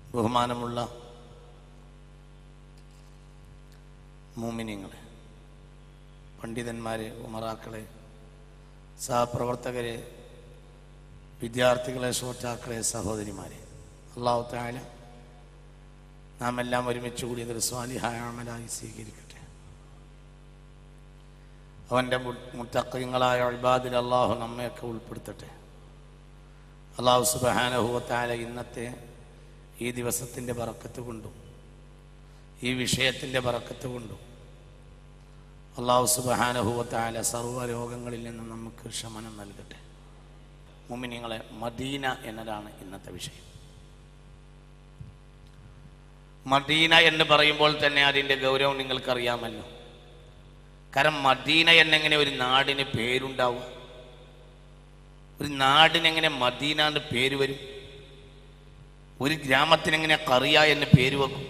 ബഹുമാനമുള്ള മൂമിനിങ്ങളെ പണ്ഡിതന്മാരെ ഉമറാക്കളെ സഹപ്രവർത്തകരെ വിദ്യാർത്ഥികളെ ശ്രോതാക്കളെ സഹോദരിമാരെ അള്ളാഹു താല നാം എല്ലാം ഒരുമിച്ച് കൂടി ഇതൊരു സ്വാലിഹായ അമലായി സ്വീകരിക്കട്ടെ അവൻ്റെ മുത്തക്കങ്ങളായ അൽബാദിൽ അള്ളാഹു നമ്മയൊക്കെ ഉൾപ്പെടുത്തട്ടെ അള്ളാഹു സുബഹാനഹുവത്താല ഇന്നത്തെ ഈ ദിവസത്തിൻ്റെ പറക്കത്ത് കൊണ്ടും ഈ വിഷയത്തിൻ്റെ പറക്കത്ത് കൊണ്ടും അള്ളാഹു സുബഹാനഹുവത്താല സർവ്വ രോഗങ്ങളിൽ നിന്നും നമുക്ക് ശമനം നൽകട്ടെ മുമിനിങ്ങളെ മദീന എന്നതാണ് ഇന്നത്തെ വിഷയം മദീന എന്ന് പറയുമ്പോൾ തന്നെ അതിൻ്റെ ഗൗരവം നിങ്ങൾക്കറിയാമല്ലോ കാരണം മദീന എന്നെങ്ങനെ ഒരു നാടിന് പേരുണ്ടാവും ഒരു നാടിനെങ്ങനെ മദീന എന്ന് പേര് വരും ഒരു ഗ്രാമത്തിനെങ്ങനെ കറിയ എന്ന് പേര് വെക്കും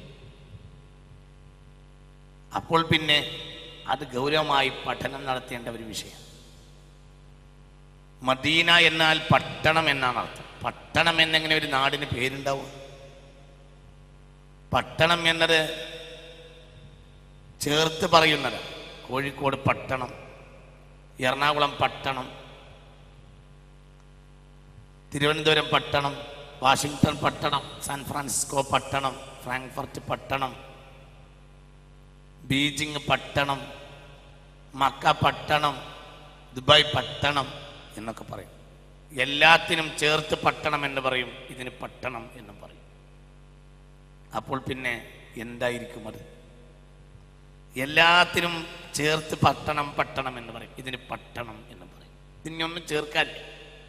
അപ്പോൾ പിന്നെ അത് ഗൗരവമായി പഠനം നടത്തേണ്ട ഒരു വിഷയം മദീന എന്നാൽ പട്ടണം എന്നാണ് അർത്ഥം പട്ടണം എന്നെങ്ങനെ ഒരു നാടിന് പേരുണ്ടാവും പട്ടണം എന്നത് ചേർത്ത് പറയുന്നത് കോഴിക്കോട് പട്ടണം എറണാകുളം പട്ടണം തിരുവനന്തപുരം പട്ടണം വാഷിങ്ടൺ പട്ടണം സാൻ ഫ്രാൻസിസ്കോ പട്ടണം ഫ്രാങ്ക്ഫർട്ട് പട്ടണം ബീജിംഗ് പട്ടണം മക്ക പട്ടണം ദുബായ് പട്ടണം എന്നൊക്കെ പറയും എല്ലാത്തിനും ചേർത്ത് പട്ടണം എന്ന് പറയും ഇതിന് പട്ടണം എന്ന് പറയും അപ്പോൾ പിന്നെ എന്തായിരിക്കും അത് എല്ലാത്തിനും ചേർത്ത് പട്ടണം പട്ടണം എന്ന് പറയും ഇതിന് പട്ടണം എന്ന് പറയും ഇതിനൊന്നും ചേർക്കാനില്ല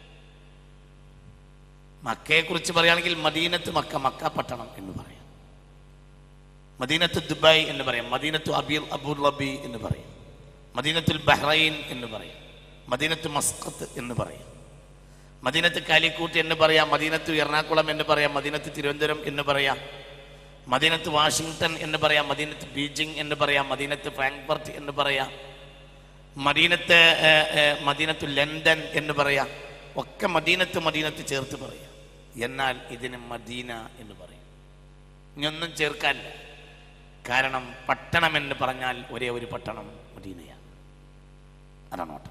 മക്കയെ കുറിച്ച് പറയുകയാണെങ്കിൽ മദീനത്ത് മക്ക മക്ക പട്ടണം എന്ന് പറയാം മദീനത്ത് ദുബായ് എന്ന് പറയാം മദീനത്ത് അബീർ അബുറബി എന്ന് പറയാം മദീനത്തുൽ ബഹ്റൈൻ എന്ന് പറയാം മദീനത്ത് മസ്കത്ത് എന്ന് പറയാം മദീനത്ത് കാലിക്കൂട്ട് എന്ന് പറയാം മദീനത്ത് എറണാകുളം എന്ന് പറയാം മദീനത്ത് തിരുവനന്തപുരം എന്ന് പറയാം മദീനത്ത് വാഷിങ്ടൺ എന്ന് പറയാം മദീനത്ത് ബീജിംഗ് എന്ന് പറയാം മദീനത്ത് ഫ്രാങ്ക്ഫർട്ട് എന്ന് പറയാം മദീനത്ത് ഏർ, ഏർ, മദീനത്ത് ലണ്ടൻ എന്ന് പറയാം ഒക്കെ മദീനത്ത് മദീനത്ത് ചേർത്ത് പറയാം എന്നാൽ ഇതിന് മദീന എന്ന് പറയും ഇനിയൊന്നും ചേർക്കാനില്ല കാരണം പട്ടണം എന്ന് പറഞ്ഞാൽ ഒരേ ഒരു പട്ടണം മദീനയാണ് അതാണ് ഓട്ടം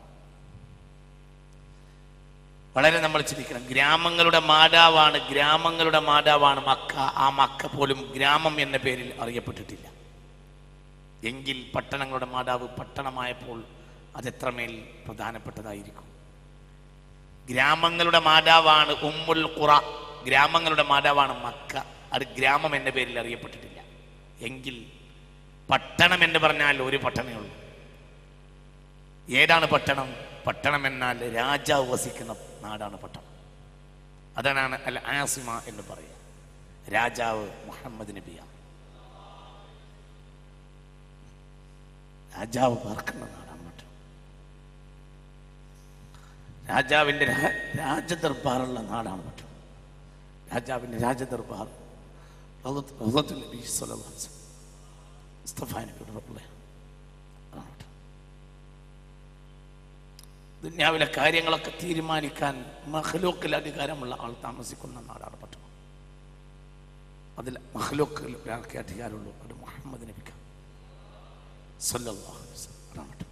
വളരെ നമ്മൾ ചിന്തിക്കണം ഗ്രാമങ്ങളുടെ മാതാവാണ് ഗ്രാമങ്ങളുടെ മാതാവാണ് മക്ക ആ മക്ക പോലും ഗ്രാമം എന്ന പേരിൽ അറിയപ്പെട്ടിട്ടില്ല എങ്കിൽ പട്ടണങ്ങളുടെ മാതാവ് പട്ടണമായപ്പോൾ അതെത്രമേൽ പ്രധാനപ്പെട്ടതായിരിക്കും ഗ്രാമങ്ങളുടെ മാതാവാണ് ഉമ്മുൽ ഖുറ ഗ്രാമങ്ങളുടെ മാതാവാണ് മക്ക അത് ഗ്രാമം എന്ന പേരിൽ അറിയപ്പെട്ടിട്ടില്ല എങ്കിൽ പട്ടണം എന്ന് പറഞ്ഞാൽ ഒരു പട്ടണമേ ഉള്ളൂ ഏതാണ് പട്ടണം പട്ടണം എന്നാൽ രാജാവ് വസിക്കുന്ന നാടാണ് പട്ടണം അതാണ് അൽ ആസിമ എന്ന് പറയുക രാജാവ് മുഹമ്മദ് നബിയാണ് രാജാവ് പാർക്കുന്ന നാടാണ് പട്ടണം രാജാവിൻ്റെ രാ- രാജദർബാറുള്ള നാടാണ് പട്ടണം രാജാവിൻ്റെ രാജദർബാർ റൗളത്ത്- റൗളത്തുൽ നബി സ്വല്ലല്ലാഹു അലൈഹി വസല്ലം. മുസ്തഫ നബിയുടെ റബ്ബിലെ അതാണ് പട്ടണം. ദുന്യാവിലെ കാര്യങ്ങളൊക്കെ തീരുമാനിക്കാൻ മഹ്ലൂക്കിൽ അധികാരമുള്ള ആൾ താമസിക്കുന്ന നാടാണ് പട്ടണം അതിൽ മഹ്ലൂക്കിൽ ഒരാൾക്ക് അധികാരമുള്ളൂ അത് മുഹമ്മദ് നബിക്ക സല്ലല്ലാഹു അലൈഹി വസല്ലം. അതാണ് പട്ടണം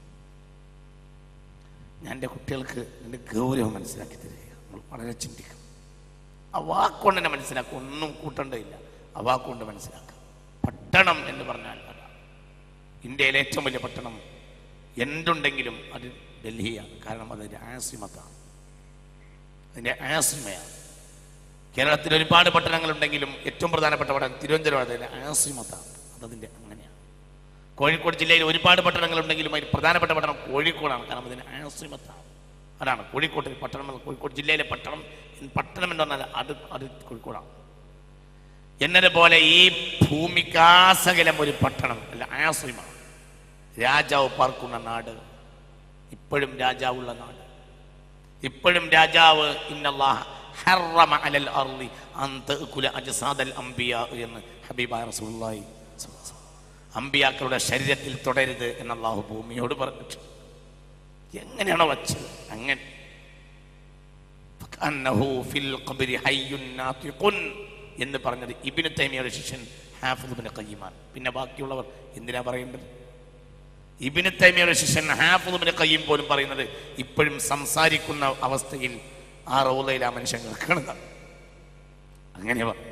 ഞാൻ എൻ്റെ കുട്ടികൾക്ക് എൻ്റെ ഗൗരവം മനസ്സിലാക്കി തരിക നമ്മൾ വളരെ ചിന്തിക്കും ആ വാക്കുകൊണ്ട് തന്നെ മനസ്സിലാക്കും ഒന്നും കൂട്ടേണ്ടതില്ല ആ വാക്കുകൊണ്ട് മനസ്സിലാക്കാം പട്ടണം എന്ന് പറഞ്ഞാൽ അതാണ് ഇന്ത്യയിലെ ഏറ്റവും വലിയ പട്ടണം എന്തുണ്ടെങ്കിലും അത് ഡൽഹിയാണ് കാരണം അതിൻ്റെ ആസിമത്താണ് അതിൻ്റെ ആസിമയാണ് കേരളത്തിൽ ഒരുപാട് പട്ടണങ്ങളുണ്ടെങ്കിലും ഏറ്റവും പ്രധാനപ്പെട്ട പട്ടണം തിരുവനന്തപുരം അതിൻ്റെ ആസിമത്താണ് അതതിൻ്റെ അങ്ങനെയാണ് കോഴിക്കോട് ജില്ലയിൽ ഒരുപാട് പട്ടണങ്ങളുണ്ടെങ്കിലും അതിൽ പ്രധാനപ്പെട്ട പട്ടണം കോഴിക്കോടാണ് കാരണം അതിന് ആസിമത്താണ് അതാണ് കോഴിക്കോട്ട് പട്ടണം എന്ന് കോഴിക്കോട് ജില്ലയിലെ പട്ടണം പട്ടണം എന്ന് പറഞ്ഞാൽ അത് അത് കോഴിക്കോടാണ് എന്നതുപോലെ ഈ ഭൂമിക്കാസകലം ഒരു പട്ടണം അല്ല ആശ്രയമാണ് രാജാവ് പാർക്കുന്ന നാട് ഇപ്പോഴും രാജാവുള്ള നാട് ഇപ്പോഴും രാജാവ് ഇന്നല്ലാഹ ഹറമ അലൽ അർളി അൻ തഅകുല അജ്സാദൽ അംബിയാ എന്ന് ഹബീബായ റസൂലുള്ളാഹി സ്വല്ലല്ലാഹു അലൈഹി വസല്ലം. അമ്പിയാക്കളുടെ ശരീരത്തിൽ തുടരുത് എന്ന് അള്ളാഹു ഭൂമിയോട് പറഞ്ഞിട്ട് എങ്ങനെയാണോ വച്ചത് അങ്ങനെ فكأنه في القبر حي ناطق എന്ന് പറഞ്ഞത് ഇബിന് തൈമിയുടെ ശിഷ്യൻ ഹാഫുദ്ബിന് കയ്യമാണ് പിന്നെ ബാക്കിയുള്ളവർ എന്തിനാ പറയേണ്ടത് ഇബിന് തൈമിയുടെ ശിഷ്യൻ ഹാഫുദ്ബിന് കയ്യും പോലും പറയുന്നത് ഇപ്പോഴും സംസാരിക്കുന്ന അവസ്ഥയിൽ ആ റൗലയിൽ ആ മനുഷ്യൻ കിടക്കുന്നത് അങ്ങനെ പറഞ്ഞു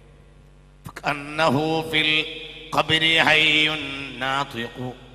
كأنه في القبر حي ناطق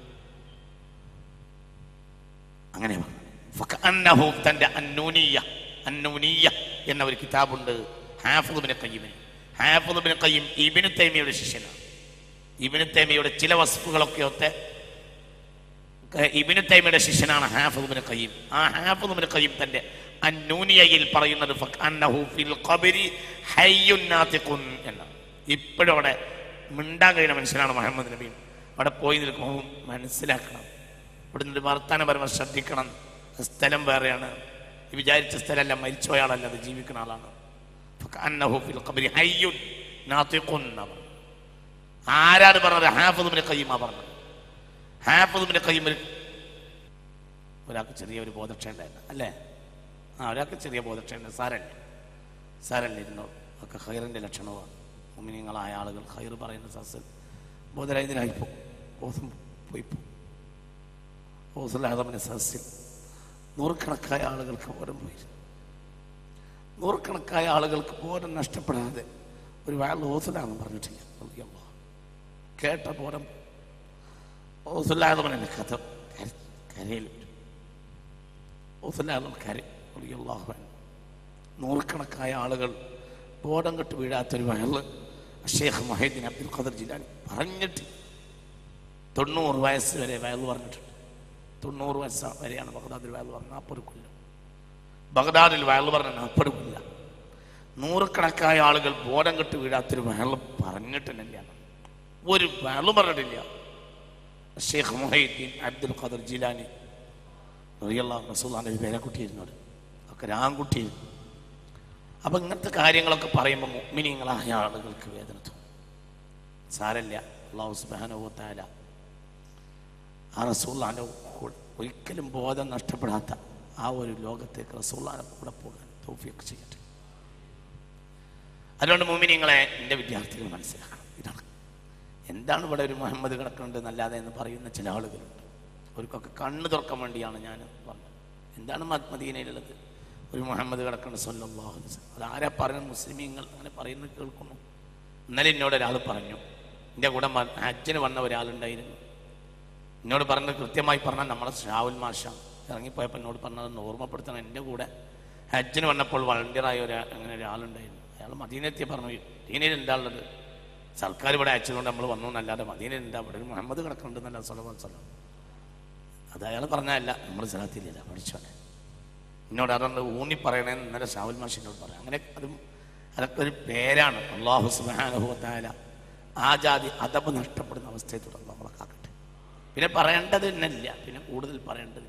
അങ്ങനെ പറഞ്ഞു ഫകഅന്നഹു തന്റെ അന്നൂനിയ അന്നൂനിയ എന്ന ഒരു കിതാബുണ്ട് ഹാഫിദ് ഇബ്നു ഖയ്യിമിന് ഹാഫിദ് ഇബ്നു ഖയ്യിം ഇബ്നു തൈമിയുടെ ശിഷ്യനാണ് ഇബ്നു തൈമിയുടെ ചില വസ്തുക്കളൊക്കെ ഒത്തെ ഇബ്നു തൈമിയുടെ ശിഷ്യനാണ് ഹാഫിദ് ഇബ്നു ഖയ്യിം ആ ഹാഫിദ് ഇബ്നു ഖയ്യിം തന്റെ അന്നൂനിയയിൽ പറയുന്നത് ഫകഅന്നഹു ഫിൽ ഖബരി ഹയ്യുൻ നാതിഖുൻ എന്നാണ് ഇപ്പോഴും അവിടെ മിണ്ടാൻ കഴിയുന്ന മനുഷ്യനാണ് മുഹമ്മദ് നബി അവിടെ പോയി നിൽക്കുമ്പോൾ മനസ്സിലാക്കണം ഇവിടെ നിന്ന് വർത്താനം പറയുമ്പോൾ ശ്രദ്ധിക്കണം സ്ഥലം വേറെയാണ് ഈ വിചാരിച്ച സ്ഥലമല്ല മരിച്ചോയാളല്ല അത് ജീവിക്കുന്ന ആളാണ് ഫകഅന്നഹു ഫിൽ ഖബരി ഹയ്യുൻ നാതിഖുൻ എന്നാ പറഞ്ഞത്. ആരാണ് പറഞ്ഞത് ഹാഫിദ് കയ്യമാ പറഞ്ഞത് ഹാഫിദ് കയ്യം ഒരാൾക്ക് ചെറിയ ഒരു ബോധക്ഷ ഉണ്ടായിരുന്നു അല്ലേ ആ ഒരാൾക്ക് ചെറിയ ബോധക്ഷ ഉണ്ട് സാരല്ലേ സാരല്ലേ ഇരുന്നോ ഒക്കെ ഹൈറിൻ്റെ ലക്ഷണമാണ് മുമിനിങ്ങളായ ആളുകൾ ഹൈർ പറയുന്ന സസ്യൽ ബോധരഹിതനായിപ്പോ ബോധം പോയിപ്പോ ബോധലാദമിന് സസ്യൽ നൂറുകണക്കായ ആളുകൾക്ക് ബോധം പോയി നൂറുകണക്കായ ആളുകൾക്ക് ബോധം നഷ്ടപ്പെടാതെ ഒരു വയൽ ഓസലാണെന്ന് പറഞ്ഞിട്ടില്ല അള്ളാഹ്. കേട്ട ബോധം ഓസലാദമനെ കഥ കര- കരയിൽ വരും ഓസലാദം കര അള്ളാഹു അൻഹു. നൂറുകണക്കായ ആളുകൾ ബോധം കെട്ട് വീഴാത്തൊരു വയല് ഷേഖ് മൊഹീദ്ദീൻ അബ്ദുൽ ഖദർ ജിലാനി പറഞ്ഞിട്ട് തൊണ്ണൂറ് വയസ്സ് വരെ വയൽ പറഞ്ഞിട്ടുണ്ട് തൊണ്ണൂറ് വയസ്സ് വരെയാണ് ബഗ്ദാദിൽ വയൽ പറഞ്ഞത് നാൽപ്പത് കൊല്ലം ബഗ്ദാദിൽ വയൽ പറഞ്ഞ നാൽപ്പത് കൊല്ലം നൂറുകണക്കായ ആളുകൾ ബോധം കെട്ട് വീഴാത്തൊരു വയൽ പറഞ്ഞിട്ടില്ല ഒരു വയൽ പറഞ്ഞിട്ടില്ല ഷേഖ് മൊഹീദ്ദീൻ അബ്ദുൽ ഖദർ ജിലാനി റളിയല്ലാഹു റസൂലുള്ളാഹിന്റെ പേരക്കുട്ടിയിരുന്നത് ഒക്കെ രാൻകുട്ടിയായിരുന്നു അപ്പം ഇങ്ങനത്തെ കാര്യങ്ങളൊക്കെ പറയുമ്പോൾ മുഅ്മിനീങ്ങളായ ആളുകൾക്ക് വേദന തോന്നും സാരല്ല അള്ളാഹു സുബാനുഭവത്താല ആ റസൂള്ളാൻ്റെ കൂടെ ഒരിക്കലും ബോധം നഷ്ടപ്പെടാത്ത ആ ഒരു ലോകത്തേക്ക് റസൂള്ളാൻ്റെ കൂടെ പോകാൻ തോഫിയൊക്കെ ചെയ്യട്ടെ അതുകൊണ്ട് മുമിനിങ്ങളെ എൻ്റെ വിദ്യാർത്ഥികൾ മനസ്സിലാക്കണം ഇതാണ് എന്താണ് ഇവിടെ ഒരു മുഹമ്മദ് കിടക്കുന്നുണ്ട് എന്നല്ലാതെ എന്ന് പറയുന്ന ചില ആളുകളുണ്ട് അവർക്കൊക്കെ കണ്ണ് തുറക്കാൻ വേണ്ടിയാണ് ഞാൻ പറഞ്ഞത് എന്താണ് മദ് മദീനയിലുള്ളത് ഒരു മുഹമ്മദ് കിടക്കുന്ന സല്ലല്ലാഹു അലൈഹി വസല്ലം അത് ആരാ പറയുന്നത് മുസ്ലിമീങ്ങൾ അങ്ങനെ പറയുന്നത് കേൾക്കുന്നു ഇന്നലെ എന്നോട് ഒരാൾ പറഞ്ഞു എൻ്റെ കൂടെ മ- ഹജ്ജിന് വന്ന ഒരാളുണ്ടായിരുന്നു എന്നോട് പറഞ്ഞത് കൃത്യമായി പറഞ്ഞാൽ നമ്മളെ ഷാവുൽ മാഷ ഇറങ്ങിപ്പോയപ്പോൾ എന്നോട് പറഞ്ഞത് ഓർമ്മപ്പെടുത്തണം എൻ്റെ കൂടെ ഹജ്ജിന് വന്നപ്പോൾ വളണ്ടിയറായ ഒരു അങ്ങനെ ഒരാളുണ്ടായിരുന്നു അയാൾ മദീനെത്തി പറഞ്ഞു മദീനയിൽ എന്താ ഉള്ളത് സർക്കാർ ഇവിടെ അയച്ചതുകൊണ്ട് നമ്മൾ വന്നു എന്നല്ലാതെ മദീനയിൽ എന്താ ഇവിടെ ഒരു മുഹമ്മദ് കിടക്കുന്നുണ്ടെന്നല്ല സലമാൻ സലം അത് അയാൾ പറഞ്ഞതല്ല നമ്മൾ സ്ഥലത്തില്ല പഠിച്ചോനെ എന്നോട് അതൊന്ന് ഊന്നി പറയണേന്ന് ഇന്നലെ ഷാവുൽ മാഷ് എന്നോട് പറയാം അങ്ങനെ അതും അതൊക്കെ ഒരു പേരാണ് അള്ളാഹു സുബാനുഭവത്തായ ആ ജാതി അതബ് നഷ്ടപ്പെടുന്ന അവസ്ഥയെ തുടർന്ന് നമ്മളെ കാക്കട്ടെ പിന്നെ പറയേണ്ടത് തന്നെയില്ല പിന്നെ കൂടുതൽ പറയേണ്ടതില്ല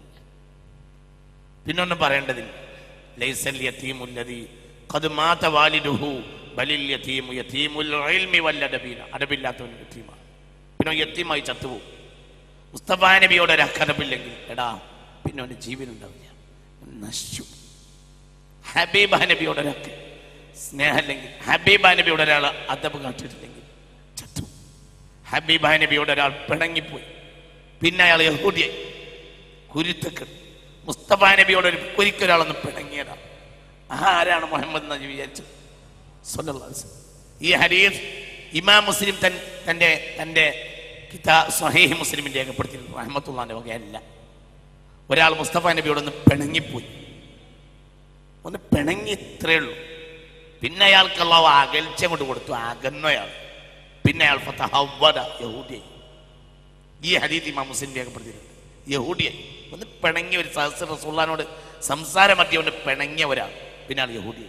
പിന്നെ ഒന്നും പറയേണ്ടതില്ല ലൈസൽ യതീമുല്ലദി ഖദ് മാത വാലിദുഹു ബലിൽ യതീമു യതീമുൽ ഇൽമി വൽ അദബീന അദബില്ലാത്തവൻ യതീമാണ് പിന്നെ അവൻ യതീമായി ചത്തുപോകും മുസ്തഫ നബിയോട് ഒരു അക്കറബില്ലെങ്കിൽ എടാ പിന്നെ അവൻ്റെ ജീവൻ ഉണ്ടാവില്ല നശിച്ചു ഹബീബ നബിയോട് ഒരാൾക്ക് സ്നേഹമില്ലെങ്കിൽ ഹബീബ നബിയോട് ഒരാൾ അദബ് കാട്ടിയിട്ടില്ലെങ്കിൽ ചത്തു ഹബീബ നബിയോട് ഒരാൾ പിണങ്ങിപ്പോയി പിന്നെ അയാൾ യഹൂദിയായി കുരുത്തക്കൾ മുസ്തഫ നബിയോട് ഒരു ഒരിക്കലൊരാളൊന്ന് പിണങ്ങിയതാണ് ആരാണ് മുഹമ്മദ് നബി വിചാരിച്ചത് സ്വല്ലല്ലാഹു അലൈഹി വസല്ലം. ഈ ഹരീഫ് ഇമാം മുസ്ലിം തൻ തൻ്റെ തൻ്റെ കിതാ സ്വഹീഹ് മുസ്ലിമിൻ രേഖപ്പെടുത്തിയിട്ടുണ്ട് റഹ്മത്തുള്ളാന്റെ വകയല്ല ഒരാൾ മുസ്തഫ നബിയോടൊന്ന് പിണങ്ങിപ്പോയി ഒന്ന് പിണങ്ങി ഇത്രയേ ഉള്ളൂ പിന്നെ അയാൾക്ക് അള്ളാഹു അകൽച്ച കൊണ്ട് കൊടുത്തു അകന്നയാൾ പിന്നെ അയാൾ ഫതഹവ്വദ യഹൂദിയായി ഈ ഹദീത്ത് ഇമാം മുസ്ലിം രേഖപ്പെടുത്തിയിട്ടുണ്ട് യഹൂദിയായി ഒന്ന് പിണങ്ങിയ ഒരു സഹസ്ര റസൂള്ളാനോട് സംസാരം മധ്യ കൊണ്ട് പിണങ്ങിയ ഒരാൾ പിന്നെ ആൾ യഹൂദിയായി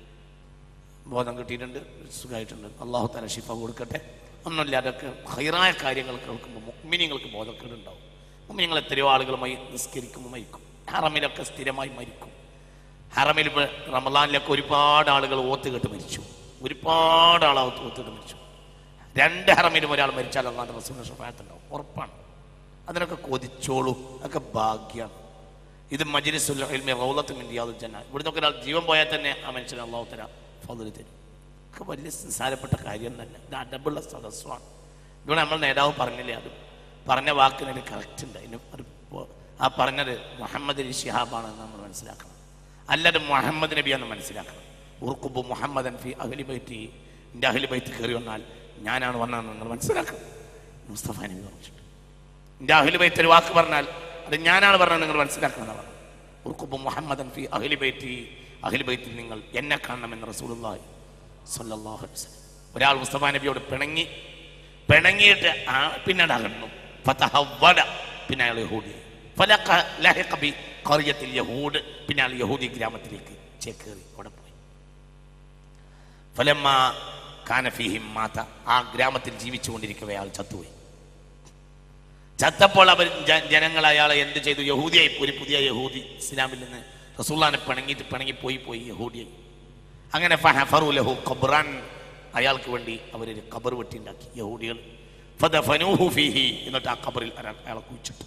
ബോധം കിട്ടിയിട്ടുണ്ട് സുഖമായിട്ടുണ്ട് അള്ളാഹു തല ഷിഫ കൊടുക്കട്ടെ ഒന്നുമില്ല അതൊക്കെ ഹൈറായ കാര്യങ്ങൾ കേൾക്കുമ്പോൾ മുഗ്മിനിങ്ങൾക്ക് ബോധക്കേടുണ്ടാവും മുഗ്മിനിങ്ങൾ എത്രയോ ആളുകളുമായി നിസ്കരിക്കുമ്പോൾ മരിക്കും ഹറമിലൊക്കെ സ്ഥിരമായി മരിക്കും ഹറമിൽ ഇപ്പൊ റമദാനിലൊക്കെ ഒരുപാട് ആളുകൾ ഓത്ത് കേട്ട് മരിച്ചു ഒരുപാട് ആൾ ഓത്ത് ഓത്തിട്ട് മരിച്ചു രണ്ട് ഹറമിലും ഒരാൾ മരിച്ചാൽ അള്ളാന്റെ റസൂലിന്റെ ഷഫായത്തുണ്ടാവും ഉറപ്പാണ് അതിനൊക്കെ കൊതിച്ചോളൂ അതൊക്കെ ഭാഗ്യമാണ് ഇത് മജ്ലിസുൽ ഇൽമി റൗലത്തും ഇന്ത്യാദുൽ ജന്ന ഇവിടുന്ന് ഒരാൾ ജീവൻ പോയാൽ തന്നെ ആ മനുഷ്യന് അള്ളാഹു തരാ ഫضل തരും ഒക്കെ വലിയ നിസ്സാരപ്പെട്ട കാര്യം തന്നെ ഇത് അടബുള്ള സദസ്സമാണ് ഇവിടെ നമ്മൾ നേതാവ് പറഞ്ഞില്ലേ അത് പറഞ്ഞ വാക്കിനൊരു കറക്റ്റ് ഉണ്ട് അതിന് ഒരു പോ- ആ പറഞ്ഞത് മുഹമ്മദ് അലി ഷിഹാബാണെന്ന് നമ്മൾ മനസ്സിലാക്കണം അല്ലാതെ മുഹമ്മദ് നബിയാണെന്ന് മനസ്സിലാക്കണം ഉർക്കുബു മുഹമ്മദൻ ഫി അഹ്ലി ബൈത്തി എൻ്റെ അഹ്ലി ബൈത്ത് കയറി വന്നാൽ ഞാനാണ് വന്നതെന്ന് നിങ്ങൾ മനസ്സിലാക്കണം മുസ്തഫ നബി പറഞ്ഞിട്ടുണ്ട് എൻ്റെ അഹ്ലി ബൈത്ത് ഒരു വാക്ക് പറഞ്ഞാൽ അത് ഞാനാണ് പറഞ്ഞത് നിങ്ങൾ മനസ്സിലാക്കണം എന്നാണ് പറഞ്ഞത് ഉർക്കുബു മുഹമ്മദൻ ഫി അഹ്ലി ബൈത്തി അഹ്ലി ബൈത്തിൽ നിങ്ങൾ എന്നെ കാണണമെന്ന് റസൂലുള്ളാഹി സ്വല്ലല്ലാഹു അലൈഹി വസല്ലം ഒരാൾ മുസ്തഫ നബിയോട് പിണങ്ങി പിണങ്ങിയിട്ട് ആ പിന്നീട് അകന്നു ഫതഹവ്വല പിന്നെ അയാൾ യഹൂദിയായി ഫലഖ ലഹിഖ ബി ഖറിയത്തിൽ യഹൂദ് പിന്നെ അയാൾ യഹൂദി ഗ്രാമത്തിലേക്ക് ചേക്കേറി അവിടെ പോയി ഫലമ്മ കാനഫിഹിം മാത ആ ഗ്രാമത്തിൽ ജീവിച്ചുകൊണ്ടിരിക്കവേ അയാൾ ചത്തുപോയി ചത്തപ്പോൾ അവർ ജ- ജനങ്ങൾ അയാളെ എന്ത് ചെയ്തു യഹൂദിയായി ഒരു പുതിയ യഹൂദി ഇസ്ലാമിൽ നിന്ന് റസൂല്ലാനെ പിണങ്ങിയിട്ട് പിണങ്ങി പോയി പോയി യഹൂദിയായി അങ്ങനെ ഫഹഫറു ലഹു ഖബ്റാൻ അയാൾക്ക് വേണ്ടി അവരൊരു ഖബർ വെട്ടിയുണ്ടാക്കി യഹൂദികൾ ഫദഫനൂഹു ഫീഹി എന്നിട്ട് ആ ഖബറിൽ അയാൾ- അയാളെ കുഴിച്ചിട്ടു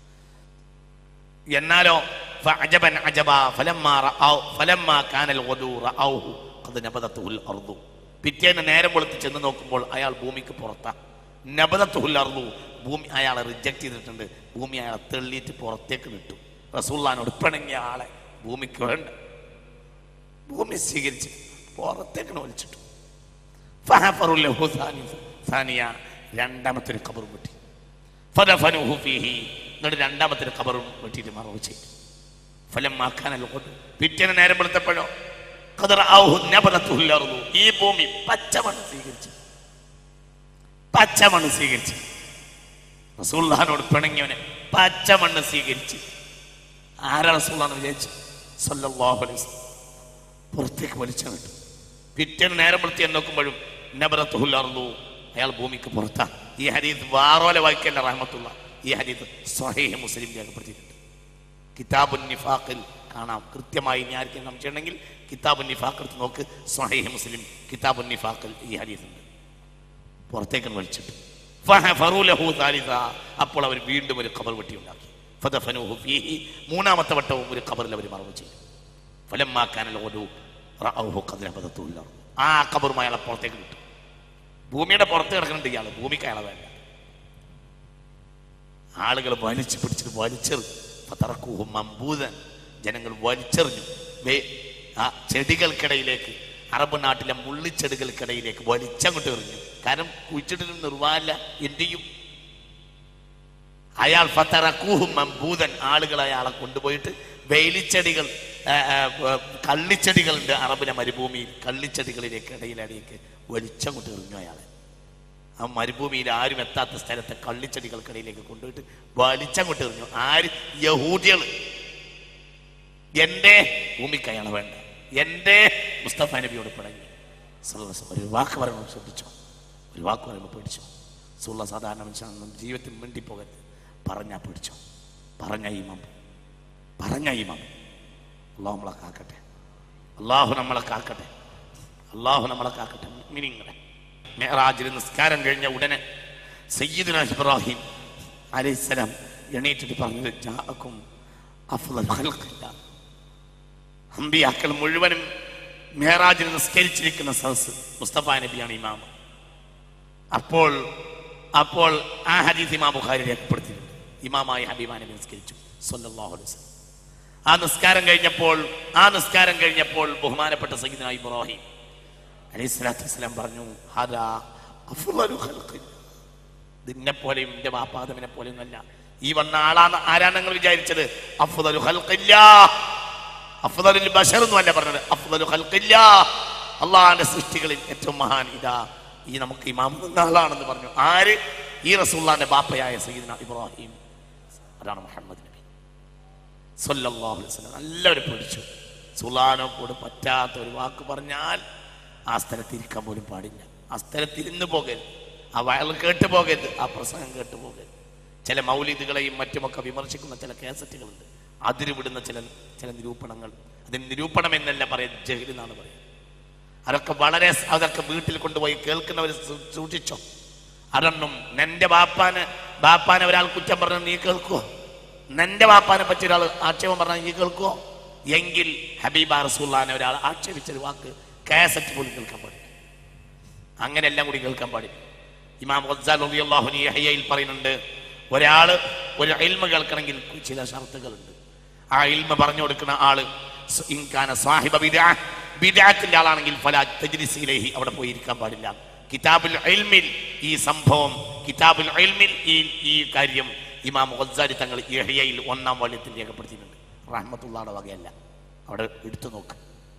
എന്നാലോ ഫഅജബൻ അജബ ഫലമ്മാ റഅൗ ഫലമ്മാ കാനൽ ഗദൂ റഅൗഹു ഖദ് നബദത്തുൽ അർദു പിറ്റേന്ന് നേരം വെളുത്ത് ചെന്ന് നോക്കുമ്പോൾ അയാൾ ഭൂമിക്ക് പുറത്താ നബദത്തുൽ അർദു ഭൂമി അയാളെ റിജക്ട് ചെയ്തിട്ടുണ്ട് ഭൂമി അയാളെ തെള്ളിയിട്ട് പുറത്തേക്ക് വിട്ടു റസൂള്ളാനോട് പിണങ്ങിയ ആളെ ഭൂമിക്ക് വേണ്ട ഭൂമി സ്വീകരിച്ച് പുറത്തേക്ക് വലിച്ചിട്ടു ഫഹഫറു ലഹു സാനി- സാനിയ രണ്ടാമത്തെ ഒരു കബർ വെട്ടി ഫദഫനുഹു ഫീഹി എന്നിട്ട് രണ്ടാമത്തെ ഒരു കബറും വെട്ടിയിട്ട് മറവ് ചെയ്തു ഫലം മാക്കാനല്ലോ പിറ്റേന്ന് നേരം വെളുത്തപ്പോഴോ ഖദർ ഔഹു നബദത്തുൽ അർദു. ഈ ഭൂമി പച്ചമണ്ണ് സ്വീകരിച്ചു പച്ചമണ്ണ് സ്വീകരിച്ചു റസൂള്ളഹാനോട് പിണങ്ങിയവനെ പച്ചമണ്ണ് സ്വീകരിച്ച് ആരാ റസൂള്ളാന്ന് വിചാരിച്ചു സല്ലല്ലാഹു അലൈഹി വസല്ലം. പുറത്തേക്ക് വലിച്ചു വിട്ടു പിറ്റേന്ന് നേരം വൃത്തി നോക്കുമ്പോഴും നബറത്തുൽ അർദു അയാൾ ഭൂമിക്ക് പുറത്താ ഈ ഹരീത് വാറോല വായിക്കല്ല റഹ്മത്തുള്ള ഈ ഹരീത് സ്വഹീഹ് മുസ്ലിം രേഖപ്പെടുത്തിയിട്ടുണ്ട് കിതാബുൻ നിഫാഖിൽ കാണാം കൃത്യമായി ഇനി ആർക്കും സംശയമുണ്ടെങ്കിൽ കിതാബുൻ നിഫാഖ് എടുത്ത് നോക്ക് സ്വഹീഹ് മുസ്ലിം കിതാബുൻ നിഫാഖിൽ ഈ ഹരീത് ഉണ്ട് പുറത്തേക്ക് വലിച്ചിട്ടു ഫഹഫറു ലഹു സാലിസ. അപ്പോൾ അവർ വീണ്ടും ഒരു ഖബർ വെട്ടി ഉണ്ടാക്കി ഫദഫനുഹു ഫീഹി മൂന്നാമത്തെ വട്ടവും ഒരു ഖബറിൽ അവർ മറവ് ചെയ്തു ഫലമ്മാ കാനൽ ഗദൂ റഅൗഹു ഖദ് നബദത്തുൽ അർദ്. ആ ഖബറുമായി അയാളെ പുറത്തേക്ക് വിട്ടു ഭൂമിയുടെ പുറത്ത് കിടക്കുന്നുണ്ട് ഇയാൾ ഭൂമിക്ക് അയാളെ വേണ്ട ആളുകൾ വലിച്ചു പിടിച്ചിട്ട് വലിച്ചെറിഞ്ഞു ഫതറക്കൂഹു മമ്പൂതൻ ജനങ്ങൾ വലിച്ചെറിഞ്ഞു വേ- ആ ചെടികൾക്കിടയിലേക്ക് അറബ് നാട്ടിലെ മുള്ളിച്ചെടികൾക്കിടയിലേക്ക് വലിച്ചങ്ങോട്ട് എറിഞ്ഞു കാരണം കുഴിച്ചിട്ടിട്ട് നിർവാഹമില്ല എന്ത് ചെയ്യും അയാൾ ഫത്തറക്കൂഹും മമ്പൂതൻ ആളുകൾ അയാളെ കൊണ്ടുപോയിട്ട് വേലിച്ചെടികൾ ആ, ആ, ആ, കള്ളിച്ചെടികളുണ്ട് അറബിലെ മരുഭൂമിയിൽ കള്ളിച്ചെടികളിലേക്ക് ഇടയിലടിയേക്ക് വലിച്ചങ്ങോട്ട് എറിഞ്ഞു അയാളെ ആ മരുഭൂമിയിൽ ആരും എത്താത്ത സ്ഥലത്തെ കള്ളിച്ചെടികൾക്കിടയിലേക്ക് കൊണ്ടുപോയിട്ട് വലിച്ചങ്ങോട്ട് എറിഞ്ഞു ആര് യഹൂദികൾ എന്റെ ഭൂമിക്ക് അയാളെ വേണ്ട എന്റെ മുസ്തഫ നബിയോട് പിണങ്ങി സല്ലല്ലാഹു അലൈഹി വസല്ലം ഒരു വാക്ക് പറയുമ്പോൾ ശ്രദ്ധിച്ചോ ഒരു വാക്ക് പറയുമ്പോൾ പേടിച്ചോ സുള്ള സാധാരണ മനുഷ്യനൊന്നും ജീവിതത്തിൽ മിണ്ടിപ്പോകരുത് പറഞ്ഞാ പേടിച്ചോ പറഞ്ഞ ഈമാം പറഞ്ഞ ഈമാം അള്ളാഹു നമ്മളെ കാക്കട്ടെ അള്ളാഹു നമ്മളെ കാക്കട്ടെ അള്ളാഹു നമ്മളെ കാക്കട്ടെ മിനിങ്ങളെ മേറാജിൽ നിസ്കാരം കഴിഞ്ഞ ഉടനെ സയ്യിദുന ഇബ്രാഹിം അലൈഹിസ്സലാം എണീറ്റിട്ട് പറഞ്ഞത് ജാഅക്കും അഫ്ളൽ ഖൽഖില്ല അമ്പിയാക്കൾ മുഴുവനും മേറാജിൽ നിസ്കരിച്ചിരിക്കുന്ന സദസ് മുസ്തഫ നബിയാണ് ഇമാം അപ്പോൾ അപ്പോൾ ആ ഹദീസ് ഇമാം ബുഖാരി രേഖപ്പെടുത്തിയിട്ടുണ്ട് ഇമാമായി ഹബീബാ നബി നിസ്കരിച്ചു സല്ലല്ലാഹു അലൈഹി വസല്ലം ആ നിസ്കാരം കഴിഞ്ഞപ്പോൾ ആ നിസ്കാരം കഴിഞ്ഞപ്പോൾ ബഹുമാനപ്പെട്ട സയ്യിദന ഇബ്രാഹിം അലൈഹി സ്വലാത്തു വസ്സലാം പറഞ്ഞു ഹദാ അഫ്ളലു ഖൽഖില്ല ഇതിനെ പോലെയും എന്റെ ബാപ്പാദമിനെ പോലെയും അല്ല ഈ വന്ന ആളാണ് ആരാണ് നിങ്ങൾ വിചാരിച്ചത് അഫ്ദലു ഖൽഖില്ല അഫ്ദലുൽ ബശർ എന്നും അല്ല പറഞ്ഞത് അഫ്ദലു ഖൽഖില്ല അള്ളാഹിന്റെ സൃഷ്ടികളിൽ ഏറ്റവും മഹാൻ ഇതാ ഈ നമുക്ക് ഇമാം എന്ന ആളാണെന്ന് പറഞ്ഞു ആര് ഈ റസൂള്ളാന്റെ ബാപ്പയായ സയ്യിദ്ന ഇബ്രാഹിം അതാണ് മുഹമ്മദ് നബി സല്ലല്ലാഹു അലൈഹി വസല്ലം എല്ലാവരും പേടിച്ചു സുലാനോ കൂടെ പറ്റാത്ത ഒരു വാക്ക് പറഞ്ഞാൽ ആ സ്ഥലത്ത് ഇരിക്കാൻ പോലും പാടില്ല ആ സ്ഥലത്ത് ഇരുന്ന് പോകരുത് ആ വയൽ കേട്ട് പോകരുത് ആ പ്രസംഗം കേട്ട് പോകരുത് ചില മൗലിദുകളെയും മറ്റുമൊക്കെ വിമർശിക്കുന്ന ചില കേസറ്റുകളുണ്ട് അതിര് വിടുന്ന ചില ചില നിരൂപണങ്ങൾ അതിന് നിരൂപണം എന്നല്ല പറയുന്നത് ജഹിൽ എന്നാണ് പറയുന്നത് അതൊക്കെ വളരെ സ- അതൊക്കെ വീട്ടിൽ കൊണ്ടുപോയി കേൾക്കുന്നവർ സൂ- സൂക്ഷിച്ചോ അതൊന്നും നിന്റെ ബാപ്പാന് ബാപ്പാനെ ഒരാൾ കുറ്റം പറഞ്ഞാൽ നീ കേൾക്കുവോ നിന്റെ ബാപ്പാനെ പറ്റി ഒരാൾ ആക്ഷേപം പറഞ്ഞാൽ നീ കേൾക്കുവോ എങ്കിൽ ഹബീബ റസൂള്ളാനെ ഒരാൾ ആക്ഷേപിച്ചൊരു വാക്ക് കാസറ്റ് പോലും കേൾക്കാൻ പാടില്ല അങ്ങനെ എല്ലാം കൂടി കേൾക്കാൻ പാടില്ല ഇമാം ഗസാൽ റളിയല്ലാഹു അൻഹു യഹ്യയിൽ പറയുന്നുണ്ട് ഒരാൾ ഒരു ഇൽമ കേൾക്കണമെങ്കിൽ ചില ഷർത്തുകളുണ്ട് ആ ഇൽമ പറഞ്ഞു കൊടുക്കുന്ന ആള് സ് ഇൻകാന സാഹിബ ബിദ്അ ബിദ്അത്തിന്റെ ആളാണെങ്കിൽ ഫലാ തജ്ലിസ് ഇലൈഹി അവിടെ പോയി ഇരിക്കാൻ പാടില്ല കിതാബുൽ ഇൽമിൽ ഈ സംഭവം കിതാബുൽ ഇൽമിൽ ഈ ഈ കാര്യം ഇമാം ഗസാലി തങ്ങൾ യഹ്യയിൽ ഒന്നാം വാള്യത്തിൽ രേഖപ്പെടുത്തിയിട്ടുണ്ട് റഹ്മത്തുള്ളാടെ വകയല്ല അവിടെ എടുത്തു നോക്ക്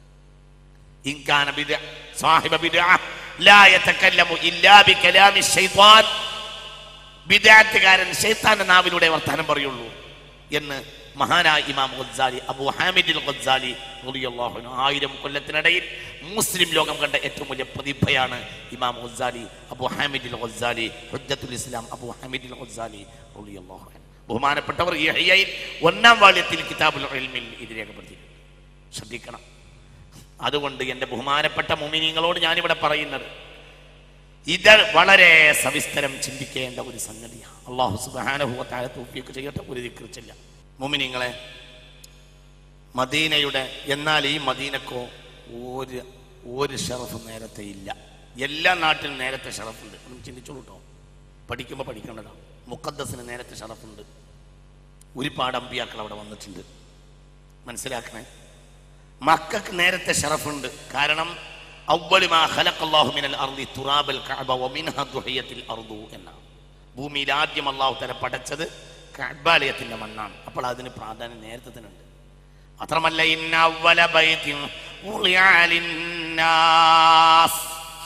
إن كان بدع صاحب بدعة لا يتكلم إلا بكلام الشيطان ബിദാത്തുകാരൻ ഷെയ്ത്താന്റെ നാവിലൂടെ വർത്തമാനം പറയുള്ളൂ എന്ന് മഹാനായ ഇമാം ഗദ്സാലി അബു ഹാമിദുൽ ഗദ്സാലി റളിയല്ലാഹു അൻഹു ആയിരം കൊല്ലത്തിനിടയിൽ മുസ്ലിം ലോകം കണ്ട ഏറ്റവും വലിയ പ്രതിഭയാണ് ഇമാം ഗദ്സാലി അബു ഹാമിദുൽ ഗദ്സാലി ഹുജ്ജത്തുൽ ഇസ്ലാം അബു ഹാമിദുൽ ഗദ്സാലി റളിയല്ലാഹു അൻഹു ബഹുമാനപ്പെട്ടവർ യഹ്യയിൽ ഒന്നാം വാള്യത്തിൽ കിതാബുൽ ഇൽമിൽ ഇത് രേഖപ്പെടുത്തിയിട്ടുണ്ട് ശ്രദ്ധിക്കണം അതുകൊണ്ട് എൻ്റെ ബഹുമാനപ്പെട്ട മുമിനിങ്ങളോട് ഞാനിവിടെ പറയുന്നത് ഇത് വളരെ സവിസ്തരം ചിന്തിക്കേണ്ട ഒരു സംഗതിയാണ് അള്ളാഹു സുബാനുഭവത്താല തൂപ്പിയൊക്കെ ചെയ്യട്ടെ ഒരു ദിക്കറിച്ചില്ല മുമിനിങ്ങളെ മദീനയുടെ എന്നാൽ ഈ മദീനക്കോ ഒരു ഒരു ഷറഫ് നേരത്തെ ഇല്ല എല്ലാ നാട്ടിലും നേരത്തെ ഷറഫുണ്ട് ഒന്ന് ചിന്തിച്ചോളൂ കേട്ടോ പഠിക്കുമ്പോൾ പഠിക്കേണ്ടതാണ് മുക്കദ്ദസിന് നേരത്തെ ഷറഫുണ്ട് ഒരുപാട് അമ്പിയാക്കൾ അവിടെ വന്നിട്ടുണ്ട് മനസ്സിലാക്കണേ മക്കൾക്ക് നേരത്തെ ഷറഫുണ്ട് കാരണം അവ്വലു മാ ഖലഖല്ലാഹു മിനൽ അർളി തുറാബൽ കഅബ വമിൻഹ ദുഹിയത്തിൽ അർദു എന്നാണ് ഭൂമിയിൽ ആദ്യം അള്ളാഹു തല പടച്ചത് കഅബാലയത്തിന്റെ മണ്ണാണ് അപ്പോൾ അതിന് പ്രാധാന്യം നേരത്തെ തന്നെ ഉണ്ട് മാത്രമല്ല ഇന്ന അവ്വല ബൈത്തിൻ ഉളിയ ലിന്നാസ്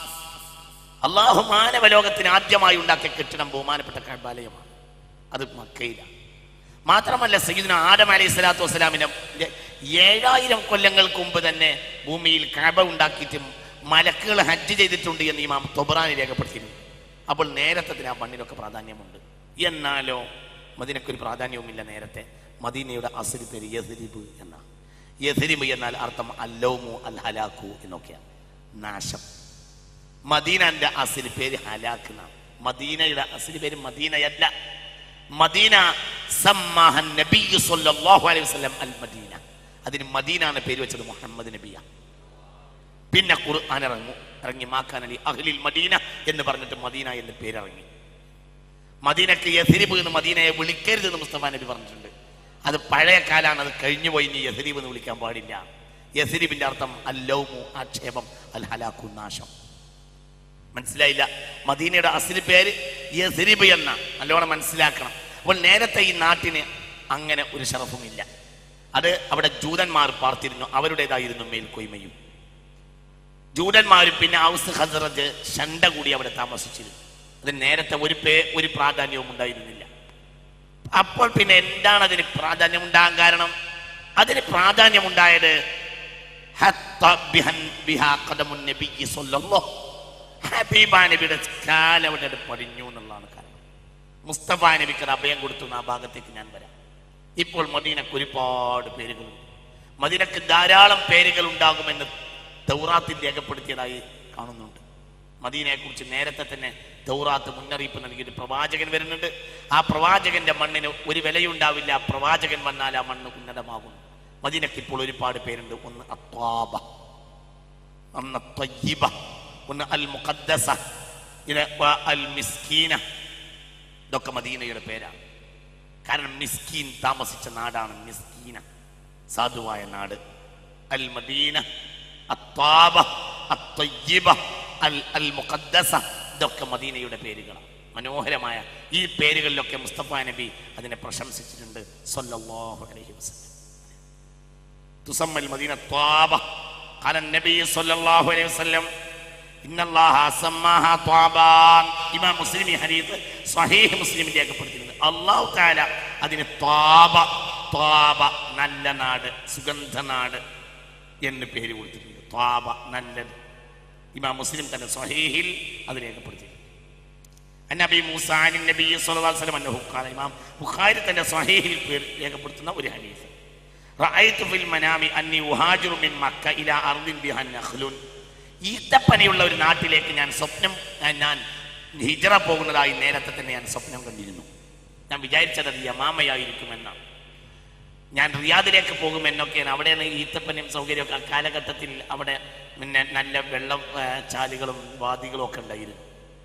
അള്ളാഹു മാനവലോകത്തിന് ആദ്യമായി ഉണ്ടാക്കിയ കെട്ടിടം ബഹുമാനപ്പെട്ട കഅബാലയമാണ് അത് മക്കയിലാണ് മാത്രമല്ല സയ്യിദ്ന ആദം അലൈഹി സ്വലാത്തു വസ്സലാമിനെ ഏഴായിരം കൊല്ലങ്ങൾക്ക് മുമ്പ് തന്നെ ഭൂമിയിൽ കഅബ ഉണ്ടാക്കിയിട്ടും മലക്കുകൾ ഹജ്ജ് ചെയ്തിട്ടുണ്ട് എന്ന് ഇമാം തൊബറാനി രേഖപ്പെടുത്തിയിരുന്നു അപ്പോൾ നേരത്തെ ആ മണ്ണിനൊക്കെ പ്രാധാന്യമുണ്ട് എന്നാലോ മദീനക്കൊരു പ്രാധാന്യവുമില്ല നേരത്തെ മദീനയുടെ അസരി പേര് യഥരിബ് എന്ന യഥരിബ് എന്നാൽ അർത്ഥം അല്ലോമു അൽ ഹലാക്കു എന്നൊക്കെയാണ് നാശം മദീനന്റെ അസില് പേര് ഹലാക്ക് എന്നാണ് മദീനയുടെ അസില് പേര് മദീനയല്ല മദീന സമ്മാഹൻ നബി സല്ലല്ലാഹു അലൈഹി വസല്ലം അൽ മദീന അതിന് മദീന എന്ന പേര് വെച്ചത് മുഹമ്മദ് നബിയ പിന്നെ ഖുർആൻ ഇറങ്ങും ഇറങ്ങി മാക്കാൻ അലി അഹ്ലിൽ മദീന എന്ന് പറഞ്ഞിട്ട് മദീന എന്ന് പേരിറങ്ങി മദീനക്ക് യഥരിബ് എന്ന് മദീനയെ വിളിക്കരുത് എന്ന് മുസ്തഫ നബി പറഞ്ഞിട്ടുണ്ട് അത് പഴയ കാലാണ് അത് കഴിഞ്ഞു പോയി ഇനി യഥരിബ് എന്ന് വിളിക്കാൻ പാടില്ല യഥരിബിന്റെ അർത്ഥം അല്ലൗമു ആക്ഷേപം അൽ ഹലാക്കു നാശം മനസ്സിലായില്ല മദീനയുടെ അസിലി പേര് യസിരിബ് എന്ന നല്ലോണം മനസ്സിലാക്കണം അപ്പോൾ നേരത്തെ ഈ നാട്ടിന് അങ്ങനെ ഒരു ഷറഫുമില്ല അത് അവിടെ ജൂതന്മാർ പാർത്തിരുന്നു അവരുടേതായിരുന്നു മേൽക്കൊയ്മയും ജൂതന്മാരും പിന്നെ ഔസ് ഹസറജ് ഷണ്ട കൂടി അവിടെ താമസിച്ചിരുന്നു അത് നേരത്തെ ഒരു പേ ഒരു പ്രാധാന്യവും ഉണ്ടായിരുന്നില്ല അപ്പോൾ പിന്നെ എന്താണ് അതിന് പ്രാധാന്യം ഉണ്ടാകാൻ കാരണം അതിന് പ്രാധാന്യം ഉണ്ടായത് ഹത്ത ബിഹൻ ബിഹാ ഖദമുൻ നബിയ്യി സ്വല്ലല്ലാഹു ഹബീബ നബിയുടെ കാൽ അവിടെ പടിഞ്ഞു എന്നുള്ളതാണ് കാരണം മുസ്തഫ നബിക്ക് അത് അഭയം കൊടുത്തു എന്ന് ആ ഭാഗത്തേക്ക് ഞാൻ വരാം ഇപ്പോൾ മദീനക്ക് ഒരുപാട് പേരുകളുണ്ട് മദീനക്ക് ധാരാളം പേരുകൾ ഉണ്ടാകുമെന്ന് തൗറാത്തിൽ രേഖപ്പെടുത്തിയതായി കാണുന്നുണ്ട് മദീനയെക്കുറിച്ച് നേരത്തെ തന്നെ തൗറാത്ത് മുന്നറിയിപ്പ് നൽകിയിട്ട് പ്രവാചകൻ വരുന്നുണ്ട് ആ പ്രവാചകന്റെ മണ്ണിന് ഒരു വിലയുണ്ടാവില്ല ആ പ്രവാചകൻ വന്നാൽ ആ മണ്ണ് ഉന്നതമാകും മദീനക്ക് ഇപ്പോൾ ഒരുപാട് പേരുണ്ട് ഒന്ന് അത്വാബ ഒന്ന് ത്വയ്യിബ ഒന്ന് അൽ മുഖദ്ദസ ഇത് വ അൽ മിസ്കീന ഇതൊക്കെ മദീനയുടെ പേരാണ് കാരണം മിസ്കീൻ താമസിച്ച നാടാണ് മിസ്കീന സാധുവായ നാട് അൽ മദീന അത്വാബ അത്വയ്യിബ അൽ അൽ മുഖദ്ദസ ഇതൊക്കെ മദീനയുടെ പേരുകളാണ് മനോഹരമായ ഈ പേരുകളിലൊക്കെ മുസ്തഫ നബി അതിനെ പ്രശംസിച്ചിട്ടുണ്ട് സല്ലല്ലാഹു അലൈഹി വസല്ലം തുസമ്മൽ മദീന ത്വാബ قال النبي صلى الله عليه وسلم إن الله سماها طابا ഇമാം മുസ്ലിം ഈ ഹദീസ് സ്വഹീഹ് മുസ്ലിമിൽ രേഖപ്പെടുത്തിയിട്ടുണ്ട് അള്ളാഹു താല അതിന് ത്വാബ ത്വാബ നല്ല നാട് സുഗന്ധ നാട് എന്ന് പേര് കൊടുത്തിട്ടുണ്ട് ത്വാബ നല്ലത് ഇമാം മുസ്ലിം തന്നെ സ്വഹീഹിൽ അത് രേഖപ്പെടുത്തിയിട്ടുണ്ട് അന്നബി മൂസാൻ നബി സല്ലല്ലാഹു അലൈഹി വസല്ലം അന്നഹു ഖാല ഇമാം ബുഖാരി തന്റെ സ്വഹീഹിൽ പേര് രേഖപ്പെടുത്തുന്ന ഒരു ഹദീസ് റഅയ്തു ഫിൽ മനാമി അന്നി ഉഹാജിറു മിൻ മക്ക ഇലാ അർദിൻ ബിഹാ നഖ്ലുൻ ഈത്തപ്പനയുള്ള ഒരു നാട്ടിലേക്ക് ഞാൻ സ്വപ്നം ഞാൻ- ഞാൻ ഹിജറ പോകുന്നതായി നേരത്തെ തന്നെ ഞാൻ സ്വപ്നം കണ്ടിരുന്നു ഞാൻ വിചാരിച്ചത് അത് യമാമയായിരിക്കുമെന്നാണ് ഞാൻ റിയാദിലേക്ക് പോകും എന്നൊക്കെയാണ് അവിടെയാണ് ഈത്തപ്പനും സൗകര്യമൊക്കെ ആ കാലഘട്ടത്തിൽ അവിടെ പിന്നെ നല്ല വെള്ളം ആ, ചാലുകളും വാദികളും ഒക്കെ ഉണ്ടായിരുന്നു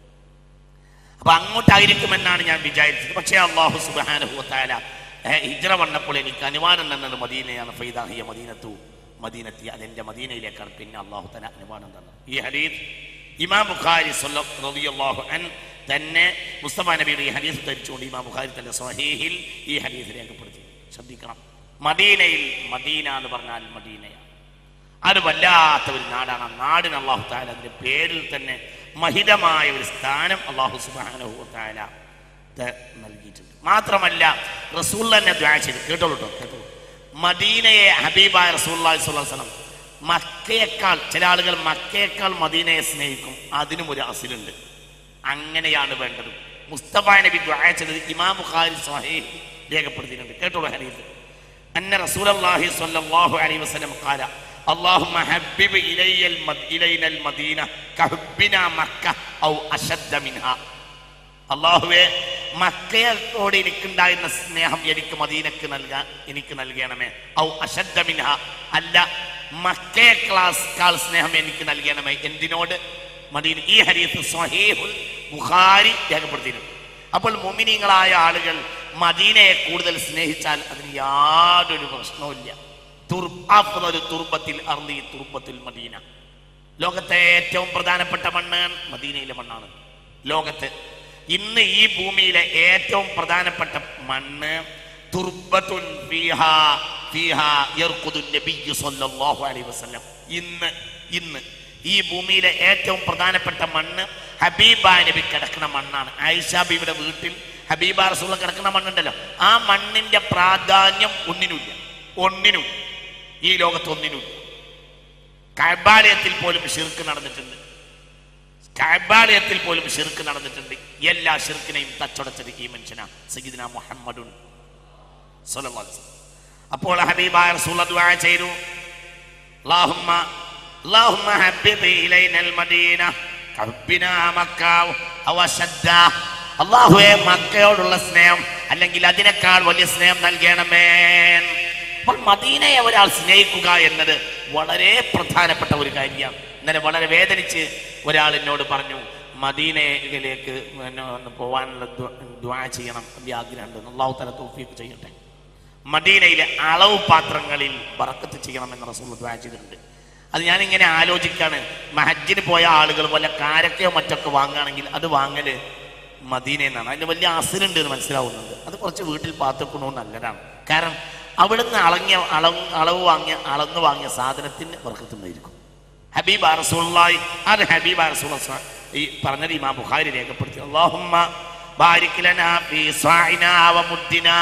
അപ്പൊ അങ്ങോട്ടായിരിക്കുമെന്നാണ് ഞാൻ വിചാരിച്ചത് പക്ഷേ അള്ളാഹു സുബാനുഭവത്തായ ഹിജ്ര വന്നപ്പോൾ എനിക്ക് അനുമാനം തന്നത് മദീനയാണ് ഫൈദാഹിയ മദീനത്തു മദീനത്തി അതെന്റെ മദീനയിലേക്കാണ് പിന്നെ അള്ളാഹു തല അനുമാനം തന്നത് ഈ ഹരീത് ഇമാം ബുഖാരി റളിയല്ലാഹു അൻ തന്നെ മുസ്തഫ നബിയുടെ ഈ ഹദീസ് ധരിച്ചുകൊണ്ട് ഇമാം ബുഖാരി തന്റെ സ്വഹീഹിൽ ഈ ഹദീസ് രേഖപ്പെടുത്തി ശ്രദ്ധിക്കണം മദീനയിൽ മദീന എന്ന് പറഞ്ഞാൽ മദീനയാണ് അത് വല്ലാത്ത ഒരു നാടാണ് ആ നാടിന് അള്ളാഹു താല അതിന്റെ പേരിൽ തന്നെ മഹിതമായ ഒരു സ്ഥാനം അള്ളാഹു സുബാനഹു താല നൽകിയിട്ടുണ്ട് മാത്രമല്ല റസൂൽ തന്നെ ദ്വാ ചെയ്ത് കേട്ടോളൂ കേട്ടോ കേട്ടോളൂ മദീനയെ ഹബീബായ റസൂല്ലാഹി സ്വല്ലല്ലാഹു അലൈഹി വസല്ലം മക്കയേക്കാൾ ചില ആളുകൾ മക്കയേക്കാൾ മദീനയെ സ്നേഹിക്കും അതിനും ഒരു അസിലുണ്ട് അങ്ങനെയാണ് വേണ്ടത് മുസ്തഫ നബി ദ്വാ ചെയ്തത് ഇമാം ബുഖാരി സ്വഹീഹ് രേഖപ്പെടുത്തിയിട്ടുണ്ട് കേട്ടോളൂ ഹരീത് أن رسول الله صلى الله عليه وسلم قال اللهم حبب إلي المد... إلينا المدينة كحبنا مكة أو أشد منها അള്ളാഹുവെ മക്കയോട് എനിക്കുണ്ടായിരുന്ന സ്നേഹം എനിക്ക് മദീനക്ക് നൽകാൻ എനിക്ക് നൽകണമേ ഔ അശദ്ദ മിൻഹ അല്ല മക്കയെ ക്ലാസ് കാൾ സ്നേഹം എനിക്ക് നൽകണമേ എന്തിനോട് മദീന ഈ ഹരീഫ് സ്വഹീഹുൽ ബുഖാരി രേഖപ്പെടുത്തിയിരുന്നു അപ്പോൾ മുമിനിങ്ങളായ ആളുകൾ മദീനയെ കൂടുതൽ സ്നേഹിച്ചാൽ അതിന് യാതൊരു പ്രശ്നവുമില്ല തുർബത്തിൽ തുർബത്തിൽ അർലി തുർബത്തിൽ മദീന ലോകത്തെ ഏറ്റവും പ്രധാനപ്പെട്ട മണ്ണ് മദീനയിലെ മണ്ണാണ് ലോകത്ത് ഇന്ന് ഈ ഭൂമിയിലെ ഏറ്റവും പ്രധാനപ്പെട്ട മണ്ണ് തുർബത്തുൻ ഫീഹാ ഫീഹാ യർഖുദു നബിയ്യു സ്വല്ലല്ലാഹു അലൈഹി വസല്ലം ഇന്ന് ഇന്ന് ഈ ഭൂമിയിലെ ഏറ്റവും പ്രധാനപ്പെട്ട മണ്ണ് ഹബീബ നബി കിടക്കുന്ന മണ്ണാണ് ആയിഷ ബീബിയുടെ വീട്ടിൽ ഹബീബ റസൂള്ള കിടക്കുന്ന മണ്ണുണ്ടല്ലോ ആ മണ്ണിന്റെ പ്രാധാന്യം ഒന്നിനുമില്ല ഒന്നിനും ഈ ലോകത്ത് ഒന്നിനുമില്ല കൈബാലയത്തിൽ പോലും ഷിർക്ക് നടന്നിട്ടുണ്ട് കൈബാലയത്തിൽ പോലും ഷിർക്ക് നടന്നിട്ടുണ്ട് എല്ലാ ഷിർക്കിനെയും തച്ചടച്ചത് ഈ മനുഷ്യനാ സയ്യിദ്ന മുഹമ്മദുൻ സ്വല്ലല്ലാഹു അലൈഹി വസല്ലം. അപ്പോൾ ഹബീബായ റസൂൽ ദുആ ചെയ്തു اللهم اللهم حبب إلينا المدينة كحبنا مكة أو أشد അള്ളാഹുവെ മക്കയോടുള്ള സ്നേഹം അല്ലെങ്കിൽ അതിനേക്കാൾ വലിയ സ്നേഹം നൽകണമേ അപ്പോൾ മദീനയെ ഒരാൾ സ്നേഹിക്കുക എന്നത് വളരെ പ്രധാനപ്പെട്ട ഒരു കാര്യമാണ് ഇന്നലെ വളരെ വേദനിച്ച് ഒരാൾ എന്നോട് പറഞ്ഞു മദീനയിലേക്ക് പിന്നെ ഒന്ന് പോകാനുള്ള ദ്വ- ദ്വാ ചെയ്യണം വലിയ ആഗ്രഹമുണ്ട് അള്ളാഹു തല തോഫിയൊക്കെ ചെയ്യട്ടെ മദീനയിലെ അളവ് പാത്രങ്ങളിൽ ബറക്കത്ത് ചെയ്യണമെന്ന് റസൂൽ ദ്വാ ചെയ്തിട്ടുണ്ട് അത് ഞാനിങ്ങനെ ആലോചിക്കാണ് മഹജ്ജിന് പോയ ആളുകൾ വല്ല കാരക്കയോ മറ്റൊക്കെ വാങ്ങുകയാണെങ്കിൽ അത് വാങ്ങല് മദീനയിൽ നിന്നാണ് അതിന് വലിയ അസിലുണ്ട് എന്ന് മനസ്സിലാവുന്നുണ്ട് അത് കുറച്ച് വീട്ടിൽ പാത്രക്കൊണ്ടുപോകുന്നത് നല്ലതാണ് കാരണം അവിടുന്ന് അളങ്ങിയ അളവ് അളവ് വാങ്ങിയ അളന്ന് വാങ്ങിയ സാധനത്തിന് ബർക്കത്തുണ്ടായിരിക്കും ഹബീബ് റസൂലുള്ളാഹി അത് ഹബീബ് റസൂൽ ഈ പറഞ്ഞത് ഇമാം ബുഖാരി രേഖപ്പെടുത്തി അല്ലാഹുമ്മ ബാരിക് ലനാ ഫീ സാഇനാ വ മുദ്ദിനാ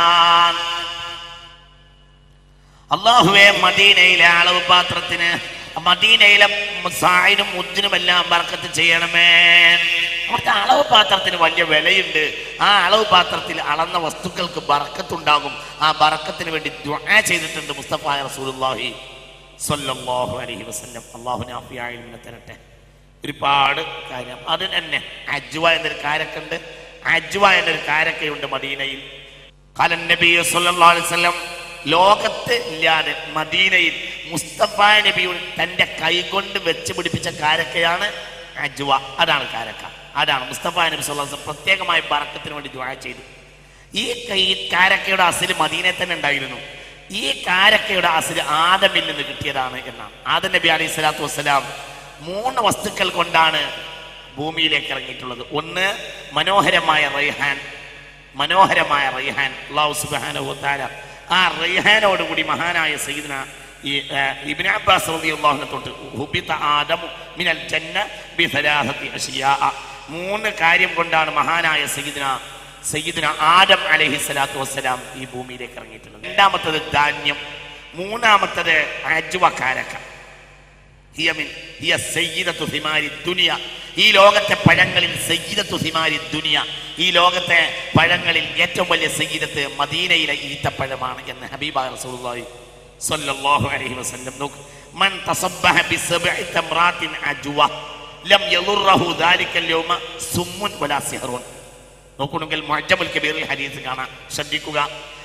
അള്ളാഹുവെ മദീനയിലെ അളവ് പാത്രത്തിന് മദീനയിലെ സായിനും മുദ്ദിനും എല്ലാം ബർക്കത്ത് ചെയ്യണമേ അവിടുത്തെ അളവ് പാത്രത്തിന് വലിയ വിലയുണ്ട് ആ അളവ് പാത്രത്തിൽ അളന്ന വസ്തുക്കൾക്ക് ബർക്കത്തുണ്ടാകും ആ ബർക്കത്തിന് വേണ്ടി ദുആ ചെയ്തിട്ടുണ്ട് മുസ്തഫ റസൂലുള്ളാഹി സ്വല്ലല്ലാഹു അലൈഹി വസല്ലം അള്ളാഹു നാഫിയായി തരട്ടെ ഒരുപാട് കാര്യം അത് തന്നെ അജ്വ എന്നൊരു കാരക്കുണ്ട് അജ്വ എന്നൊരു കാരക്കയുണ്ട് മദീനയിൽ കാലൻ നബി സല്ലല്ലാഹു അലൈഹി വസല്ലം ലോകത്ത് ഇല്ലാതെ മദീനയിൽ മുസ്തഫ നബിയുടെ തന്റെ കൈകൊണ്ട് വെച്ച് പിടിപ്പിച്ച കാരക്കയാണ് അജ്വ അതാണ് കാരക്ക അതാണ് മുസ്തഫ നബി സല്ലല്ലാഹു അലൈഹി വസല്ലം പ്രത്യേകമായി ബറക്കത്തിന് വേണ്ടി ദുആ ചെയ്തു ഈ കൈ കാരക്കയുടെ അസില് മദീനയിൽ തന്നെ ഉണ്ടായിരുന്നു ഈ കാരക്കയുടെ അസില് ആദമിൽ നിന്ന് കിട്ടിയതാണ് എന്നാണ് ആദം നബി അലൈഹി സ്വലാത്തു വസ്സലാം മൂന്ന് വസ്തുക്കൾ കൊണ്ടാണ് ഭൂമിയിലേക്ക് ഇറങ്ങിയിട്ടുള്ളത് ഒന്ന് മനോഹരമായ റൈഹാൻ മനോഹരമായ റൈഹാൻ അള്ളാഹു സുബ്ഹാനഹു വ തആല ആ റൈഹാനോട് കൂടി മഹാനായ സയ്യിദ്ന ഈ ആ, ഇബ്നു അബ്ബാസ് റളിയല്ലാഹു അൻഹു തൊട്ട് ഹുബിത ആദമു മിനൽ ജന്ന ബി സലാസത്തി അഷിയാ മൂന്ന് കാര്യം കൊണ്ടാണ് മഹാനായ സയ്യിദ്ന സയ്യിദ്ന ആദം അലൈഹി സ്വലാത്തു വസ്സലാം ഈ ഭൂമിയിലേക്ക് ഇറങ്ങിയിട്ടുള്ളത് രണ്ടാമത്തത് ധാന്യം മൂന്നാമത്തത് അജ്വ കാരക്ക ഹിയ മിൻ ഹിയ സയ്യിദത്തു ഹിമാരി ദുനിയ ഈ ലോകത്തെ പഴങ്ങളിൽ സയ്യിദത്തു ഹിമാരി ദുനിയ ഈ ലോകത്തെ പഴങ്ങളിൽ ഏറ്റവും വലിയ സയ്യിദത്ത് മദീനയിലെ ഈത്തപ്പഴമാണ് എന്ന് ഹബീബ റസൂലുള്ളാഹി സ്വല്ലല്ലാഹു അലൈഹി വസല്ലം നോക്ക് മൻ തസബ്ബഹ ബിസബ്ഇ തംറാത്തിൻ അജ്വ ലം യളുറഹു ദാലിക اليوم സുമ്മുൻ വലാ സിഹ്റുൻ നോക്കുണെങ്കിൽ മുഅജ്ജമുൽ കബീറിൽ ഹദീസ് കാണാം ശ്രദ്ധിക്കുക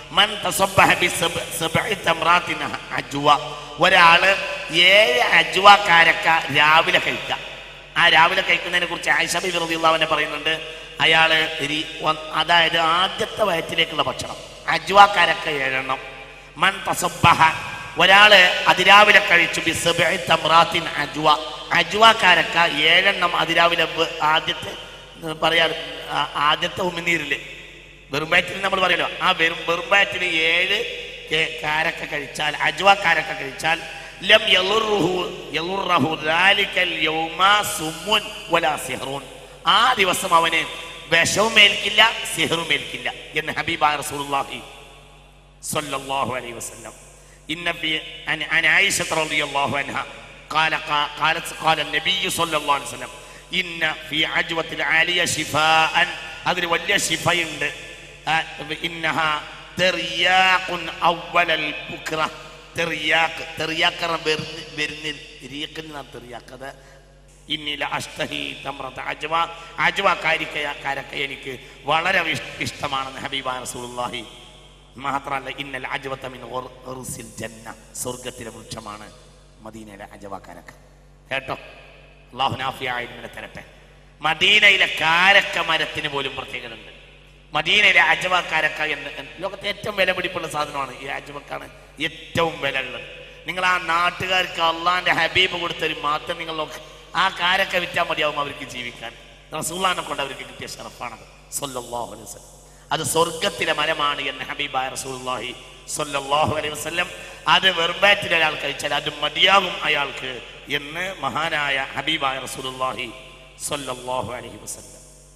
മൻ തസബ്ബഹ ബിസബ- സബ്ഇ തംറാത്തിൻ അജ്വ ഒരാള് ഏഴ് അജ്വ കാരക്ക രാവിലെ കഴിക്കുക ആ രാവിലെ കഴിക്കുന്നതിനെ കുറിച്ച് ആയിഷബി വിറുദിള്ളവനെ പറയുന്നുണ്ട് അയാള് രി- ഒ- അതായത് ആദ്യത്തെ വയറ്റിലേക്കുള്ള ഭക്ഷണം അജ്വാക്കാരൊക്കെ ഏഴെണ്ണം മൻ തസബ്ബഹ ഒരാള് അതിരാവിലെ കഴിച്ചു ബിസബഇ തംറാത്തിൻ അജ്വ അജ്വാക്കാരക്ക ഏഴെണ്ണം അതിരാവിലെ വ- ആദ്യത്തെ ഉം, പറയാ ആ, ആദ്യത്തെ ഉമിനീരില് വെറും വയറ്റിൽ നമ്മൾ പറയല്ലോ ആ വെറും വെറും വയറ്റിൽ ഏഴ് കേ- കാരക്ക കഴിച്ചാൽ അജ്വാക്കാരക്ക കഴിച്ചാൽ ലം യളുറുഹു യളുറഹു ദാലിക്കൽ യൗമ സുമ്മുൻ വലാ സിഹ്റുൻ ആ ദിവസം അവന് വിഷവും ഏൽക്കില്ല സിഹറും ഏൽക്കില്ല എന്ന് ഹബീബ റസൂലുള്ളാഹി സ്വല്ലല്ലാഹു അലൈഹി വസല്ലം ഇന്ന ഫി അൻ അൻ ആയിഷ റളിയല്ലാഹു അൻഹ قال قالت قال النبي صلى الله عليه وسلم ഇന്ന ഫി അജ്വത്തിൽ ആലിയ ശിഫാഅൻ അതിന് വലിയ ശിഫയുണ്ട് ആ, ഇന്നഹ തെറിയാഖുൻ അവ്വലൽ ബുക്ര തെറിയാക്ക് തെറിയാക്കറ വരുന്ന വരുന്ന രീക്കുന്ന തെറിയാക്കത് ഇന്നില അഷ്ടഹി തമ്രത അജ്വ അജ്വ കാരിക്ക കാരക്ക എനിക്ക് വളരെ ഇഷ്- ഇഷ്ടമാണെന്ന് ഹബീബ റസൂലുള്ളാഹി മാത്രമല്ല ഇന്നൽ അജ്വത്ത മിൻ ഉർ- ഉർസിൽ ജന്ന സ്വർഗത്തിലെ വൃക്ഷമാണ് മദീനയിലെ അജവ കാരക്ക കേട്ടോ അള്ളാഹു നാഫിയായി തരട്ടെ മദീനയിലെ കാരക്ക മരത്തിന് പോലും പ്രത്യേകത ഉണ്ട് മദീനയിലെ അജവക്കാരക്ക എന്ന് എന്ന് ലോകത്തെ ഏറ്റവും വില പിടിപ്പുള്ള സാധനമാണ് ഈ അജവക്കാണ് ഏറ്റവും വില ഉള്ളത് നിങ്ങൾ ആ നാട്ടുകാർക്ക് അള്ളാന്റെ ഹബീബ് കൊടുത്തൊരു മാറ്റം നിങ്ങൾ നോക്ക് ആ കാരക്ക വിറ്റാൽ മതിയാവും അവർക്ക് ജീവിക്കാൻ റസൂലാനെ കൊണ്ട് അവർക്ക് കിട്ടിയ ഷറഫാണത് സല്ലല്ലാഹു അലൈഹി വസല്ലം അത് സ്വർഗത്തിലെ മരമാണ് എന്ന് ഹബീബായ റസൂലുള്ളാഹി സല്ലല്ലാഹു അലൈഹി വസല്ലം അത് വെറുമ്പാറ്റിൽ ഒരാൾ കഴിച്ചാൽ അത് മതിയാകും അയാൾക്ക് എന്ന് മഹാനായ ഹബീബായ റസൂലുള്ളാഹി സല്ലല്ലാഹു അലൈഹി വസല്ലം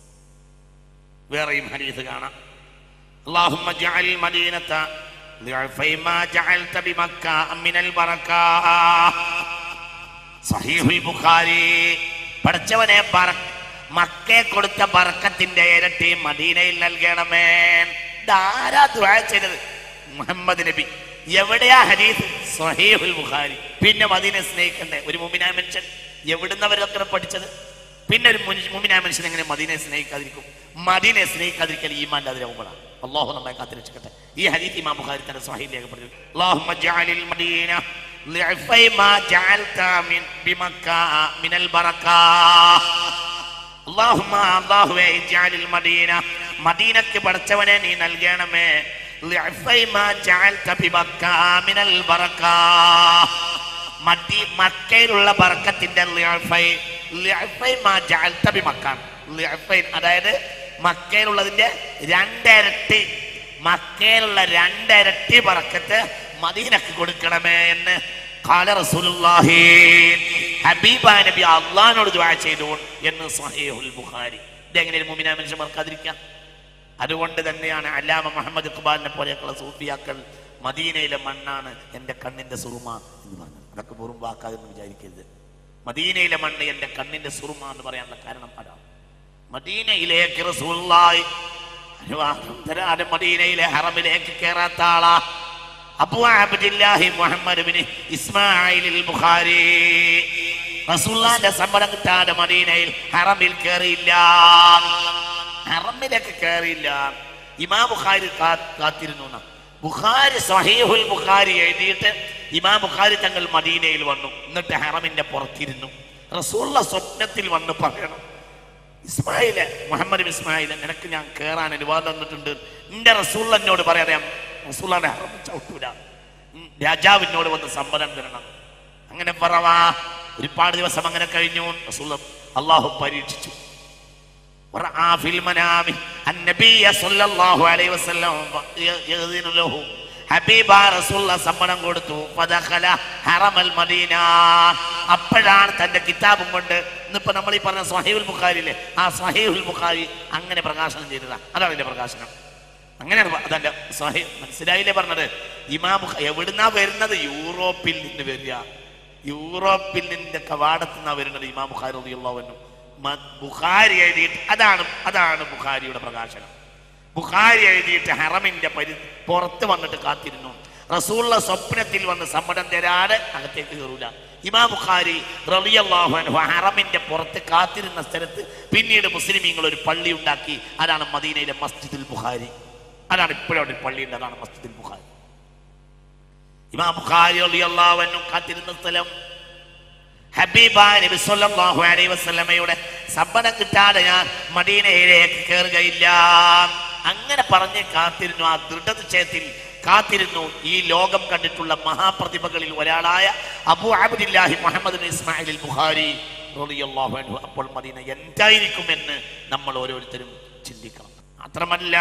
വേറെയും ഹരീത് കാണാം اللهم اجعل المدينة ضعفي ما جعلت بمكة من البركة صحيح البخاري പഠിച്ചവനെ പറ മക്കയെ കൊടുത്ത ബർക്കത്തിന്റെ ഇരട്ടി മദീനയിൽ നൽകണമേ ഇതാരാ ദുആ ചെയ്തത് മുഹമ്മദ് നബി എവിടെയാ ഹദീസ് സ്വഹീഹുൽ ബുഖാരി പിന്നെ മദീനെ സ്നേഹിക്കണ്ടേ ഒരു മുമിനായ മനുഷ്യൻ എവിടുന്നവരൊക്കെ പഠിച്ചത് പിന്നെ ഒരു മുനി- മുമിനായ മനുഷ്യൻ എങ്ങനെ മദീനെ സ്നേഹിക്കാതിരിക്കും മദീനെ സ്നേഹിക്കാതിരിക്കൽ ഈമാന്റെ അതിരാകുമ്പോഴാണ് അള്ളാഹു നമ്മെ കാത്തിരക്ഷിക്കട്ടെ ഈ ഹദീസ് ഇമാം ബുഖാരി തന്നെ സ്വഹീൽ രേഖപ്പെടുത്തി അല്ലാഹുമ്മ ജഅലിൽ മദീന ലിഅഫൈ മാ ജഅൽത മിൻ ബിമക്ക മിനൽ ബറകാ അല്ലാഹുമ്മ അല്ലാഹുവേ ഇജ്അലിൽ മദീന മദീനക്ക് പടച്ചവനെ നീ നൽകണമേ ലിഅഫൈ മാ ജഅൽത ബിമക്ക മിനൽ ബറകാ മദി മക്കയിലുള്ള ബർക്കത്തിന്റെ ലിഅഫൈ ലിഅഫൈ മാ ജഅൽത ബിമക്ക ലിഅഫൈൻ അതായത് മക്കയിലുള്ളതിന്റെ രണ്ടിരട്ടി മക്കയിലുള്ള രണ്ടിരട്ടി ബർക്കത്ത് മദീനക്ക് കൊടുക്കണമേ എന്ന് ഖാല റസൂലുള്ളാഹി ഹബീബ നബി അള്ളാഹിനോട് ദുആ ചെയ്തു എന്ന് സഹീഹുൽ ബുഖാരി ഇതെങ്ങനെ ഒരു മുഅ്മിനായ മനുഷ്യൻ മറക്കാതിരിക്കാം അതുകൊണ്ട് തന്നെയാണ് അല്ലാമ മുഹമ്മദ് ഇഖ്ബാലിനെ പോലെയൊക്കെയുള്ള സൂഫിയാക്കൾ മദീനയിലെ മണ്ണാണ് എൻ്റെ കണ്ണിന്റെ സുറുമ എന്ന് പറഞ്ഞത് അതൊക്കെ വെറും വാക്കാതെന്ന് വിചാരിക്കരുത് മദീനയിലെ മണ്ണ് എൻ്റെ കണ്ണിന്റെ സുറുമ എന്ന് പറയാനുള്ള കാരണം അതാണ് മദീനയിലേക്ക് റസൂലുള്ളാഹി അനുവാദം തരാതെ മദീനയിലെ ഹറമിലേക്ക് കയറാത്ത ആളാ Abu Abdillahi Muhammad bin Ismail Bukhari റസൂലുള്ളാഹിന്റെ സമ്മതം കിട്ടാതെ മദീനയിൽ ഹറമിൽ കയറിയില്ല ഹറമിലേക്ക് കയറിയില്ല ഇമാം ബുഖാരി കാ- കാത്തിരുന്നു എന്നാ. ബുഖാരി സഹീഹുൽ ബുഖാരി എഴുതിയിട്ട് ഇമാം ബുഖാരി തങ്ങൾ മദീനയിൽ വന്നു എന്നിട്ട് ഹറമിന്റെ പുറത്തിരുന്നു റസൂള്ള സ്വപ്നത്തിൽ വന്ന് പറയണം ഇസ്മായില് മുഹമ്മദ് ബിൻ ഇസ്മായിൽ നിനക്ക് ഞാൻ കയറാൻ അനുവാദം തന്നിട്ടുണ്ട് നിന്റെ റസൂൾ എന്നോട് പറയാം റസൂള്ളാനെ ഹറം ചവിട്ടൂല ഉം, രാജാവിനോട് വന്ന് സമ്മതം തരണം അങ്ങനെ പറവാ ഒരുപാട് ദിവസം അങ്ങനെ കഴിഞ്ഞു റസൂൽ അള്ളാഹു പരീക്ഷിച്ചു ورأى في المنام النبي صلى الله عليه وسلم يأذن له ഹബീബ റസൂള്ള സമ്മതം കൊടുത്തു ഫദഖല ഹറമൽ മദീന അപ്പോഴാണ് തന്റെ കിതാബും കൊണ്ട് ഇന്നിപ്പോ നമ്മൾ ഈ പറഞ്ഞ സ്വഹീബുൽ ബുഖാരിയിലെ ആ സ്വഹീബുൽ ബുഖാരി അങ്ങനെ പ്രകാശനം ചെയ്തതാ അതാണ് അതിന്റെ പ്രകാശനം അങ്ങനെയാണ് പ- അതല്ല സ്വഹീ മനസ്സിലായില്ലേ പറഞ്ഞത് ഇമാം ബുഖ- എവിടുന്നാ വരുന്നത് യൂറോപ്പിൽ നിന്ന് വരിക യൂറോപ്പിൽ നിന്റെ കവാടത്തിൽ നിന്നാ വരുന്നത് ഇമാം ബുഖാരി റളിയല്ലാഹു മ- ബുഖാരി എഴുതിയിട്ട് അതാണ് അതാണ് ബുഖാരിയുടെ പ്രകാശനം ബുഖാരി എഴുതിയിട്ട് ഹറമിന്റെ പരി പുറത്ത് വന്നിട്ട് കാത്തിരുന്നു റസൂള്ള സ്വപ്നത്തിൽ വന്ന് സമ്മതം തരാതെ അകത്തേക്ക് കയറൂല ഇമാം ബുഖാരി റളിയല്ലാഹു അൻഹു ഹറമിന്റെ പുറത്ത് കാത്തിരുന്ന സ്ഥലത്ത് പിന്നീട് മുസ്ലിമീങ്ങൾ ഒരു പള്ളി ഉണ്ടാക്കി അതാണ് മദീനയിലെ മസ്ജിദുൽ ബുഖാരി അതാണ് ഇപ്പോഴും അവിടെ ഒരു പള്ളിയുണ്ട് അതാണ് മസ്ജിദുൽ ബുഖാരി ഇമാം ബുഖാരി റളിയല്ലാഹു അൻഹു കാത്തിരുന്ന സ്ഥലം ഹബീബായ നബി സല്ലല്ലാഹു അലൈഹി വസല്ലമയുടെ സമ്മതം കിട്ടാതെ ഞാൻ മദീനയിലേക്ക് കയറുകയില്ല അങ്ങനെ പറഞ്ഞ് കാത്തിരുന്നു ആ ദൃഢനിശ്ചയത്തിൽ കാത്തിരുന്നു ഈ ലോകം കണ്ടിട്ടുള്ള മഹാപ്രതിഭകളിൽ ഒരാളായ Abu Abdillahi Muhammad bin Ismail Bukhari റളിയല്ലാഹു അൻഹു അപ്പോൾ മദീന എന്തായിരിക്കുമെന്ന് നമ്മൾ ഓരോരുത്തരും ചിന്തിക്കണം മാത്രമല്ല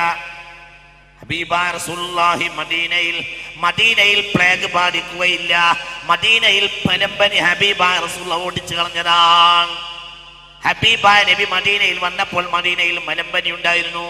ഹബീബായ റസൂലുള്ളാഹി മദീനയിൽ മദീനയിൽ പ്ലേഗ് ബാധിക്കുകയില്ല മദീനയിൽ പരമ്പനി ഹബീബായ റസൂള്ള ഓടിച്ചു കളഞ്ഞതാണ് ഹബീബായ നബി മദീനയിൽ വന്നപ്പോൾ മദീനയിൽ മലമ്പനി ഉണ്ടായിരുന്നു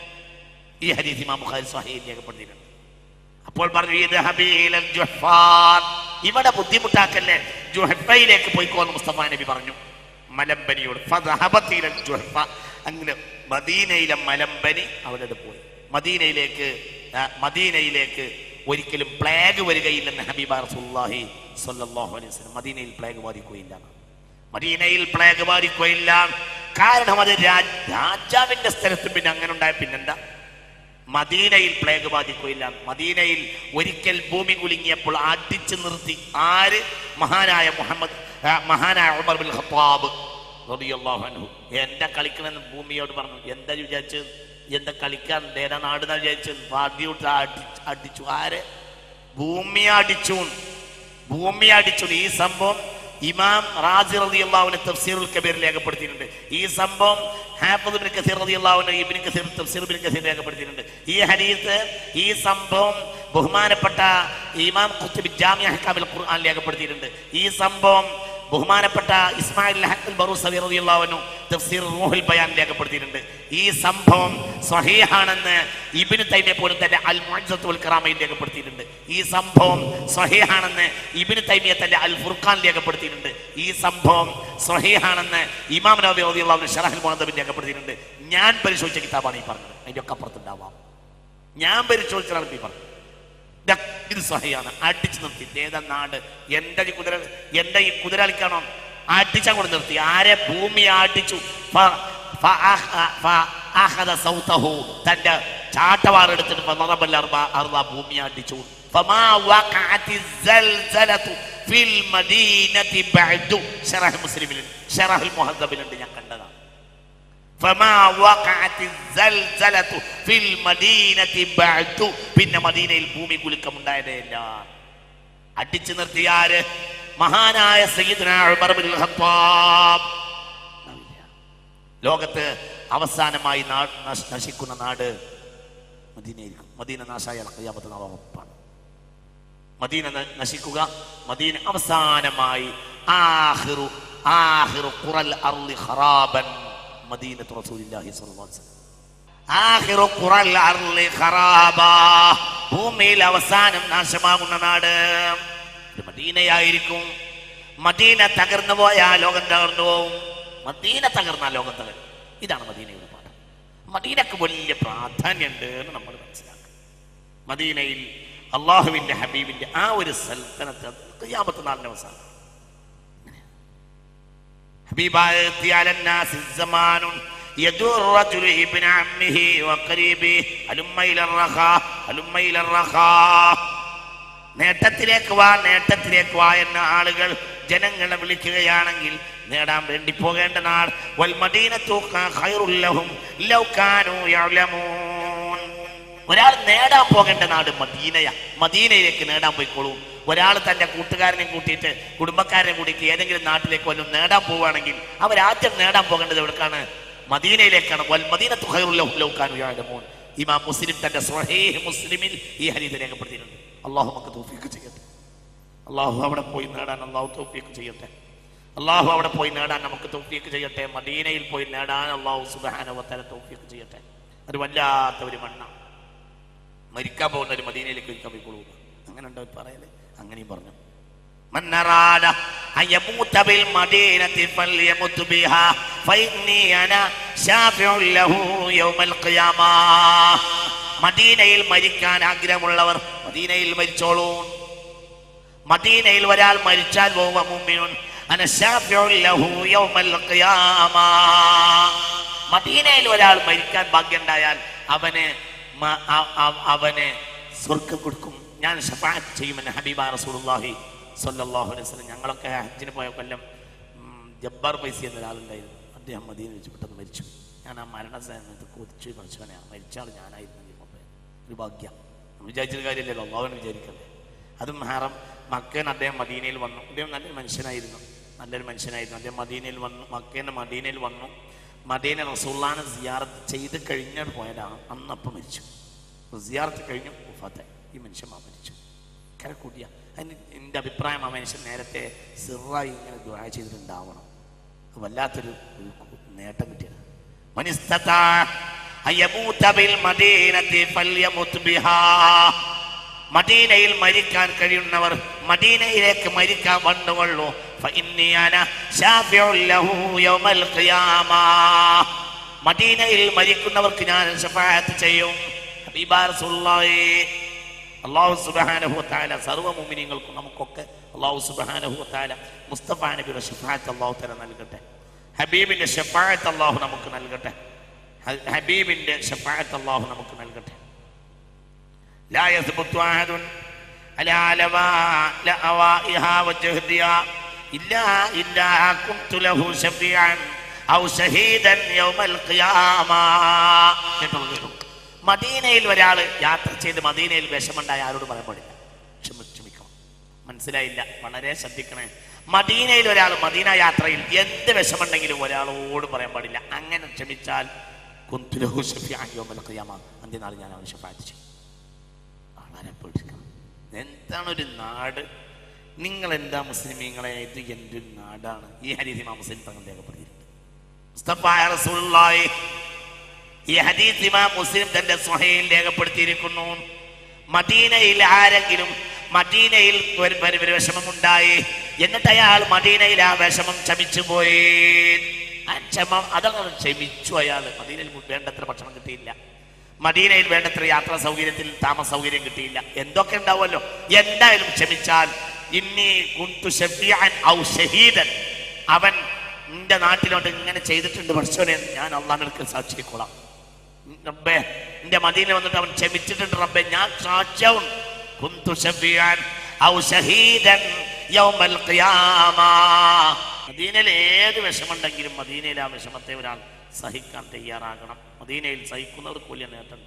ഈ ഹദീസ് ഇമാം ബുഖാരി സ്വഹീഹ് രേഖപ്പെടുത്തിയിട്ടുണ്ട് അപ്പോൾ പറഞ്ഞു ഇത് ഹബീലൽ ജുഹ്ഫാൻ ഇവിടെ ബുദ്ധിമുട്ടാക്കല്ലേ ജുഹഫയിലേക്ക് പോയിക്കോന്ന് മുസ്തഫ നബി പറഞ്ഞു മലമ്പനിയോട് ഫദഹബത്ത് ഇലൽ ജുഹഫ അങ്ങനെ മദീനയിലെ മലമ്പനി അവിടെ പോയി മദീനയിലേക്ക് ആ, മദീനയിലേക്ക് ഒരിക്കലും പ്ലേഗ് വരികയില്ലെന്ന് ഹബീബ റസൂലുള്ളാഹി സ്വല്ലല്ലാഹു അലൈഹി വസല്ലം മദീനയിൽ പ്ലേഗ് ബാധിക്കുകയില്ല മദീനയിൽ പ്ലേഗ് ബാധിക്കുകയില്ല കാരണം അത് രാജ് രാജാവിന്റെ സ്ഥലത്ത് പിന്നെ അങ്ങനെ ഉണ്ടായ പിന്നെന്താ മദീനയിൽ പ്ലേഗ് ബാധിക്കുകയില്ല മദീനയിൽ ഒരിക്കൽ ഭൂമി കുലുങ്ങിയപ്പോൾ അടിച്ചു നിർത്തി ആര് മഹാനായ മുഹമ്മദ് ആ, മഹാനായ ഉമർ ബിൻ ഖത്താബ് റളിയല്ലാഹു അൻഹു എന്റെ കളിക്കണമെന്ന് ഭൂമിയോട് പറഞ്ഞു എന്താ വിചാരിച്ചു എന്താ കളിക്കാൻ ഏതാ നാട് വിചാരിച്ചു വാദ്യൂട്ട് അടിച്ചു അടിച്ചു ആര് ഭൂമി അടിച്ചു ഭൂമി അടിച്ചു ഈ സംഭവം ഇമാം റാസി റളിയല്ലാഹുവിന്റെ തഫ്സീറുൽ കബീർ രേഖപ്പെടുത്തിയിട്ടുണ്ട് ഈ സംഭവം ഹാഫിദ് ഇബ്നു കസീർ റളിയല്ലാഹുവിന്റെ ഇബ്നു കസീർ തഫ്സീർ ഇബ്നു കസീർ രേഖപ്പെടുത്തിയിട്ടുണ്ട് ഈ ഹദീസ് ഈ സംഭവം ബഹുമാനപ്പെട്ട ഇമാം ഖുത്ബി ജാമിഅ അഹ്കാമിൽ ഖുർആൻ രേഖപ്പെടുത്തിയിട്ടുണ്ട് ഈ സംഭവം ബഹുമാനപ്പെട്ട ഇസ്മായിൽ ഹക്കൽ ബറൂസവി റളിയല്ലാഹു അൻഹു തഫ്സീർ റൂഹുൽ ബയാൻ രേഖപ്പെടുത്തിയിട്ടുണ്ട് ഈ സംഭവം സ്വഹീഹാണെന്ന് ഇബ്നു തൈമിയ പോലും തന്റെ അൽ മുഅജ്ജത്ത് വൽ കറാമയിൽ രേഖപ്പെടുത്തിയിട്ടുണ്ട് ഈ സംഭവം സ്വഹീഹാണെന്ന് ഇബ്നു തൈമിയ തന്റെ അൽ ഫുർഖാൻ രേഖപ്പെടുത്തിയിട്ടുണ്ട് ഈ സംഭവം സ്വഹീഹാണെന്ന് ഇമാം നബി റളിയല്ലാഹു അൻഹു ഷറഹുൽ മുഹദ്ദബിൽ രേഖപ്പെടുത്തിയിട്ടുണ്ട് ഞാൻ പരിശോധിച്ച കിതാബാണ് ഈ പറഞ്ഞത് അതിന്റെ ഒക്കെ അപ്പുറത്തുണ്ടാവാം ഞാൻ പരിശോധിച്ചാണ് ഈ പറഞ്ഞത് ദാ ഇത് സഹിയാണ് അടിച്ചു നിർത്തി ഏതാ നാട് എന്റെ ഈ കുതിര എന്റെ ഈ കുതിരാളിക്കാണോ അടിച്ചാ കൊണ്ട് നിർത്തി ആരെ ഭൂമി അടിച്ചു ഫ- ഫ- ആഹ- ഫ- ആഹദ സൗതഹു. തന്റെ ചാട്ടവാർ എടുത്തിട്ട് ഫളറബൽ അർബ- അർള ഭൂമി അടിച്ചു ഫമാ വഖഅതി സൽസലതു ഫിൽ മദീനതി ബഅദു ശറഹ് മുസ്ലിമിൽ ശറഹുൽ മുഹദ്ദബിലുണ്ട് ഞാൻ കണ്ടതാണ് ഫമാ വഖഅതി സൽസലതു ഫിൽ മദീനതി ബഅദു പിന്നെ മദീനയിൽ ഭൂമി കുലുക്കം ഉണ്ടായതേയില്ല അടിച്ചു നിർത്തിയ ആര് മഹാനായ സയ്യിദ്ന ഉമർ ബിൻ ഖത്താബ് ലോകത്ത് അവസാനമായി നാ- നശ്- നശിക്കുന്ന നാട് മദീനയായിരിക്കും മദീന നാശായ ഖിയാമത്ത് നാളെ ഉറപ്പാണ് മദീന ന- നശിക്കുക മദീന അവസാനമായി ആഹിറു ആഹിറു ഖുറൽ അർളി ഖറാബൻ മദീനത്തു റസൂലില്ലാഹി സ്വല്ലല്ലാഹു അലൈഹി വസല്ലം ആഹിറു ഖുറൽ അർളി ഖറാബാ ഭൂമിയിൽ അവസാനം നാശമാകുന്ന നാട് ഇത് മദീനയായിരിക്കും മദീന തകർന്നു പോയാൽ ലോകം തകർന്നു പോവും മദീന തകർന്നാൽ ലോകം തകരും ഇതാണ് മദീനയുടെ പാഠം മദീനക്ക് വലിയ പ്രാധാന്യമുണ്ട് എന്ന് നമ്മൾ മനസ്സിലാക്കുക മദീനയിൽ അള്ളാഹുവിന്റെ ഹബീബിന്റെ ആ ഒരു സൽത്തനത്ത് ഖിയാമത്ത് നാളിന്റെ അവസാനം حبيبا يأتي على الناس الزمان يدور الرجل ابن عمه وقريبه هلم إلى الرخاء هلم إلى الرخاء നേട്ടത്തിലേക്ക് വാ നേട്ടത്തിലേക്ക് വാ എന്ന ആളുകൾ ജനങ്ങളെ വിളിക്കുകയാണെങ്കിൽ നേടാൻ വേണ്ടി പോകേണ്ട നാൾ വൽ മദീനത്തു ഖൈറുൽ ലഹും ലൗ കാനൂ യഅലമൂൻ ഒരാൾ നേടാൻ പോകേണ്ട നാട് മദീനയാ മദീനയിലേക്ക് നേടാൻ പോയിക്കോളൂ ഒരാൾ തന്റെ കൂട്ടുകാരനെ കൂട്ടിയിട്ട് കുടുംബക്കാരനെ കൂട്ടിയിട്ട് ഏതെങ്കിലും നാട്ടിലേക്ക് വല്ലതും നേടാൻ പോവുകയാണെങ്കിൽ അവരാദ്യം നേടാൻ പോകേണ്ടത് എവിടേക്കാണ് മദീനയിലേക്കാണ് വൽ മദീനത്തു ഖൈറുൽ ലഹും ലൗ കാനൂ യഅലമൂൻ ഇമാം മുസ്ലിം തന്റെ സ്വഹീഹ് മുസ്ലിമിൽ ഈ ഹദീസ് രേഖപ്പെടുത്തിയിട്ടുണ്ട് അള്ളാഹു നമുക്ക് തൗഫീഖ് ചെയ്യട്ടെ അള്ളാഹു അവിടെ പോയി നേടാൻ അള്ളാഹു തൗഫീഖ് ചെയ്യട്ടെ അള്ളാഹു അവിടെ പോയി നേടാൻ നമുക്ക് തൗഫീഖ് ചെയ്യട്ടെ മദീനയിൽ പോയി നേടാൻ അള്ളാഹു സുബാനവത്തല തൗഫീഖ് ചെയ്യട്ടെ അത് വല്ലാത്ത ഒരു മണ്ണ മരിക്കാൻ പോകുന്ന ഒരു മദീനയിലേക്ക് ഒരിക്കാൻ പോയിക്കൊള്ളൂ അങ്ങനെ ഉണ്ടോ പറയല് അങ്ങനെയും പറഞ്ഞു من أراد أن يموت بالمدينة فليمت بها فإني أنا شافع له يوم القيامة മദീനയിൽ മരിക്കാൻ ആഗ്രഹമുള്ളവർ മദീനയിൽ മരിച്ചോളൂ മദീനയിൽ ഒരാൾ മരിച്ചാൽ പോവുക മുമ്പിനുൻ അന ശാഫിഉൻ ലഹു യൗമൽ ഖിയാമ മദീനയിൽ ഒരാൾ മരിക്കാൻ ഭാഗ്യമുണ്ടായാൽ അവന് മ- അ- അ- അവന് സ്വർഗം കൊടുക്കും ഞാൻ ഷഫാത്ത് ചെയ്യുമെന്ന് ഹബീബ റസൂലുള്ളാഹി സ്വല്ലല്ലാഹു അലൈഹി വസല്ലം ഞങ്ങളൊക്കെ ഹജ്ജിന് പോയ കൊല്ലം ഉം, ജബ്ബാർ പൈസ എന്ന ഒരാളുണ്ടായിരുന്നു അദ്ദേഹം മദീന വെച്ച് പെട്ടെന്ന് മരിച്ചു ഞാൻ ആ മരണ സമയത്ത് കൊതിച്ചു പഠിച്ചവനെ മരിച്ച ആൾ ഞാനായിരുന്നെങ്കിൽ മുമ്പേ ഒരു ഭാഗ്യം നമ്മൾ വിചാരിച്ചൊരു കാര്യമില്ലല്ലോ അള്ളാഹുവിന് വിചാരിക്കണ്ടേ അതും ഹറം മക്കേന്ന് അദ്ദേഹം മദീനയിൽ വന്നു അദ്ദേഹം നല്ലൊരു മനുഷ്യനായിരുന്നു നല്ലൊരു മനുഷ്യനായിരുന്നു അദ്ദേഹം മദീനയിൽ വന്നു മക്കേന്ന് മദീനയിൽ വന്നു മദീന റസൂള്ളാനെ സിയാറത്ത് ചെയ്ത് കഴിഞ്ഞാൽ പോയതാണ് അന്നപ്പം മരിച്ചു സിയാറത്ത് കഴിഞ്ഞു ഉഫാത്തെ ഈ മനുഷ്യന്മാർ മരിച്ചു കരക്കൂട്ടിയ അതിന് എൻ്റെ അഭിപ്രായം ആ മനുഷ്യൻ നേരത്തെ സിറായി ഇങ്ങനെ ദ്വാ ചെയ്തിട്ടുണ്ടാവണം അത് വല്ലാത്തൊരു ഒരു കു- നേട്ടം കിട്ടിയത് മനിസ്തതാ അയ്യമൂത ബിൽ മദീനത്തി ഫല്യമുത് ബിഹാ മദീനയിൽ മരിക്കാൻ കഴിയുന്നവർ മദീനയിലേക്ക് മരിക്കാൻ വന്നുകൊള്ളൂ ഫഇന്നി അന ശാഫിഉൽ ലഹു യൗമൽ ഖിയാമ മദീനയിൽ മരിക്കുന്നവർക്ക് ഞാൻ ശഫാഅത്ത് ചെയ്യും ഹബീബാ റസൂലുള്ളാഹി അള്ളാഹു സുബ്ഹാനഹു വതആല സർവ്വ മുഅ്മിനീങ്ങൾക്കും നമുക്കൊക്കെ അള്ളാഹു സുബ്ഹാനഹു വതആല മുസ്തഫ നബിയുടെ ശഫാഅത്ത് അള്ളാഹു തആല നൽകട്ടെ ഹബീബിന്റെ ശഫാഅത്ത് അള്ളാഹു നമുക്ക് നൽകട്ടെ ഹ- ഹബീബിന്റെ ശഫാഅത്ത് അള്ളാഹു നമുക്ക് നൽകട്ടെ لا يثبت أحد على لواء لأوائها وجهدها إلا إلا كنت له شفيعا أو شهيدا يوم القيامة കേട്ടോളൂ, കേട്ടോളൂ. മദീനയിൽ ഒരാൾ യാത്ര ചെയ്ത് മദീനയിൽ വിഷമുണ്ടായ ആരോട് പറയാൻ പാടില്ല ക്ഷമ ക്ഷമിക്കണം മനസ്സിലായില്ല വളരെ ശ്രദ്ധിക്കണേ മദീനയിൽ ഒരാൾ മദീന യാത്രയിൽ എന്ത് വിഷമുണ്ടെങ്കിലും ഒരാളോട് പറയാൻ പാടില്ല അങ്ങനെ ക്ഷമിച്ചാൽ കുന്തുലഹു ഷഫിയാൻ യോമൽ ഖിയാമ അന്ത്യനാൾ ഞാൻ അവന് ഷഫാത്ത് ചെയ്യും വളരെ പേടിക്കണം എന്താണ് ഒരു നാട് നിങ്ങൾ എന്താ മുസ്ലിമീങ്ങളെ ഇത് എൻ്റെ ഒരു നാടാണ് ഈ ഹരീതി ഇമാം മുസ്ലിം തങ്ങൾ രേഖപ്പെടുത്തിയിട്ടുണ്ട് മുസ്തഫായ റസൂലുള്ളാഹി ഈ ഹദീസ് ഇമാം മുസ്ലിം തന്റെ സ്വഹയിൽ രേഖപ്പെടുത്തിയിരിക്കുന്നു മദീനയിൽ ആരെങ്കിലും മദീനയിൽ ഒരു ഒരു- ഒരു വിഷമമുണ്ടായി എന്നിട്ട് അയാൾ മദീനയിൽ ആ വിഷമം ചമിച്ചു പോയി ആ ക്ഷമം അതങ്ങനെ ക്ഷമിച്ചു അയാൾ മദീനയിൽ വേണ്ടത്ര ഭക്ഷണം കിട്ടിയില്ല മദീനയിൽ വേണ്ടത്ര യാത്രാ സൗകര്യത്തിൽ താമസ സൗകര്യം കിട്ടിയില്ല എന്തൊക്കെ ഉണ്ടാവുമല്ലോ എന്തായാലും ക്ഷമിച്ചാൽ ഇന്നി കുന്തു ഷഫീഅൻ ഔ ഷഹീദൻ അവൻ നിന്റെ നാട്ടിലോട്ട് ഇങ്ങനെ ചെയ്തിട്ടുണ്ട് പഠിച്ചോനെ ഞാൻ അള്ളാഹ് സാക്ഷിക്കൊള്ളാം റബ്ബേ എന്റെ മദീന വന്നിട്ട് അവൻ ക്ഷമിച്ചിട്ടുണ്ട് റബ്ബേ ഞാൻ സാക്ഷ്യവും കുന്തു ഷഫീഅൻ ഔ ഷഹീദൻ യൗമൽ ഖിയാമ മദീനയിൽ ഏത് വിഷമുണ്ടെങ്കിലും മദീനയിൽ ആ വിഷമത്തെ ഒരാൾ സഹിക്കാൻ തയ്യാറാകണം മദീനയിൽ സഹിക്കുന്നവർക്ക് വലിയ നേട്ടം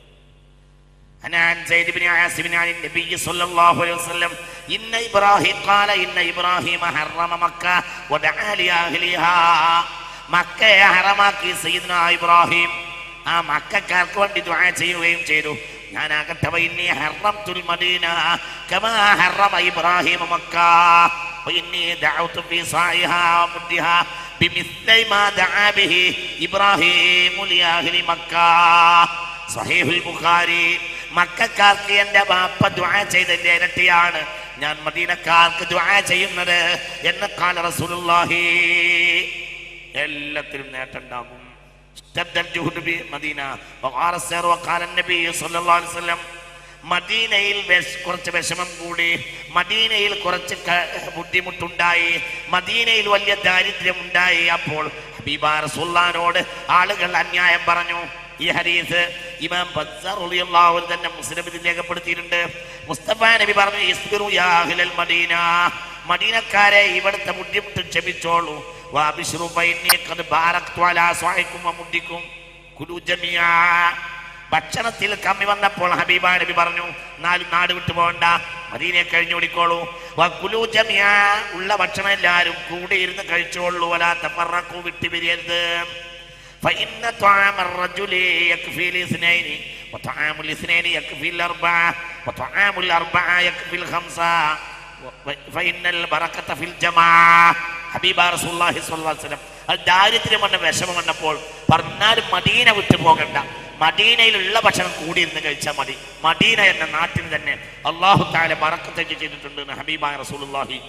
عن زيد بن عاصم عن النبي صلى الله عليه وسلم إن إبراهيم قال إن إبراهيم حرم مكة ودعا لأهلها മക്കയെ ഹറമാക്കി സയ്യിദ്ന ഇബ്രാഹിം ആ മക്കാർക്ക് വേണ്ടി ദുആ ചെയ്യുകയും ചെയ്തു ഞാനാകട്ടെ വൈന്നി ഹറംതുൽ മദീന കമാ ഹറമ ഇബ്രാഹിം മക്ക وإني دعوت في صاعها ومدها بمثل ما دعا به إبراهيم لأهل مكة സഹീഹുൽ ബുഖാരി മക്കാർക്ക് എന്റെ ബാപ്പ ദുആ ചെയ്തതിന്റെ ഇരട്ടിയാണ് ഞാൻ മദീനക്കാർക്ക് ദുആ ചെയ്യുന്നത് എന്ന് കാല റസൂലുള്ളാഹി എല്ലാത്തിലും നേട്ടമുണ്ടാകും اشتد الجهد بمدينة وقال السير وقال النبي صلى الله عليه وسلم മദീനയിൽ വിഷ- കുറച്ച് വിഷമം കൂടി മദീനയിൽ കുറച്ച് ക- ബുദ്ധിമുട്ടുണ്ടായി മദീനയിൽ വലിയ ദാരിദ്ര്യമുണ്ടായി അപ്പോൾ ഹബീബ റസൂല്ലാനോട് ആളുകൾ അന്യായം പറഞ്ഞു ഈ ഹരീസ് ഇമാം ബസ്സാർ റളിയല്ലാഹു അൻഹു തന്നെ മുസ്ലിമിൽ രേഖപ്പെടുത്തിയിട്ടുണ്ട് മുസ്തഫ നബി പറഞ്ഞു ഇസ്ബിറു യാ അഹ്ലൽ മദീന മദീനക്കാരെ ഇവിടുത്തെ ബുദ്ധിമുട്ട് ക്ഷമിച്ചോളൂ വാബിശ്റു ഫൈന്നി ഖദ് ബാറക്തു അലാ സ്വാഹിക്കും വമുദ്ദിക്കും കുലു ജമിയാ ഭക്ഷണത്തിൽ കമ്മി വന്നപ്പോൾ ഹബീബ നബി പറഞ്ഞു നാല് നാട് വിട്ടു പോകണ്ട മദീനെ കഴിഞ്ഞോടിക്കോളൂ വക്കുലു ജമിയാ ഉള്ള ഭക്ഷണം എല്ലാവരും കൂടെ ഇരുന്ന് കഴിച്ചോളൂ അലാ തഫറഖു വിട്ടുപിരിയരുത് فإن طعام الرجل يكفي الاثنين وطعام الاثنين يكفي الأربعة وطعام الأربعة يكفي الخمسة و- فإن البركة في الجماعة ഹബീബ റസൂലുള്ളാഹി സ്വല്ലല്ലാഹു അലൈഹി വസല്ലം അത് ദാരിദ്ര്യം വന്ന വിഷമം വന്നപ്പോൾ പറഞ്ഞാലും മദീന വിട്ടു പോകണ്ട മദീനയിലുള്ള ഭക്ഷണം കൂടി ഇരുന്ന് കഴിച്ചാൽ മതി മദീന എന്ന നാട്ടിന് തന്നെ അള്ളാഹു താല ബറക്കത്തേക്ക് ചെയ്തിട്ടുണ്ട് എന്ന് ഹബീബ റസൂലുള്ളാഹി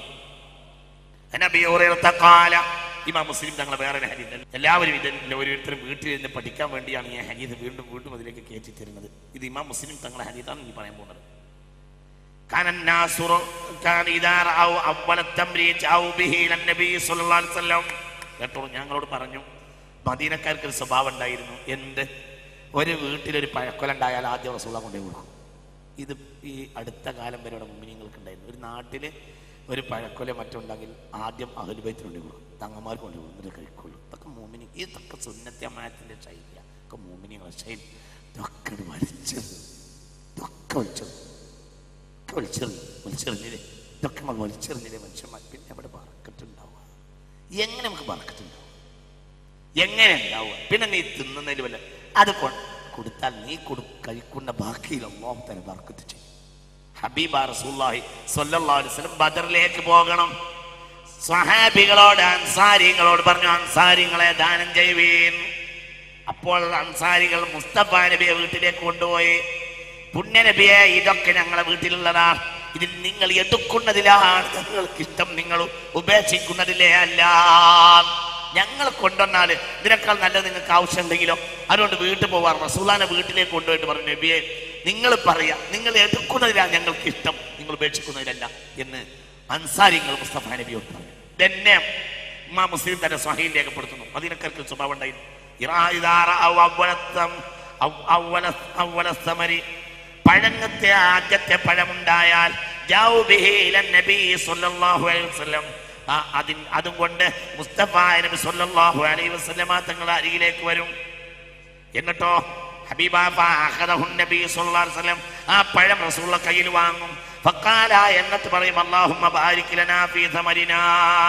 നബി ഹുറൈറത്ത ഖാല ഇമാം മുസ്ലിം തങ്ങളെ വേറെ ഒരു ഹദീസ് എല്ലാവരും ഇതിൽ ഓരോരുത്തരും വീട്ടിൽ നിന്ന് പഠിക്കാൻ വേണ്ടിയാണ് ഈ ഹദീസ് വീണ്ടും വീണ്ടും അതിലേക്ക് കയറ്റി തരുന്നത് ഇത് ഇമാം മുസ്ലിം തങ്ങളെ ഹദീസാണ് ഈ പറയാൻ പോകുന്നത് كان الناس ر- كان إذا رأوا أول التمرين جاءوا به إلى النبي صلى الله عليه وسلم കേട്ടോ ഞങ്ങളോട് പറഞ്ഞു മദീനക്കാർക്ക് ഒരു സ്വഭാവം ഉണ്ടായിരുന്നു എന്ത് ഒരു വീട്ടിലൊരു പഴക്കൊല ഉണ്ടായാൽ ആദ്യം റസൂള കൊണ്ടേ വിടും ഇത് ഈ അടുത്ത കാലം വരെ ഇവിടെ മുമ്പിനിങ്ങൾക്ക് ഉണ്ടായിരുന്നു ഒരു നാട്ടിൽ ഒരു പഴക്കൊല മറ്റുണ്ടെങ്കിൽ ആദ്യം അഹലുബൈത്തിന് കൊണ്ടു വിടും തങ്ങന്മാർക്ക് കൊണ്ടു വിടും എന്നിട്ട് കഴിക്കുള്ളൂ ഇതൊക്കെ മോമിനി ഇതൊക്കെ സുന്നത്യമായത്തിൻ്റെ ശൈലിയ ഒക്കെ മോമിനികളെ ശൈലി ഇതൊക്കെ ഇത് വലിച്ചത് ഇതൊക്കെ വലിച്ചത് ഒക്കെ വലിച്ചെറിഞ്ഞു വലിച്ചെറിഞ്ഞില്ലേ ഇതൊക്കെ നമ്മൾ വലിച്ചെറിഞ്ഞില്ലേ മനുഷ്യന്മാർ പിന്നെ അവിടെ പറക്കത്തുണ്ടാവുക എങ്ങനെ നമുക്ക് പറക്കത്തുണ്ടാവുക എങ്ങനെ ഉണ്ടാവുക പിന്നെ നീ തിന്നുന്നതിൽ വല്ല അത് കൊ- കൊടുത്താൽ നീ കൊടു കഴിക്കുന്ന ബാക്കിയിൽ അള്ളാഹു തന്നെ ബർക്കത്ത് ചെയ്യും ഹബീബ റസൂലുള്ളാഹി സ്വല്ലല്ലാഹു അലൈഹി വസല്ലം ബദറിലേക്ക് പോകണം സ്വഹാബികളോട് അൻസാരികളോട് പറഞ്ഞു അൻസാരികളെ ദാനം ചെയ്യുവീൻ അപ്പോൾ അൻസാരികൾ മുസ്തഫ നബിയെ വീട്ടിലേക്ക് കൊണ്ടുപോയി പുണ്യ നബിയെ ഇതൊക്കെ ഞങ്ങളെ വീട്ടിലുള്ളതാണ് ഇതിൽ നിങ്ങൾ എടുക്കുന്നതിലാണ് ഞങ്ങൾക്ക് ഇഷ്ടം നിങ്ങൾ ഉപേക്ഷിക്കുന്നതിലേ അല്ല ഞങ്ങൾ കൊണ്ടുവന്നാൽ ഇതിനേക്കാൾ നല്ലത് നിങ്ങൾക്ക് ആവശ്യമുണ്ടെങ്കിലോ അതുകൊണ്ട് വീട്ടിൽ പോവാർ റസൂലാനെ വീട്ടിലേക്ക് കൊണ്ടുപോയിട്ട് പറഞ്ഞു നബിയെ നിങ്ങൾ പറയാ നിങ്ങൾ എടുക്കുന്നതിലാണ് ഞങ്ങൾക്ക് ഇഷ്ടം നിങ്ങൾ ഉപേക്ഷിക്കുന്നതിലല്ല എന്ന് അൻസാരിങ്ങൾ മുസ്തഫ നബിയോട് പറഞ്ഞു തന്നെ ഉമ്മാ മുസ്ലിം തന്നെ സ്വഹീൽ രേഖപ്പെടുത്തുന്നു അതിനൊക്കെ സ്വഭാവം ഉണ്ടായിരുന്നു ഇറാ- ഇതാ റഅൗ അവ്വലത്തം- അവ- അവ്വല- അവ്വലസ്തമരി. പഴങ്ങത്തെ ആദ്യത്തെ പഴമുണ്ടായാൽ ജാഉ ബിഹി ഇലൻ നബി സ്വല്ലല്ലാഹു അലൈഹി വസല്ലം. ആ അതിൻ അതും കൊണ്ട് മുസ്തഫ നബി സ്വല്ലല്ലാഹു അലൈഹി വസല്ലമ തങ്ങളുടെ അരികിലേക്ക് വരും എന്നിട്ടോ ഹബീബ ഫഅഖദഹു നബി സ്വല്ലല്ലാഹു അലൈഹി വസല്ലം ആ പഴം റസൂലുള്ള കയ്യിൽ വാങ്ങും ഫഖാല എന്നിട്ട് പറയും അല്ലാഹുമ്മ ബാരിക് ലനാ ഫീ സമരിനാ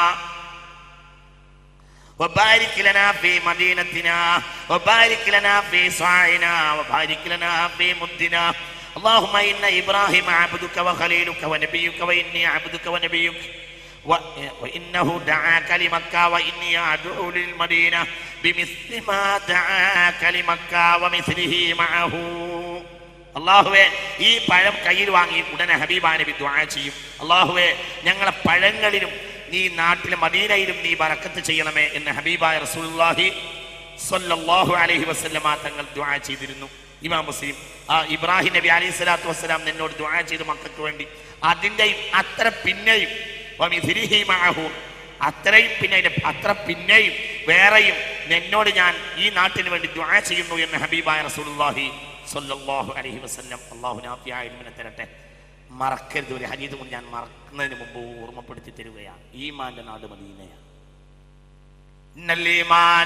وبارك لنا في مدينتنا وبارك لنا في صاعنا وبارك لنا في مدنا اللهم إن إبراهيم عبدك وخليلك ونبيك وإني عبدك ونبيك و- وإنه دعاك لمكة وإني أدعو للمدينة بمثل ما دعاك لمكة ومثله معه അള്ളാഹുവെ ഈ പഴം കയ്യിൽ വാങ്ങി ഉടനെ ഹബീബാ നബി ദുആ ചെയ്യും അള്ളാഹുവെ ഞങ്ങളെ പഴങ്ങളിലും നീ നാട്ടിലെ മദീനയിലും നീ ബറക്കത്ത് ചെയ്യണമേ എന്ന് ഹബീബായ റസൂലുള്ളാഹി സ്വല്ലല്ലാഹു അലൈഹി വസല്ലമ തങ്ങൾ ദുആ ചെയ്തിരുന്നു ഇമാം മുസ്ലിം ആ ഇബ്രാഹിം നബി അലൈഹി സ്വലാത്തു വസ്സലാം നിന്നോട് ദുആ ചെയ്തു മക്കൾക്ക് വേണ്ടി അതിൻ്റെയും അത്ര പിന്നെയും വമിഥിരിഹി മഅഹു അത്രയും പിന്നെ അതിന്റെ അത്ര പിന്നെയും വേറെയും എന്നോട് ഞാൻ ഈ നാട്ടിന് വേണ്ടി ദുആ ചെയ്യുന്നു എന്ന് ഹബീബായ റസൂലുള്ളാഹി സ്വല്ലല്ലാഹു അലൈഹി വസല്ലം അള്ളാഹു നാഫിയായ ഇൽമിനെ തരട്ടെ മറക്കരുത് ഒരു ഹരീത് കൊണ്ട് ഞാൻ മറക്കുന്നതിന് മുമ്പ് ഓർമ്മപ്പെടുത്തി തരികയാണ് ഈമാന്റെ നാട് മദീനയാണ് ഇന്നൽ ഈമാന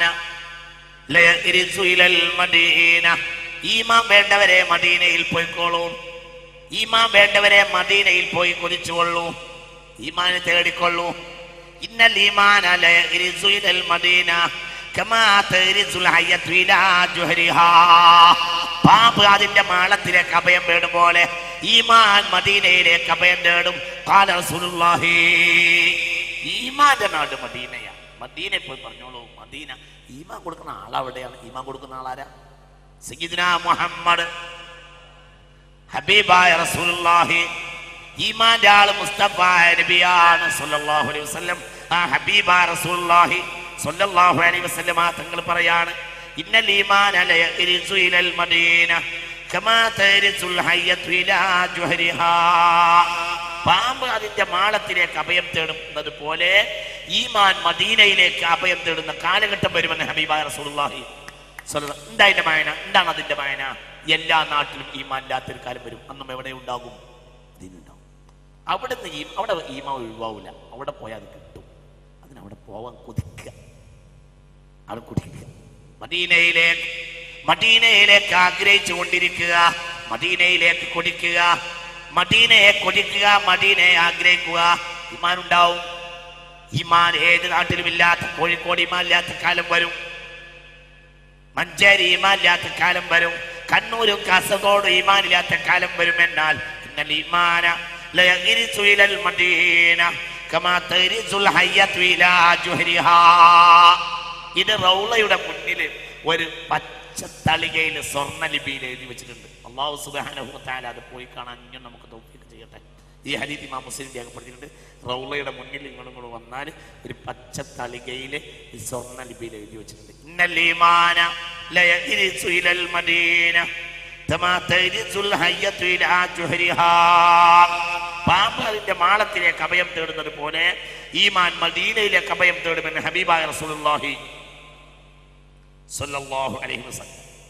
ലയരിസു ഇലൽ മദീന ഈമാൻ വേണ്ടവരെ മദീനയിൽ പോയിക്കോളൂ ഈമാൻ വേണ്ടവരെ മദീനയിൽ പോയി കൊതിച്ചുകൊള്ളൂ ഈമാനെ തേടിക്കൊള്ളൂ ഇന്നൽ ഈമാന ലയരിസു ഇലൽ മദീന കമാ തരിസുൽ ഹയ്യത്തു ഇലാ ജുഹരിഹാ പാമ്പ് അതിന്റെ മാളത്തിലേക്ക് അഭയം തേടും പോലെ ഈമാൻ മദീനയിലേക്ക് അഭയം തേടും കാല റസൂലുള്ളാഹി ഈമാന്റെ നാട് മദീനയാണ് മദീനയിൽ പോയി പറഞ്ഞോളൂ മദീന ഈമാൻ കൊടുക്കുന്ന ആളെവിടെയാണ് ഈമാൻ കൊടുക്കുന്ന ആളാരാ സയ്യിദ്ന മുഹമ്മദ് ഹബീബായ റസൂലുള്ളാഹി ഈമാന്റെ ആള് മുസ്തഫ നബിയാണ് സല്ലല്ലാഹു അലൈഹി വസല്ലം ആ ഹബീബ റസൂലുള്ളാഹി സല്ലല്ലാഹു അലൈഹി വസല്ലം ആ തങ്ങൾ പറയാണ് ഇന്നൽ ഈമാന ലയരിസു ഇലൽ മദീന കമാ തരിസുൽ ഹയ്യത്തു ഇലാ ജുഹരിഹാ പാമ്പ് അതിന്റെ മാളത്തിലേക്ക് അഭയം തേടുന്നത് പോലെ ഈമാൻ മദീനയിലേക്ക് അഭയം തേടുന്ന കാലഘട്ടം വരുമെന്ന് ഹബീബ റസൂലുള്ളാഹി സ്വല്ലല്ലാഹു എന്താ അതിന്റെ വായന എന്താണ് അതിന്റെ വായന എല്ലാ നാട്ടിലും ഈമാൻ ഇല്ലാത്തൊരു കാലം വരും അന്നും എവിടെ ഉണ്ടാകും ഇതിനുണ്ടാവും അവിടെ നിന്ന് ഈ അവിടെ ഈമ ഒഴിവാവില്ല അവിടെ പോയാൽ അത് കിട്ടും അതിനവിടെ പോവാൻ കൊതിക്കുക അവിടെ കുടിക്കുക മദീനയിലേക്ക് മദീനയിലേക്ക് ആഗ്രഹിച്ചു കൊണ്ടിരിക്കുക മദീനയിലേക്ക് കൊടിക്കുക മദീനയെ കൊടിക്കുക മദീനയെ ആഗ്രഹിക്കുക ഈമാൻ ഉണ്ടാവും ഈമാൻ ഏത് നാട്ടിലും ഇല്ലാത്ത കോഴിക്കോട് ഈമാൻ ഇല്ലാത്ത കാലം വരും മഞ്ചേരി ഈമാനില്ലാത്ത കാലം വരും കണ്ണൂരും കാസർഗോഡും ഈമാനില്ലാത്ത കാലം വരും എന്നാൽ ഇന്നൽ ഈമാന ലയഗിരിസു ഇലൽ മദീന കമാ തരിസുൽ ഹയ്യത്തു ഇലാ ജുഹരിഹാ ഇത് റൗളയുടെ മുന്നിൽ ഒരു പച്ച തളികയിൽ സ്വർണ്ണ ലിപിയിൽ എഴുതി വെച്ചിട്ടുണ്ട് അള്ളാഹു സുബ്ഹാനഹു വ തആല അത് പോയി കാണാൻ ഇനിയും നമുക്ക് തൗഫീഖ് ചെയ്യട്ടെ ഈ ഹദീത്ത് ഇമാം മുസ്ലിം രേഖപ്പെടുത്തിയിട്ടുണ്ട് റൗളയുടെ മുന്നിൽ ഇങ്ങോട്ടും കൂടെ വന്നാൽ ഒരു പച്ച തളികയിൽ ഈ സ്വർണ്ണ ലിപിയിൽ എഴുതി വെച്ചിട്ടുണ്ട് ഇന്നൽ ഈമാന ലയരിസു ഇലൽ മദീന കമാ തരിസുൽ ഹയ്യത്തു ഇലാ ജുഹരിഹാ പാമ്പ് അതിന്റെ മാളത്തിലേക്ക് അഭയം തേടുന്നത് പോലെ ഈമാൻ മദീനയിലേക്ക് അഭയം തേടുമെന്ന് ഹബീബായ റസൂലുള്ളാഹി സ്വല്ലല്ലാഹു അലൈഹി വസല്ലം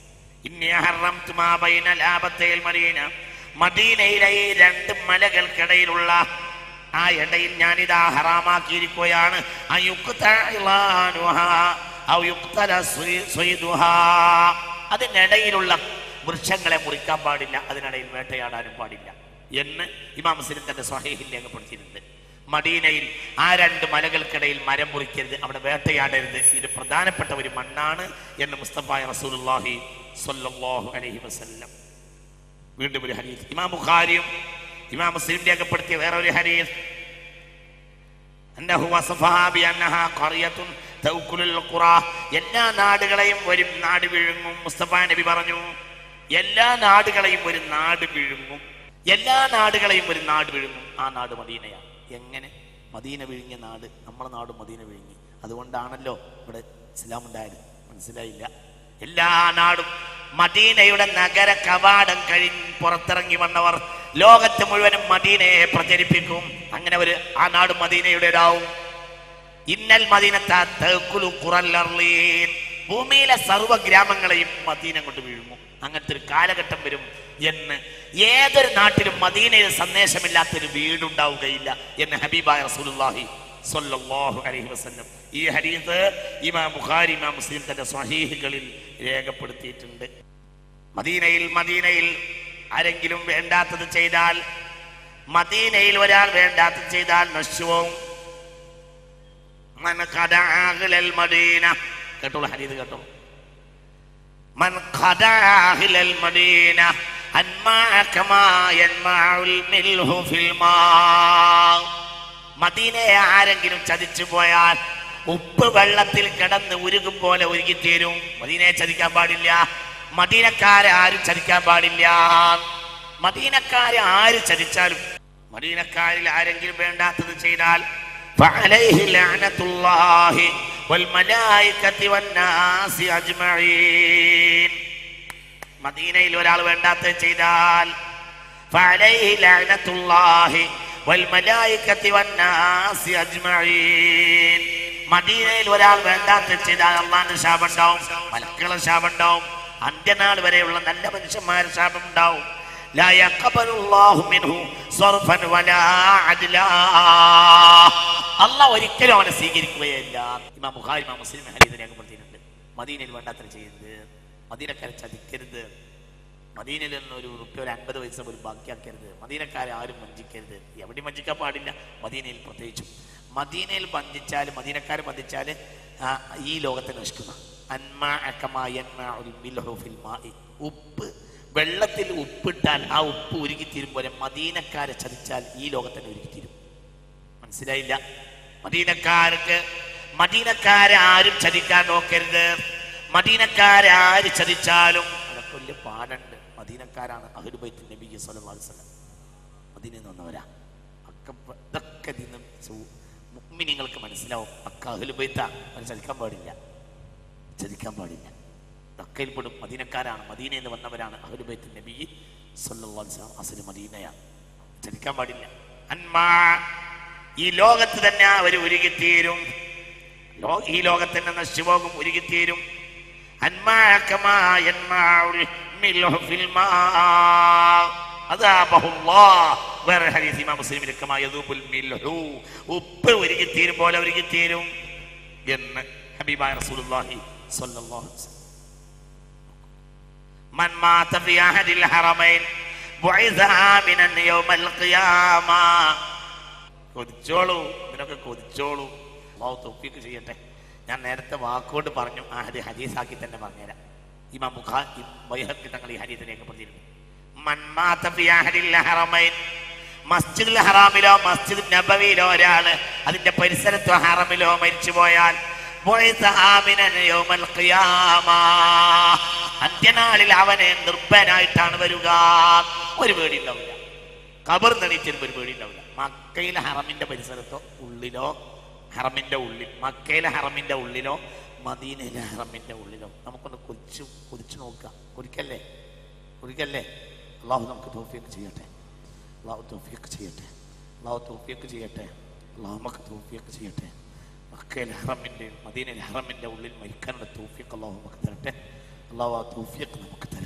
ഇന്നി ഹറംതു മാ ബൈന ലാബത്തയിൽ മദീന മദീനയിലെ ഈ രണ്ട് മലകൾക്കിടയിലുള്ള ആ ഇടയിൽ ഞാനിതാ ഹറാമാക്കിയിരിക്കുകയാണ് അയുക്ത ഇളാനുഹാ ഔ യുക്തല സ്വി- സ്വൈദുഹാ. അതിനിടയിലുള്ള വൃക്ഷങ്ങളെ മുറിക്കാൻ പാടില്ല അതിനിടയിൽ വേട്ടയാടാനും പാടില്ല എന്ന് ഇമാം മുസ്ലിം തന്റെ സ്വഹീഹിൽ രേഖപ്പെടുത്തിയിട്ടുണ്ട് മദീനയിൽ ആ രണ്ട് മലകൾക്കിടയിൽ മരം മുറിക്കരുത് അവിടെ വേട്ടയാടരുത് ഇത് പ്രധാനപ്പെട്ട ഒരു മണ്ണാണ് എന്ന് മുസ്തഫായ റസൂലുള്ളാഹി സ്വല്ലല്ലാഹു അലൈഹി വസല്ലം വീണ്ടും ഒരു ഹരീസ് ഇമാം ബുഖാരിയും ഇമാം മുസ്ലിം രേഖപ്പെടുത്തിയ വേറെ ഒരു ഹരീസ് അന്നഹു വസഫഹാ ബിഅന്നഹാ ഖറിയത്തുൻ തൗക്കുലുൽ ഖുറാ എല്ലാ നാടുകളെയും ഒരു നാട് വിഴുങ്ങും മുസ്തഫ നബി പറഞ്ഞു എല്ലാ നാടുകളെയും ഒരു നാട് വിഴുങ്ങും എല്ലാ നാടുകളെയും ഒരു നാട് വിഴുങ്ങും ആ നാട് മദീനയാണ് എങ്ങനെ മദീന വിഴുങ്ങിയ നാട് നമ്മളെ നാട് മദീന വിഴുങ്ങി അതുകൊണ്ടാണല്ലോ ഇവിടെ ഇസ്ലാം ഉണ്ടായത് മനസ്സിലായില്ല എല്ലാ നാടും മദീനയുടെ നഗര കവാടം കഴിഞ്ഞ് പുറത്തിറങ്ങി വന്നവർ ലോകത്ത് മുഴുവനും മദീനയെ പ്രചരിപ്പിക്കും അങ്ങനെ ഒരു ആ നാട് മദീനയുടേതാവും ഇന്നൽ മദീനത്താ തഅ്കുലു ഖുറൽ അർളീൻ. ഭൂമിയിലെ സർവ്വ ഗ്രാമങ്ങളെയും മദീന കൊണ്ട് വീഴുന്നു അങ്ങനത്തെ ഒരു കാലഘട്ടം വരും എന്ന് ഏതൊരു നാട്ടിലും മദീനയിൽ സന്ദേശമില്ലാത്തൊരു വീടുണ്ടാവുകയില്ല എന്ന് ഹബീബായ റസൂലുള്ളാഹി സ്വല്ലല്ലാഹു അലൈഹി വസല്ലം ഈ ഹദീസ് ഇമാം ബുഖാരി ഇമാം മുസ്ലിം തന്റെ സ്വഹീഹുകളിൽ രേഖപ്പെടുത്തിയിട്ടുണ്ട് മദീനയിൽ മദീനയിൽ ആരെങ്കിലും വേണ്ടാത്തത് ചെയ്താൽ മദീനയിൽ ഒരാൾ വേണ്ടാത്തത് ചെയ്താൽ നശുവും മൻ ഖദഅഹ്ലൽ മദീന കേട്ടോളൂ ഹദീസ് കേട്ടോളൂ മൻ ഖദഅഹ്ലൽ മദീന അൻമാ കമാ യൻമഉൽ മിൽഹു ഫിൽ മാ മദീനയെ ആരെങ്കിലും ചതിച്ചു പോയാൽ ഉപ്പ് വെള്ളത്തിൽ കിടന്ന് ഉരുകും പോലെ ഉരുകിത്തീരും മദീനയെ ചതിക്കാൻ പാടില്ല മദീനക്കാരെ ആരും ചതിക്കാൻ പാടില്ല മദീനക്കാരെ ആര് ചതിച്ചാലും മദീനക്കാരിൽ ആരെങ്കിലും വേണ്ടാത്തത് ചെയ്താൽ فعليه لعنة الله والملائكة والناس أجمعين മദീനയിൽ ഒരാൾ വേണ്ടാത്തത് ചെയ്താൽ فعليه لعنة الله والملائكة والناس أجمعين മദീനയിൽ ഒരാൾ വേണ്ടാത്തത് ചെയ്താൽ അള്ളാന്റെ ശാപം ഉണ്ടാവും മലക്കളെ ശാപം ഉണ്ടാവും അന്ത്യനാൾ വരെയുള്ള നല്ല മനുഷ്യന്മാരുടെ ശാപം ഉണ്ടാവും لا يقبل الله منه صرفا ولا عدلا അള്ളാഹ് ഒരിക്കലും അവനെ സ്വീകരിക്കുകയില്ല ഇമാം ബുഖാരി ഇമാം മുസ്ലിം ഹരീത് രേഖപ്പെടുത്തിയിട്ടുണ്ട് മദീനയിൽ വേണ്ടാത്ര ചെയ്യരുത് മദീനക്കാരെ ചതിക്കരുത് മദീനയിൽ നിന്ന് ഒരു റുപ്യ ഒരു അൻപത് പൈസ പോലും ബാക്കിയാക്കരുത് മദീനക്കാരെ ആരും വഞ്ചിക്കരുത് എവിടെയും വഞ്ചിക്കാൻ പാടില്ല മദീനയിൽ പ്രത്യേകിച്ചും മദീനയിൽ വഞ്ചിച്ചാൽ മദീനക്കാർ വഞ്ചിച്ചാൽ ആ, ഈ ലോകത്തെ നശിക്കുന്ന അന്മാ അക്കമാ യന്മാ ഉൽ മിൽഹു ഫിൽ മാഇ. ഉപ്പ് വെള്ളത്തിൽ ഉപ്പിട്ടാൽ ആ ഉപ്പ് ഉരുകിത്തീരും പോലെ മദീനക്കാരെ ചതിച്ചാൽ ഈ ലോകത്തന്നെ ഉരുകിത്തീരും മനസ്സിലായില്ല മദീനക്കാർക്ക് മദീനക്കാരെ ആരും ചതിക്കാൻ നോക്കരുത് മദീനക്കാരെ ആര് ചതിച്ചാലും അതൊക്കെ വലിയ പാടുണ്ട് മദീനക്കാരാണ് അഹുബൈത്ത് നബി സല്ലല്ലാഹു അലൈഹി വസല്ലം മദീനയിൽ നിന്ന് വന്നവരാ ഒക്കെ പ- ഇതൊക്കെ ഇതിന്ന് മുഗ്മിനിങ്ങൾക്ക് മനസ്സിലാവും ഒക്കെ അഹുബൈത്ത അവരെ ചതിക്കാൻ പാടില്ല ചതിക്കാൻ പാടില്ല ദക്കയിൽപ്പെടും മദീനക്കാരാണ് മദീനയിൽ നിന്ന് വന്നവരാണ് അഹുബൈത്ത് നബി സല്ലല്ലാഹു അലൈഹി വസല്ലം അസല് മദീനയാണ് ചതിക്കാൻ പാടില്ല അന്മാ ഈ ലോകത്ത് തന്നെ അവർ ഉരുകിത്തീരും ലോ- ഈ ലോകത്ത് തന്നെ നശിച്ചുപോകും ഉരുകിത്തീരും അന്മാ കമാ യന്മാഉൽ മിൽഹു ഫിൽ മാ. അദാബഹുല്ലാഹ്. വേറെ ഹദീസ് ഇമാം മുസ്ലിമിൽ കമാ യദൂബുൽ മിൽഹു. ഉപ്പ് ഉരുകിത്തീരും പോലെ ഉരുകിത്തീരും എന്ന് ഹബീബായ റസൂലുള്ളാഹി സ്വല്ലല്ലാഹു അലൈഹി വസല്ലം من مات في أحد الحرمين بعث آمنا يوم القيامة കൊതിച്ചോളൂ ഇതിനൊക്കെ കൊതിച്ചോളൂ അള്ളാഹു തൗഫീഖ് ചെയ്യട്ടെ ഞാൻ നേരത്തെ വാക്കുകൊണ്ട് പറഞ്ഞു ആ ഹദി ഹദീസാക്കി തന്നെ പറഞ്ഞുതരാം ഇമാം മുഖാ ബൈഹഖി തങ്ങൾ ഈ ഹദീസിനെ രേഖപ്പെടുത്തിയിരുന്നു മൻ മാത ഫി അഹദിൽ ഹറമൈൻ മസ്ജിദുൽ ഹറാമിലോ മസ്ജിദ് നബവിയിലോ ഒരാള് അതിന്റെ പരിസരത്തോ ഹറമിലോ മരിച്ചു പോയാൽ ബുഇസ ആമിനൻ യൗമൽ ഖിയാമ. അന്ത്യനാളിൽ അവനെ നിർഭയനായിട്ടാണ് വരിക ഒരു പേടി ഉണ്ടാവില്ല കബർ നണീച്ചിരുമ്പോ ഒരു പേടി ഉണ്ടാവില്ല മക്കയിലെ ഹറമിന്റെ പരിസരത്തോ ഉള്ളിലോ ഹറമിന്റെ ഉള്ളിൽ മക്കയിലെ ഹറമിന്റെ ഉള്ളിലോ മദീനയിലെ ഹറമിന്റെ ഉള്ളിലോ നമുക്കൊന്ന് കൊതിച്ചു കൊതിച്ചു നോക്കാം കൊതിക്കല്ലേ കൊതിക്കല്ലേ അള്ളാഹു നമുക്ക് തോഫിയൊക്കെ ചെയ്യട്ടെ അള്ളാഹു തോഫിയൊക്കെ ചെയ്യട്ടെ അള്ളാഹു തോഫിയൊക്കെ ചെയ്യട്ടെ അള്ളാഹു നമുക്ക് തോഫിയൊക്കെ ചെയ്യട്ടെ മക്കയിലെ ഹറമിന്റെ മദീനയിലെ ഹറമിന്റെ ഉള്ളിൽ മരിക്കാനുള്ള തോഫിയൊക്കെ അള്ളാഹു നമുക്ക് തരട്ടെ അള്ളാഹു ആ തോഫിയൊക്കെ നമുക്ക് തരട്ടെ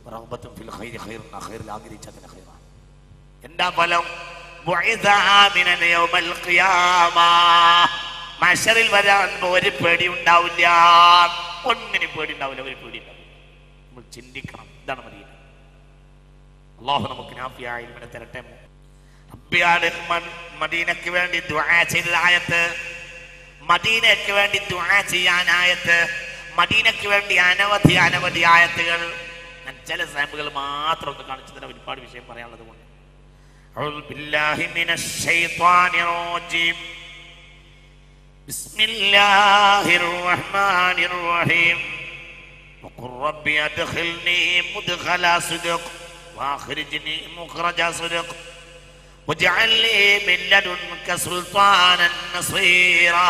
റഹ്ബത്തും ഫിൽ ഖൈരി ഖൈറുൻ ഖൈറിൽ ആഗ്രഹിച്ച അതിന് ഖൈറാണ് എന്താ ഫലം ബുഇദ ആമിനൻ യൗമൽ ഖിയാമ മഷറിൽ വരാൻ ഒരു പേടി ഉണ്ടാവില്ല ഒന്നിനും പേടി ഉണ്ടാവില്ല ഒരു പേടി ഉണ്ടാവില്ല നമ്മൾ ചിന്തിക്കണം ഇതാണ് മദീന അള്ളാഹു നമുക്ക് നാഫിയായ ഇൽമിനെ തരട്ടെ റബ്ബിയാണ് മൻ- മദീനയ്ക്ക് വേണ്ടി ദുആ ചെയ്ത ആയത്ത് മദീനയ്ക്ക് വേണ്ടി ദുആ ചെയ്യാൻ ആയത്ത് മദീനയ്ക്ക് വേണ്ടി അനവധി അനവധി ആയത്തുകൾ ഞാൻ ചില സാമ്പിളുകൾ മാത്രം ഒന്ന് കാണിച്ചു തരാം ഒരുപാട് വിഷയം പറയാനുള്ളത് കൊണ്ട് أعوذ بالله من الشيطان الرجيم بسم الله الرحمن الرحيم وقل رب أدخلني مدخل صدق وأخرجني مخرج صدق واجعل لي من لدنك سلطانا نصيرا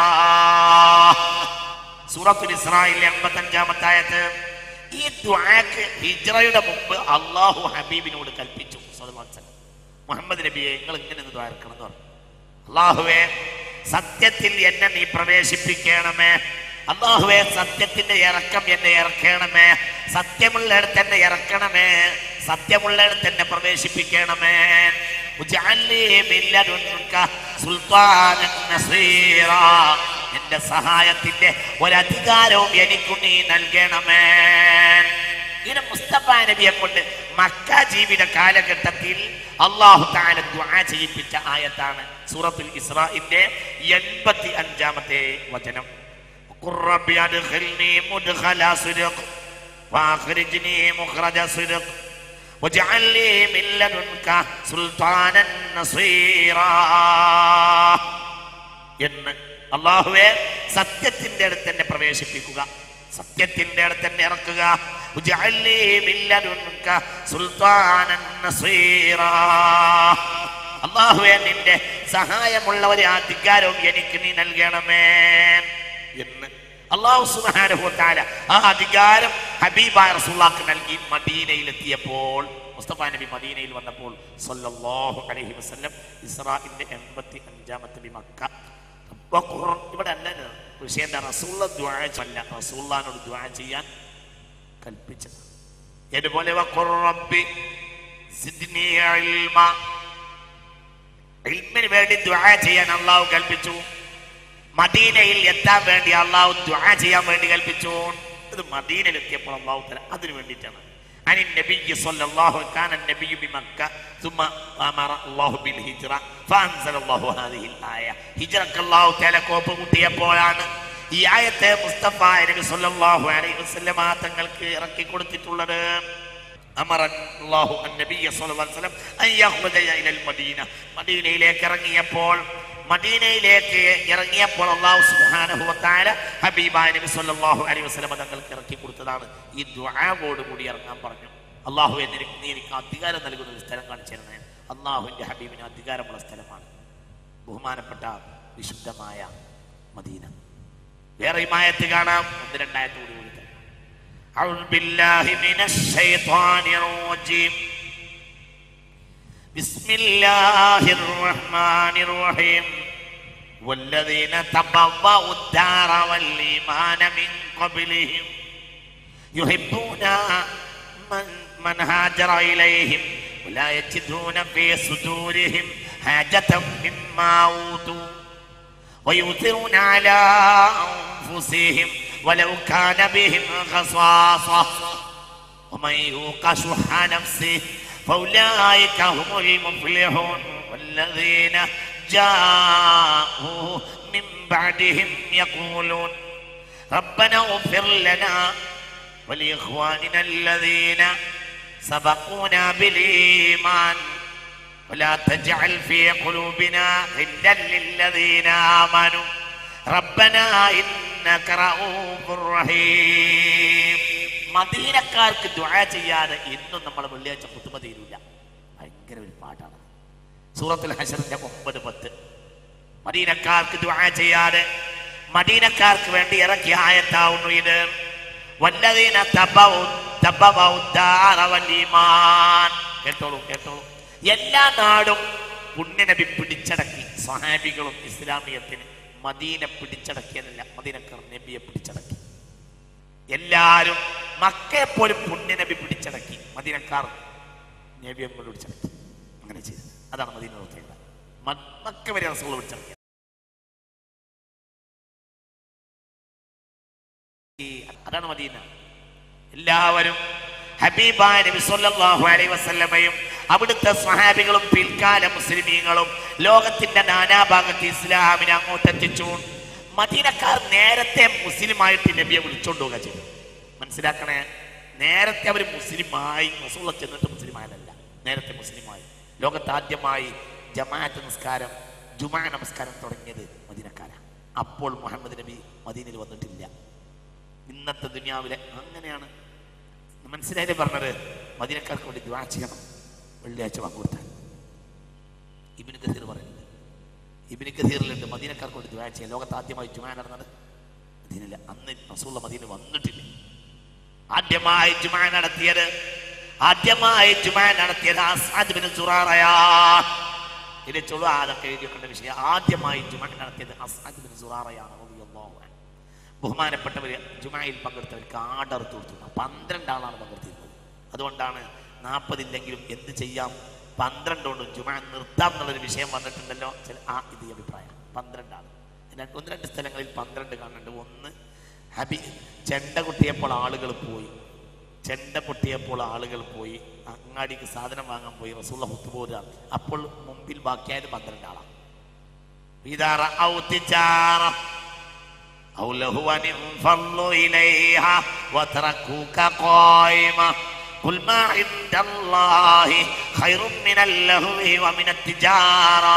സൂറത്തുൽ ഇസ്രായേലിലെ എൺപത്തഞ്ചാമത്തെ ആയത്ത് ഈ ദുആക്ക് ഹിജ്റയുടെ മുമ്പ് അള്ളാഹു ഹബീബിനോട് കൽപ്പിച്ചു സ്വല്ലല്ലാഹു അലൈഹി വസല്ലം. മുഹമ്മദ് നബിയെ നിങ്ങൾ ഇങ്ങനെ ഒന്ന് ദ്വാരക്കണം എന്ന് പറഞ്ഞു അള്ളാഹുവേ സത്യത്തിൽ എന്നെ നീ പ്രവേശിപ്പിക്കണമേ അള്ളാഹുവേ സത്യത്തിന്റെ ഇറക്കം എന്നെ ഇറക്കണമേ സത്യമുള്ളിടത്ത് എന്നെ ഇറക്കണമേ സത്യമുള്ളിടത്ത് എന്നെ പ്രവേശിപ്പിക്കണമേ ഉജഅല്ലി മിൻ ലദുൻക സുൽത്താനൻ നസീറാ. എന്റെ സഹായത്തിന്റെ ഒരധികാരവും എനിക്ക് നീ നൽകണമേ ഇങ്ങനെ മുസ്തഫ നബിയെ കൊണ്ട് മക്ക ജീവിത കാലഘട്ടത്തിൽ അള്ളാഹു താല ദ്വാ ചെയ്യിപ്പിച്ച ആയത്താണ് സൂറത്തുൽ ഇസ്രാഇന്റെ എൺപത്തി അഞ്ചാമത്തെ വചനം قل رب أدخلني مدخل صدق وأخرجني مخرج صدق واجعل لي من لدنك سلطانا نصيرا എന്ന് അള്ളാഹുവെ സത്യത്തിന്റെ അടുത്ത് എന്നെ പ്രവേശിപ്പിക്കുക സത്യത്തിന്റെ അടുത്ത് എന്നെ ഇറക്കുക ഉജഅല്ലി മിൻ ലദുൻക സുൽത്താനൻ നസീറാ. അള്ളാഹുവെ നിന്റെ സഹായമുള്ള ഒരു അധികാരവും എനിക്ക് നീ നൽകണമേ എന്ന് അള്ളാഹു സുബ്ഹാനഹു വതആല ആ അധികാരം ഹബീബായ റസൂലുള്ളാഹിക്ക് നൽകി മദീനയിലെത്തിയപ്പോൾ മുസ്തഫ നബി മദീനയിൽ വന്നപ്പോൾ സല്ലല്ലാഹു അലൈഹി വസല്ലം ഇസ്രാഇന്റെ എൺപത്തി അഞ്ചാമത്തെ ബി മക്ക വഖുർ- ഇവിടെ അല്ല ഇത്. വിഷയം എന്താ റസൂള്ള ദ്വാ അല്ല റസൂള്ളാനോട് ദ്വാ ചെയ്യാൻ കൽപ്പിച്ചത് അതുപോലെ വഖുർ റബ്ബി സിദ്നി ഇൽമ ഇൽമിന് വേണ്ടി ദ്വാ ചെയ്യാൻ അള്ളാഹു കൽപ്പിച്ചു മദീനയിൽ എത്താൻ വേണ്ടി അള്ളാഹു ദ്വാ ചെയ്യാൻ വേണ്ടി കൽപ്പിച്ചു ഇത് മദീനയിൽ എത്തിയപ്പോൾ അള്ളാഹു തല അതിനു വേണ്ടിയിട്ടാണ് عن النبي صلى الله كان النبي بمكة ثم أمر الله بالهجرة فأنزل الله هذه الآية هجرك الله تعالى കോപ്പ് കൂട്ടിയപ്പോഴാണ് ഈ ആയത്തെ മുസ്തഫ നബി സല്ലല്ലാഹു അലൈഹി വസല്ലമ തങ്ങൾക്ക് ഇറക്കി കൊടുത്തിട്ടുള്ളത് അമറ അല്ലാഹു അന്നബിയ സ്വല്ലല്ലാഹു അലൈഹി വസല്ലം അൻ യഖ്റുജ ഇലൽ മദീന മദീനയിലേക്ക് ഇറങ്ങിയപ്പോൾ മദീനയിലേക്ക് ഇറങ്ങിയപ്പോൾ അല്ലാഹു സുബ്ഹാനഹു വ തആല ഹബീബായ നബി സല്ലല്ലാഹു അലൈഹി വസല്ലം തങ്ങൾക്ക് ഇറക്കി കൊടുത്തതാണ് ഈ ദുആവോട് കൂടി ഇറങ്ങാൻ പറഞ്ഞു അല്ലാഹു എനിക്ക് നീ എനിക്ക് അധികാരം നൽകുന്ന ഒരു സ്ഥലം കാണിച്ചു തരണേ അള്ളാഹുവിന്റെ ഹബീബിന് അധികാരമുള്ള സ്ഥലമാണ് ബഹുമാനപ്പെട്ട വിശുദ്ധമായ മദീന വേറെ മായത്ത് കാണാം ഒന്ന് രണ്ടായത്ത് കൂടി കൂടി തരാം أعوذ بالله من الشيطان الرجيم بسم الله الرحمن الرحيم والذين تبوأوا الدار والإيمان من قبلهم يحبون من, من هاجر إليهم ولا يجدون في صدورهم حاجة مما أوتوا ويؤثرون على أنفسهم ولو كان بهم خصاصة ومن يوق شح نفسه فأولئك هم المفلحون والذين جاءوا من بعدهم يقولون ربنا اغفر لنا ولإخواننا الذين سبقونا بالإيمان ولا تجعل في قلوبنا غلا للذين آمنوا ربنا إنك رؤوف رحيم മദീനക്കാർക്ക് ദുആ ചെയ്യാതെ ഇന്നും നമ്മൾ വെള്ളിയാഴ്ച കുത്തുമ തീരൂല ഭയങ്കര ഒരു പാട്ടാണ് സൂറത്തുൽ ഹഷറിന്റെ ഒമ്പത് പത്ത് മദീനക്കാർക്ക് ദുആ ചെയ്യാതെ മദീനക്കാർക്ക് വേണ്ടി ഇറക്കിയ ആയത്താവുന്നു ഇത് വല്ലതീന തബവു തബവു ദാറ വൽ ഈമാൻ കേട്ടോളൂ കേട്ടോളൂ എല്ലാ നാടും പുണ്യനബി പിടിച്ചടക്കി സ്വഹാബികളും ഇസ്ലാമിയത്തിന് മദീന പിടിച്ചടക്കിയതല്ല മദീനക്കാർ നബിയെ പിടിച്ചടക്കി എല്ലാരും മക്കയെ പോലും പുണ്യനബി പിടിച്ചടക്കി മദീനക്കാർ നബിയെ കൊണ്ട് പിടിച്ചടക്കി അങ്ങനെ ചെയ്തത് അതാണ് മദീന പ്രത്യേകത മ- മക്ക വരെ റസൂൾ പിടിച്ചടക്കിയത് ഈ അതാണ് മദീന എല്ലാവരും ഹബീബായ നബി സല്ലല്ലാഹു അലൈഹി വസല്ലമയും അവിടുത്തെ സ്വഹാബികളും പിൽക്കാല മുസ്ലിമീങ്ങളും ലോകത്തിന്റെ നാനാഭാഗത്ത് ഇസ്ലാമിനെ അങ്ങോട്ടെത്തിച്ചു മദീനക്കാർ നേരത്തെ മുസ്ലിമായിട്ട് നബിയെ വിളിച്ചോണ്ടുക ചെയ്തു മനസ്സിലാക്കണേ നേരത്തെ അവർ മുസ്ലിമായി റസൂള്ള ചെന്നിട്ട് മുസ്ലിമായതല്ല നേരത്തെ മുസ്ലിമായി ലോകത്ത് ആദ്യമായി ജമാഅത്ത് നിസ്കാരം ജുമാ നമസ്കാരം തുടങ്ങിയത് മദീനക്കാരാണ് അപ്പോൾ മുഹമ്മദ് നബി മദീനയിൽ വന്നിട്ടില്ല ഇന്നത്തെ ദുനിയാവിലെ അങ്ങനെയാണ് മനസ്സിലായില്ലേ പറഞ്ഞത് മദീനക്കാർക്ക് വേണ്ടി ദ്വാ ചെയ്യണം വെള്ളിയാഴ്ച വാങ്ങുകൊടുത്താൽ ഇബിന് കസീർ പറയുന്നത് ഇബിന് കസീറിലുണ്ട് മദീനക്കാർക്ക് വേണ്ടി ദ്വാ ചെയ്യാൻ ലോകത്ത് ആദ്യമായി ജുമാ നടന്നത് മദീനല്ല അന്ന് റസൂള്ള മദീന വന്നിട്ടില്ല ആദ്യമായി ജുമാ നടത്തിയത് ആദ്യമായി ജുമാ നടത്തിയത് അസ്അദ് ബിൻ സുറാറയാ ഇത് ചൊല്ലു അതൊക്കെ എഴുതിയൊക്കെ വിഷയം ആദ്യമായി ജുമാ നടത്തിയത് അസ്അദ് ബിൻ സുറാറയാണ് റളിയല്ലാഹു അൻഹു. ബഹുമാനപ്പെട്ടവർ ജുമായിൽ പങ്കെടുത്തവർക്ക് ആടർത്ത് കൊടുത്തു പന്ത്രണ്ട് ആളാണ് പങ്കെടുത്തിരുന്നത് അതുകൊണ്ടാണ് നാൽപ്പതില്ലെങ്കിലും എന്ത് ചെയ്യാം പന്ത്രണ്ട് കൊണ്ടും ജുമാ നിർത്താം എന്നുള്ളൊരു വിഷയം വന്നിട്ടുണ്ടല്ലോ ചില ആ ഇത് ഈ അഭിപ്രായം പന്ത്രണ്ടാണ് രണ്ട് ഒന്ന് രണ്ട് സ്ഥലങ്ങളിൽ പന്ത്രണ്ട് കാണുന്നുണ്ട് ഒന്ന് ഹബി ചെണ്ട കൊട്ടിയപ്പോൾ ആളുകൾ പോയി ചെണ്ട പൊട്ടിയപ്പോൾ ആളുകൾ പോയി അങ്ങാടിക്ക് സാധനം വാങ്ങാൻ പോയി റസൂള്ള ഹുത്തുപോരാണ് അപ്പോൾ മുമ്പിൽ ബാക്കിയായത് പന്ത്രണ്ട് ആളാണ് إذا رأوا تجارة أو لهوا انفضوا إليها وتركوك قائمة قل ما عند الله خير من اللهو ومن التجارة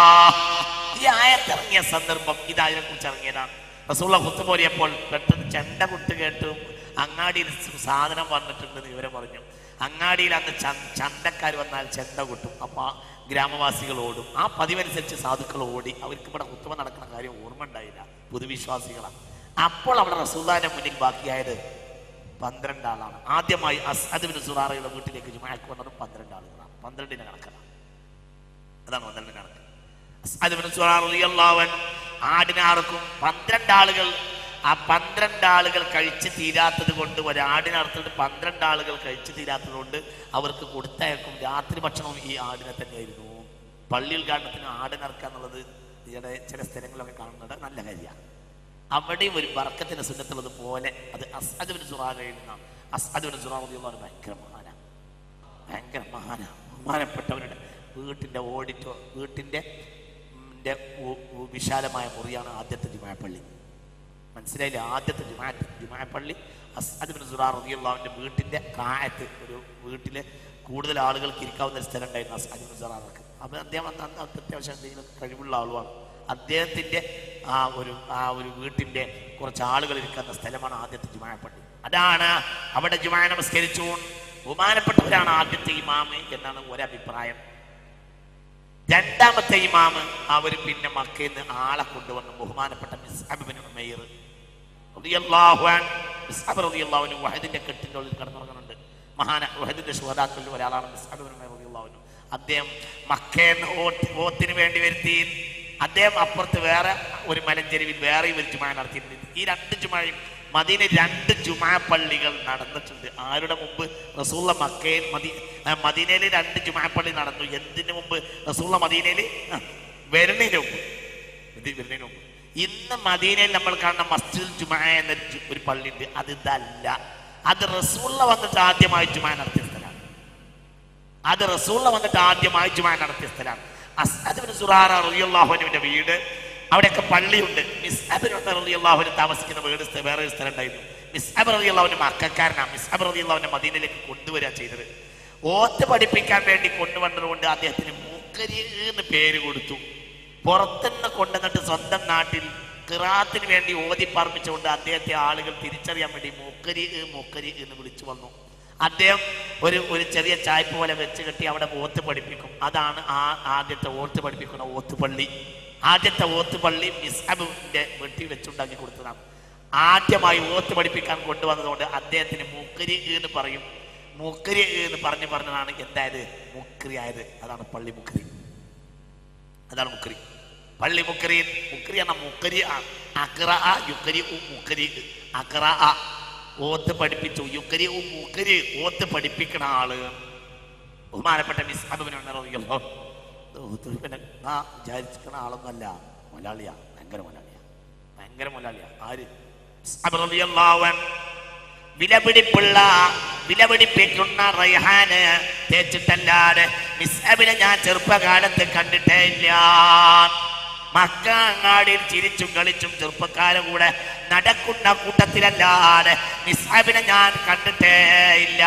ഈ ആയത്തിറങ്ങിയ സന്ദർഭം ഇത് അതിനെ കുറിച്ച് ഇറങ്ങിയതാണ് റസൂള്ള കുത്തുപോരിയപ്പോൾ പെട്ടെന്ന് ചെണ്ട കുത്ത് കേട്ടു അങ്ങാടിയിൽ സാധനം വന്നിട്ടുണ്ടെന്ന് വിവരം പറഞ്ഞു അങ്ങാടിയിൽ അന്ന് ച- ചന്തക്കാർ വന്നാൽ ചെണ്ട കുട്ടും അപ്പൊ ആ ഗ്രാമവാസികൾ ഓടും ആ പതിവനുസരിച്ച് സാധുക്കൾ ഓടി അവർക്ക് ഇവിടെ കുത്തുമ നടക്കുന്ന കാര്യം ഓർമ്മ ഉണ്ടായില്ല പൊതുവിശ്വാസികളാണ് അപ്പോൾ അവിടെ റസൂദാന്റെ മുന്നിൽ ബാക്കിയായത് പന്ത്രണ്ട് ആളാണ് ആദ്യമായി അസ്അദ് ബിൻ സുറാറയുടെ വീട്ടിലേക്ക് ജുമാക്ക് വന്നത് പന്ത്രണ്ട് ആളുകളാണ് പന്ത്രണ്ടിന്റെ കണക്കാണ് അതാണ് പന്ത്രണ്ടിന്റെ കണക്ക് അസ്അദ് ബിൻ സുറാർ റളിയല്ലാഹു അൻഹു ആടിനെ അറുക്കും പന്ത്രണ്ട് ആളുകൾ ആ പന്ത്രണ്ട് ആളുകൾ കഴിച്ച് തീരാത്തത് കൊണ്ട് ഒരാടിനെ അറുത്തിട്ട് പന്ത്രണ്ട് ആളുകൾ കഴിച്ച് തീരാത്തത് കൊണ്ട് അവർക്ക് കൊടുത്തയക്കും രാത്രി ഭക്ഷണവും ഈ ആടിനെ തന്നെയായിരുന്നു പള്ളി ഉദ്ഘാടനത്തിന് ആടിനറക്കുക എന്നുള്ളത് ചില ചില സ്ഥലങ്ങളിലൊക്കെ കാണുന്നുണ്ട് നല്ല കാര്യമാണ് അവിടെയും ഒരു ബർക്കത്തിന്റെ സുന്നത്തുള്ളത് പോലെ അത് അസ്അദുബിൻ സുറാഖയിൽ നിന്നാണ് അസ്അദുബിൻ സുറാഖ് ഭയങ്കര മഹാന ഭയങ്കര മഹാന ബഹുമാനപ്പെട്ടവരുടെ വീട്ടിന്റെ ഓഡിറ്റോ വീട്ടിന്റെ ഉം, ന്റെ ഉ- ഉ- വിശാലമായ മുറിയാണ് ആദ്യത്തെ ജുമാപ്പള്ളി മനസ്സിലായില്ലേ ആദ്യത്തെ ജുമാ ജുമാപ്പള്ളി അസ്അദുബിൻ സുറാർ റളിയല്ലാഹുവിന്റെ വീട്ടിന്റെ കായത്ത് ഒരു വീട്ടില് കൂടുതൽ ആളുകൾക്ക് ഇരിക്കാവുന്ന ഒരു സ്ഥലം ഉണ്ടായിരുന്നു അസ്അദുബിൻ സുറാർക്ക് അപ്പൊ അദ്ദേഹം അന്ന് അന്ന് അത്യാവശ്യം എന്തെങ്കിലും കഴിവുള്ള ആളുമാണ് അദ്ദേഹത്തിന്റെ ആ ഒരു ആ ഒരു വീട്ടിന്റെ കുറച്ച് ആളുകൾ ഇരിക്കുന്ന സ്ഥലമാണ് ആദ്യത്തെ ജുമാപ്പള്ളി അതാണ് അവിടെ ജുമാ നമസ്കരിച്ചു ബഹുമാനപ്പെട്ടവരാണ് ആദ്യത്തെ ഇമാമ് എന്നാണ് ഒരഭിപ്രായം രണ്ടാമത്തെ ഇമാമ് അവർ പിന്നെ മക്കയിൽ നിന്ന് ആളെ കൊണ്ടുവന്ന് ബഹുമാനപ്പെട്ട മിസ്അബ് ബിൻ ഉമൈർ റളിയല്ലാഹു അൻഹു മിസ്അബ് റളിയല്ലാഹു അൻഹു വഹദിന്റെ കെട്ടിന്റെ ഉള്ളിൽ കിടന്നുറങ്ങുന്നുണ്ട് മഹാന വഹദിന്റെ ശുഹദാക്കളിൽ ഒരാളാണ് മിസ്അബ് ബിൻ ഉമൈർ റളിയല്ലാഹു അൻഹു അദ്ദേഹം മക്കയിൽ ഓട്ട് ഓത്തിന് വേണ്ടി വരുത്തി അദ്ദേഹം അപ്പുറത്ത് വേറെ ഒരു മലഞ്ചെരുവിൽ വേറെയും ഒരു ജുമാ നടത്തിയിട്ടുണ്ട് ഈ രണ്ട് ജുമായും മദീന രണ്ട് ജുമാ പള്ളികൾ നടന്നിട്ടുണ്ട് ആരുടെ മുമ്പ് റസൂള്ള മക്കയിൽ മദീ ആ, മദീനയിൽ രണ്ട് ജുമാ പള്ളി നടന്നു എന്തിനു മുമ്പ് റസൂള്ള മദീനയിൽ ആ, വരുന്നതിന് മുമ്പ് ഇത് വരുന്നതിന് മുമ്പ് ഇന്ന് മദീനയിൽ നമ്മൾ കാണുന്ന മസ്ജിദ് ജുമാ എന്ന ജു- ഒരു പള്ളി ഉണ്ട് അത് ഇതല്ല അത് റസൂള്ള വന്നിട്ട് ആദ്യമായി ജുമാ നടത്തിയ സ്ഥലമാണ് അത് റസൂള്ള വന്നിട്ട് ആദ്യമായി ജുമാ നടത്തിയ സ്ഥലമാണ് അസ്അദ് സുറാറ റളിയല്ലാഹുവിന്റെ വീട് അവിടെയൊക്കെ പള്ളിയുണ്ട് മിസ് അബ് റളിയല്ലാഹുവിന് താമസിക്കുന്ന വീട് സ്ഥ- വേറെ ഒരു സ്ഥലം ഉണ്ടായിരുന്നു മിസ് അബ് റളിയല്ലാഹുവിന്റെ മക്കാരനാണ് മിസ് അബ് റളിയല്ലാഹുവിനെ മദീനയിലേക്ക് കൊണ്ടുവരിക ചെയ്തത് ഓത്ത് പഠിപ്പിക്കാൻ വേണ്ടി കൊണ്ടുവന്നതുകൊണ്ട് അദ്ദേഹത്തിന് മൂക്കരി എന്ന് പേര് കൊടുത്തു പുറത്തുനിന്ന് കൊണ്ടുവന്നിട്ട് സ്വന്തം നാട്ടിൽ കിറാത്തിന് വേണ്ടി ഓതി പറപ്പിച്ചുകൊണ്ട് അദ്ദേഹത്തെ ആളുകൾ തിരിച്ചറിയാൻ വേണ്ടി മൂക്കരി മൂക്കരി എന്ന് വിളിച്ചു വന്നു അദ്ദേഹം ഒരു ഒരു ചെറിയ ചായ്പ പോലെ വെച്ച് കെട്ടി അവിടെ ഓത്ത് പഠിപ്പിക്കും അതാണ് ആ ആദ്യത്തെ ഓത്ത് പഠിപ്പിക്കുന്ന ഓത്തുപള്ളി ആദ്യത്തെ ഓത്തുപള്ളി മിസ്അബിന്റെ വെട്ടി വെച്ചുണ്ടാക്കി കൊടുത്തതാണ് ആദ്യമായി ഓത്ത് പഠിപ്പിക്കാൻ കൊണ്ടുവന്നതുകൊണ്ട് അദ്ദേഹത്തിന് മുക്കരി എന്ന് പറയും മുക്കരി എന്ന് പറഞ്ഞു പറഞ്ഞതാണ് എന്തായത് മുക്രി ആയത് അതാണ് പള്ളി മുക്കരി അതാണ് മുക്കരി പള്ളി മുക്കരി മുക്കരി എന്ന മുക്കരി അക്ര യുക്കരി മുക്കരി അക്ര ഓത്ത് പഠിപ്പിച്ചു യുക്കരി മുക്കരി ഓത്ത് പഠിപ്പിക്കണ ആള് ബഹുമാനപ്പെട്ട മിസ് അബിനോ പിന്നെ ആ വിചാരിച്ചിരിക്കണ ആളൊന്നല്ല മലയാളിയാ ഭയങ്കര മലയാളിയാ ഭയങ്കര മലയാളിയാ ആര് മിസ്അബ് റളിയല്ലാഹു അൻഹു വിലപിടിപ്പുള്ള വിലപിടിപ്പിക്കുന്ന റൈഹാന് തേച്ചിട്ടല്ലാതെ മിസ്അബിനെ ഞാൻ ചെറുപ്പകാലത്ത് കണ്ടിട്ടേ ഇല്ല മക്ക അങ്ങാടിയിൽ ചിരിച്ചും കളിച്ചും ചെറുപ്പക്കാരെ കൂടെ നടക്കുന്ന കൂട്ടത്തിലല്ലാതെ മിസ്അബിനെ ഞാൻ കണ്ടിട്ടേ ഇല്ല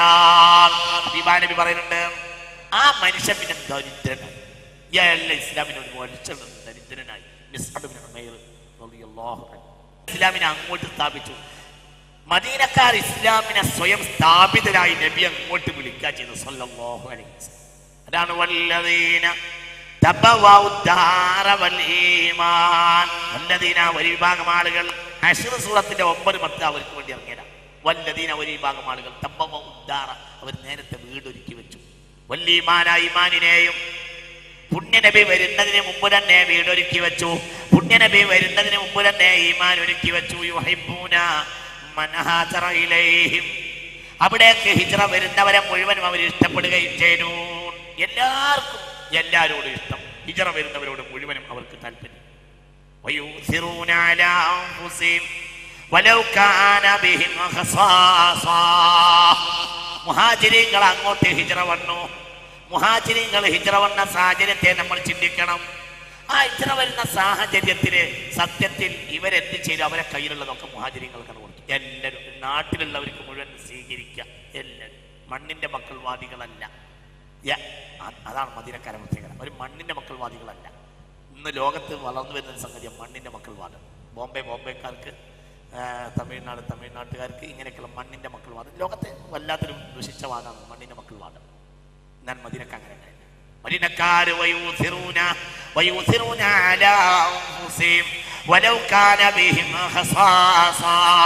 നബി പറയുന്നുണ്ട് ആ മനുഷ്യൻ പിന്നെ ദരിദ്രനായി എല്ലാ ഇസ്ലാമിനോട് മനുഷ്യൻ ദരിദ്രനായി മിസ്അബ് ബിൻ ഉമൈർ റളിയല്ലാഹു അൻഹു ഇസ്ലാമിനെ അങ്ങോട്ട് സ്ഥാപിച്ചു മദീനക്കാർ ഇസ്ലാമിനെ സ്വയം സ്ഥാപിതരായി നബി അങ്ങോട്ട് വിളിക്കുക ചെയ്തു സല്ലല്ലാഹു അലൈഹി വസല്ലം. അതാണ് വല്ലദീന തബവ്വഉ ദാര വൽ ഈമാൻ വല്ലദീന ഒരു വിഭാഗം ആളുകൾ അശ്ർ സൂറത്തിന്റെ ഒമ്പത് പത്ത് അവർക്ക് വേണ്ടി ഇറങ്ങിയതാണ് വല്ലദീന ഒരു വിഭാഗം ആളുകൾ തബവ്വഉ ദാര അവർ നേരത്തെ വീടൊരുക്കി വെച്ചു വല്ലീമാന ഈമാനിനെയും പുണ്യനബി വരുന്നതിന് മുമ്പ് തന്നെ വീടൊരുക്കി വെച്ചു പുണ്യനബി വരുന്നതിന് മുമ്പ് തന്നെ ഈമാൻ ഒരുക്കി വെച്ചു യുഹിബ്ബൂന മൻ ഹാജറ ഇലൈഹിം അവിടേക്ക് ഹിജ്റ വരുന്നവരെ മുഴുവനും അവർ ഇഷ്ടപ്പെടുകയും ചെയ്തു എല്ലാവർക്കും എല്ലാവരോടും ഇഷ്ടം ഹിജ്റ വരുന്നവരോട് മുഴുവനും അവർക്ക് താല്പര്യം ويؤثرون على أنفسهم ولو كان بهم خصاصة മുഹാജിരിങ്ങൾ അങ്ങോട്ട് ഹിജ്റ വന്നു മുഹാജിരിങ്ങൾ ഹിജ്റ വന്ന സാഹചര്യത്തെ നമ്മൾ ചിന്തിക്കണം ആ ഹിജ്റ വരുന്ന സാഹചര്യത്തില് സത്യത്തിൽ ഇവരെന്ത് ചെയ്തു അവരെ കയ്യിലുള്ളതൊക്കെ മുഹാജിരിങ്ങൾക്കാണ് കൊടുത്തു എല്ലാവരും നാട്ടിലുള്ളവർക്ക് മുഴുവൻ സ്വീകരിക്കുക എല്ലാവരും മണ്ണിന്റെ മക്കൾ വാദികളല്ല യ- അ- അതാണ് മദീനക്കാര പ്രത്യേകത ഒരു മണ്ണിന്റെ മക്കൾ വാദികളല്ല ഇന്ന് ലോകത്ത് വളർന്നു വരുന്ന ഒരു സംഗതിയാണ് മണ്ണിന്റെ മക്കൾ വാദം ബോംബെ ബോംബെക്കാർക്ക് ആ, തമിഴ്നാട് തമിഴ്നാട്ടുകാർക്ക് ഇങ്ങനെയൊക്കെയുള്ള മണ്ണിന്റെ മക്കൾ വാദം ലോകത്തെ വല്ലാത്തൊരു ദുഷിച്ച വാദമാണ് മണ്ണിന്റെ മക്കൾ വാദം ഞാൻ മദീനക്ക് അങ്ങനെ ഉണ്ടായില്ല. മദീനക്കാര് വയൂസിറൂന വയൂസിറൂന അലാ അൻഫുസിഹിം വലൗ കാന ബിഹിം ഖസാസ.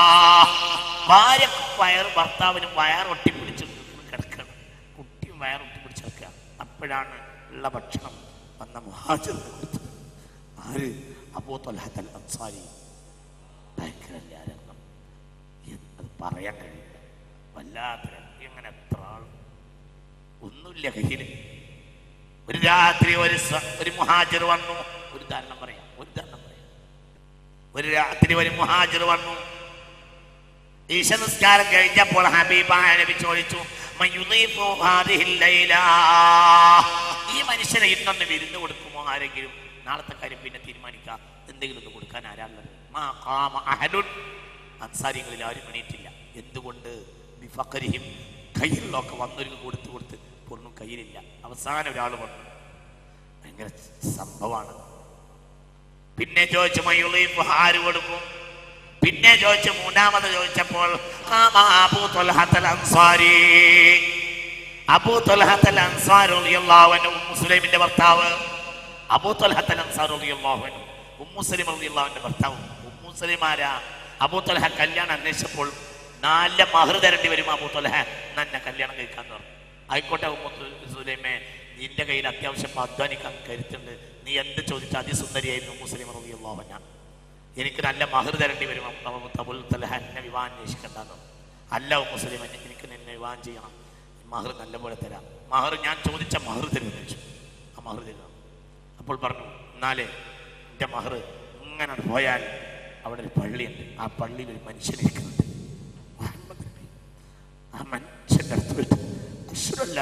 ഭാര്യക്കും വയർ ഭർത്താവിനും വയർ ഒട്ടിപ്പിടിച്ച് കിടക്കണം കുട്ടിയും വയർ ഒട്ടിപ്പിടിച്ച് കിടക്കുക അപ്പോഴാണ് ഉള്ള ഭക്ഷണം വന്ന മുഹാജിർ കൊടുത്തത് ആര് അബൂ തൊൽഹത്തൽ അൻസാരി ഭയങ്കര രംഗം അത് പറയാൻ കഴിയില്ല വല്ലാത്ത രംഗം. ഇങ്ങനെ എത്ര ആൾ ഒന്നുമില്ല കയ്യിൽ ഒരു രാത്രി ഒരു സ- ഒരു മുഹാജിർ വന്നു ഒരു ഉദാഹരണം പറയാം ഒരു ഉദാഹരണം പറയാം ഒരു രാത്രി ഒരു മുഹാജിർ വന്നു ഈശ നിസ്കാരം കഴിഞ്ഞപ്പോൾ ഹബീബായ നബി ചോദിച്ചു "മയുദീഫു ഹാദിഹിൽ ലൈല?" ഈ മനുഷ്യനെ ഇന്നൊന്ന് വിരുന്ന് കൊടുക്കുമോ ആരെങ്കിലും നാളത്തെ കാര്യം പിന്നെ തീരുമാനിക്കാം എന്തെങ്കിലും ഒന്ന് കൊടുക്കാൻ ആരാളുള്ളത് മാ ഖാമ അഹദുൻ അൻസാരികളിൽ ആരും എണീറ്റില്ല എന്തുകൊണ്ട് ബിഫഖരിഹിം കയ്യിലുള്ളതൊക്കെ വന്നൊരു കൊടുത്ത് കൊടുത്ത് ഒന്നും കയ്യിലില്ല അവസാനം ഒരാൾ വന്നു ഭയങ്കര സംഭവമാണ് പിന്നെ ചോദിച്ചു മയുളീഫ് ആര് കൊടുക്കും പിന്നെ ചോദിച്ചു മൂന്നാമത് ചോദിച്ചപ്പോൾ ഖാമ അബൂ ത്വൽഹത്തൽ അൻസാരി അബൂ ത്വൽഹത്തൽ അൻസാർ റളിയല്ലാഹു അൻഹു ഉമ്മു സുലൈമിന്റെ ഭർത്താവ് അബൂ ത്വൽഹത്തൽ അൻസാർ റളിയല്ലാഹു അൻഹു ഉമ്മു സുലൈം റളിയല്ലാഹു അൻഹു ഭർത്താവ് ഉമ്മു സുലൈം ആരാ അബൂ ത്വൽഹ കല്യാണം അന്വേഷിച്ചപ്പോൾ നല്ല മഹർ തരേണ്ടി വരും അബൂ ത്വൽഹ എന്നാ എന്നെ കല്യാണം കഴിക്കാന്ന് പറഞ്ഞു ആയിക്കോട്ടെ ഉമ്മു സുലൈമേ നിന്റെ കയ്യിൽ അത്യാവശ്യം അധ്വാനിക്കാൻ കരുത്തുണ്ട് നീ എന്ത് ചോദിച്ചാൽ അതിസുന്ദരിയായിരുന്നു മുസ്ലിം റളിയല്ലാഹു അൻഹ എനിക്ക് നല്ല മഹർ തരേണ്ടി വരും തബുൽ തലഹ എന്നെ വിവാഹം അന്വേഷിക്കണ്ടെന്ന് അല്ല മുസ്ലിം എനിക്ക് നിന്നെ വിവാഹം ചെയ്യണം മഹർ നല്ലപോലെ തരാം മഹർ ഞാൻ ചോദിച്ച മഹർ തരുമെന്ന് ചോദിച്ചു ആ മഹർ തരുക അപ്പോൾ പറഞ്ഞു എന്നാലേ എൻ്റെ മഹർ ഇങ്ങനെ പോയാൽ അവിടെ ഒരു പള്ളിയുണ്ട് ആ പള്ളിയിൽ ഒരു മനുഷ്യനിരിക്കുന്നുണ്ട് മുഹമ്മദ് നബി. ആ മനുഷ്യൻ്റെ അടുത്ത് വിട്ട് അശ്വരല്ല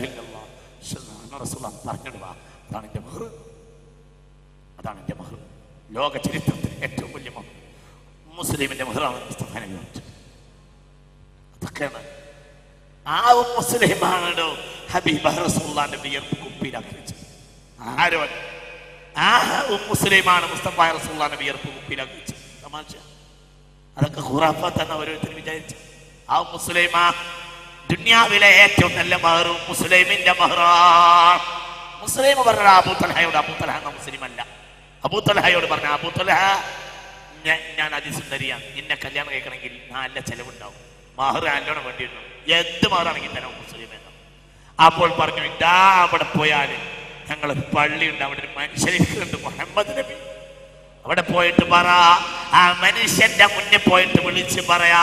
റസൂല പറഞ്ഞിട്ട് വാ അതാണ് എൻ്റെ മഹർ അതാണ് എൻ്റെ മഹർ ലോക ചരിത്രത്തിൽ ഏറ്റവും വലിയ മഹർ മുസ്ലിമിന്റെ മഹറാണ് മുസ്തഫ നബി പറഞ്ഞത് അതൊക്കെയാണ് ആ മുസ്ലിമാണോ ഹബീബ റസൂള്ളാന്റെ വിയർപ്പ് കുപ്പിയിലാക്കി വെച്ചത് ആരോ ആ മുസ്ലിമാണ് മുസ്തഫ റസൂള്ളാന്റെ വിയർപ്പ് കുപ്പിയിലാക്കി വെച്ചത് തമാശ അതൊക്കെ ഖുറാഫാത്തെന്ന് ഓരോരുത്തർ വിചാരിച്ചു ആ മുസ്ലിമാ ദുന്യാവിലെ ഏറ്റവും നല്ല മഹറും മുസ്ലിമിന്റെ മഹറാണ് മുസ്ലിം പറഞ്ഞ അബൂ തലഹയോട് അബൂ തലഹ എന്ന മുസ്ലിം അല്ല അബൂ തലഹയോട് പറഞ്ഞ അബൂ തലഹ ഞാൻ ഞാൻ അതിസുന്ദരിയാണ് നിന്നെ കല്യാണം കഴിക്കണമെങ്കിൽ നല്ല ചെലവുണ്ടാവും മഹർ നല്ലോണം വേണ്ടിയിരുന്നു എന്ത് മഹറാണെങ്കിൽ തരാം മുസ്ലിം എന്ന് അപ്പോൾ പറഞ്ഞു ഇതാ അവിടെ പോയാൽ ഞങ്ങൾ പള്ളിയുണ്ട് അവിടെ ഒരു മനുഷ്യരിക്കുന്നുണ്ട് മുഹമ്മദ് നബി അവിടെ പോയിട്ട് പറ ആ മനുഷ്യന്റെ മുന്നിൽ പോയിട്ട് വിളിച്ച് പറയാ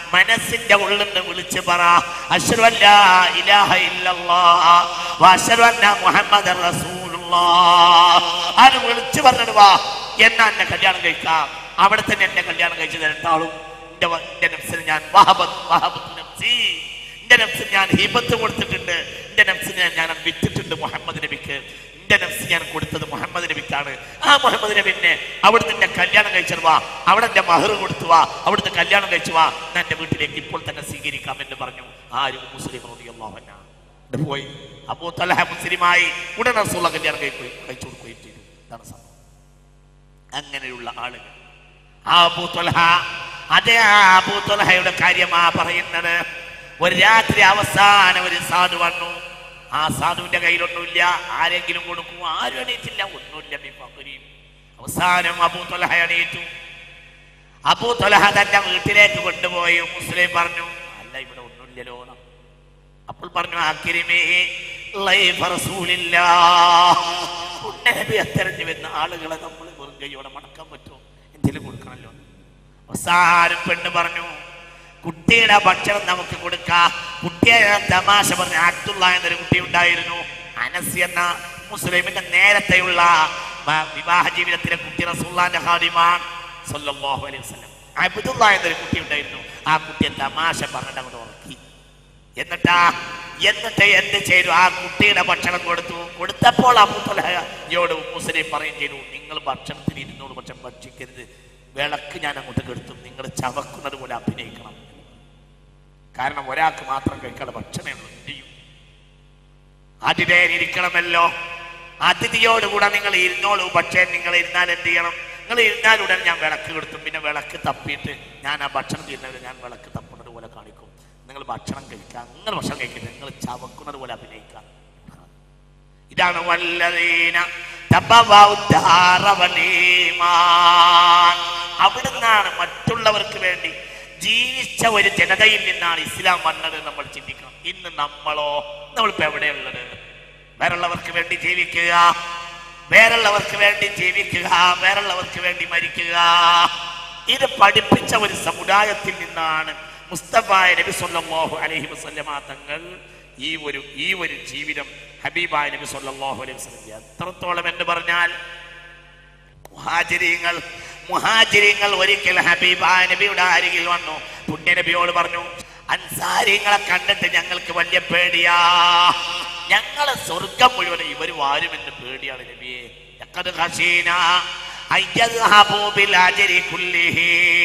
മനസ്സിന്റെ ഉള്ളിൽ നിന്ന് വിളിച്ച് പറ അശ്ഹദു അല്ലാ ഇലാഹ ഇല്ലല്ലാഹ് വഅശ്ഹദു അന്ന മുഹമ്മദർ റസൂലുള്ളാഹ് അത് വിളിച്ച് പറഞ്ഞിട്ട് വാ എന്നാ എന്നെ കല്യാണം കഴിക്കാം അവിടെ തന്നെ എന്നെ കല്യാണം കഴിച്ചത് രണ്ടാളും എന്റെ വ- എന്റെ നഫ്സിന് ഞാൻ വഹബത്ത് വഹബത്ത് നഫ്സി എന്റെ നഫ്സിന് ഞാൻ ഹിബത്ത് കൊടുത്തിട്ടുണ്ട് എന്റെ നഫ്സിനെ ഞാൻ വിറ്റിട്ടുണ്ട് മുഹമ്മദ് നബിക്ക് എന്റെ നഫ്സ് ഞാൻ കൊടുത്തത് മുഹമ്മദ് നബിക്കാണ് ആ മുഹമ്മദ് നബിനെ അവിടുന്ന് എന്നെ കല്യാണം കഴിച്ചത് വാ അവിടെ എന്റെ മഹർ കൊടുത്തു വാ അവിടുന്ന് കല്യാണം കഴിച്ചു വാ ഞാൻ എന്റെ വീട്ടിലേക്ക് ഇപ്പോൾ തന്നെ സ്വീകരിക്കാം എന്ന് പറഞ്ഞു ആരും മുസ്ലിം റളിയല്ലാഹു അൻഹു. ഇവിടെ പോയി അബൂ തലഹ മുസ്ലിമായി ഉടനെ റസൂലുള്ള കല്യാണം കഴിക്കുകയും കഴിച്ചു കൊടുക്കുകയും ചെയ്തു ഇതാണ് സംഭവം അങ്ങനെയുള്ള ആളുകൾ ആ അബൂ ത്വൽഹ അതേ ആ അബൂ ത്വൽഹയുടെ കാര്യമാ പറയുന്നത് ഒരു രാത്രി അവസാനം ഒരു സാധു വന്നു ആ സാധുവിന്റെ കയ്യിലൊന്നുമില്ല ആരെങ്കിലും കൊടുക്കും ആരും എണീറ്റില്ല ഒന്നുമില്ല ബിഫഖരിയും. അവസാനം അബൂ ത്വൽഹ എണീറ്റു അബൂ ത്വൽഹ തന്റെ വീട്ടിലേക്ക് കൊണ്ടുപോയി മുസ്ലിം പറഞ്ഞു അല്ല ഇവിടെ ഒന്നുമില്ലല്ലോ എന്ന്. അപ്പോൾ പറഞ്ഞു ആക്കിരിമേ ലൈഫ റസൂലില്ലാഹ്. പുണ്യനബിയെ തെരഞ്ഞു വരുന്ന ആളുകളെ നമ്മൾ വെറും കൈയോടെ മടക്കാൻ പറ്റുമോ എന്തെങ്കിലും കൊടുക്കണമല്ലോ അവസാനം പെണ്ണ് പറഞ്ഞു കുട്ടിയുടെ ഭക്ഷണം നമുക്ക് കൊടുക്കാം കുട്ടിയെ തമാശ പറഞ്ഞ അബ്ദുള്ള എന്നൊരു കുട്ടി ഉണ്ടായിരുന്നു അനസ് എന്ന മുസ്ലിമിന്റെ നേരത്തെയുള്ള വ- വിവാഹ ജീവിതത്തിലെ കുട്ടി റസൂള്ളാന്റെ ഹാദിമാൻ സല്ലല്ലാഹു അലൈഹി വസല്ലം അബ്ദുള്ള എന്നൊരു കുട്ടി ഉണ്ടായിരുന്നു ആ കുട്ടിയെ തമാശ പറഞ്ഞിട്ട് അങ്ങോട്ട് ഉറക്കി എന്നിട്ടാ എന്നിട്ട് എന്ത് ചെയ്തു ആ കുട്ടിയുടെ ഭക്ഷണം കൊടുത്തു കൊടുത്തപ്പോൾ അബൂത്തലയോട് മുസ്ലിം പറയും ചെയ്തു നിങ്ങൾ ഭക്ഷണത്തിന് ഇരുന്നോട് പക്ഷെ ഭക്ഷിക്കരുത് വിളക്ക് ഞാൻ അങ്ങോട്ട് കെടുത്തും നിങ്ങൾ ചവക്കുന്നത് പോലെ അഭിനയിക്കണം കാരണം ഒരാൾക്ക് മാത്രം കഴിക്കാനുള്ള ഭക്ഷണമേ ഉള്ളൂ എന്ത് ചെയ്യും അതിഥേരിക്കണമല്ലോ അതിഥിയോടുകൂടെ നിങ്ങൾ ഇരുന്നോളൂ പക്ഷേ നിങ്ങൾ ഇരുന്നാൽ എന്ത് ചെയ്യണം നിങ്ങൾ ഇരുന്നാലുടൻ ഞാൻ വിളക്ക് കൊടുത്തും പിന്നെ വിളക്ക് തപ്പിയിട്ട് ഞാൻ ആ ഭക്ഷണം ചെയ്യുന്നവരെ ഞാൻ വിളക്ക് തപ്പുന്നത് പോലെ കാണിക്കും നിങ്ങൾ ഭക്ഷണം കഴിക്കാം നിങ്ങൾ ഭക്ഷണം കഴിക്കരുത് നിങ്ങൾ ചവക്കുന്നത് പോലെ അഭിനയിക്കാം ഇതാണ് വല്ലതീന അവിടുന്നാണ് മറ്റുള്ളവർക്ക് വേണ്ടി ജീവിച്ച ഒരു ജനതയിൽ നിന്നാണ് ഇസ്ലാം വന്നത് നമ്മൾ ചിന്തിക്കണം ഇന്ന് നമ്മളോ നമ്മളിപ്പോ എവിടെയുള്ളത് വേറുള്ളവർക്ക് വേണ്ടി ജീവിക്കുക വേറുള്ളവർക്ക് വേണ്ടി ജീവിക്കുക വേറുള്ളവർക്ക് വേണ്ടി മരിക്കുക ഇത് പഠിപ്പിച്ച ഒരു സമുദായത്തിൽ നിന്നാണ് മുസ്തഫ നബി സല്ലല്ലാഹു അലൈഹി വസല്ലമ തങ്ങൾ ഈ ഒരു ഈ ഒരു ജീവിതം ഹബീബായ നബി സല്ലല്ലാഹു അലൈഹി വസല്ലം എത്രത്തോളം എന്ന് പറഞ്ഞാൽ മുഹാജിരിങ്ങൾ മുഹാജിരിങ്ങൾ ഒരിക്കൽ ഹബീബായ നബിയുടെ അരികിൽ വന്നു പുണ്യ നബിയോട് പറഞ്ഞു അൻസാരിങ്ങളെ കണ്ടിട്ട് ഞങ്ങൾക്ക് വലിയ പേടിയാ ഞങ്ങളെ സ്വർഗം മുഴുവൻ ഇവർ വാരുമെന്ന് പേടിയാണ് നബിയെ ലഖദ് ഖശീന അയ്യദ്ഹബൂ ബിൽ അജ്രി കുല്ലിഹി.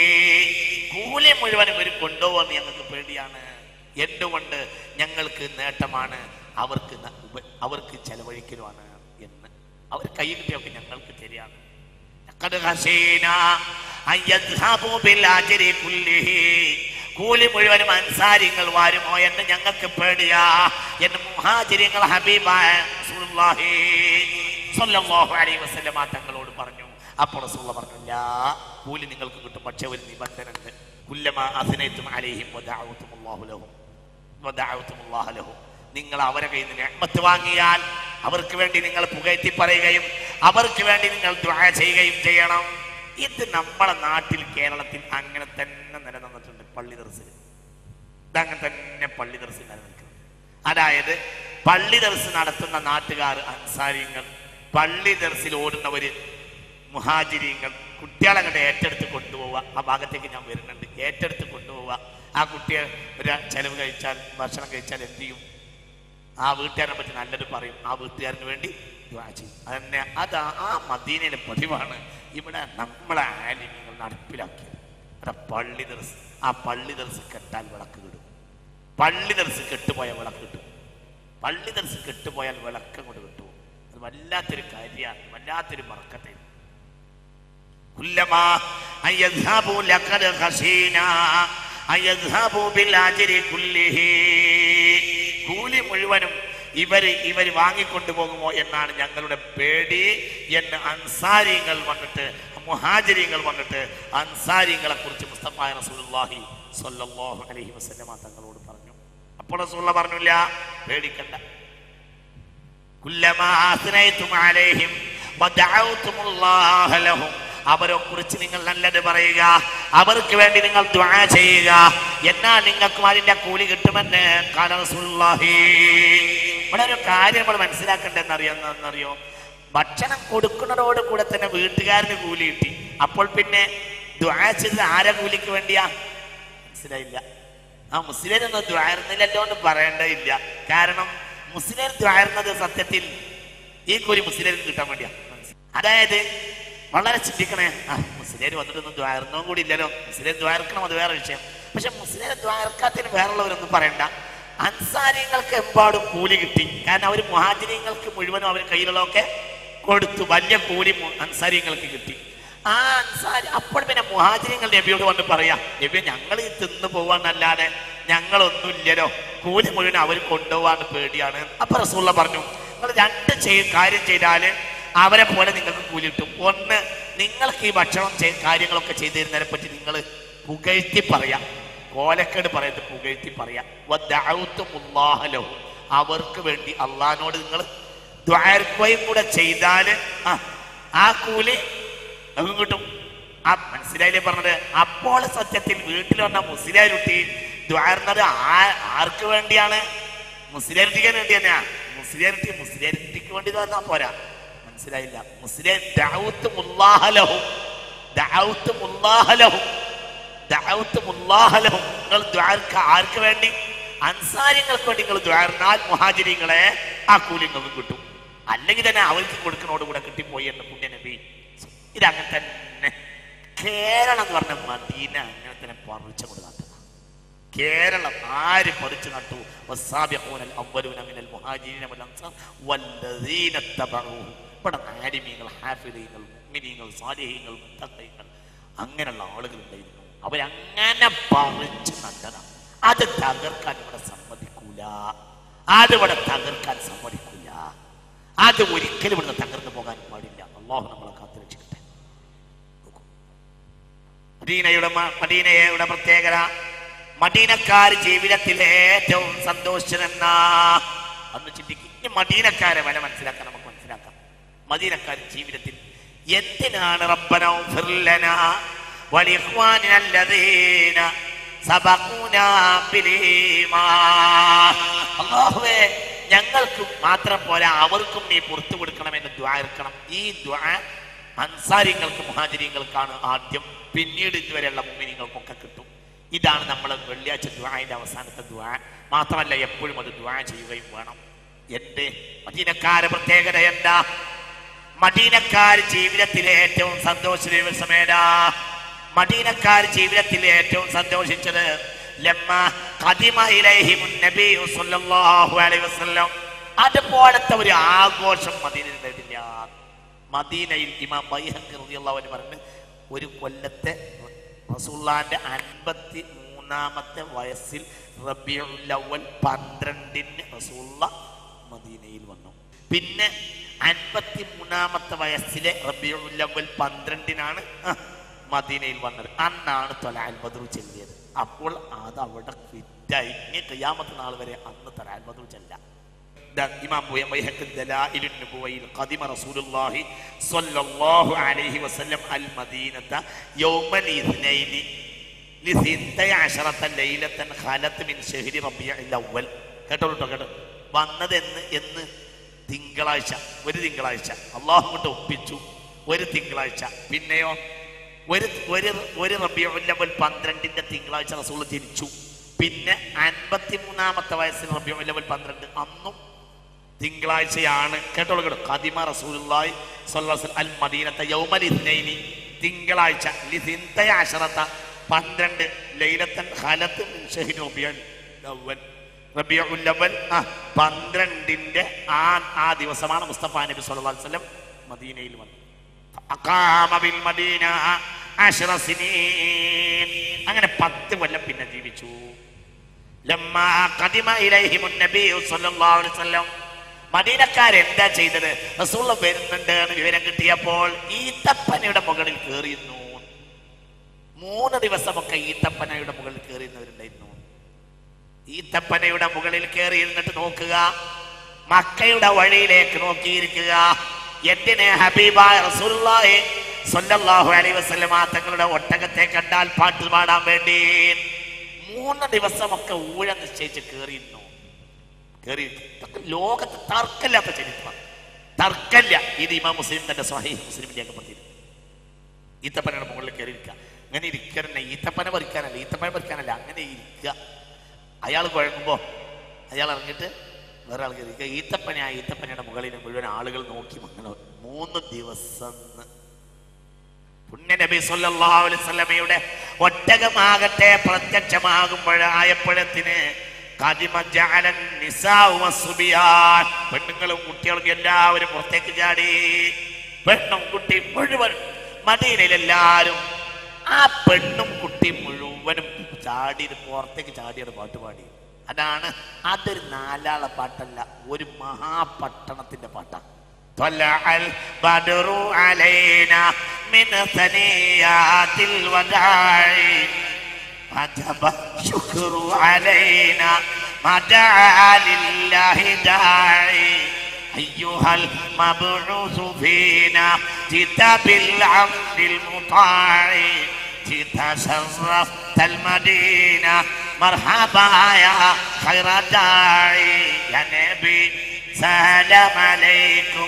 കൂലി മുഴുവൻ ഇവർ കൊണ്ടുപോകുമെന്ന് ഞങ്ങൾക്ക് പേടിയാണ് എന്തുകൊണ്ട് ഞങ്ങൾക്ക് നേട്ടമാണ് അവർക്ക് ന- ഉപ- അവർക്ക് ചെലവഴിക്കലുമാണ് എന്ന് അവർ കൈ കിട്ടിയൊക്കെ ഞങ്ങൾക്ക് തരികയാണ് ലഖദ് ഖശീന അൻ യദ്ഹബൂ ബിൽ അജ്രി കുല്ലിഹി. കൂലി മുഴുവനും അൻസാരിങ്ങൾ വരുമോ എന്ന് ഞങ്ങൾക്ക് പേടിയാ എന്ന് മുഹാജിരിങ്ങൾ ഹബീബായ റസൂലുള്ളാഹി സ്വല്ലല്ലാഹു അലൈഹി വസല്ലമ തങ്ങളോട് പറഞ്ഞു അപ്പോൾ റസൂലുള്ള പറഞ്ഞു "ലാ, കൂലി നിങ്ങൾക്ക് കിട്ടും പക്ഷെ ഒരു നിബന്ധന ഉണ്ട് കുല്ലമാ അസ്നൈതും അലൈഹിം വദഅവതുമുല്ലാഹു ലഹും വദഅവതുമുല്ലാഹ ലഹും നിങ്ങൾ അവരെ കയ്യിൽ നിന്ന് നിഅമത്ത് വാങ്ങിയാൽ അവർക്ക് വേണ്ടി നിങ്ങൾ പുകഴ്ത്തി പറയുകയും അവർക്ക് വേണ്ടി നിങ്ങൾ ദുആ ചെയ്യുകയും ചെയ്യണം ഇത് നമ്മളെ നാട്ടിൽ കേരളത്തിൽ അങ്ങനെ തന്നെ നിലനിന്നിട്ടുണ്ട് പള്ളി ദർസിൽ ഇതങ്ങനെ തന്നെ പള്ളി ദർസിൽ നിലനിൽക്കുന്നത് അതായത് പള്ളി ദർസ് നടത്തുന്ന നാട്ടുകാർ അൻസാരിങ്ങൾ പള്ളി ദർസിൽ ഓടുന്നവര് മുഹാജിരിങ്ങൾ കുട്ടികളെ അങ്ങോട്ട് ഏറ്റെടുത്ത് കൊണ്ടുപോവുക ആ ഭാഗത്തേക്ക് ഞാൻ വരുന്നുണ്ട് ഏറ്റെടുത്ത് കൊണ്ടുപോവുക ആ കുട്ടിയെ ഒരു ചെലവ് കഴിച്ചാൽ ഭക്ഷണം കഴിച്ചാൽ എന്ത് ചെയ്യും ആ വീട്ടുകാരനെ പറ്റി നല്ലത് പറയും ആ വീട്ടുകാരന് വേണ്ടി ദുആ ചെയ്യും അതന്നെ അത് ആ മദീനയിലെ പതിവാണ് ഇവിടെ നമ്മളെ ആലിമ്യങ്ങൾ നടപ്പിലാക്കിയത് അവിടെ പള്ളി ദർസ് ആ പള്ളി ദർസ് കെട്ടാൽ വിളക്ക് കിടും പള്ളി ദർസ് കെട്ടുപോയ വിളക്ക് കിട്ടും പള്ളി ദർസ് കെട്ടുപോയാൽ വിളക്കം കൊണ്ട് കിട്ടും അത് വല്ലാത്തൊരു കാര്യമാണ് വല്ലാത്തൊരു മറക്കത്തെ كلما أن يذهبوا لقد خشينا أن يذهبوا بالأجر كله കൂലി മുഴുവനും ഇവര് ഇവർ വാങ്ങിക്കൊണ്ടു പോകുമോ എന്നാണ് ഞങ്ങളുടെ പേടി എന്ന് അൻസാരിങ്ങൾ വന്നിട്ട് മുഹാജിരിങ്ങൾ വന്നിട്ട് അൻസാരിങ്ങളെ കുറിച്ച് മുസ്തഫായ റസൂലുള്ളാഹി സ്വല്ലല്ലാഹു അലൈഹി വസല്ലമ തങ്ങളോട് പറഞ്ഞു അപ്പോൾ റസൂലുള്ള പറഞ്ഞില്ല പേടിക്കണ്ട كلما أثنيتم عليهم ودعوتم الله لهم അവരെ കുറിച്ച് നിങ്ങൾ നല്ലത് പറയുക അവർക്ക് വേണ്ടി നിങ്ങൾ ദ്വാ ചെയ്യുക എന്നാൽ നിങ്ങൾക്കും അതിന്റെ കൂലി കിട്ടുമെന്ന് കാല റസൂലുള്ളാഹി. ഇവിടെ ഒരു കാര്യം നമ്മൾ മനസ്സിലാക്കേണ്ടതെന്നറിയാന്നറിയോ ഭക്ഷണം കൊടുക്കുന്നതോട് കൂടെ തന്നെ വീട്ടുകാരന് കൂലി കിട്ടി അപ്പോൾ പിന്നെ ദ്വാ ചെയ്ത് ആരെ കൂലിക്ക് വേണ്ടിയാ മനസ്സിലായില്ല ആ മുസ്ലിമൊന്നും ദ്വാരുന്നില്ലല്ലോ എന്ന് പറയേണ്ടതില്ല കാരണം മുസ്ലിം ദ്വാരുന്നത് സത്യത്തിൽ ഈ കൂലി മുസ്ലിം കിട്ടാൻ വേണ്ടിയാ അതായത് വളരെ ചിന്തിക്കണേ ആ മുസ്ലിം വന്നിട്ടൊന്നും ദ്വാരുന്നതും കൂടി ഇല്ലല്ലോ മുസ്ലിം ദ്വാരക്കണം അത് വേറെ വിഷയം പക്ഷെ മുസ്ലിം ദ്വാരക്കാത്തിന് വേറുള്ളവരൊന്നും പറയണ്ട അൻസാരിങ്ങൾക്ക് എമ്പാടും കൂലി കിട്ടി കാരണം അവർ മുഹാജിരിങ്ങൾക്ക് മുഴുവനും അവർ കയ്യിലുള്ളതൊക്കെ കൊടുത്തു വലിയ കൂലി മു- അൻസാരിങ്ങൾക്ക് കിട്ടി ആ അൻസാരി അപ്പോൾ പിന്നെ മുഹാജിരിങ്ങൾ നബിയോട് വന്ന് പറയാ നബി ഞങ്ങൾ ഈ തിന്നു പോവാന്നല്ലാതെ ഞങ്ങളൊന്നുമില്ലല്ലോ കൂലി മുഴുവൻ അവർ കൊണ്ടുപോവാന്ന് പേടിയാണ് അപ്പൊ റസൂള്ള പറഞ്ഞു നിങ്ങൾ രണ്ട് ചെയ്- കാര്യം ചെയ്താല് അവരെ പോലെ നിങ്ങൾക്ക് കൂലി കിട്ടും ഒന്ന് നിങ്ങൾക്ക് ഈ ഭക്ഷണം ചെയ്- കാര്യങ്ങളൊക്കെ ചെയ്തു തരുന്നതിനെ പറ്റി നിങ്ങൾ പുകഴ്ത്തി പറയാം കോലക്കേട് പറയരുത് പുകഴ്ത്തി പറയാം വദ്ദഅഉതുമുല്ലാഹ അവർക്ക് വേണ്ടി അള്ളഹാനോട് നിങ്ങൾ ദ്വാരക്കുകയും കൂടെ ചെയ്താല് ആ ആ കൂലി നമുക്ക് കിട്ടും ആ മനസ്സിലായില്ലേ പറഞ്ഞത് അപ്പോൾ സത്യത്തിൽ വീട്ടിൽ വന്ന മുസ്ലിയാരുട്ടി ദ്വാരുന്നത് ആ ആർക്ക് വേണ്ടിയാണ് മുസ്ലിയാരിറ്റിക്ക് വേണ്ടി തന്നെയാ മുസ്ലിയാരിറ്റി മുസ്ലിയാരിറ്റിക്ക് വേണ്ടി തന്നാ പോരാ മനസ്സിലായില്ല മുസ്ലിം ദഅഉത്ത് മുല്ലാഹലഹും ദഅഉത്ത് മുല്ലാഹലഹും ദഅഉത്ത് മുല്ലാഹലഹും നിങ്ങൾ ദ്വാരക്ക് ആർക്ക് വേണ്ടി അൻസാരിങ്ങൾക്ക് വേണ്ടി നിങ്ങൾ ദ്വാരനാൽ മുഹാജിരിങ്ങളെ ആ കൂലി നിങ്ങൾക്ക് കിട്ടും അല്ലെങ്കിൽ തന്നെ അവർക്ക് കൊടുക്കുന്നതോട് കൂടെ കിട്ടിപ്പോയി എന്ന് പുണ്യ നബി ഇതങ്ങനെ തന്നെ കേരളം എന്ന് പറഞ്ഞ മദീന അങ്ങനെ തന്നെ പറിച്ചങ്ങോട്ട് നട്ടത് കേരളം ആര് പറിച്ചു നട്ടു വസ്സാബിഖൂനൽ അവ്വലൂന മിനൽ മുഹാജിരീന വൽ അൻസാർ വല്ലദീന തബഊഹും ഇവിടെ ആലിമീങ്ങൾ ഹാഫിദീങ്ങൾ മുഅ്മിനീങ്ങൾ സാലിഹീങ്ങൾ മുത്തഖീങ്ങൾ അങ്ങനെയുള്ള ആളുകൾ ഉണ്ടായിരുന്നു അവരങ്ങനെ പറിച്ചു നട്ടതാണ് അത് തകർക്കാൻ ഇവിടെ സമ്മതിക്കൂല അത് ഇവിടെ തകർക്കാൻ സമ്മതിക്കൂല അത് ഒരിക്കലും ഇവിടുന്ന് തകർന്നു പോകാൻ പാടില്ല അള്ളാഹു നമ്മളെ കാത്തു രക്ഷിക്കട്ടെ നോക്കൂ. മദീനയുടെ മ- മദീനയുടെ പ്രത്യേകത മദീനക്കാർ ജീവിതത്തിലെ ഏറ്റവും സന്തോഷനെന്ന അന്ന് ചിന്തിക്കും ഇനി മദീനക്കാരെ വില മനസ്സിലാക്കാൻ നമുക്ക് മനസ്സിലാക്കാം മദീനക്കാർ ജീവിതത്തിൽ എന്തിനാണ് റബ്ബന ഉഗ്ഫിർ ലനാ വലിഖ്വാനിന അല്ലദീന സബഖൂനാ ബിൽഈമാൻ അല്ലാഹുവേ ഞങ്ങൾക്ക് മാത്രം പോരാ അവർക്കും നീ പുറത്തു കൊടുക്കണമെന്ന് ദ്വാരിക്കണം ഈ ദ്വാ അൻസാരിങ്ങൾക്ക് മുഹാജിരിങ്ങൾക്കാണ് ആദ്യം പിന്നീട് ഇതുവരെയുള്ള മുമ്മിനിങ്ങൾക്കൊക്കെ കിട്ടും ഇതാണ് നമ്മൾ വെള്ളിയാഴ്ച ദ്വാന്റെ അവസാനത്തെ ദ്വാ മാത്രമല്ല എപ്പോഴും അത് ദ്വാ ചെയ്യുകയും വേണം എന്റെ മദീനക്കാരെ പ്രത്യേകത എന്താ മദീനക്കാർ ജീവിതത്തിലെ ഏറ്റവും സന്തോഷ ദിവസമേടാ മദീനക്കാർ ജീവിതത്തിലെ ഏറ്റവും സന്തോഷിച്ചത് ലമ്മ ഖദിമ ഇലൈഹിമുൻ നബിയ്യു സ്വല്ലല്ലാഹു അലൈഹി വസല്ലം അതുപോലത്തെ ഒരു ആഘോഷം മദീനയിൽ ഉണ്ടായിട്ടില്ല മദീനയിൽ ഇമാം ബൈഹഖി റളിയല്ലാഹു അൻഹു പറഞ്ഞു ഒരു കൊല്ലത്തെ റസൂലുള്ളാഹിന്റെ അൻപത്തി മൂന്നാമത്തെ വയസ്സിൽ റബിയുൽ അവ്വൽ പന്ത്രണ്ടിന് റസൂള്ള മദീനയിൽ വന്നു പിന്നെ അൻപത്തി മൂന്നാമത്തെ വയസ്സിലെ റബിയുൽ അവ്വൽ പന്ത്രണ്ടിനാണ് ആ, മദീനയിൽ വന്നത് അന്നാണ് തൊലാൽ ബദ്രു ചെല്ലിയത് അപ്പോൾ അത് അവിടെ ഫിറ്റായി ഇനി കയ്യാമത്തെ നാൾ വരെ അന്ന് തൊലാൽ ബദ്രു ചെല്ലാം ده إمام بيهق دلائل النبوة قدم رسول الله صلى الله عليه وسلم المدينة يوم الاثنين لثنتي عشرة ليلة خالت من شهر ربيع الأول കേട്ടോളൂ കേട്ടോ കേട്ടോ വന്നത് എന്ന് എന്ന് തിങ്കളാഴ്ച ഒരു തിങ്കളാഴ്ച അള്ളാഹു കൊണ്ട് ഒപ്പിച്ചു ഒരു തിങ്കളാഴ്ച പിന്നെയോ ഒരു ഒരു ഒരു റബിയുൽ പന്ത്രണ്ടിന്റെ തിങ്കളാഴ്ച റസൂൾ ജനിച്ചു പിന്നെ അൻപത്തി മൂന്നാമത്തെ വയസ്സിൽ റബിയുൽ പന്ത്രണ്ട് അന്നും തിങ്കളാഴ്ചയാണ് കേട്ടോളൂ കേട്ടോ ഖദിമ റസൂലുള്ളാഹി സ്വല്ലല്ലാഹു അലൈഹി വസല്ലം അൽ മദീനത്തെ യൗമൽ ഇത്നൈനി തിങ്കളാഴ്ച ലിസിന്തയ അശറത്ത പന്ത്രണ്ട് ലൈലത്തൻ ഖലത്ത് മിൻ ഷഹ്രി റബിയുൽ അവ്വൽ റബിയുൽ അവ്വൽ ആ പന്ത്രണ്ടിന്റെ ആ ആ ദിവസമാണ് മുസ്തഫ നബി സ്വല്ലല്ലാഹു അലൈഹി വസല്ലം മദീനയിൽ വന്നത് അഖാമ ബിൽ മദീന അശ്റ സിനീൻ അങ്ങനെ പത്ത് കൊല്ലം പിന്നെ ജീവിച്ചു ലമ്മാ ഖദിമ ഇലൈഹിമുൻ നബിയ്യു സ്വല്ലല്ലാഹു അലൈഹി വസല്ലം മദീനക്കാരെന്താ ചെയ്തത് റസൂള്ള വരുന്നുണ്ട് എന്ന് വിവരം കിട്ടിയപ്പോൾ ഈത്തപ്പനയുടെ മുകളിൽ കയറിയിരുന്നു മൂന്ന് ദിവസമൊക്കെ ഈത്തപ്പനയുടെ മുകളിൽ കയറിയിരുന്നവരുണ്ടായിരുന്നു ഈത്തപ്പനയുടെ മുകളിൽ കയറി ഇരുന്നിട്ട് നോക്കുക മക്കയുടെ വഴിയിലേക്ക് നോക്കിയിരിക്കുക എന്തിനെ ഹബീബായ റസൂലുള്ളാഹി സല്ലല്ലാഹു അലൈഹി വസല്ലമ തങ്ങളുടെ ഒട്ടകത്തെ കണ്ടാൽ പാട്ട് പാടാൻ വേണ്ടി മൂന്ന് ദിവസമൊക്കെ ഊഴ നിശ്ചയിച്ച് കയറിയിരുന്നു കയറി ഇതൊക്കെ ലോകത്ത് തർക്കമില്ലാത്ത ചരിത്രം തർക്കമില്ല ഇത് ഇമാം മുസ്ലിം തന്റെ സ്വഹീഹ് മുസ്ലിമിന്റെ ഒക്കെ പറ്റി ഈത്തപ്പനയുടെ മുകളിൽ കയറി ഇരിക്കുക അങ്ങനെ ഇരിക്കന്നെ ഈത്തപ്പന പറിക്കാനല്ല ഈത്തപ്പന പറിക്കാനല്ല അങ്ങനെ ഇരിക്കുക അയാൾ കുഴങ്ങുമ്പോ അയാൾ ഇറങ്ങിയിട്ട് വേറെ ആൾ കയറി ഇരിക്കുക ഈത്തപ്പന ആ ഈത്തപ്പനയുടെ മുകളിൽ മുഴുവൻ ആളുകൾ നോക്കി അങ്ങനെ മൂന്ന് ദിവസം പുണ്യ നബി സല്ലല്ലാഹു അലൈഹി വസല്ലമയുടെ ഒട്ടകമാകട്ടെ പ്രത്യക്ഷമാകുമ്പോഴായപ്പോഴത്തിന് കദിമ ജഅലൻ നിസാഉ വസ്സുബിയാൻ പെണ്ണുങ്ങളും കുട്ടികളും എല്ലാവരും പുറത്തേക്ക് ചാടി പെണ്ണും കുട്ടി മുഴുവൻ മദീനയിൽ എല്ലാവരും ആ പെണ്ണും കുട്ടിയും മുഴുവനും ചാടി പുറത്തേക്ക് ചാടിയാണ് പാട്ട് പാടി അതാണ് അതൊരു നാലാളെ പാട്ടല്ല ഒരു മഹാപട്ടണത്തിന്റെ പാട്ടാണ് طلع البدر علينا من ثنيات الوداع وجب الشكر علينا ما دعا لله داعي أيها المبعوث فينا جئت بالعبد المطاع جئت شرفت المدينة مرحبا يا خير داعي يا نبي سلام عليكم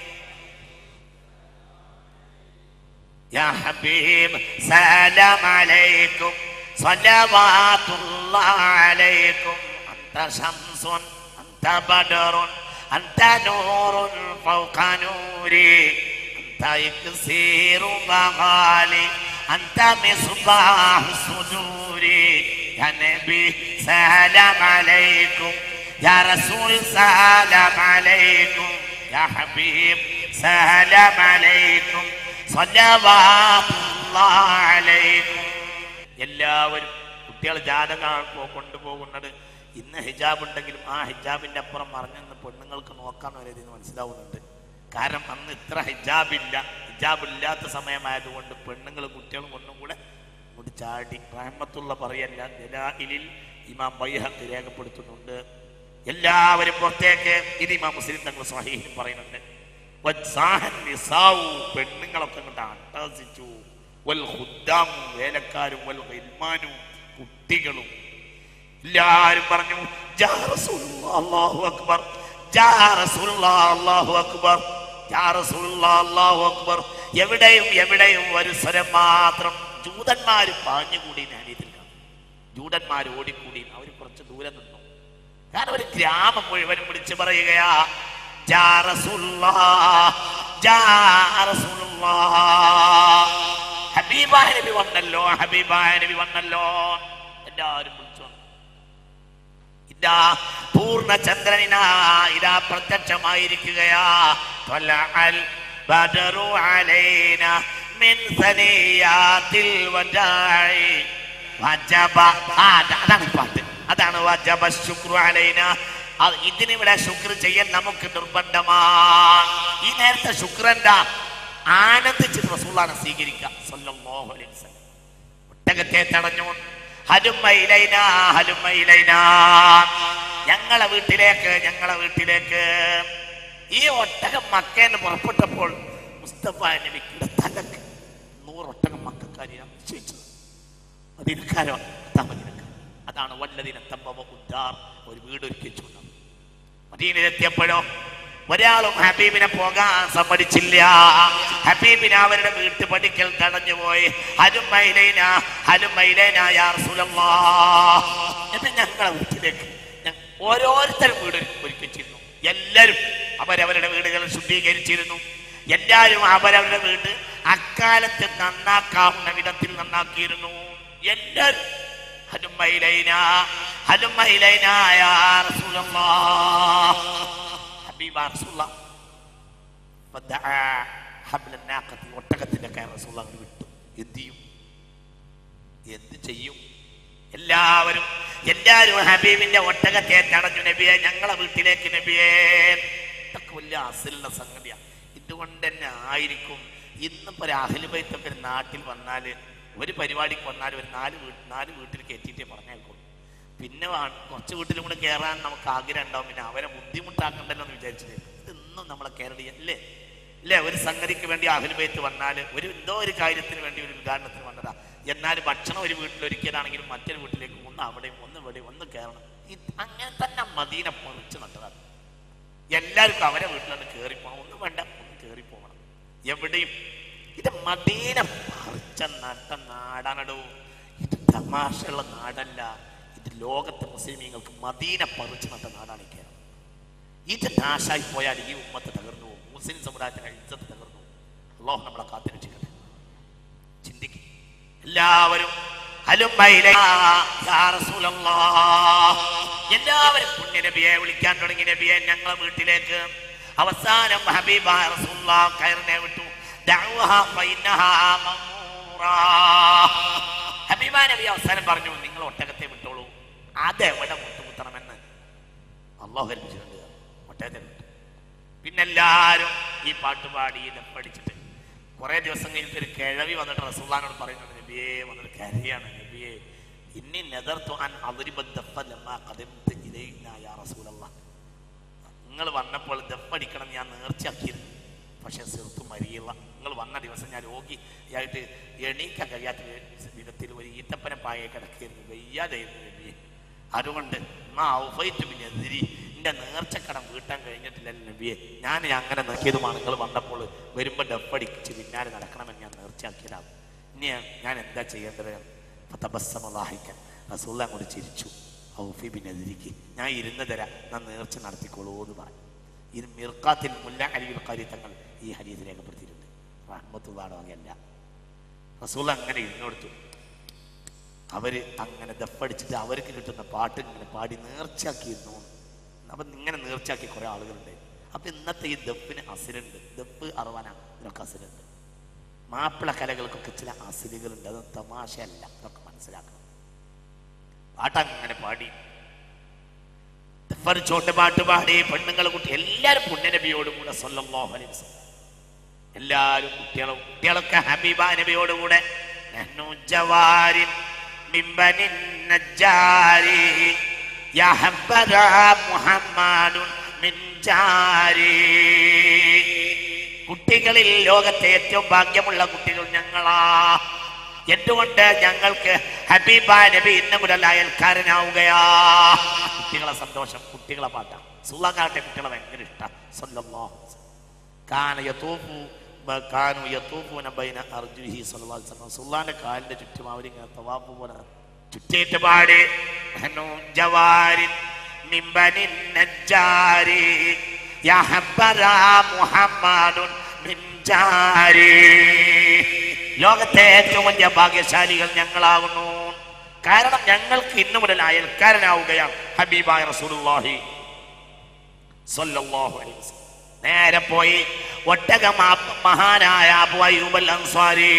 يا حبيب سلام عليكم صلوات الله عليكم أنت شمس أنت بدر أنت نور فوق نوري أنت إكسير مغالي أنت مصباح صدوري يا نبي سلام عليكم يا رسول سلام عليكم يا حبيب سلام عليكم صلوات الله عليكم എല്ലാവരും കുട്ടികൾ ജാതകം കൊണ്ടുപോകുന്നത് ഇന്ന് ഹിജാബ് ഉണ്ടെങ്കിലും ആ ഹിജാബിന്റെ അപ്പുറം മറിഞ്ഞെന്ന് പെണ്ണുങ്ങൾക്ക് നോക്കാൻ വരെ ഇതിന് മനസ്സിലാവുന്നുണ്ട് കാരണം അന്ന് ഇത്ര ഹിജാബ് ഇല്ല ഹിജാബ് ഇല്ലാത്ത സമയമായതുകൊണ്ട് പെണ്ണുങ്ങളും കുട്ടികളും ഒന്നും കൂടെ ഒന്ന് ചാടി റഹ്മത്തുള്ള പറയല്ല ദലാഇലിൽ ഇമാം ബൈഹഖ് രേഖപ്പെടുത്തുന്നുണ്ട് എല്ലാവരും പുറത്തേക്ക് ഇത് ഇമാം മുസ്ലിം തങ്ങൾ സ്വഹീഹിൽ പറയുന്നുണ്ട് വജ്സാഹൻ നിസാഉ പെണ്ണുങ്ങളൊക്കെ അങ്ങോട്ട് അട്ടഹസിച്ചു വൽ ഖുദ്ദാമു വേലക്കാരും വൽ ഗിൽമാനും കുട്ടികളും എല്ലാരും പറഞ്ഞു ജാ റസൂലുള്ളാഹ് അല്ലാഹു അക്ബർ ജാ റസൂലുള്ളാഹ് അല്ലാഹു അക്ബർ ജാ റസൂലുള്ളാഹ് അല്ലാഹു അക്ബർ എവിടെയും എവിടെയും ഒരു സ്വരം മാത്രം ജൂതന്മാർ പാഞ്ഞുകൂടി ഞാനിതിൽ ജൂതന്മാർ ഓടിക്കൂടി അവർ കുറച്ച് ദൂരെ നിന്നു കാരണം ഒരു ഗ്രാമം മുഴുവനും വിളിച്ചു പറയുകയാ ജാ റസൂലുള്ളാഹ്, ജാ റസൂലുള്ളാഹ്. ഹബീബായ നബി വന്നല്ലോ ഹബീബായ നബി വന്നല്ലോ എല്ലാവരും വിളിച്ചു വന്നു. ഇതാ പൂർണ്ണ ചന്ദ്രനിനാ ഇതാ പ്രത്യക്ഷമായിരിക്കുകയാ ത്വലഅൽ ബദറു അലൈന മിൻ സനിയാത്തിൽ വജാഇ വജബ ആ, അത- അതാണ് ഈ പാട്ട് അതാണ് വജബ ശുക്രു അലൈന അത് ഇതിനിവിടെ ശുക്ർ ചെയ്യാൻ നമുക്ക് നിർബന്ധമാണ് ഈ നേരത്തെ ശുക്രന്റെ ആനന്ദിച്ച് റസൂലാണ് സ്വീകരിക്കുക സല്ലല്ലാഹു അലൈഹി വസല്ലം ഒട്ടകത്തെ തടഞ്ഞു ഹലുമയിലൈന ഹലുമയിലൈന ഞങ്ങളെ വീട്ടിലേക്ക് ഞങ്ങളെ വീട്ടിലേക്ക് ഈ ഒട്ടകം മക്കേന്ന് പുറപ്പെട്ടപ്പോൾ മുസ്തഫ നബിയുടെ തലക്ക് നൂറൊട്ടകം മക്കാരിയാണ് നിശ്ചയിച്ചത് മദീനക്കാരോ അതാ മദീനക്കാർ അതാണ് വല്ലതിനെ തമ്പവ ഉദ്ദാർ ഒരു വീട് ഒരുക്കിച്ചുണ്ട് മദീനയിലെത്തിയപ്പോഴോ ഒരാളും ഹബീബിനെ പോകാൻ സമ്മതിച്ചില്ല ഹബീബിനെ അവരുടെ വീട്ടുപടിക്കൽ തടഞ്ഞുപോയി ഹലുമൈലൈന ഹലുമൈലൈന യാ റസൂലല്ലാഹ് എന്ന് ഞങ്ങളെ വീട്ടിലേക്ക് ഞ- ഓരോരുത്തരും വീട് ഒരുക്കിച്ചിരുന്നു എല്ലാവരും അവരവരുടെ വീടുകൾ ശുദ്ധീകരിച്ചിരുന്നു എല്ലാവരും അവരവരുടെ വീട് അക്കാലത്ത് നന്നാക്കാവുന്ന വിധത്തിൽ നന്നാക്കിയിരുന്നു എല്ലാവരും ഹലുമൈലൈന ഹലുമൈലൈന യാ റസൂലല്ലാഹ് ഹബീബ റസൂലുള്ളാഹ് ഫദഅ ഹബ്ല നാഖത്തി ഒട്ടകത്തിന്റെ കയർ റസൂലുള്ളാഹ് അങ്ങോട്ട് വിട്ടു എന്ത് ചെയ്യും എന്ത് ചെയ്യും എല്ലാവരും എല്ലാവരും ഹബീബിന്റെ ഒട്ടകത്തെ തടഞ്ഞു നബിയെ ഞങ്ങളെ വീട്ടിലേക്ക് നബിയെ ഇതൊക്കെ വലിയ അസിലുള്ള സംഗതിയാണ് ഇതുകൊണ്ട് തന്നെ ആയിരിക്കും ഇന്നിപ്പോ ഒരു അഹലുബൈത്തൊക്കെ ഒരു നാട്ടിൽ വന്നാല് ഒരു പരിപാടിക്ക് വന്നാൽ ഒരു നാല് വീട്ട് നാല് വീട്ടിൽ കയറ്റിയിട്ടേ പറഞ്ഞേക്കും പിന്നെ വാ- കുറച്ച് വീട്ടിലും കൂടെ കയറാൻ നമുക്ക് ആഗ്രഹം ഉണ്ടാവും പിന്നെ അവരെ ബുദ്ധിമുട്ടാക്കണ്ടല്ലോ എന്ന് വിചാരിച്ചിട്ട് ഇതൊന്നും നമ്മളെ കേരളീയ അല്ലേ ഇല്ലേ ഒരു സംഗതിക്ക് വേണ്ടി അഹലുബൈത്ത് വന്നാൽ ഒരു എന്തോ ഒരു കാര്യത്തിന് വേണ്ടി ഒരു ഉദ്ഘാടനത്തിന് വന്നതാ എന്നാൽ ഭക്ഷണം ഒരു വീട്ടിൽ ഒരുക്കിയതാണെങ്കിലും മറ്റൊരു വീട്ടിലേക്ക് ഒന്ന് അവിടെയും ഒന്ന് ഇവിടെയും ഒന്ന് കയറണം ഇത് അങ്ങനെ തന്നെ മദീന പൊറിച്ച് നട്ടതാണ് എല്ലാവർക്കും അവരെ വീട്ടിലാണ് കയറി പോകണം ഒന്നും വേണ്ട ഒന്ന് കയറി പോകണം എവിടെയും ഇത് മദീന പറിച്ച നട്ട നാടാണടോ ഇത് തമാശയുള്ള നാടല്ല ഇത് ലോകത്തെ മുസ്ലിമീങ്ങൾക്ക് മദീന പറിച്ച് നട്ട നാടാണ് ഈ കേരളം ഇത് നാശായി പോയാൽ ഈ ഉമ്മത്ത് തകർന്നു പോകും മുസ്ലിം സമുദായത്തിന്റെ ഇജ്ജത്ത് തകർന്നു പോകും അള്ളാഹു നമ്മളെ കാത്തിരക്ഷിക്കട്ടെ ചിന്തിക്കും എല്ലാവരും ഹലുമ്മയിലെ യാ റസൂലല്ലാഹ്. എല്ലാവരും പുണ്യ നബിയെ വിളിക്കാൻ തുടങ്ങി നബിയെ ഞങ്ങളെ വീട്ടിലേക്ക് അവസാനം ഹബീബായ റസൂലുള്ളാഹ് കയറിനെ വിട്ടു ദഅവഹാ ഫഇന്നഹാ മഅ്മൂറാ. ഹബീബായ നബി അവസാനം പറഞ്ഞു നിങ്ങൾ ഒട്ടകത്തെ വിട്ടോളൂ അതെവിടെ മുട്ടുകുത്തണമെന്ന് അള്ളാഹു ഏൽപ്പിച്ചിട്ടുണ്ട് ഒട്ടകത്തെ വിട്ടു പിന്നെല്ലാരും ഈ പാട്ട് പാടി പഠിച്ചിട്ട് കുറെ ദിവസം കഴിഞ്ഞിട്ട് ഒരു കിഴവി വന്നിട്ട് റസൂള്ളാനോട് പറയുന്നുണ്ട് നബിയെ വന്നിട്ട് കരയാണ് നബിയെ ഇന്നി നെതർത്തു അൻ നിങ്ങൾ വന്നപ്പോൾ ദപ്പടിക്കണം ഞാൻ നേർച്ചയാക്കിയിരുന്നു പക്ഷെ ചെറുത്തു മരിയില്ല നിങ്ങൾ വന്ന ദിവസം ഞാൻ രോഗിയായിട്ട് എണീക്കാൻ കഴിയാത്ത വിധത്തിൽ ഒരു ഈത്തപ്പന പായെ കിടക്കുകയായിരുന്നു വയ്യാതായിരുന്നു നബിയെ അതുകൊണ്ട് മാ ഔഫൈറ്റ് പിന്നെതിരി എന്റെ നേർച്ചക്കടം വീട്ടാൻ കഴിഞ്ഞിട്ടില്ലല്ലോ നബിയെ ഞാൻ അങ്ങനെ നോക്കിയതുമാണ് നിങ്ങൾ വന്നപ്പോൾ വരുമ്പോൾ ഡപ്പടിച്ച് പിന്നാലെ നടക്കണമെന്ന് ഞാൻ നേർച്ചയാക്കിയതാണ് ഇനി ഞാൻ എന്താ ചെയ്യേണ്ടത് തപസ്സമലാഹിക്കാൻ റസൂള്ള അങ്ങോട്ട് ചിരിച്ചു ഔഫി പിന്നെതിരിക്ക് ഞാൻ ഇരുന്ന് തരാം ഞാൻ നേർച്ച നടത്തിക്കോളൂ എന്ന് പറഞ്ഞു ഇത് മിർക്കാത്തിൽ മുല്ല അലിയുൽ കാര്യത്തങ്ങൾ ഈ ഹരീത് രേഖപ്പെടുത്തിയിട്ടുണ്ട് റഹ്മത്തുള്ളാടെ വകയല്ല റസൂള്ള അങ്ങനെ ഇരുന്നോടുത്തു അവര് അങ്ങനെ ദപ്പടിച്ചിട്ട് അവർക്ക് കിട്ടുന്ന പാട്ട് ഇങ്ങനെ പാടി നേർച്ചയാക്കിയിരുന്നു അപ്പൊ ഇങ്ങനെ നേർച്ചയാക്കി കുറെ ആളുകളുണ്ട് അപ്പൊ ഇന്നത്തെ ഈ ദപ്പിന് അസിലുണ്ട് ദപ്പ് അറവാന ഇതിനൊക്കെ അസിലുണ്ട് മാപ്പിള കലകൾക്കൊക്കെ ചില അസിലുകളുണ്ട് അത് തമാശയല്ല അതൊക്കെ മനസ്സിലാക്കണം പാട്ടങ്ങനെ പാടി ദഫറിച്ചോട്ട് പാട്ട് പാടി പെണ്ണുങ്ങൾ കുട്ടി എല്ലാരും പുണ്യനബിയോടും കൂടെ സല്ലല്ലാഹു അലൈഹി വസല്ലം എല്ലാരും കുട്ടികളും കുട്ടികളൊക്കെ ഹബീബ നബിയോടുകൂടെ നഹ്നു ജവാരിൻ മിമ്പനിൻ നജ്ജാരി യാ ഹബ്ബദ മുഹമ്മദുൻ മിൻ ജാരി കുട്ടികളിൽ ലോകത്തെ ഏറ്റവും ഭാഗ്യമുള്ള കുട്ടികൾ ഞങ്ങളാ എന്തുകൊണ്ട് ഞങ്ങൾക്ക് ഹബീബ നബി ഇന്ന് മുതൽ അയൽക്കാരനാവുകയാ കുട്ടികളെ സന്തോഷം കുട്ടികളെ പാട്ടാ സുള്ളാക്കാട്ടെ കുട്ടികളെ ഭയങ്കര ഇഷ്ടം സ്വല്ലല്ലാഹു അലൈഹി വസല്ലം. കാന യതൂഫു ബ- കാനു യതൂഫൂന ബൈന അർജുലിഹി സ്വല്ലല്ലാഹു അലൈഹി വസല്ലം. സുള്ളാന്റെ കാലിന്റെ ചുറ്റും അവരിങ്ങനെ തവാഫ് പോലെ ചുറ്റേറ്റ് പാടി നഹ്നു ജവാരിൻ മിൻ ബനി നജ്ജാരി യാ ഹബ്ബറാ മുഹമ്മദുൻ മിൻ ജാരി ലോകത്തെ ഏറ്റവും വലിയ ഭാഗ്യശാലികൾ ഞങ്ങളാകുന്നു കാരണം ഞങ്ങൾക്ക് ഇന്നു മുതൽ അയൽക്കാരനാവുകയാണ് ഹബീബായ റസൂലുള്ളാഹി സ്വല്ലല്ലാഹു അലൈഹി വസല്ലം. നേരെ പോയി ഒട്ടകം ആ മഹാനായ അബു അയ്യൂബ് അൽ അൻസാരി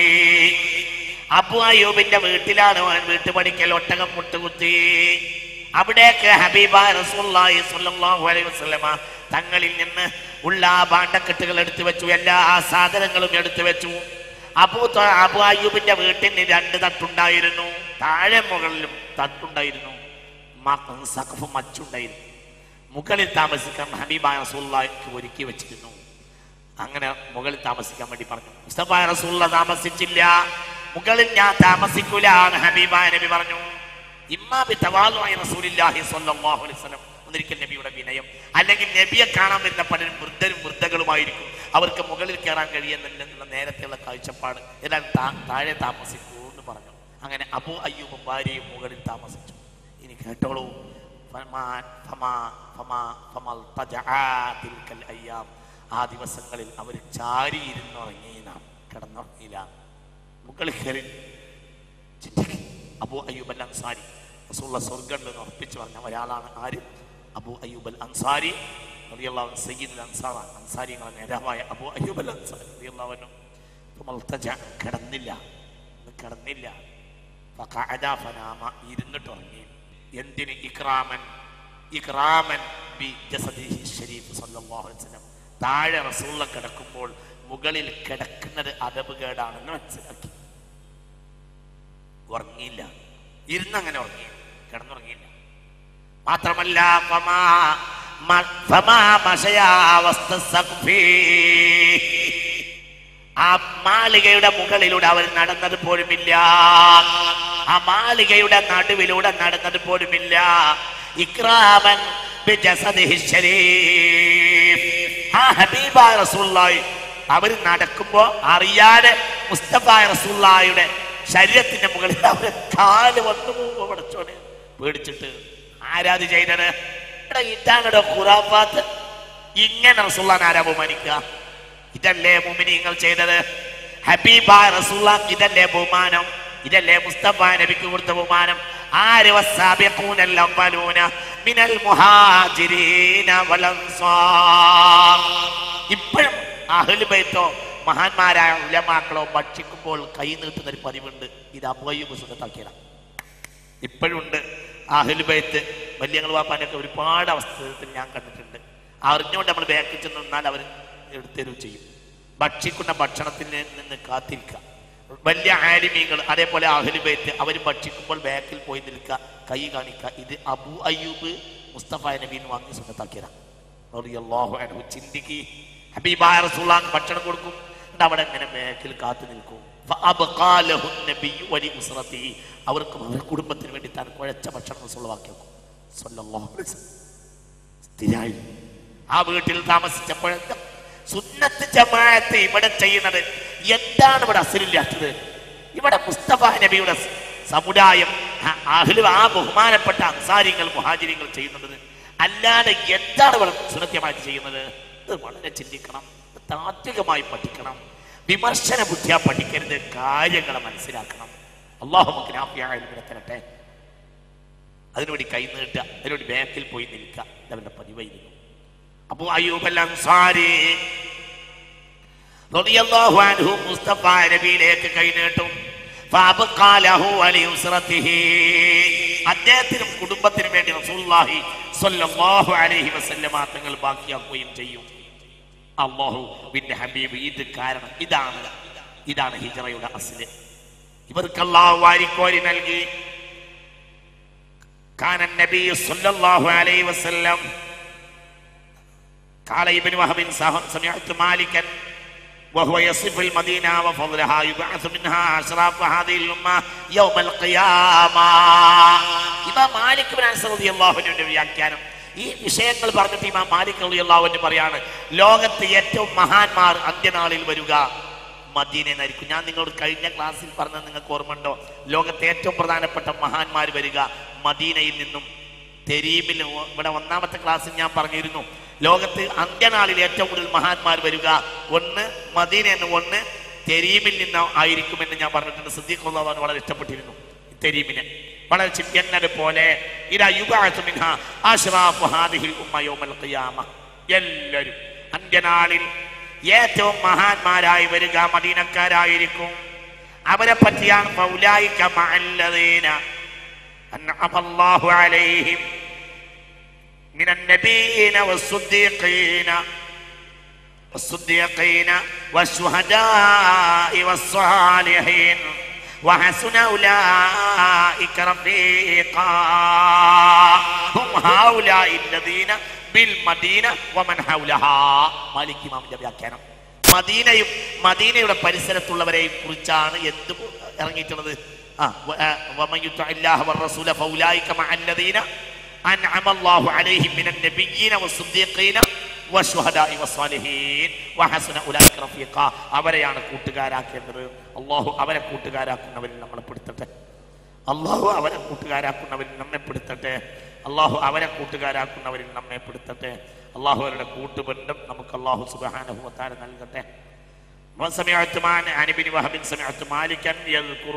അബു അയ്യൂബിന്റെ വീട്ടിലാണ് അവൻ വീട്ടുപടിക്കൽ ഒട്ടകം മുട്ടുകുത്തി അവിടേക്ക് ഹബീബ റസൂലുള്ളാഹി സ്വല്ലല്ലാഹു അലൈഹി വസല്ലമ തങ്ങളിൽ നിന്ന് ഉള്ള ആ ഭാണ്ഡക്കെട്ടുകൾ എടുത്തു വെച്ചു എല്ലാ സാധനങ്ങളും എടുത്തു വെച്ചു അബു ത- അബു അയ്യൂബിന്റെ വീട്ടിന് രണ്ട് തട്ടുണ്ടായിരുന്നു താഴെ മുകളിലും തട്ടുണ്ടായിരുന്നു മ- സഖഫ് മച്ചുണ്ടായിരുന്നു മുകളിൽ താമസിക്കാൻ ഹബീബായ റസൂള്ളാഹിക്ക് ഒരുക്കി വെച്ചിരുന്നു അങ്ങനെ മുകളിൽ താമസിക്കാൻ വേണ്ടി പറഞ്ഞു മുസ്തഫായ റസൂള്ള താമസിച്ചില്ല മുകളിൽ ഞാൻ താമസിക്കൂല എന്ന് ഹബീബായ നബി പറഞ്ഞു ഇമ്മാബി തവാലുമായി റസൂലില്ലാഹി സ്വല്ലല്ലാഹു അലൈഹി വസല്ലം ഒന്നിരിക്കൽ നബിയുടെ വിനയം അല്ലെങ്കിൽ നബിയെ കാണാൻ വരുന്ന പലരും വൃദ്ധരും വൃദ്ധകളുമായിരിക്കും അവർക്ക് മുകളിൽ കയറാൻ കഴിയുന്നില്ലെന്നുള്ള നേരത്തെയുള്ള കാഴ്ചപ്പാട് എന്നാൽ താ- താഴെ താമസിക്കൂ എന്ന് പറഞ്ഞു അങ്ങനെ അബു അയ്യൂബും ഭാര്യയും മുകളിൽ താമസിച്ചു ഇനി കേട്ടോളൂ ഫമാ- ഫമാ- ഫമാ- ഫമൽതജആ തിൽക്കൽ അയ്യാം. ആ ദിവസങ്ങളിൽ അവർ ചാരിയിരുന്നുറങ്ങി നാം കിടന്നുറങ്ങിയില്ല മുകളിൽ കയറി ചിന്തിക്ക്. അബു അയ്യൂബ് അൽ അൻസാരി റസൂള്ള സ്വർഗ്ഗം എന്ന് ഉറപ്പിച്ചു പറഞ്ഞ ഒരാളാണ് ആര് അബു അയ്യൂബ് അൽ അൻസാരി റളിയല്ലാഹു അൻഹു സയ്യിദുൽ അൻസാറാണ് അൻസാരികളെ നേതാവായ അബു അയ്യൂബ് അൽ അൻസാരി റളിയല്ലാഹു അൻഹു ഫമൽതജഅ കിടന്നില്ല ഇന്ന് കിടന്നില്ല ഫഖഅദ ഫനാമ ഇരുന്നിട്ട് ഉറങ്ങി എന്തിന് ഇക്രാമൻ ഇക്രാമൻ ബി ജസദിഹി ഷരീഫ് സല്ലല്ലാഹു അലൈഹി വസല്ലം താഴെ റസൂള്ള കിടക്കുമ്പോൾ മുകളിൽ കിടക്കുന്നത് അതബ് കേടാണെന്ന് മനസ്സിലാക്കി ഉറങ്ങിയില്ല ഇരുന്നങ്ങനെ ഉറങ്ങി കിടന്നുറങ്ങിയില്ല മാത്രമല്ല ഫമാ മ- ഫമാ മശയാ വസ്ത സഖ്ഫി. ആ മാളികയുടെ മുകളിലൂടെ അവർ നടന്നത് പോലുമില്ല ആ മാളികയുടെ നടുവിലൂടെ നടന്നത് പോലുമില്ല ഇക്രാമൻ ബിജസദിഹി ശരീഫ്. ആ ഹബീബായ റസൂലുള്ളാഹി അവർ നടക്കുമ്പോ അറിയാതെ മുസ്തഫായ റസൂലുള്ളാഹിയുടെ ശരീരത്തിന്റെ മുകളിൽ അവരെ കാല് വന്നു പോകുമ്പോ പടച്ചോനെ പേടിച്ചിട്ട് ആരാത് ചെയ്തത് എടാ ഇതാണോ ഖുറാഫാത്ത് ഇങ്ങനെ റസൂള്ളാൻ ആരാ ബഹുമാനിക്കുക ഇതല്ലേ മുമിനിങ്ങൾ ചെയ്തത് ഹബീബായ റസൂള്ള ഇതല്ലേ ബഹുമാനം ഇതല്ലേ മുസ്തഫ നബിക്ക് കൊടുത്ത ബഹുമാനം ആര് വസ്സാബിഖൂനൽ അവ്വലൂന മിനൽ മുഹാജിരീന വൽ അൻസാർ ഇപ്പോഴും അഹ്ലു ബൈത്തോ മഹാന്മാരായ ഉലമാക്കളോ ഭക്ഷിക്കുമ്പോൾ കൈ നീട്ടുന്ന ഒരു പതിവുണ്ട് ഇത് അബോയ്യു സുഖത്താക്കിയതാണ് ഇപ്പോഴുണ്ട് അഹ്ലുബൈത്ത് വലിയ വാപ്പാനൊക്കെ ഒരുപാട് അവസ്ഥത്തിൽ ഞാൻ കണ്ടിട്ടുണ്ട് അറിഞ്ഞുകൊണ്ട് നമ്മൾ ബാക്കിൽ ചെന്ന് നിന്നാൽ അവർ എടുത്തരും ചെയ്യും ഭക്ഷിക്കുന്ന ഭക്ഷണത്തിൽ നിന്ന് കാത്തിരിക്കുക വലിയ ആലിമീങ്ങൾ അതേപോലെ അഹ്ലുബൈത്ത് അവർ ഭക്ഷിക്കുമ്പോൾ ബാക്കിൽ പോയി നിൽക്കുക കൈ കാണിക്കുക ഇത് അബു അയ്യൂബ് മുസ്തഫ നബീൻ വാങ്ങി സുഖത്താക്കിയതാണ് റളിയല്ലാഹു അൻഹു ചിന്തിക്ക് ഹബീബായ റസൂലുള്ളാഹിക്ക് ഭക്ഷണം കൊടുക്കും എന്നിട്ട് അവിടെ ഇങ്ങനെ ബാക്കിൽ കാത്തു നിൽക്കും ഫഅബ്ഖാ ലഹു നബിയ്യു വലി ഉസ്റതിഹി. അവർക്കും അവരുടെ കുടുംബത്തിന് വേണ്ടി താൻ കുഴച്ച ഭക്ഷണം റസൂലുള്ളാഹിക്ക് വെക്കും സ്വല്ലല്ലാഹു അലൈഹി വസല്ലം. സ്ഥിരായി ആ വീട്ടിൽ താമസിച്ചപ്പോഴൊക്കെ സുന്നത്ത് ജമാഅത്ത് ഇവിടെ ചെയ്യുന്നത് എന്താണ് ഇവിടെ അസലില്ലാത്തത് ഇവിടെ മുസ്തഫ നബിയുടെ സ- സമുദായം ആ അഹ്ലു ആ ബഹുമാനപ്പെട്ട അൻസാരിങ്ങൾ മുഹാജിരിങ്ങൾ ചെയ്യുന്നത് അല്ലാതെ എന്താണ് ഇവിടെ സുന്നത്യമായിട്ട് ചെയ്യുന്നത് ഇത് വളരെ ചിന്തിക്കണം ഇത് താത്വികമായി പഠിക്കണം വിമർശന ബുദ്ധിയാ പഠിക്കരുത് കാര്യങ്ങളെ മനസ്സിലാക്കണം അള്ളാഹു നമുക്ക് തരട്ടെ അതിനുവേണ്ടി കൈ നീട്ടുക അതിനുവേണ്ടി ബാക്കിൽ പോയി നിൽക്കുക ഇതവന്റെ പതിവായിരുന്നു അബു അയ്യൂബ് അൽ അൻസാരി റളിയല്ലാഹു അൻഹു മുസ്തഫ നബിയിലേക്ക് കൈ നീട്ടും ഫഅബ്ഖാ ലഹു അലി ഉസ്റതിഹി. അദ്ദേഹത്തിനും കുടുംബത്തിനും വേണ്ടി റസൂലുള്ളാഹി സ്വല്ലല്ലാഹു അലൈഹി വസല്ലമ തങ്ങൾ ബാക്കിയാക്കുകയും ചെയ്യും അള്ളാഹുവിന്റെ ഹബീബ് ഇത് കാരണം ഇതാണ് ഇതാണ് ഹിജറയുടെ അസ്ല് ഇവർക്ക് അള്ളാഹു വാരിക്കോരി നൽകി كان النبي صلى الله عليه وسلم قال ابن وهب سه- سمعت مالكا وهو يصف المدينة وفضلها يبعث منها أشراف هذه الأمة يوم القيامة ഇമാം മാലിക് ബിൻ അൻസ് റളിയല്ലാഹുവിന്റെ വ്യാഖ്യാനം ഈ വിഷയങ്ങൾ പറഞ്ഞിട്ട് ഇമാം മാലിക് റളിയല്ലാഹുവിന് പറയാണ് ലോകത്ത് ഏറ്റവും മഹാന്മാർ അന്ത്യനാളിൽ വരിക മദീനന്നായിരിക്കും ഞാൻ നിങ്ങളോട് കഴിഞ്ഞ ക്ലാസ്സിൽ പറഞ്ഞത് നിങ്ങൾക്ക് ഓർമ്മയുണ്ടോ ലോകത്തെ ഏറ്റവും പ്രധാനപ്പെട്ട മഹാന്മാർ വരിക മദീനയിൽ നിന്നും തെരീമിൽ ഇവിടെ ഒന്നാമത്തെ ക്ലാസ്സിൽ ഞാൻ പറഞ്ഞിരുന്നു ലോകത്ത് അന്ത്യനാളിൽ ഏറ്റവും കൂടുതൽ മഹാന്മാർ വരിക ഒന്ന് മദീന എന്ന് ഒന്ന് തെരീമിൽ നിന്ന് ആയിരിക്കുമെന്ന് ഞാൻ പറഞ്ഞിട്ടുണ്ട് സിദ്ദീഖുള്ളതാണ് വളരെ ഇഷ്ടപ്പെട്ടിരുന്നു തെരീമിനെ വളരെ ചിന്തന്നത് പോലെ ഇതാ യുഗാഅത്തു മിൻഹ അശ്റാഫു ഹാദിഹിൽ ഉമ്മ യൗമൽ ഖിയാമ എല്ലാവരും അന്ത്യനാളിൽ ഏറ്റവും മഹാന്മാരായി വരിക മദീനക്കാരായിരിക്കും അവരെ പറ്റിയാണ് ഫൗലായിക മഅല്ലദീന أنعم الله عليهم من النبيين والصديقين والصديقين والشهداء والصالحين وحسن أولئك رفيقا هم هؤلاء الذين بالمدينة ومن حولها مالك إمام വ്യാഖ്യാനം മദീനയും മദീനയുടെ പരിസരത്തുള്ളവരെയും കുറിച്ചാണ് എന്ത് ഇറങ്ങിയിട്ടുള്ളത് ആ വ- ആ, വമൻ യുത്ഇല്ലാഹ വറസൂല ഫൗലായിക മഅല്ലദീന അൻഅമ അല്ലാഹു അലൈഹിം മിനൻ നബിയ്യീന വസ്സുദ്ദീഖീന വശുഹദാഇ വസ്സാലിഹീൻ വഹസന ഉലൈക റഫീഖ അവരെയാണ് കൂട്ടുകാരാക്കേണ്ടത് അല്ലാഹു അവരെ കൂട്ടുകാരാക്കുന്നവരിൽ നമ്മളെ പെടുത്തട്ടെ അള്ളാഹു അവരെ കൂട്ടുകാരാക്കുന്നവരിൽ നമ്മെ പെടുത്തട്ടെ അള്ളാഹു അവരെ കൂട്ടുകാരാക്കുന്നവരിൽ നമ്മെ പെടുത്തട്ടെ അള്ളാഹു അവരുടെ കൂട്ടുബന്ധം നമുക്ക് അള്ളാഹു സുബാനുഭവത്താര നൽകട്ടെ وسمعت عن عن ابن وهب سمعت مالكا يذكر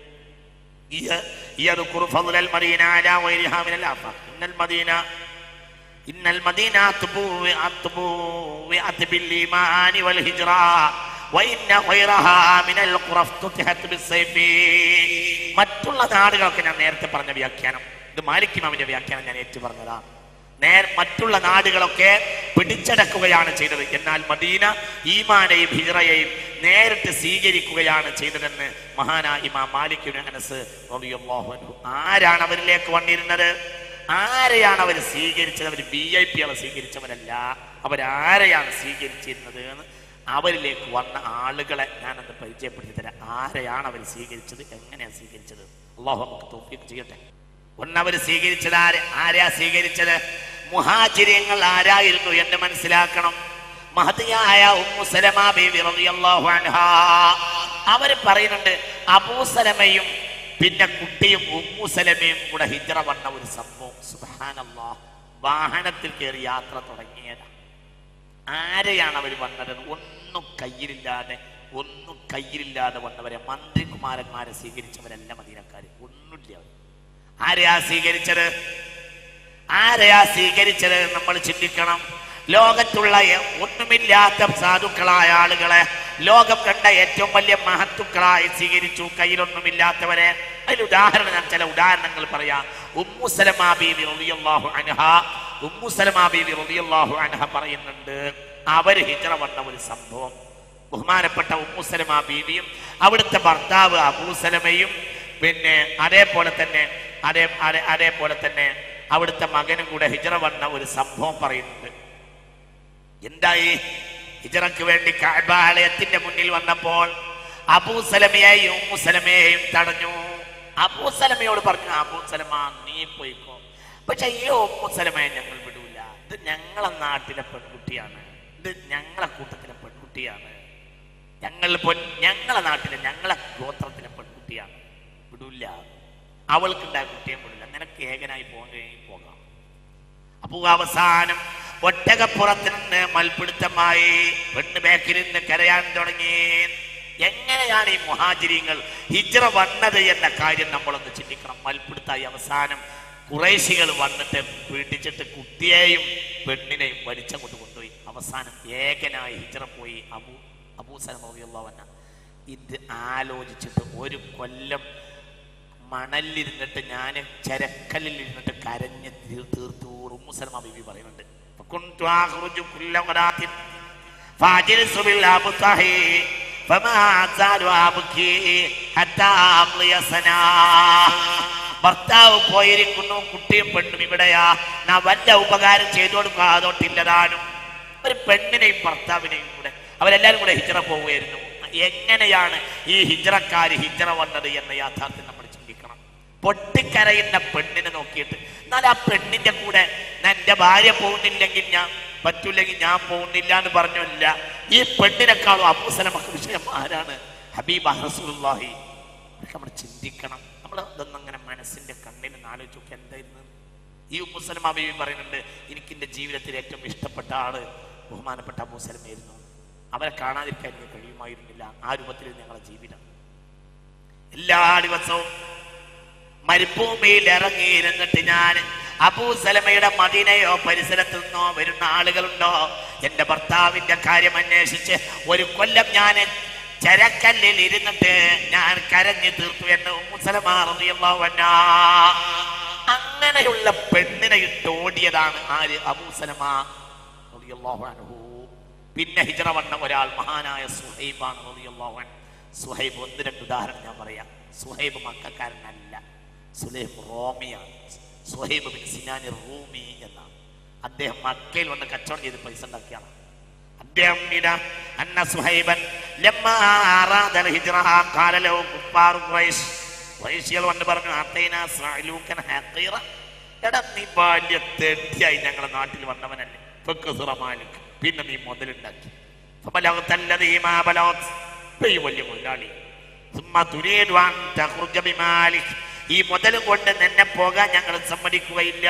ي- يذكر فضل المدينة على غيرها من الآفاق إن المدينة إن المدينة طبوعت طبوعت بالإيمان والهجرة وإن غيرها من القرى افتتحت بالسيف മറ്റുള്ള നാടുകളൊക്കെ ഞാൻ നേരത്തെ പറഞ്ഞ വ്യാഖ്യാനം ഇത് മാലിക് ഇമാമിന്റെ വ്യാഖ്യാനം ഞാൻ ഏറ്റു പറഞ്ഞതാണ് നേർ മറ്റുള്ള നാടുകളൊക്കെ പിടിച്ചടക്കുകയാണ് ചെയ്തത് എന്നാൽ മദീന ഈമാനെയും ഹിജറയെയും നേരിട്ട് സ്വീകരിക്കുകയാണ് ചെയ്തതെന്ന് മഹാനാ ഇമാം മാലിക് ഇബ്നു അനസ് റളിയല്ലാഹു അൻഹു ആരാണ് അവരിലേക്ക് വന്നിരുന്നത് ആരെയാണ് അവർ സ്വീകരിച്ചത് അവർ വി ഐ പികളെ സ്വീകരിച്ചവരല്ല അവരാരെയാണ് സ്വീകരിച്ചിരുന്നത് എന്ന് അവരിലേക്ക് വന്ന ആളുകളെ ഞാനൊന്ന് പരിചയപ്പെടുത്തി തരാം ആരെയാണ് അവർ സ്വീകരിച്ചത് എങ്ങനെയാണ് സ്വീകരിച്ചത് അള്ളാഹു നമുക്ക് തോഫിക്ക് ചെയ്യട്ടെ ഒന്ന് അവർ സ്വീകരിച്ചത് ആര് ആരാ സ്വീകരിച്ചത് മുഹാചര്യങ്ങൾ ആരായിരുന്നു എന്ന് മനസ്സിലാക്കണം മഹതിയായ ഉമ്മു സലമ ബീവി റളിയല്ലാഹു അൻഹാ അവർ പറയുന്നുണ്ട് അബൂസലമയും പിന്നെ കുട്ടിയും ഉമ്മു സലമയും കൂടെ ഹിജ്റ വന്ന ഒരു സംഭവം സുബ്ഹാനല്ലാഹ് വാഹനത്തിൽ കയറി യാത്ര തുടങ്ങിയതാണ് ആരെയാണ് അവർ വന്നത് ഒന്നും കയ്യിലില്ലാതെ ഒന്നും കയ്യിലില്ലാതെ വന്നവരെ മന്ത്രികുമാരന്മാരെ സ്വീകരിച്ചവരല്ല മദീനക്കാർ ഒന്നുമില്ല അവർ ആരെയാ സ്വീകരിച്ചത് ആരെയാ സ്വീകരിച്ചത് എന്ന് നമ്മൾ ചിന്തിക്കണം ലോകത്തുള്ള എ- ഒന്നുമില്ലാത്ത സാധുക്കളായ ആളുകളെ ലോകം കണ്ട ഏറ്റവും വലിയ മഹത്തുക്കളായി സ്വീകരിച്ചു കയ്യിലൊന്നുമില്ലാത്തവരെ അതിന് ഉദാഹരണം ഞാൻ ചില ഉദാഹരണങ്ങൾ പറയാം ഉമ്മു സലമാ ബീവി റളിയല്ലാഹു അൻഹ ഉമ്മു സലമാ ബീവി റളിയല്ലാഹു അൻഹ പറയുന്നുണ്ട് അവർ ഹിജ്റ വന്ന ഒരു സംഭവം ബഹുമാനപ്പെട്ട ഉമ്മു സലമാ ബീവിയും അവിടുത്തെ ഭർത്താവ് അബൂസലമയും പിന്നെ അതേപോലെ തന്നെ അതേ അതേ- അതേപോലെ തന്നെ അവിടുത്തെ മകനും കൂടെ ഹിജറ വന്ന ഒരു സംഭവം പറയുന്നുണ്ട് എന്തായി ഹിജറക്ക് വേണ്ടി കാഴ്ബാലയത്തിന്റെ മുന്നിൽ വന്നപ്പോൾ അബൂസലമയെയും ഉമ്മുസലമയെയും തടഞ്ഞു അബൂസലമയോട് പറഞ്ഞു അബൂസലമ നീ പോയിക്കോ പക്ഷെ ഈ ഉമ്മുസലമയെ ഞങ്ങൾ വിടൂല ഇത് ഞങ്ങളെ നാട്ടിലെ പെൺകുട്ടിയാണ് ഇത് ഞങ്ങളെ കൂട്ടത്തിലെ പെൺകുട്ടിയാണ് ഞങ്ങൾ പൊൻ ഞങ്ങളെ നാട്ടിലെ ഞങ്ങളെ ഗോത്രത്തിലെ പെൺകുട്ടിയാണ് വിടൂല അവൾക്കുണ്ടായ കുട്ടിയെ വിടില്ല നിനക്ക് ഏകനായി പോകണമെങ്കിൽ പോകാം അപ്പോ അവസാനം ഒട്ടകപ്പുറത്ത് നിന്ന് മൽപിടുത്തമായി പെണ്ണ് ബാക്കിൽ നിന്ന് കരയാൻ തുടങ്ങി എങ്ങനെയാണ് ഈ മുഹാചിരിങ്ങൾ ഹിജ്റ വന്നത് എന്ന കാര്യം നമ്മളൊന്ന് ചിന്തിക്കണം മൽപിടുത്തായി അവസാനം കുറേശികൾ വന്നിട്ട് പീഡിച്ചിട്ട് കുട്ടിയെയും പെണ്ണിനെയും വലിച്ചങ്ങോട്ട് കൊണ്ടുപോയി അവസാനം ഏകനായി ഹിജ്റ പോയി അബൂ അബൂസലമറിയുള്ളവന്ന ഇത് ആലോചിച്ചിട്ട് ഒരു കൊല്ലം മണലിരുന്നിട്ട് ഞാൻ ചരക്കല്ലിൽ ഇരുന്നിട്ട് കരഞ്ഞ് തീർ- തീർത്തു മുസൽമാ ബിബി പറയുന്നുണ്ട് فكنت أخرج كل غداة فأجلس بالأبطح فما أزال أبكي حتى أمضي سنة ഭർത്താവ് പോയിരിക്കുന്നു കുട്ടിയും പെണ്ണും ഇവിടെയാ ഞാൻ വല്ല ഉപകാരം ചെയ്തു കൊടുക്കുക അതോട്ടില്ലതാനും ഒരു പെണ്ണിനെയും ഭർത്താവിനെയും കൂടെ അവരെല്ലാരും കൂടെ ഹിജറ പോവുകയായിരുന്നു എങ്ങനെയാണ് ഈ ഹിജറക്കാര് ഹിജറ വന്നത് എന്ന യാഥാർത്ഥ്യം നമ്മൾ ചിന്തിക്കണം പൊട്ടിക്കരയുന്ന പെണ്ണിനെ നോക്കിയിട്ട് എന്നാൽ ആ പെണ്ണിന്റെ കൂടെ ഞാൻ എന്റെ ഭാര്യ പോകുന്നില്ലെങ്കിൽ ഞാൻ പറ്റൂല്ലെങ്കിൽ ഞാൻ പോകുന്നില്ല എന്ന് പറഞ്ഞല്ല ഈ പെണ്ണിനെക്കാളും അബൂസലമക്ക് വിഷയം ആരാണ് ഹബീബ് റസൂലുള്ളാഹി ഇതൊക്കെ നമ്മൾ ചിന്തിക്കണം നമ്മൾ ഇതൊന്നും അങ്ങനെ മനസ്സിന്റെ കണ്ണിൽ ആലോചിച്ച് നോക്കി എന്തായിരുന്നു ഈ മുസ്ലിം അബീബി പറയുന്നുണ്ട് എനിക്ക് എൻ്റെ ജീവിതത്തിൽ ഏറ്റവും ഇഷ്ടപ്പെട്ട ആള് ബഹുമാനപ്പെട്ട അബൂസലമായിരുന്നു അവരെ കാണാതിരിക്കാൻ എനിക്ക് കഴിയുമായിരുന്നില്ല ആ രൂപത്തിൽ ഞങ്ങളുടെ ജീവിതം എല്ലാ ദിവസവും മരുഭൂമിയിൽ ഇറങ്ങിയിരുന്നിട്ട് ഞാൻ അബൂസലമയുടെ മദീനയോ പരിസരത്തു നിന്നോ വരുന്ന ആളുകളുണ്ടോ എന്റെ ഭർത്താവിന്റെ കാര്യം അന്വേഷിച്ച് ഒരു കൊല്ലം ഞാൻ ചരക്കല്ലിൽ ഇരുന്നിട്ട് ഞാൻ കരഞ്ഞു തീർത്തു എന്ന് മുസലമാറിയല്ലാവന്ന അങ്ങനെയുള്ള പെണ്ണിനെ ഇട്ട് ഓടിയതാണ് ആര് അബൂസലമ റളിയല്ലാഹു അൻഹു. പിന്നെ ഹിജറ വന്ന ഒരാൾ മഹാനായ സുഹൈബാണ് റളിയല്ലാഹു അൻഹു. സുഹൈബ് ഒന്ന് രണ്ട് ഉദാഹരണം ഞാൻ പറയാം സുഹൈബ് മക്കാരനല്ല സുലൈബ് റോമിയാണ് സുഹൈബ് ബിൻ സിനാനി റൂമി എന്നാണ് അദ്ദേഹം മക്കയിൽ വന്ന് കച്ചവടം ചെയ്ത് പൈസ ഉണ്ടാക്കിയാണ് അദ്ദേഹം ഇതാ അന്ന സുഹൈബൻ ലമ്മ അറാദൽ ഹിജ്റ ഖാല ലഹു കുഫാർ ഖുറൈശ് ഖുറൈശികൾ വന്ന് പറഞ്ഞു അത്തൈന സഅലൂക്കൻ ഹഖീറ എടാ നീ വലിയ തെറ്റിയായി ഞങ്ങളുടെ നാട്ടിൽ വന്നവനല്ലേ ഫക്കസുറ മാലിക് പിന്നെ നീ മുതലുണ്ടാക്കി ഫബലഗ്തല്ലദീ മാ ബലഗ്ത് ഇപ്പൊ ഈ വലിയ മുതലാളി സുമ്മ തുരീദു അൻ തഖ്റുജ ബിമാലിക് ഈ മുതലും കൊണ്ട് നിന്നെ പോകാൻ ഞങ്ങൾ സമ്മതിക്കുകയില്ല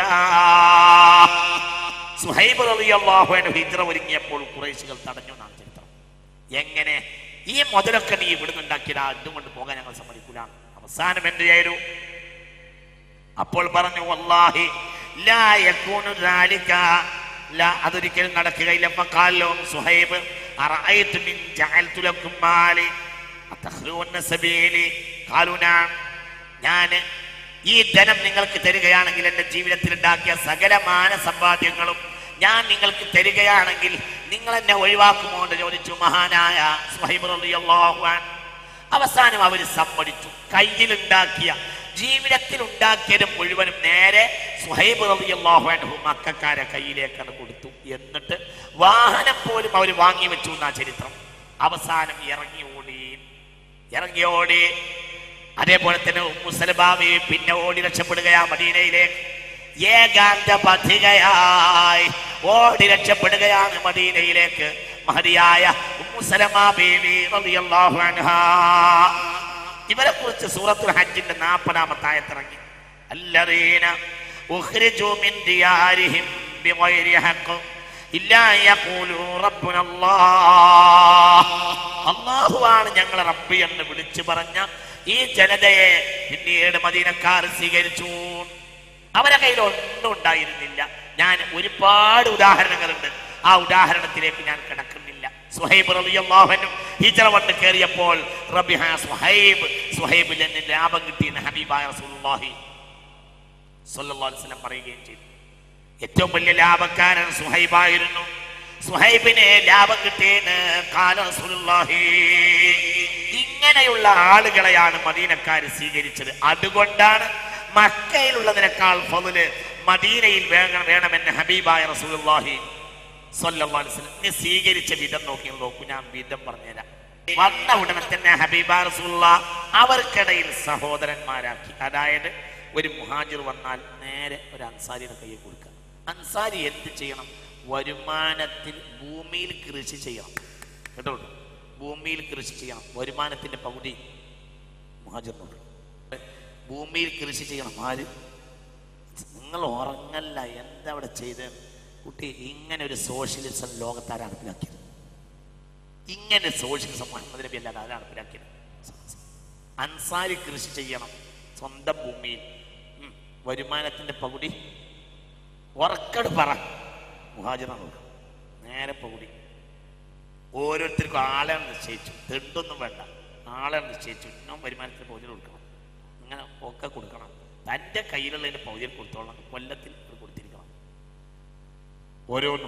സുഹൈബ് റളിയല്ലാഹു അൻഹു ഹിജ്റ ഒരുങ്ങിയപ്പോൾ ഖുറൈശികൾ തടഞ്ഞു എന്നാണ് ചരിത്രം എങ്ങനെ ഈ മുതലൊക്കെ നീ ഇവിടുന്ന് ഉണ്ടാക്കിയതാ ഇതും കൊണ്ട് പോകാൻ ഞങ്ങൾ സമ്മതിക്കൂല അവസാനം എന്ത് ചെയ്തു അപ്പോൾ പറഞ്ഞു വല്ലാഹി ലാ യകൂനു ദാലിക ലാ അതൊരിക്കലും നടക്കുകയില്ല ഫഖാലോ സുഹൈബ് അറഅയ്തു മിൻ ജഅൽതു ലക്കും മാലി അതഖ്ലൂന സബീലി ഖാലു നഅം ഞാൻ ഈ ധനം നിങ്ങൾക്ക് തരികയാണെങ്കിൽ എൻ്റെ ജീവിതത്തിൽ ഉണ്ടാക്കിയ സകലമാന സമ്പാദ്യങ്ങളും ഞാൻ നിങ്ങൾക്ക് തരികയാണെങ്കിൽ നിങ്ങൾ എന്നെ ഒഴിവാക്കുമോ എന്ന് ചോദിച്ചു മഹാനായ സുഹൈബ് റളിയല്ലാഹു അൻഹു അവസാനം അവർ സമ്മതിച്ചു കയ്യിലുണ്ടാക്കിയ ജീവിതത്തിൽ ഉണ്ടാക്കിയത് മുഴുവനും നേരെ സുഹൈബ് റളിയല്ലാഹു അൻഹു മക്കാരെ കയ്യിലേക്കാണ് കൊടുത്തു എന്നിട്ട് വാഹനം പോലും അവർ വാങ്ങി വെച്ചു എന്നാ ചരിത്രം അവസാനം ഇറങ്ങി ഓടി ഇറങ്ങി ഓടി അതേപോലെ തന്നെ മുസലബാവി പിന്നെ ഓടി രക്ഷപ്പെടുകയാ മദീനയിലേക്ക് ഏകാന്ത പഥികയായി ഓടി രക്ഷപ്പെടുകയാണ് മദീനയിലേക്ക് മഹതിയായ ഉമ്മുസലമാ ബീവി റളിയല്ലാഹു അൻഹാ ഇവരെ കുറിച്ച് സൂറത്തുൽ ഹജ്ജിന്റെ നാൽപ്പതാമത്തെ ആയത്തിറങ്ങി الذين أخرجوا من ديارهم بغير حق إلا أن يقولوا ربنا الله അള്ളാഹുവാണ് ഞങ്ങളെ റബ്ബി എന്ന് വിളിച്ചു പറഞ്ഞ ഈ ജനതയെ പിന്നീട് മദീനക്കാർ സ്വീകരിച്ചു അവരെ കയ്യിൽ ഒന്നും ഉണ്ടായിരുന്നില്ല ഞാൻ ഒരുപാട് ഉദാഹരണങ്ങളുണ്ട് ആ ഉദാഹരണത്തിലേക്ക് ഞാൻ കിടക്കുന്നില്ല സുഹൈബ് റളിയല്ലാഹുവിനും ഹിജറ വന്ന് കയറിയപ്പോൾ റബിഹ സുഹൈബ് സുഹൈബിൽ നിന്ന് ലാഭം കിട്ടിയെന്ന് ഹബീബായ റസൂലുള്ളാഹി സ്വല്ലല്ലാഹു അലൈഹി വസല്ലം പറയുകയും ചെയ്തു ഏറ്റവും വലിയ ലാഭക്കാരൻ സുഹൈബായിരുന്നു സുഹൈബിന് ലാഭം കിട്ടിയെന്ന് കാല റസൂലുള്ളാഹി ഇങ്ങനെയുള്ള ആളുകളെയാണ് മദീനക്കാർ സ്വീകരിച്ചത് അതുകൊണ്ടാണ് മക്കയിലുള്ളതിനേക്കാൾ ഫضല് മദീനയിൽ വേണം വേണമെന്ന് ഹബീബായ റസൂലുള്ളാഹി സ്വല്ലല്ലാഹു അലൈഹി വസല്ലം നീ സ്വീകരിച്ച വിധം നോക്കി നോക്കൂ ഞാൻ വിധം പറഞ്ഞുതരാം വന്ന ഉടനെ തന്നെ ഹബീബ റസൂലുള്ള അവർക്കിടയിൽ സഹോദരന്മാരാക്കി അതായത് ഒരു മുഹാജിർ വന്നാൽ നേരെ ഒരു അൻസാരിയുടെ കയ്യിൽ കൊടുക്കുക അൻസാരി എന്ത് ചെയ്യണം വരുമാനത്തിൽ ഭൂമിയിൽ കൃഷി ചെയ്യണം കേട്ടോ ഭൂമിയിൽ കൃഷി ചെയ്യണം വരുമാനത്തിന്റെ പകുതി മുഹാജിറിനോട് ഭൂമിയിൽ കൃഷി ചെയ്യണം ആര് നിങ്ങൾ ഉറങ്ങല്ല എന്താ അവിടെ ചെയ്തത് കുട്ടി ഇങ്ങനെ ഒരു സോഷ്യലിസം ലോകത്താരെ നടപ്പിലാക്കിയത് ഇങ്ങനെ സോഷ്യലിസം മുഹമ്മദ് നബി അല്ലാതെ ആരാണ് നടപ്പിലാക്കിയത് അൻസാരി കൃഷി ചെയ്യണം സ്വന്തം ഭൂമിയിൽ ഉം. വരുമാനത്തിന്റെ പകുതി ഉറക്കട് പറ മുഹാജിറാണ് നേരെ പകുതി ഓരോരുത്തർക്കും ആളെ നിശ്ചയിച്ചു തെണ്ടൊന്നും വേണ്ട ആളെ നിശ്ചയിച്ചു ഇന്നും വരുമാനത്തിന് പൗതിയിൽ കൊടുക്കണം അങ്ങനെ ഒക്കെ കൊടുക്കണം തൻ്റെ കയ്യിലുള്ളതിൻ്റെ പൗതിയിൽ കൊടുത്തോളണം കൊല്ലത്തിൽ ഇത് കൊടുത്തിരിക്കണം ഓരോന്നും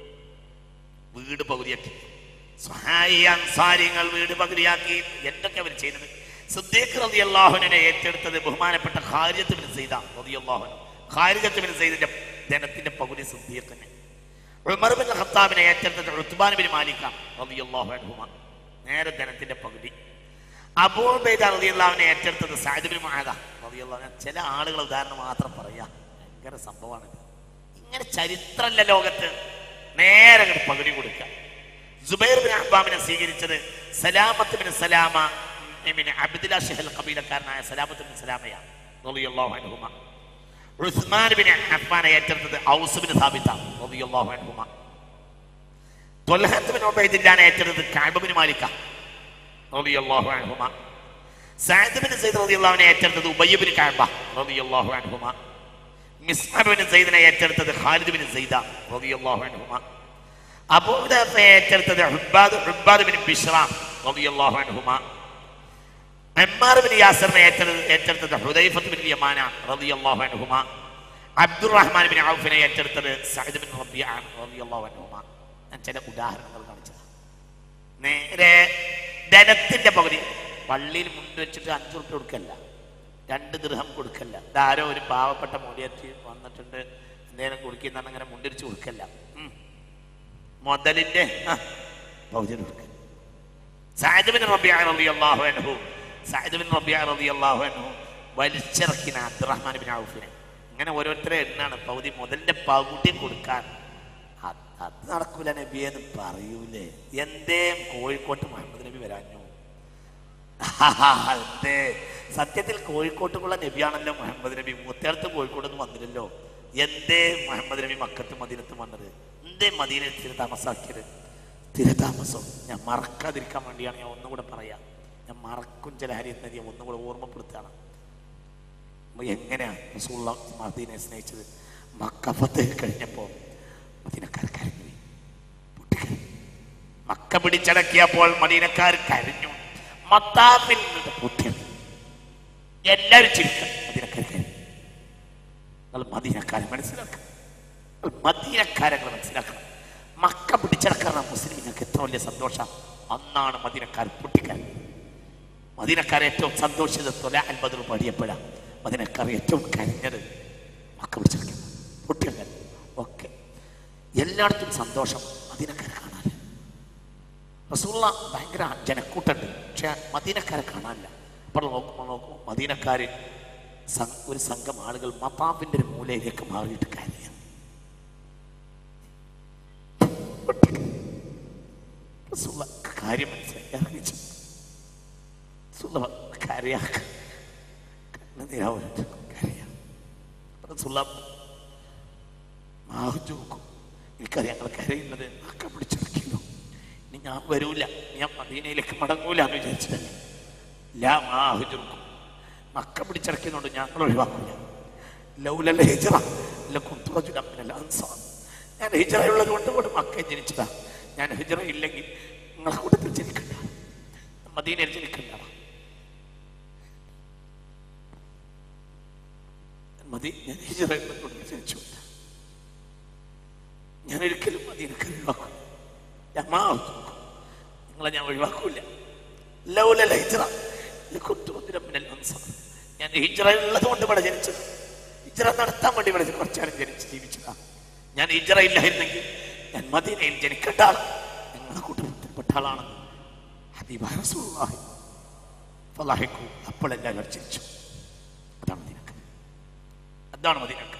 വീട് പകുതിയാക്കി സഹായി അൻസാരിങ്ങൾ വീട് പകുതിയാക്കി എന്തൊക്കെ അവർ ചെയ്തത് സിദ്ദീഖ് റളിയല്ലാഹുവിനെ ഏറ്റെടുത്തത് ബഹുമാനപ്പെട്ട ഖാരിജത്ത് ബിൻ സൈദ റളിയല്ലാഹു ഖാരിജത്ത് ബിൻ സൈദിന്റെ ധനത്തിന്റെ പകുതി സിദ്ദീഖിന് ഉമർ ബിൻ ഖത്താബിനെ ഏറ്റെടുത്തത് ഉത്ബാൻ ബിൻ മാലിക്ക റളിയല്ലാഹു അൻഹുമ നേരെ ധനത്തിന്റെ പകുതി അബൂ ഉബൈദ റളിയല്ലാഹുവിനെ ഏറ്റെടുത്തത് സഅദ് ബിൻ മുആദ റളിയല്ലാഹു അൻഹു ചില ആളുകൾ ഉദാഹരണം മാത്രം പറയാ ഭയങ്കര സംഭവമാണ് ഇത്. ഇങ്ങനെ ചരിത്രമല്ല ലോകത്ത് നേരെ അങ്ങട് പകുതി കൊടുക്കുക സുബൈർ ബിൻ അഹ്ബാബിനെ സ്വീകരിച്ചത് സലാമത്ത് ബിൻ സലാമ പിന്നെ അബ്ദുല്ല ഷഹൽ കബീലക്കാരനായ സലാമത്ത് ബിൻ സലാമയാണ് റളിയല്ലാഹു അൻഹുമ ഉസ്മാൻ ബിൻ അഫ്ഫാനെ ഏറ്റെടുത്തത് ഔസ് ബിൻ സാബിത്ത റളിയല്ലാഹു അൻഹുമ തൊൽഹത്ത് ബിൻ ഉബൈദില്ലാനെ ഏറ്റെടുത്തത് കഅബ് ബിൻ മാലിക്ക റളിയല്ലാഹു അൻഹുമ സഅദ് ബിൻ സൈദ് റളിയല്ലാഹുവിനെ ഏറ്റെടുത്തത് ഉബയ്യ് ബിൻ കഅബ റളിയല്ലാഹു അൻഹുമ മിസ്അബ് ബിൻ സൈദിനെ ഏറ്റെടുത്തത് ഖാലിദ് ബിൻ സൈദ റളിയല്ലാഹു അൻഹുമ അബൂദഫെ ഏറ്റെടുത്തത് ഹുബ്ബാദ് ഹുബ്ബാദ് ബിൻ ബിഷ്റ റളിയല്ലാഹു അൻഹുമ അമ്മാർ ബിൻ യാസറിനെ ഏറ്റെടുത്തത് ഏറ്റെടുത്തത് ഹുദൈഫത്ത് ബിൻ യമാന റളിയല്ലാഹു അൻഹുമ അബ്ദുറഹ്മാൻ ബിൻ ഔഫിനെ ഏറ്റെടുത്തത് സഅദ് ബിൻ റബിയ റളിയല്ലാഹു അൻഹുമ ഞാൻ ചില ഉദാഹരണങ്ങൾ കാണിച്ചത് നേരെ ധനത്തിന്റെ പകുതി പള്ളിയിൽ മുണ്ട് വെച്ചിട്ട് അഞ്ചു റുപ്യ കൊടുക്കല്ല രണ്ട് ദൃഹം കൊടുക്കല്ല ഇതാരോ ഒരു പാവപ്പെട്ട മൂല്യത്തിൽ വന്നിട്ടുണ്ട് എന്തെങ്കിലും കൊടുക്കുന്ന അങ്ങനെ മുണ്ടിരിച്ച് കൊടുക്കല്ല ഉം. മുതലിന്റെ ആ, പകുതി കൊടുക്കുക സഅദ് ബിൻ റബിയ റളിയല്ലാഹു അൻഹു സഅദ് ബിൻ റബിയ റളിയല്ലാഹു അൻഹു വലിച്ചിറക്കിന അബ്ദുറഹ്മാൻ ബിൻ ഔഫിനെ ഇങ്ങനെ ഓരോരുത്തരെ എണ്ണാണ് പകുതി മുതലിന്റെ പകുതി കൊടുക്കാൻ അത് അത് നടക്കൂല നബിയെ എന്ന് പറയൂലേ എന്തേ കോഴിക്കോട്ട് മുഹമ്മദ് നബി വരാഞ്ഞു എന്തേ സത്യത്തിൽ കോഴിക്കോട്ടുള്ള നബിയാണല്ലോ മുഹമ്മദ് നബി മൂത്തേടത്ത് കോഴിക്കോട്ടൊന്നും വന്നില്ലല്ലോ എന്തേ മുഹമ്മദ് നബി മക്കത്ത് മദീനത്ത് വന്നത് എന്തേ മദീനത്തിൽ സ്ഥിര താമസാക്കിയത് സ്ഥിരതാമസം ഞാൻ മറക്കാതിരിക്കാൻ വേണ്ടിയാണ് ഞാൻ ഒന്നുകൂടെ പറയാം ഞാൻ മറക്കും ചില ഹരിയത്തിനെ ഞാൻ ഒന്നുകൂടെ ഓർമ്മപ്പെടുത്തുകയാണ് അപ്പൊ എങ്ങനെയാ റസൂള്ള മദീനെ സ്നേഹിച്ചത് മക്കഫത്ത് കഴിഞ്ഞപ്പോൾ മദീനക്കാർ കരഞ്ഞു പോയി. പൊട്ടിക്കരഞ്ഞു മക്ക പിടിച്ചടക്കിയപ്പോൾ മദീനക്കാർ കരഞ്ഞു മത്താഫിൽ നിന്ന് പൊട്ടിയത് എല്ലാവരും ചിരിക്കും മദീനക്കാർ കരഞ്ഞു നിങ്ങൾ മദീനക്കാരെ മനസ്സിലാക്കണം നിങ്ങൾ മദീനക്കാരെ നിങ്ങൾ മനസ്സിലാക്കണം മക്ക പിടിച്ചടക്കാറാണ് മുസ്ലിമിങ്ങൾക്ക് എത്ര വലിയ സന്തോഷം അന്നാണ് മദീനക്കാർ പൊട്ടിക്കരഞ്ഞത് മദീനക്കാർ ഏറ്റവും സന്തോഷിച്ചത് തൊല അൻപത് രൂപ അടിയപ്പെടാം മദീനക്കാർ ഏറ്റവും കരഞ്ഞത് മക്ക പിടിച്ചടക്കുക പൊട്ടിയല്ല ഓക്കെ എല്ലായിടത്തും സന്തോഷം മദീനക്കാരെ കാണാൻ റസൂള്ള ഭയങ്കര ജനക്കൂട്ടുണ്ട് പക്ഷെ മദീനക്കാരെ കാണാനില്ല അപ്പോൾ നോക്കുമ്പോൾ നോക്കും മദീനക്കാര് സം- ഒരു സംഘം ആളുകൾ മത്താഫിന്റെ ഒരു മൂലയിലേക്ക് മാറിയിട്ട് കാര്യം റസൂള്ള കാര്യം മനസ്സിലായി ഇറങ്ങിച്ചു റസൂള്ള കരയാക്ക കണ്ണുനീരാവുന്നു കരയാ റസൂള്ള മാഹിച്ചു നോക്കും എനിക്കറിയാം ഞങ്ങൾ കരയുന്നത് അക്ക പിടിച്ചിറക്കിയല്ലോ ഇനി ഞാൻ വരൂല ഞാൻ മദീനയിലേക്ക് മടങ്ങൂല എന്ന് വിചാരിച്ചിട്ടല്ല ലാ മാഹിജുർക്കും മക്ക പിടിച്ചിറക്കിയതുകൊണ്ട് ഞങ്ങൾ ഒഴിവാക്കില്ല ലൗലല്ല ഹിജറ ലക്കുറജുലമ്മനല്ല അൻസാർ ഞാൻ ഹിജറ ഉള്ളത് കൊണ്ട് കൂടെ മക്ക ജനിച്ചതാ ഞാൻ ഹിജറ ഇല്ലെങ്കിൽ നിങ്ങളെ കൂട്ടത്തിൽ ജനിക്കണ്ട മദീനയിൽ ജനിക്കണ്ട മതി ഞാൻ ഹിജറ ഉള്ളത് കൊണ്ട് ജനിച്ചു ഞാൻ ഒരിക്കലും മദീനക്ക് ഒഴിവാക്കും ഞാൻ മാറും നിങ്ങളെ ഞാൻ ഒഴിവാക്കൂല ലൗലൽ ഹിജ്റ ലകുന്തു റജുലൻ മിനൽ അൻസാർ. ഞാൻ ഹിജ്റ ഉള്ളത് കൊണ്ട് ഇവിടെ ജനിച്ചത് ഹിജ്റ നടത്താൻ വേണ്ടി ഇവിടെ കുറച്ചാലും ജനിച്ച് ജീവിച്ചതാ ഞാൻ ഹിജ്റ ഇല്ലായിരുന്നെങ്കിൽ ഞാൻ മദീനയിൽ ജനിക്കേണ്ട ആൾ നിങ്ങളെ കൂട്ടത്തിൽപ്പെട്ട ആളാണ് ഹബീബ റസൂലുള്ളാഹി ഫളഹിഖു അപ്പോൾ എല്ലാവരും ചിരിച്ചു അതാണ് മദീനക്ക് അതാണ് മദീനക്ക്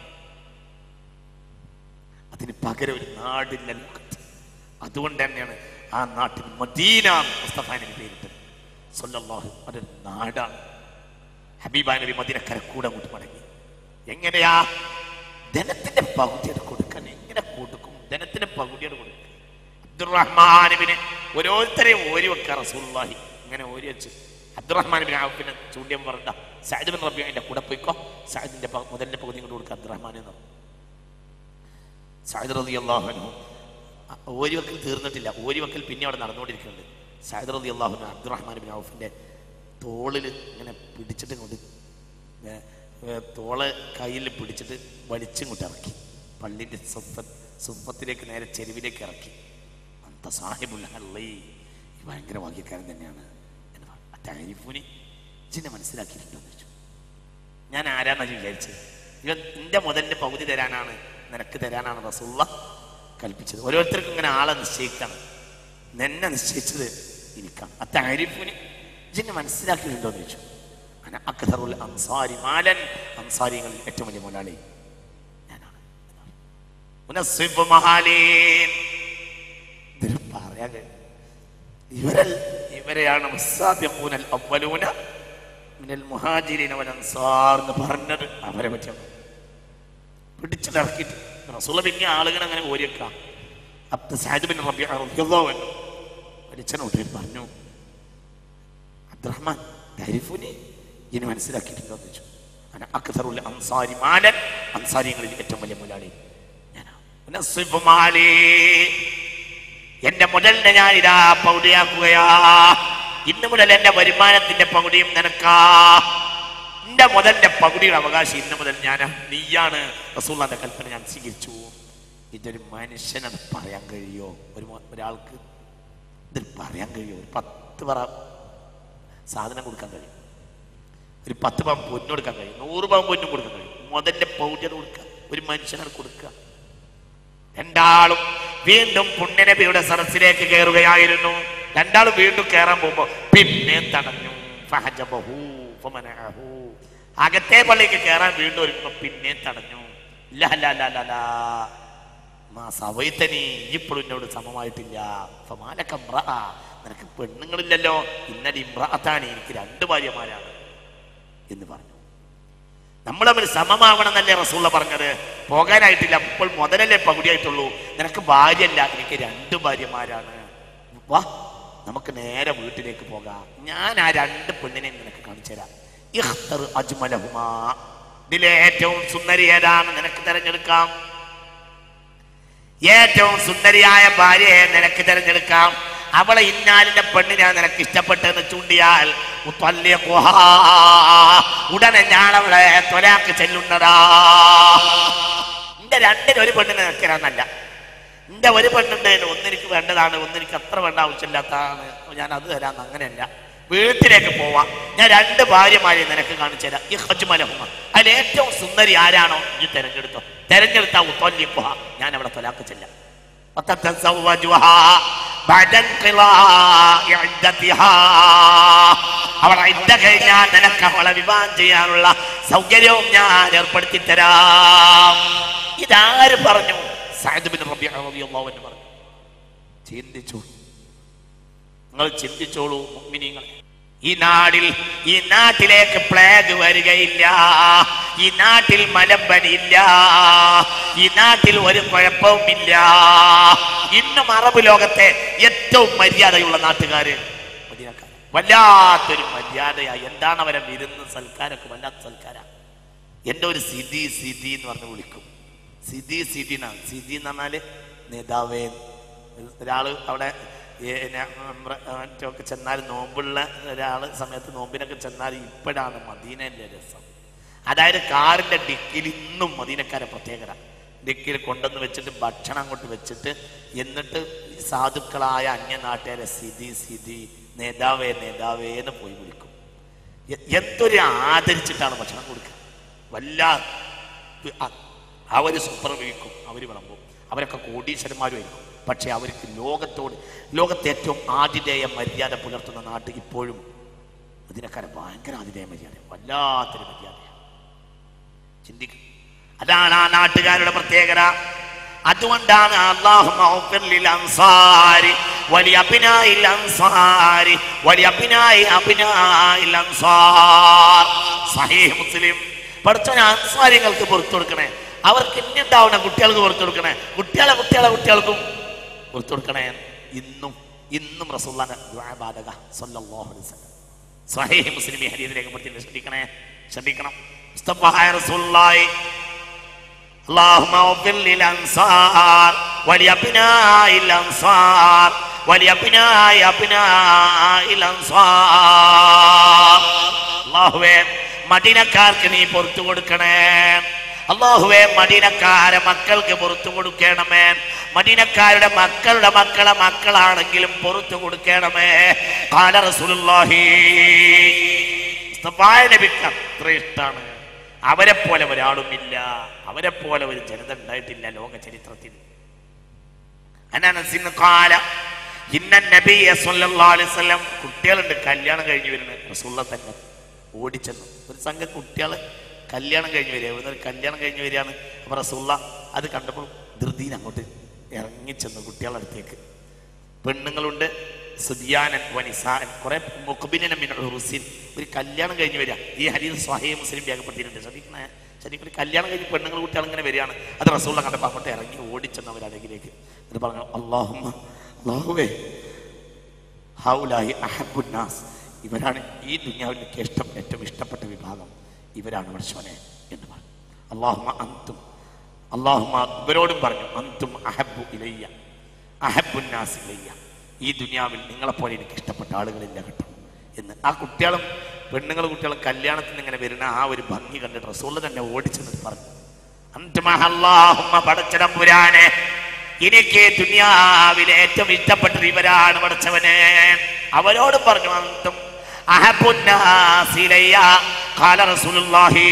അതിന് പകരം ഒരു നാടില്ല ലോകത്ത് അതുകൊണ്ട് തന്നെയാണ് ആ നാട്ടിൽ മദീന എന്ന് മുസ്തഫ നബി പേരിട്ടത് സല്ലല്ലാഹു അതൊരു നാടാണ് ഹബീബ നബി മദീനക്കര കൂടെ അങ്ങോട്ട് മടങ്ങി എങ്ങനെയാ ധനത്തിന്റെ പകുതിയാണ് കൊടുക്കാൻ എങ്ങനെ കൊടുക്കും ധനത്തിന്റെ പകുതിയാണ് കൊടുക്കുക അബ്ദുറഹ്മാനിബിന് ഓരോരുത്തരെയും ഓരി വെക്കുക റസൂലുള്ളാഹി ഇങ്ങനെ ഓരി വെച്ച് അബ്ദുറഹ്മാനിബിന് ആഫിനെ ചൂണ്ടിയം പറഞ്ഞ സഅദ് ബിൻ റബിയുടെ കൂടെ പോയിക്കോ സഅദിന്റെ പ- മുതലിന്റെ പകുതി കൊണ്ട് കൊടുക്കുക അബ്ദുറഹ്മാൻ എന്ന് പറഞ്ഞു സഅദ് റളിയല്ലാഹു അൻഹു ഓരി വെക്കൽ തീർന്നിട്ടില്ല ഓരി വെക്കൽ പിന്നെ അവിടെ നടന്നുകൊണ്ടിരിക്കുന്നുണ്ട് സഅദ് റളിയല്ലാഹു അൻഹു അബ്ദുറഹ്മാൻ ബിൻ ഔഫിന്റെ തോളിൽ ഇങ്ങനെ പിടിച്ചിട്ട് കൊണ്ട് ഏ, ഏ, തോള് കയ്യിൽ പിടിച്ചിട്ട് വലിച്ചിങ്ങോട്ട് ഇറക്കി പള്ളിന്റെ സുഫ സുഫത്തിലേക്ക് നേരെ ചെരുവിലേക്ക് ഇറക്കി അന്ത സാഹിബുൽ ഹല്ലി ഈ ഭയങ്കര ഭാഗ്യക്കാരൻ തന്നെയാണ് എന്ന് പറഞ്ഞു താരിഫുനി ചിന്നെ മനസ്സിലാക്കിയിട്ടുണ്ടോ എന്ന് ചോദിച്ചു ഞാൻ ആരാന്നാ വിചാരിച്ചത് ഇവൻ നിന്റെ മുതലിന്റെ പകുതി തരാനാണ് നിനക്ക് തരാനാണ് റസൂള്ള കൽപ്പിച്ചത് ഓരോരുത്തർക്കും ഇങ്ങനെ ആളെ നിശ്ചയിക്കണം നിന്നെ നിശ്ചയിച്ചത് എനിക്കാണ് ആ താരിഫിന് ഇതിനെ മനസ്സിലാക്കിയിട്ടുണ്ടോ എന്ന് ചോദിച്ചു അന അക്തറുൽ അൻസാരി മാലൻ അൻസാരികളിൽ ഏറ്റവും വലിയ മുതലാളി ഞാനാണ് മുനസ്സിഫ് മഹാലീൻ ഇതിന് പറയാൻ കഴിയും ഇവരൽ ഇവരെയാണ് മുസ്സാബിഖൂനൽ അവ്വലൂന മിനൽ മുഹാജിരീന വൽ അൻസാർ എന്ന് പറഞ്ഞത് അവരെ പറ്റിയാണ് പിടിച്ചിറക്കിയിട്ട് റസൂല പിന്നെ ആളുകൾ അങ്ങനെ ഓരിയേക്കാം അബ്ദു സഅദ് ബിൻ റബീഅ റളിയല്ലാഹു അൻഹു വലിച്ചനോട്ട് പറഞ്ഞു അബ്ദുറഹ്മാൻ താരിഫുനി ഇനി മനസ്സിലാക്കിയിട്ടുണ്ടോ എന്ന് ചോദിച്ചു അന അക്തറുൽ അൻസാരി മാലൻ അൻസാരികളിൽ ഏറ്റവും വലിയ മുലാളി ഞാനാ മുനസ്സിഫ് മാലി എന്റെ മുതലിനെ ഞാൻ ഇതാ പൗടിയാക്കുകയാ ഇന്ന് മുതൽ എന്റെ വരുമാനത്തിന്റെ പകുതിയും നിനക്കാ എന്റെ മുതലിന്റെ പകുതിയുടെ അവകാശം ഇന്ന് മുതൽ ഞാൻ നീയാണ് റസൂള്ളാന്റെ കൽപ്പന ഞാൻ സ്വീകരിച്ചു ഇതൊരു മനുഷ്യനത് പറയാൻ കഴിയോ ഒരു മോ- ഒരാൾക്ക് ഇതിൽ പറയാൻ കഴിയോ ഒരു പത്ത് പറ സാധനം കൊടുക്കാൻ കഴിയും ഒരു പത്ത് പവൻ പൊന്നു കൊടുക്കാൻ കഴിയും നൂറ് പവൻ പൊന്നും കൊടുക്കാൻ കഴിയും മുതലിന്റെ പൗഡ്യം കൊടുക്കുക ഒരു മനുഷ്യനത് കൊടുക്കുക രണ്ടാളും വീണ്ടും പുണ്യനബിയുടെ സദസ്സിലേക്ക് കയറുകയായിരുന്നു രണ്ടാളും വീണ്ടും കയറാൻ പോകുമ്പോ പിന്നെ തടഞ്ഞു ഫഹജബഹു ഫമനഅഹു. അകത്തെ പള്ളിക്ക് കയറാൻ വീണ്ടും ഒരുങ്ങുമ്പോ പിന്നെ തടഞ്ഞു ലാ ലാ ലാ ലാ ലാ. മാ സവൈത്തനി ഇപ്പോഴും എന്നോട് സമമായിട്ടില്ല ഫമാലക ഇമ്രഅ. നിനക്ക് പെണ്ണുങ്ങളില്ലല്ലോ ഇന്നലെ ഇമ്രാത്താനി എനിക്ക് രണ്ട് ഭാര്യമാരാണ് എന്ന് പറഞ്ഞു നമ്മൾ തമ്മിൽ സമമാവണം എന്നല്ലേ റസൂള്ള പറഞ്ഞത് പോകാനായിട്ടില്ല ഇപ്പോൾ മുതലല്ലേ പകുതിയായിട്ടുള്ളൂ നിനക്ക് ഭാര്യയല്ല എനിക്ക് രണ്ട് ഭാര്യമാരാണ് വാ നമുക്ക് നേരെ വീട്ടിലേക്ക് പോകാം ഞാൻ ആ രണ്ട് പെണ്ണിനെ നിനക്ക് കാണിച്ചു തരാം ഇഖ്തർ അജ്മലഹുമാ ഇതിലെ ഏറ്റവും സുന്ദരി ഏതാണ് നിനക്ക് തിരഞ്ഞെടുക്കാം ഏറ്റവും സുന്ദരിയായ ഭാര്യയെ നിനക്ക് തിരഞ്ഞെടുക്കാം അവളെ ഇന്നാലിന്റെ പെണ്ണിനെ നിനക്ക് ഇഷ്ടപ്പെട്ടെന്ന് ചൂണ്ടിയാൽ ഉത്വല്യഖുഹാ. ഉടനെ ഞാൻ അവളെ തൊലാക്ക് ചെല്ലുന്നതാ എന്റെ രണ്ടിന് ഒരു പെണ്ണിനെ നിൽക്കണമെന്നല്ല എന്റെ ഒരു പെണ്ണുണ്ട് ഒന്നെനിക്ക് വേണ്ടതാണ് ഒന്നെനിക്ക് അത്ര വേണ്ട ആവശ്യമില്ലാത്തതാണ് ഞാൻ അത് തരാന്ന് അങ്ങനെയല്ല വീട്ടിലേക്ക് പോവാം ഞാൻ രണ്ട് ഭാര്യമാരെ നിനക്ക് കാണിച്ചു തരാം ഈ ഹജ്മലഹുമ അതിൽ ഏറ്റവും സുന്ദരി ആരാണോ നീ തെരഞ്ഞെടുത്തോ തെരഞ്ഞെടുത്ത ഉത്തോല്യക്കുഹ ഞാൻ അവിടെ തൊലാക്ക് ചെല്ലാം بعد انقضاء عدتها. അവൾ ഇദ്ദ കഴിഞ്ഞാൽ നിനക്ക് അവളെ വിവാഹം ചെയ്യാനുള്ള സൗകര്യവും ഞാൻ ഏർപ്പെടുത്തി തരാം ഇതാര് പറഞ്ഞു സഅദ് ബിൻ റബീഅ റളിയല്ലാഹു അൻഹു പറഞ്ഞു ചിന്തിച്ചു നിങ്ങൾ ചിന്തിച്ചോളൂ മുഅ്മിനീങ്ങളെ ഈ നാടിൽ ഈ നാട്ടിലേക്ക് പ്ലേഗ് വരികയില്ല ഈ നാട്ടിൽ മലമ്പനിയില്ല ഈ നാട്ടിൽ ഒരു കുഴപ്പവുമില്ല ഇന്നും അറബ് ലോകത്തെ ഏറ്റവും മര്യാദയുള്ള നാട്ടുകാര് മദീനക്കാര്. വല്ലാത്തൊരു മര്യാദയായി എന്താണ് അവരെ വിരുന്ന് സൽക്കാരൊക്കെ വല്ലാത്ത സൽക്കാര എൻ്റെ ഒരു സിദി സിദി എന്ന് പറഞ്ഞ് വിളിക്കും സിദി സിദി എന്നാണ് സിദി എന്ന് പറഞ്ഞാല് നേതാവേ ഒരാള് അവിടെ ഏ, ന- ഉംറ, ആ, മറ്റൊക്കെ ചെന്നാൽ നോമ്പുള്ള ഒരാള് സമയത്ത് നോമ്പിനൊക്കെ ചെന്നാൽ ഇപ്പോഴാണ് മദീനയിലെ രസം അതായത് കാറിന്റെ ഡിക്കിൽ ഇന്നും മദീനക്കാരെ പ്രത്യേകത ഡിക്കിൽ കൊണ്ടുവന്ന് വെച്ചിട്ട് ഭക്ഷണം അങ്ങോട്ട് വെച്ചിട്ട് എന്നിട്ട് ഈ സാധുക്കളായ അന്യനാട്ടുകാരെ സിതി സിതി നേതാവേ നേതാവേ എന്ന് പോയി വിളിക്കും എ- എന്തൊരു ആദരിച്ചിട്ടാണ് ഭക്ഷണം കൊടുക്കുക വല്ല അവർ സൂപ്പർവഹിക്കും അവർ വിളമ്പും അവരൊക്കെ കോടീശ്വരന്മാരുമായിരിക്കും പക്ഷെ അവർക്ക് ലോകത്തോട് ലോകത്തെ ഏറ്റവും ആതിഥേയ മര്യാദ പുലർത്തുന്ന നാട്ട് ഇപ്പോഴും അതിനക്കാരെ ഭയങ്കര ആതിഥേയ മര്യാദ വല്ലാത്തൊരു മര്യാദ ചിന്തിക്കും അതാണ് ആ നാട്ടുകാരുടെ പ്രത്യേകത അതുകൊണ്ടാണ് അല്ലാഹു മഗ്ഫിർ ലിൽ അൻസാരി വലിയ അബിനായിൽ അൻസാരി വലിയ അബിനായി അബിനായിൽ അൻസാർ സഹീഹ് മുസ്ലിം പഠിച്ചവൻ അൻസാരിങ്ങൾക്ക് പുറത്തു കൊടുക്കണേ അവർക്ക് ഇന്നുണ്ടാവുന്ന കുട്ടികൾക്ക് പുറത്തു കൊടുക്കണേ കുട്ടികളെ കുട്ടികളെ കുട്ടികൾക്കും പുറത്തു കൊടുക്കണേ ഇന്നും ഇന്നും റസൂല്ലാന്റെ ദുആ ബാധക സല്ലല്ലാഹു അലൈഹി വസല്ലം സഹീഹ് മുസ്ലിം ഈ ഹദീസ് രേഖപ്പെടുത്തി ശ്രദ്ധിക്കണേ ശ്രദ്ധിക്കണം മുസ്തഫായ റസൂലുള്ളാഹി اللهم اغفر للانصار ولابناء الانصار ولابناء ابناء الانصار അള്ളാഹുവേ മദീനക്കാർക്ക് നീ പുറത്തു കൊടുക്കണേ അള്ളാഹുവേ മദീനക്കാരെ മക്കൾക്ക് പുറത്തു കൊടുക്കണമേ മദീനക്കാരുടെ മക്കളുടെ മക്കളെ മക്കളാണെങ്കിലും പുറത്തു കൊടുക്കണമേ കാല റസൂലുള്ളാഹി മുസ്തഫായ നബിക്ക് അത്ര ഇഷ്ടാണ് അവരെ പോലെ ഒരാളുമില്ല അവരെ പോലെ ഒരു ജനത ഉണ്ടായിട്ടില്ല ലോക ചരിത്രത്തിൽ അനനസിന് കാല ഇന്ന നബിയ സല്ലല്ലാഹു അലൈഹി വസല്ലം കുട്ടികളുണ്ട് കല്യാണം കഴിഞ്ഞു വരുന്നത് റസൂള്ള തന്നെ ഓടിച്ചെന്നു ഒരു സംഘം കുട്ടികൾ കല്യാണം കഴിഞ്ഞു വരിക ഇവിടുന്ന് ഒരു കല്യാണം കഴിഞ്ഞു വരികയാണ് അപ്പൊ റസൂള്ള അത് കണ്ടപ്പോൾ ധൃതിയിൽ അങ്ങോട്ട് ഇറങ്ങിച്ചെന്നു കുട്ടികളുടെ അടുത്തേക്ക് പെണ്ണുങ്ങളുണ്ട് സുദിയാനൻ വനിസാൻ കുറെ മുഖബിനെ ഹുറുസിൻ ഒരു കല്യാണം കഴിഞ്ഞ് വരിക ഈ ഹരീത് സ്വഹീം മുസ്ലിം രേഖപ്പെടുത്തിയിട്ടുണ്ട് ശ്രദ്ധിക്കണേ ശരിക്കും ഒരു കല്യാണം കഴിഞ്ഞ് പെണ്ണുങ്ങൾ കുട്ടികൾ ഇങ്ങനെ വരികയാണ് അത് റസൂള്ള കണ്ടപ്പോൾ അങ്ങോട്ട് ഇറങ്ങി ഓടിച്ചെന്ന് അവരടകിലേക്ക് എന്നിട്ട് പറഞ്ഞു അള്ളാഹുമ്മ അള്ളാഹുവേ ഹൗലായി അഹബുന്നാസ് ഇവരാണ് ഈ ദുനിയാവിൽ എനിക്ക് ഇഷ്ടം ഏറ്റവും ഇഷ്ടപ്പെട്ട വിഭാഗം ഇവരാണ് മനുഷ്യനെ എന്ന് പറഞ്ഞു അള്ളാഹുമ അന്തും അള്ളാഹുമ ഇവരോടും പറഞ്ഞു അന്തും അഹബു ഇലയ്യ അഹബുന്നാസ് ഇലയ്യ ഈ ദുനിയാവിൽ നിങ്ങളെപ്പോലെ എനിക്ക് ഇഷ്ടപ്പെട്ട ആളുകളില്ല കേട്ടോ എന്ന് ആ കുട്ടികളും പെണ്ണുങ്ങളും കുട്ടികളും കല്യാണത്തിൽ നിന്ന് ഇങ്ങനെ വരുന്ന ആ ഒരു ഭംഗി കണ്ടിട്ട് റസൂൾ തന്നെ ഓടിച്ചെന്ന് പറഞ്ഞു അന്തുമഹല്ലാഹുമ്മ പടച്ചടം പുരാനെ എനിക്ക് ദുനിയാവിലെ ഏറ്റവും ഇഷ്ടപ്പെട്ടത് ഇവരാണ് പഠിച്ചവനെ അവരോട് പറഞ്ഞു അന്തും അഹബുന്നാസിലയ്യ കാല റസൂലുള്ളാഹി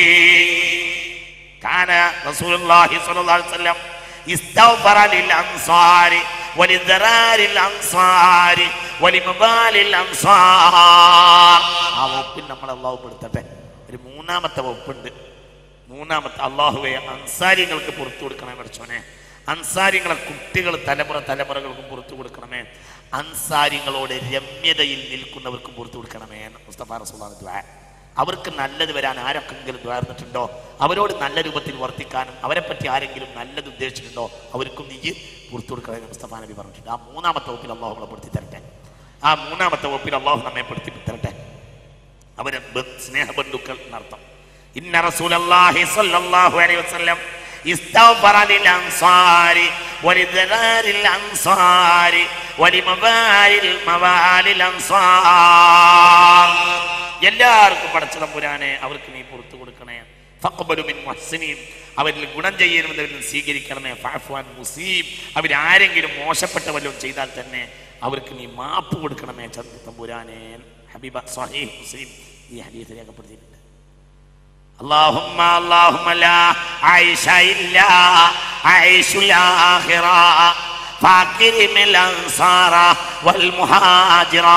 കാന റസൂലുള്ളാഹി സ്വല്ലല്ലാഹു അലൈഹി വസല്ലം ഇസ്തഗ്ഫറ ലിൽ അൻസാരി വലിദറാരിൽ അൻസാരി വലിമബാലിൽ അൻസാർ ആ വകുപ്പിൽ നമ്മൾ അള്ളാഹു പെടുത്തട്ടെ ഒരു മൂന്നാമത്തെ വകുപ്പുണ്ട് മൂന്നാമത്തെ അള്ളാഹുവെ അൻസാരിങ്ങൾക്ക് പുറത്തു കൊടുക്കണേ പഠിച്ചോനെ അൻസാരിങ്ങളെ കുട്ടികൾ തലമുറ തലമുറകൾക്കും പുറത്തു കൊടുക്കണമേ അൻസാരിങ്ങളോട് രമ്യതയിൽ നിൽക്കുന്നവർക്കും പുറത്തു കൊടുക്കണമേ എന്ന് മുസ്തഫ റസൂലാണ് ദ്വാ അവർക്ക് നല്ലത് വരാൻ ആരൊക്കെങ്കിലും ദ്വാർന്നിട്ടുണ്ടോ അവരോട് നല്ല രൂപത്തിൽ വർത്തിക്കാനും അവരെ പറ്റി ആരെങ്കിലും നല്ലത് ഉദ്ദേശിച്ചിട്ടുണ്ടോ അവർക്കും നീ പുറത്തു കൊടുക്കണമെന്ന് മുസ്തഫ നബി പറഞ്ഞിട്ടുണ്ട് ആ മൂന്നാമത്തെ വകുപ്പിൽ അള്ളാഹു നമ്മളെ പെടുത്തി തരട്ടെ ആ മൂന്നാമത്തെ വകുപ്പിൽ അള്ളാഹു നമ്മെ പെടുത്തി തരട്ടെ അവരെ ബ- സ്നേഹബന്ധുക്കൾ എന്നർത്ഥം ഇന്ന റസൂലല്ലാഹി സ്വല്ലല്ലാഹു അലൈഹി വസല്ലം ഇസ്തഗ്ഫറ ലിൽ അൻസാരി വലിദറാരിൽ അൻസാരി വലിമബാലിൽ മവാലിൽ അൻസാർ എല്ലാവർക്കും പടച്ചതം പുരാനെ അവർക്ക് നീ പുറത്തു കൊടുക്കണേ ഫഖ്ബലു മിൻ മുഹ്സിനീൻ അവരിൽ ഗുണം ചെയ്യുന്നവരിൽ നിന്ന് സ്വീകരിക്കണമേ ഫഅഫ്വാൻ മുസീം അവരാരെങ്കിലും മോശപ്പെട്ട വല്ലതും ചെയ്താൽ തന്നെ അവർക്ക് നീ മാപ്പ് കൊടുക്കണമേ ചന്ദ്രത്തമ്പുരാനെ ഹബീബ സ്വഹീഹ് മുസ്ലിം ഈ ഹദീസ് രേഖപ്പെടുത്തിയിട്ടുണ്ട് اللهم اللهم لا عيش إلا عيش الآخرة فاكرم الأنصار والمهاجرا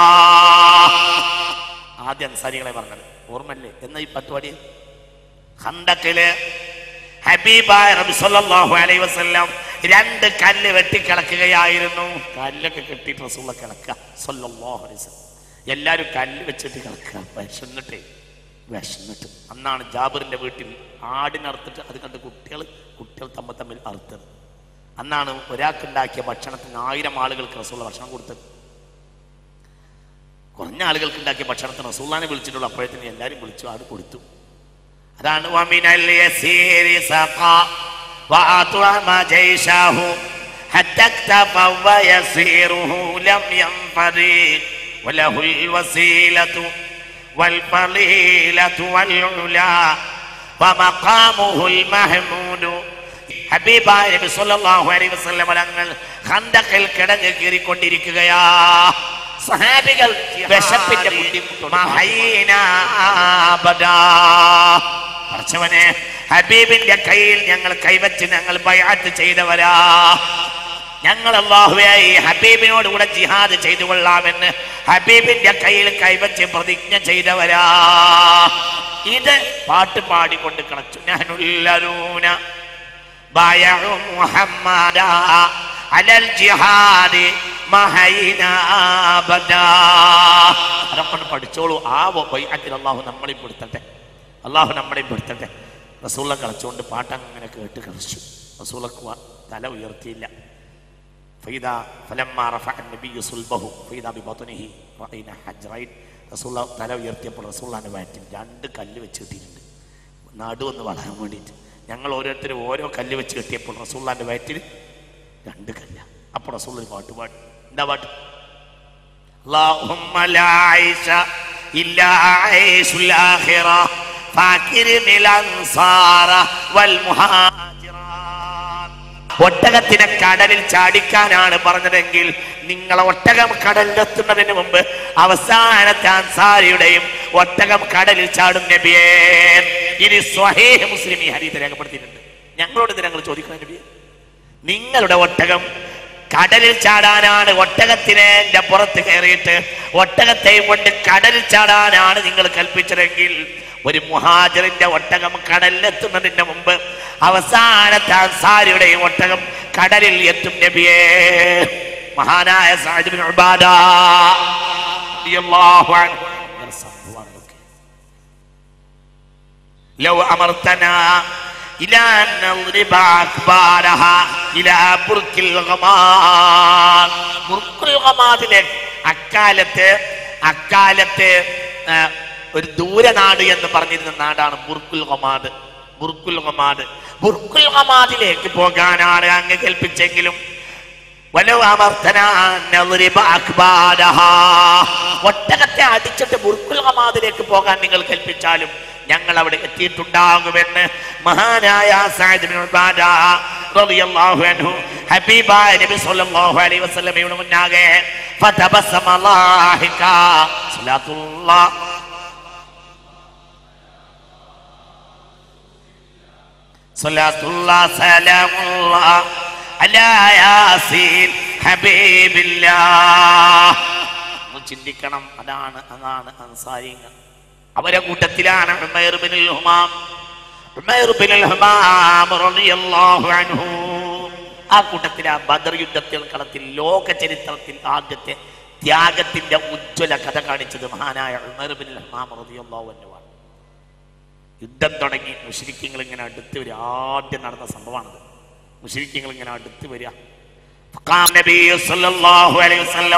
ആദ്യ അൻസാരികളെ പറഞ്ഞത് ഓർമ്മല്ലേ എന്ന ഈ പത്തുപാടി ഹണ്ടക്കില് ഹബീബായ നബി സല്ലല്ലാഹു അലൈഹി വസല്ലം രണ്ട് കല്ല് വെട്ടിക്കിളക്കുകയായിരുന്നു കല്ലൊക്കെ കെട്ടിയിട്ട് റസൂള്ള കിളക്കുക സല്ലല്ലാഹു അലൈഹി വസല്ലം എല്ലാവരും കല്ല് വെച്ചിട്ട് കിളക്കുക വിശന്നിട്ടേ വിശന്നിട്ട് അന്നാണ് ജാബിറിന്റെ വീട്ടിൽ ആടിനറുത്തിട്ട് അത് കണ്ട് കുട്ടികൾ കുട്ടികൾ തമ്മിൽ തമ്മിൽ അറുത്തത് അന്നാണ് ഒരാൾക്കുണ്ടാക്കിയ ഭക്ഷണത്തിന് ആയിരം ആളുകൾക്ക് റസൂള്ള ഭക്ഷണം കൊടുത്തത് കുറഞ്ഞ ആളുകൾക്ക് ഉണ്ടാക്കിയ ഭക്ഷണത്തിന് റസൂള്ളാനെ വിളിച്ചിട്ടുള്ളൂ അപ്പോഴത്തേനും എല്ലാവരും വിളിച്ചു അത് കൊടുത്തു അതാണ് വമിനൽ യസീരി സഖാ വഅത്വമ ജൈശഹു حتى اكتفى ويسيره لم ينفرد وله الوسيلة والفضيلة والعلا ومقامه المحمود ഹബീബായ നബി സല്ലല്ലാഹു അലൈഹി വസല്ലം തങ്ങൾ ഖന്തഖിൽ കിടങ്ങ് കീറിക്കൊണ്ടിരിക്കുകയാ സഹാബികൾ വിശപ്പിന്റെ ബുദ്ധിമുട്ടുണ്ട് പറച്ചവനെ ഹബീബിന്റെ കയ്യിൽ ഞങ്ങൾ കൈവച്ച് ഞങ്ങൾ ബയാത്ത് ചെയ്തവരാ ഞങ്ങൾ അള്ളാഹുവെ ഈ ഹബീബിനോട് കൂടെ ജിഹാദ് ചെയ്തു കൊള്ളാമെന്ന് ഹബീബിന്റെ കയ്യിൽ കൈവച്ച് പ്രതിജ്ഞ ചെയ്തവരാ ഇത് പാട്ട് പാടിക്കൊണ്ട് കളച്ചു ഞാനുല്ലരൂന بايعوا محمدا على الجهاد മഹൈനാ അബദാ. അതൊക്കെ പഠിച്ചോളൂ ആ ബൈഅത്തിൽ അള്ളാഹു നമ്മളെയും പെടുത്തട്ടെ അള്ളാഹു നമ്മളെയും പെടുത്തട്ടെ റസൂള്ള കളിച്ചുകൊണ്ട് പാട്ട് അങ്ങനെ കേട്ട് കളിച്ചു റസൂളക്ക് വ- തല ഉയർത്തിയില്ല فإذا فلما رفع النبي صلبه فإذا ببطنه رأينا حجرين റസൂള്ള തല ഉയർത്തിയപ്പോൾ റസൂള്ളാന്റെ വയറ്റിൽ രണ്ട് കല്ല് വെച്ച് കിട്ടിയിട്ടുണ്ട് നടുവൊന്ന് വളരാൻ വേണ്ടിയിട്ട് ഞങ്ങൾ ഓരോരുത്തരും ഓരോ കല്ല് വെച്ച് കെട്ടിയപ്പോൾ റസൂള്ളാന്റെ വയറ്റിൽ രണ്ട് കല്ല അപ്പോൾ റസൂള്ള ഒരു പാട്ട് പാടി എന്താ പാട്ട് اللهم لا عيش إلا عيش الآخرة فاكرم الأنصار والمهاجرات ഒട്ടകത്തിനെ കടലിൽ ചാടിക്കാനാണ് പറഞ്ഞതെങ്കിൽ നിങ്ങൾ ഒട്ടകം കടലിലെത്തുന്നതിന് മുമ്പ് അവസാനത്തെ അൻസാരിയുടെയും ഒട്ടകം കടലിൽ ചാടും നബിയേ ഇനി സ്വഹേഹ് മുസ്ലിം ഈ ഹരീത് രേഖപ്പെടുത്തിയിട്ടുണ്ട് ഞങ്ങളോട് ഇത് ഞങ്ങൾ ചോദിക്കണം നബിയെ നിങ്ങളുടെ ഒട്ടകം കടലിൽ ചാടാനാണ് ഒട്ടകത്തിനെ എന്റെ പുറത്ത് കയറിയിട്ട് ഒട്ടകത്തെയും കൊണ്ട് കടലിൽ ചാടാനാണ് നിങ്ങൾ കൽപ്പിച്ചതെങ്കിൽ ഒരു മുഹാജറിന്റെ ഒട്ടകം കടലിലെത്തുന്നതിന്റെ മുമ്പ് അവസാനത്തെ അൻസാരിയുടെയും ഒട്ടകം കടലിൽ എത്തും നബിയേ മഹാനായ സഅദ് ബിൻ ഉബാദ റളിയല്ലാഹു അൻഹു ഇങ്ങനെ സംഭവമാണ് ഇതൊക്കെ. لو أمرتنا إلى أن نضرب أكبارها إلى برك الغمام برك الغمامത്തിലേക്ക് അക്കാലത്ത് അക്കാലത്ത് ആ, ഒരു ദൂരനാട് എന്ന് പറഞ്ഞിരുന്ന നാടാണ് ബുർക്കുൽ ഗമാദ് ബുർക്കുൽ ഗമാദ് ബുർക്കുൽ ഗമാദിലേക്ക് പോകാനാണ് അങ്ങ് കൽപ്പിച്ചെങ്കിലും വലോ അമർത്തനാ നദ്രിബ അക്ബാരഹാ. ഒട്ടകത്തെ അടിച്ചിട്ട് ബുർക്കുൽ ഹമാദിലേക്ക് പോകാൻ നിങ്ങൾ കൽപ്പിച്ചാലും ഞങ്ങൾ അവിടെ എത്തിയിട്ടുണ്ടാകുമെന്ന് മഹാനായ സഅദ് ബിൻ ഉബാദ റളിയല്ലാഹു അൻഹു ഹബീബായ നബി സല്ലല്ലാഹു അലൈഹി വസല്ലമയുടെ മുന്നാകെ ഫതബസ്സമ ലാഹിക സ്വലാത്തുല്ലാഹ് സ്വലാത്തുല്ലാ സലാമുല്ലാ അലാ യാസീൻ ഹബീബില്ലാ നമ്മൾ ചിന്തിക്കണം അതാണ് അതാണ് അൻസാരിങ്ങൾ അവരെ കൂട്ടത്തിലാണ് ഉമൈർ ബിനുൽ ഹുമാം ഉമൈർ ബിനുൽ ഹുമാം റളിയല്ലാഹു അൻഹു ആ കൂട്ടത്തിൽ ആ ബദർ യുദ്ധത്തിൽ കളത്തിൽ ലോക ചരിത്രത്തിൽ ആദ്യത്തെ ത്യാഗത്തിന്റെ ഉജ്ജ്വല കഥ കാണിച്ചത് മഹാനായ ഉമൈർ ബിനുൽ ഹുമാം റളിയല്ലാഹു അൻഹുവാണ് യുദ്ധം തുടങ്ങി മുഷരിക്കങ്ങൾ ഇങ്ങനെ അടുത്ത് വരിക ആദ്യം നടന്ന സംഭവമാണത് മുഷരിക്കങ്ങൾ ഇങ്ങനെ അടുത്ത് വരിക فقام النبي صلى الله عليه وسلم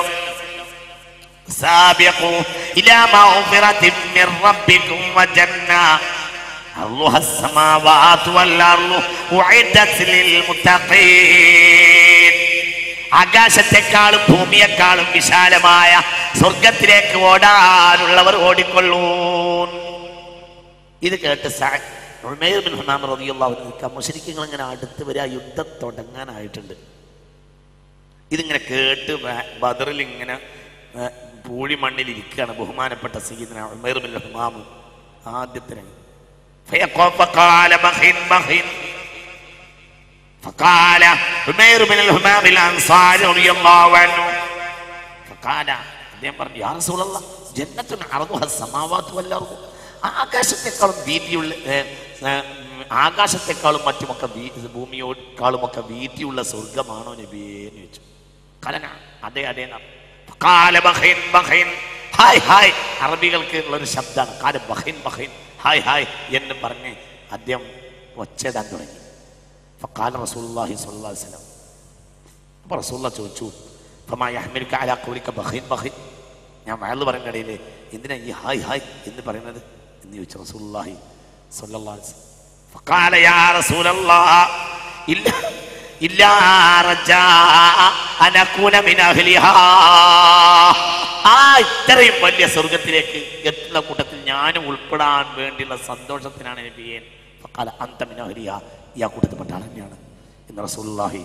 سابقوا إلى مغفرة من ربكم وجنة أرضها السماوات والأرض أعدت للمتقين ആകാശത്തെക്കാളും ഭൂമിയെക്കാളും വിശാലമായ സ്വർഗത്തിലേക്ക് ഓടാനുള്ളവർ ഓടിക്കൊള്ളൂ ഇത് കേട്ട് സഅദ് ഉമൈർ ബിൻ ഹുനാം റളിയല്ലാഹു അൻഹു മുശ്രിക്കുകൾ ഇങ്ങനെ അടുത്ത് വരെ ആ യുദ്ധം തുടങ്ങാനായിട്ടുണ്ട് ഇതിങ്ങനെ കേട്ട് ബ- ബദറിൽ ഇങ്ങനെ ഏ, പൂഴി മണ്ണിൽ ഇരിക്കുകയാണ് ബഹുമാനപ്പെട്ട സയ്യിദ്ന ഉമൈർ ബിൻ ഹുമാം ആദ്യത്തെ രംഗം فيقف فقال بخ بخ فقال عمير بن الهمام الأنصاري رضي الله عنه فقال അദ്ദേഹം പറഞ്ഞു യാ റസൂലല്ലാ ജന്നത്തുൻ അർദുഹ സമാവാത്ത് വല്ലർദു ആകാശത്തെക്കാളും വീതിയുള്ള ഏ, ഏ, ഉം, ആകാശത്തെക്കാളും മറ്റുമൊക്കെ വീ- ഭൂമിയോക്കാളുമൊക്കെ വീതിയുള്ള സ്വർഗമാണോ നബിയേ എന്ന് ചോദിച്ചു കലന അതെ അതെ എന്നാ. കാല ബഹൈൻ ബഹൈൻ ഹായ് ഹായ് അറബികൾക്ക് ഉള്ള ഒരു ശബ്ദമാണ് കാല ബഹൈൻ ബഹൈൻ ഹായ് ഹായ് എന്ന് പറഞ്ഞ് അദ്ദേഹം ഒച്ചയിടാൻ തുടങ്ങി ഫക്കാല റസൂലുള്ളാഹി സ്വല്ലല്ലാഹു അലൈഹി വസല്ലം അപ്പോൾ റസൂള്ള ചോദിച്ചു ഫമാ യഹ്മിലുക അലാ ഖൗലിക ബഖീൻ ബഖീൻ ഞാൻ വയല് പറയുന്ന ഇടയിൽ എന്തിനാ ഈ ഹായ് ഹായ് എന്ന് പറയുന്നത് എന്ന് ചോദിച്ചു റസൂലുള്ളാഹി സ്വല്ലല്ലാഹു അലൈഹി വസല്ലം ഫഖാല യാ റസൂലല്ലാഹ് ഇല്ല ഇല്ല റജാ അനകൂന മിൻ അഹ്ലിഹാ ആ ഇത്രയും വലിയ സ്വർഗത്തിലേക്ക് എത്തുന്ന കൂട്ടത്തിൽ ഞാനും ഉൾപ്പെടാൻ വേണ്ടിയുള്ള സന്തോഷത്തിനാണ് നബിയെ ഫഖാല അന്ത മിൻ അഹ്ലിഹാ ഈ ആ കൂട്ടത്തിൽപ്പെട്ട ആൾ തന്നെയാണ് എന്ന് റസൂലുള്ളാഹി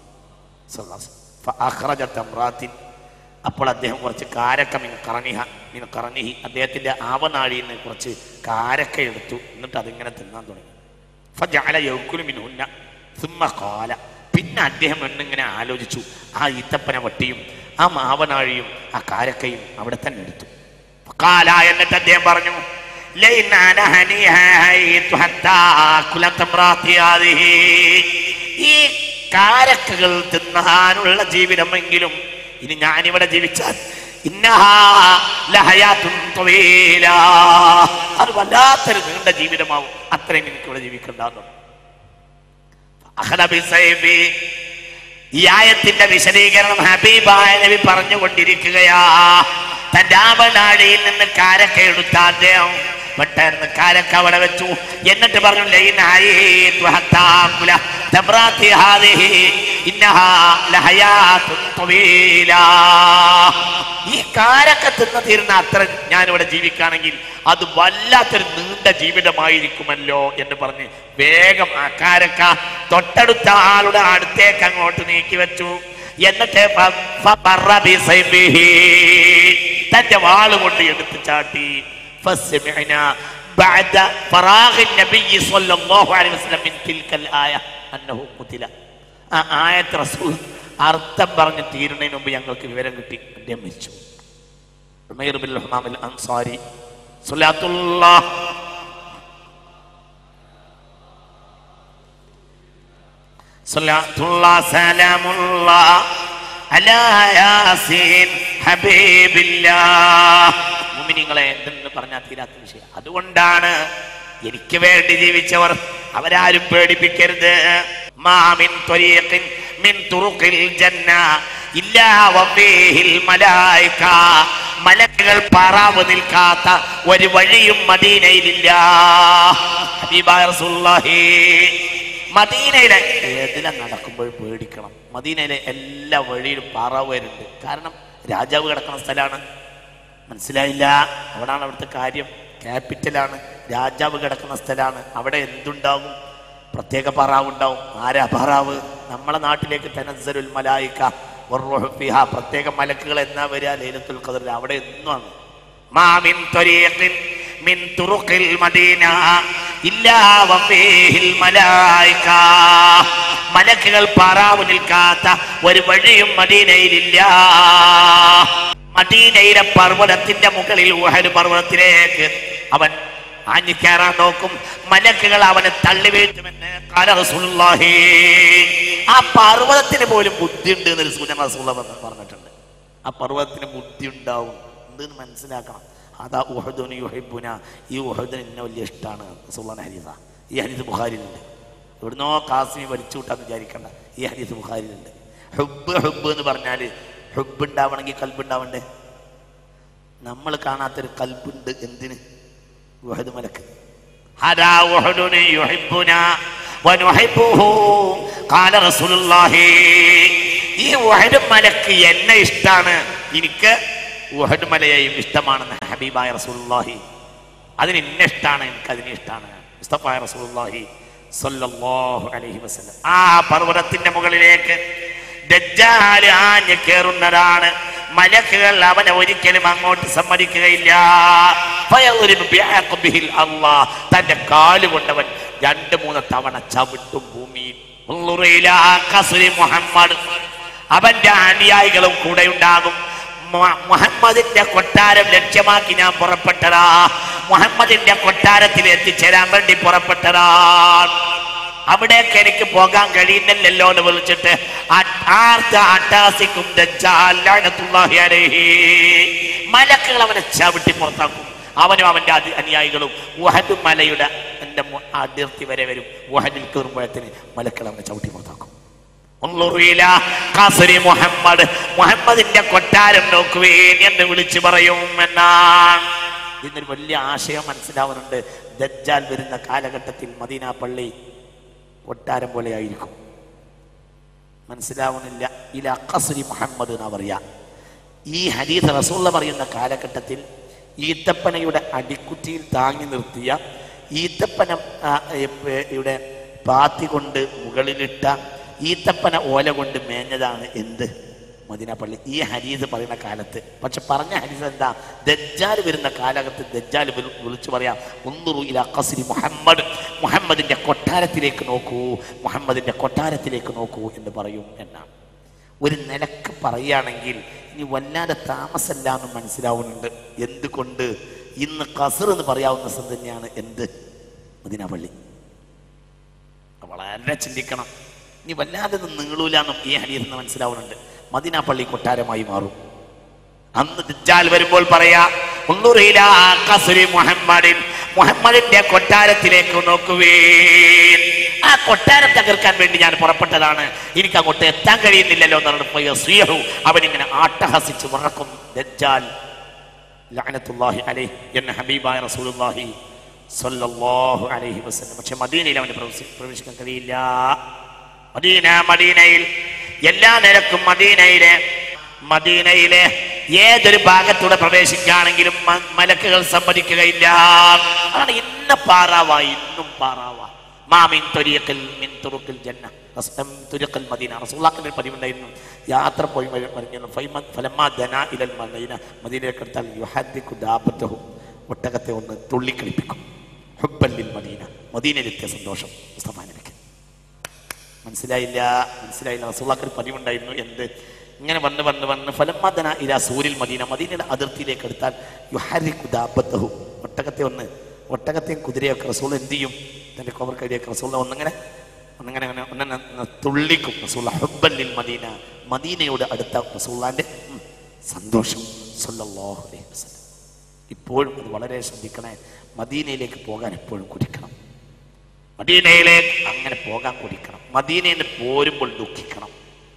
ഫഅഖ്റജ തംറാത്തിൻ അപ്പോൾ അദ്ദേഹം കുറച്ച് കാരക്ക മിൻ കറണിഹ മിൻ കറണിഹി അദ്ദേഹത്തിന്റെ ആവനാഴിയിൽ നിന്ന് കുറച്ച് കാരക്ക എടുത്തു എന്നിട്ട് അതിങ്ങനെ തിന്നാൻ തുടങ്ങി ഫജഅല യൗക്കുലു മിൻഹുന്ന സുമ്മ ഖാല പിന്നെ അദ്ദേഹം എന്നിങ്ങനെ ആലോചിച്ചു ആ ഈത്തപ്പന വട്ടിയും ആ മാവനാഴിയും ആ കാരക്കയും അവിടെ തന്നെ എടുത്തു ഫഖാല എന്നിട്ട് അദ്ദേഹം പറഞ്ഞു ലൈൻ അന ഹനിഹൈതു ഹത്താ ആകുല തംറാത്തി ഹാദിഹി ഈ കാരക്കകൾ തിന്നാനുള്ള ജീവിതമെങ്കിലും ഇനി ഞാനിവിടെ ജീവിച്ചാൽ ഇന്നഹാ ലഹയാത്തുൻ ത്വീലാ. അത് വല്ലാത്തൊരു നീണ്ട ജീവിതമാവും അത്രയും എനിക്കിവിടെ ജീവിക്കണ്ടെന്നു അഹ്ലബിസൈബി ഈ ആയത്തിന്റെ വിശദീകരണം ഹബീബായ നബി പറഞ്ഞുകൊണ്ടിരിക്കുകയാ തന്റെ ആവനാടിയിൽ നിന്ന് കാരക്ക എടുത്ത അദ്ദേഹം പെട്ടെന്ന് കാരക്ക അവിടെ വെച്ചു എന്നിട്ട് പറഞ്ഞു ലൈനായേതു ഹത്താ കുല തബ്രാത്തി ഹാദിഹി ഇന്നഹാ ലഹയാത്തുൻ ത്വീലാ. ഈ കാരക്ക തിന്ന് തീരുന്ന അത്ര ഞാനിവിടെ ജീവിക്കുകയാണെങ്കിൽ അത് വല്ലാത്തൊരു നീണ്ട ജീവിതമായിരിക്കുമല്ലോ എന്ന് പറഞ്ഞ് വേഗം ആ കാരക്ക തൊട്ടടുത്ത ആളുടെ അടുത്തേക്ക് അങ്ങോട്ട് നീക്കി വെച്ചു എന്നിട്ട് ഫ- ഫബറ ബിസൈബിഹി. തന്റെ വാള് കൊണ്ട് എടുത്ത് ചാട്ടി فسمعنا بعد فراغ النبي صلى الله عليه وسلم من تلك الآية أنه قتل ആ ആയത്ത് റസൂൽ അർത്ഥം പറഞ്ഞ് തീരുന്നതിന് മുമ്പ് ഞങ്ങൾക്ക് വിവരം കിട്ടി അദ്ദേഹം മരിച്ചു ഉമൈർ ബിൻ ഹുമാമിൽ അൻസാരി സ്വലാത്തുല്ലാഹ് സ്വലാത്തുല്ലാഹ് സലാമുല്ലാഹ് അലാ യാസീൻ ഹബീബില്ലാഹ് മുഅ്മിനീങ്ങളെ എന്തെന്ന് പറഞ്ഞാൽ തീരാത്ത വിഷയം അതുകൊണ്ടാണ് എനിക്ക് വേണ്ടി ജീവിച്ചവർ അവരാരും പേടിപ്പിക്കരുത് മാമിൻ ത്വരീഖിൻ മിൻ തുറുഖിൽ ജന്ന ഇല്ലാ വഫീഹിൽ മലായിക മലക്കുകൾ പാറാവ് നിൽക്കാത്ത ഒരു വഴിയും മദീനയിലില്ല ഹബീബായ റസൂലുള്ളാഹി മദീനയിലെ ഏതിലെ നടക്കുമ്പോഴും പേടിക്കണം മദീനയിലെ എല്ലാ വഴിയിലും പാറാവ് വരുന്നുണ്ട് കാരണം രാജാവ് കിടക്കുന്ന സ്ഥലമാണ് മനസ്സിലായില്ല അവിടാണ് അവിടുത്തെ കാര്യം ക്യാപിറ്റലാണ് രാജാവ് കിടക്കുന്ന സ്ഥലമാണ് അവിടെ എന്തുണ്ടാവും പ്രത്യേക പറാവ് ഉണ്ടാവും ആരാ പറാവ് നമ്മളെ നാട്ടിലേക്ക് തനസ്സരുൽ മലായിക്ക വറുഹു ഫിഹ പ്രത്യേക മലക്കുകൾ എന്നാ വരിക ലൈലത്തുൽ ഖദറിൽ അവിടെ എന്നുമാണ് മാമിൻ ത്വരീഖിൻ മിൻ തുറുഖിൽ മദീന ഇല്ലാ വഫീഹിൽ മലായിക മലക്കുകൾ പാറാവ് നിൽക്കാത്ത ഒരു വഴിയും മദീനയിലില്ല മദീനയിലെ പർവ്വതത്തിന്റെ മുകളിൽ ഉഹദ് പർവ്വതത്തിലേക്ക് അവൻ ആഞ്ഞിക്കയറാൻ നോക്കും മലക്കുകൾ അവനെ തള്ളി വീഴ്ത്തുമെന്ന് കാല റസൂലുള്ളാഹി ആ പർവ്വതത്തിന് പോലും ബുദ്ധിയുണ്ട് എന്നൊരു സൂചന റസൂള്ള പറഞ്ഞിട്ടുണ്ട് ആ പർവ്വതത്തിന് ബുദ്ധി ഉണ്ടാവും എന്തെന്ന് മനസ്സിലാക്കണം അതാ ഉഹദുന് യുഹിബുന ഈ ഉഹദിന് എന്നെ വലിയ ഇഷ്ടമാണ് റസൂള്ളാന്റെ ഹരീസ ഈ ഹരീസ് ബുഖാരിയിലുണ്ട് എവിടുന്നോ കാസിമി വലിച്ചു വിട്ടാന്ന് വിചാരിക്കണ്ട ഈ ഹരീസ് ബുഖാരിയിലുണ്ട് ഹുബ് ഹുബ് എന്ന് പറഞ്ഞാൽ ഹുബ് ഉണ്ടാവണമെങ്കിൽ കൽബ് ഉണ്ടാവണ്ടേ നമ്മൾ കാണാത്തൊരു കൽബുണ്ട് എന്തിന് വഹദ് മലക്ക് ഹദാ വഹദുന് യുഹിബ്ബുന വനുഹിബ്ബുഹു ഖാല റസൂലുള്ളാഹി ഈ വഹദ് മലക്ക് എന്നെ ഇഷ്ടാണ് എനിക്ക് വഹദ് മലയെയും ഇഷ്ടമാണെന്ന് ഹബീബായ റസൂലുള്ളാഹി അതിന് എന്നെ ഇഷ്ടാണ് എനിക്ക് അതിനെ ഇഷ്ടാണ് മുസ്തഫായ റസൂലുള്ളാഹി സ്വല്ലല്ലാഹു അലൈഹി വസല്ലം ആ പർവ്വതത്തിന്റെ മുകളിലേക്ക് ദജ്ജാൽ ആഞ്ഞ് കയറുന്നതാണ് മലക്കുകൾ അവനെ ഒരിക്കലും അങ്ങോട്ട് സമ്മതിക്കുകയില്ല ഫയദ്രിബു ബിഅഖ്ബിഹിൽ അല്ലാഹ്. തന്റെ കാല് കൊണ്ടവൻ രണ്ട് മൂന്ന് തവണ ചവിട്ടും ഭൂമിയിൽ انظر إلى قصر മുഹമ്മദ് അവന്റെ അനുയായികളും കൂടെ ഉണ്ടാകും മു- മുഹമ്മദിന്റെ കൊട്ടാരം ലക്ഷ്യമാക്കി ഞാൻ പുറപ്പെട്ടതാ മുഹമ്മദിന്റെ കൊട്ടാരത്തിൽ എത്തിച്ചേരാൻ വേണ്ടി പുറപ്പെട്ടതാ അവിടേക്ക് എനിക്ക് പോകാൻ കഴിയുന്നില്ലല്ലോ എന്ന് വിളിച്ചിട്ട് ആ- ആർത്ത് അട്ടാസിക്കും ദജ്ജാൽ ലഅനത്തുല്ലാഹി അലൈഹി. മലക്കുകൾ അവനെ ചവിട്ടി പുറത്താക്കും അവനും അവന്റെ അതി- അനുയായികളും വഹദ് മലയുടെ എന്റെ മു- അതിർത്തി വരെ വരും വഹദിൽ കയറുമ്പോഴത്തിന് മലക്കൾ അവനെ ചവിട്ടി പുറത്താക്കും ഉൻളുറു ഇലാ ഖസ്രി മുഹമ്മദ് മുഹമ്മദിന്റെ കൊട്ടാരം നോക്കുവേൻ എന്ന് വിളിച്ചു പറയും എന്നാണ് ഇതിനൊരു വലിയ ആശയം മനസ്സിലാവുന്നുണ്ട് ദജ്ജാൽ വരുന്ന കാലഘട്ടത്തിൽ മദീന പള്ളി കൊട്ടാരം പോലെ ആയിരിക്കും മനസ്സിലാവുന്നില്ല ഇല ഖസ്രി മുഹമ്മദ് എന്നാ പറയാ ഈ ഹരീത് റസൂള്ള പറയുന്ന കാലഘട്ടത്തിൽ ഈത്തപ്പനയുടെ അടിക്കുറ്റിയിൽ താങ്ങി നിർത്തിയ ഈത്തപ്പന ആ, ഏ, ഏ, യുടെ പാത്തി കൊണ്ട് മുകളിലിട്ട ഈത്തപ്പന ഓല കൊണ്ട് മേഞ്ഞതാണ് എന്ത് മദീന പള്ളി ഈ ഹരീത് പറയുന്ന കാലത്ത് പക്ഷെ പറഞ്ഞ ഹരീത് എന്താ ദജ്ജാൽ വരുന്ന കാലഘട്ടത്തിൽ ദജ്ജാൽ വിളി- വിളിച്ചു പറയാം ഉന്നുറു ഇല ഖസ്രി മുഹമ്മദ് മുഹമ്മദിന്റെ കൊട്ടാരത്തിലേക്ക് നോക്കൂ മുഹമ്മദിന്റെ കൊട്ടാരത്തിലേക്ക് നോക്കൂ എന്ന് പറയും എന്നാണ് ഒരു നിലക്ക് പറയുകയാണെങ്കിൽ ഇനി വല്ലാതെ താമസമല്ല എന്ന് മനസ്സിലാവുന്നുണ്ട് എന്തുകൊണ്ട് ഇന്ന് കസർ എന്ന് പറയാവുന്ന സ്ഥലം തന്നെയാണ് എന്ത് മദീന പള്ളി വളരെ ചിന്തിക്കണം ഇനി വല്ലാതെ ഇത് നീളൂല എന്നും ഈ ഹരീത് നിന്ന് മനസ്സിലാവുന്നുണ്ട് മദീന പള്ളി കൊട്ടാരമായി മാറും അന്ന് ദജ്ജാൽ വരുമ്പോൾ പറയാ ഉന്നുറയില ഖസ്രി മുഹമ്മദിൻ മുഹമ്മദിന്റെ കൊട്ടാരത്തിലേക്ക് നോക്കുവേൻ ആ കൊട്ടാരം തകർക്കാൻ വേണ്ടി ഞാൻ പുറപ്പെട്ടതാണ് എനിക്ക് അങ്ങോട്ട് എത്താൻ കഴിയുന്നില്ലല്ലോ എന്നാണ് ഫയസ്വീഹു. അവൻ ഇങ്ങനെ ആട്ടഹസിച്ച് വിറക്കും ദജ്ജാൽ ലഅനത്തുല്ലാഹി അലൈഹി എന്ന ഹബീബായ റസൂലുള്ളാഹി സ്വല്ലല്ലാഹു അലൈഹി വസല്ലം പക്ഷെ മദീനയിൽ അവന് പ്രവേശി- പ്രവേശിക്കാൻ കഴിയില്ല മദീന മദീനയിൽ എല്ലാ നിരക്കും മദീനയിലെ മദീനയിലെ ഏതൊരു ഭാഗത്തൂടെ പ്രവേശിക്കുകയാണെങ്കിലും മ- മലക്കുകൾ സമ്മതിക്കുകയില്ല അതാണ് ഇന്ന പാറാവ ഇന്നും പാറാവ മാമിൻ തൊരിയക്കൽ മിൻ തുറുക്കിൽ ജന്ന റസ്- ഉം, തുരുക്കൽ മദീന റസൂള്ളാക്കിന്റെ പതിവുണ്ടായിരുന്നു യാത്ര പോയി വര- പറഞ്ഞു ഫൈമ- ഫലമാ ദന ഇലൽ മദീന മദീനയിലേക്ക് എടുത്താൽ യുഹദ്ദിക്കു ദാബത്തഹു ഒട്ടകത്തെ ഒന്ന് തുള്ളിക്കളിപ്പിക്കും ഹുബ്ബല്ലിൽ മദീന മദീനയിലെത്തിയ സന്തോഷം മുസ്തഫ നബിക്ക് മനസ്സിലായില്ല മനസ്സിലായില്ല റസൂള്ളാക്കൊരു പതിവുണ്ടായിരുന്നു എന്ത് ഇങ്ങനെ വന്ന് വന്ന് വന്ന് ഫലമാദന ഇല സൂര്യൽ മദീന മദീനയുടെ അതിർത്തിയിലേക്ക് എടുത്താൽ യുഹാരിക്കു ദാബത്തഹു ഒട്ടകത്തെ ഒന്ന് ഒട്ടകത്തെയും കുതിരയൊക്കെ റസൂൾ എന്ത് ചെയ്യും തന്റെ കോവർ കഴിയൊക്കെ റസൂൾ ഒന്നിങ്ങനെ ഒന്നിങ്ങനെ അങ്ങനെ ഒന്നെ ന- തുള്ളിക്കും റസൂൽ ഹുബ്ബല്ലിൽ മദീന മദീനയോട് അടുത്ത റസൂള്ളാന്റെ ഉം, സന്തോഷം സല്ലല്ലാഹു അലൈഹി വസല്ലം ഇപ്പോഴും അത് വളരെ ശ്രദ്ധിക്കണേ മദീനയിലേക്ക് പോകാൻ എപ്പോഴും കുടിക്കണം മദീനയിലേക്ക് അങ്ങനെ പോകാൻ കുടിക്കണം മദീനയിൽ നിന്ന് പോരുമ്പോൾ ദുഃഖിക്കണം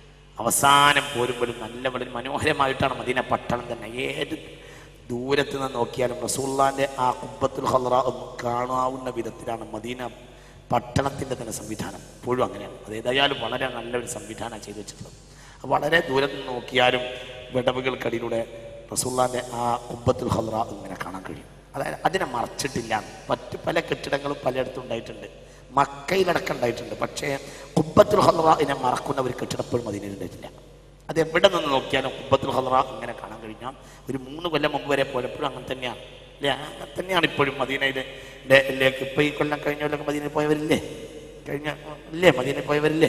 അവസാനം പോരുമ്പോഴും നല്ല വളരെ മനോഹരമായിട്ടാണ് മദീന പട്ടണം തന്നെ ഏത് ദൂരത്ത് നിന്ന് നോക്കിയാലും റസൂള്ളാന്റെ ആ കുബ്ബത്തുൽ ഹൽറ ഒന്ന് കാണാവുന്ന വിധത്തിലാണ് മദീന പട്ടണത്തിന്റെ തന്നെ സംവിധാനം ഇപ്പോഴും അങ്ങനെയാണ് അത് ഏതായാലും വളരെ നല്ലൊരു സംവിധാനം ചെയ്തു വെച്ചിട്ടുള്ളത് അത് വളരെ ദൂരത്ത് നിന്ന് നോക്കിയാലും വിടവുകൾക്കടിയിലൂടെ റസൂള്ളാന്റെ ആ കുബ്ബത്തുൽ ഹൽറ ഇങ്ങനെ കാണാൻ കഴിയും അതായത് അതിനെ മറച്ചിട്ടില്ല മറ്റു പല കെട്ടിടങ്ങളും പലയിടത്തും ഉണ്ടായിട്ടുണ്ട് മക്കയിലടക്കം ഉണ്ടായിട്ടുണ്ട് പക്ഷേ കുബ്ബത്തുൽ ഹൽറനെ മറക്കുന്ന ഒരു കെട്ടിടം ഇപ്പോഴും അതിന് ഉണ്ടായിട്ടില്ല അത് എവിടെ നിന്ന് നോക്കിയാലും കുബ്ബത്തുൽ ഹൽറ ഇങ്ങനെ കാണാൻ കഴിഞ്ഞാൽ ഒരു മൂന്ന് കൊല്ലം മുമ്പ് വരെ പോയപ്പോഴും അങ്ങനെ തന്നെയാണ് അല്ലേ അങ്ങനെ തന്നെയാണ് ഇപ്പോഴും മദീനയിലെ ലേക്ക് ഇപ്പൊ ഈ കൊല്ലം കഴിഞ്ഞ കൊല്ലം മദീനയിൽ പോയവരില്ലേ കഴിഞ്ഞ ഇല്ലേ മദീനയിൽ പോയവരില്ലേ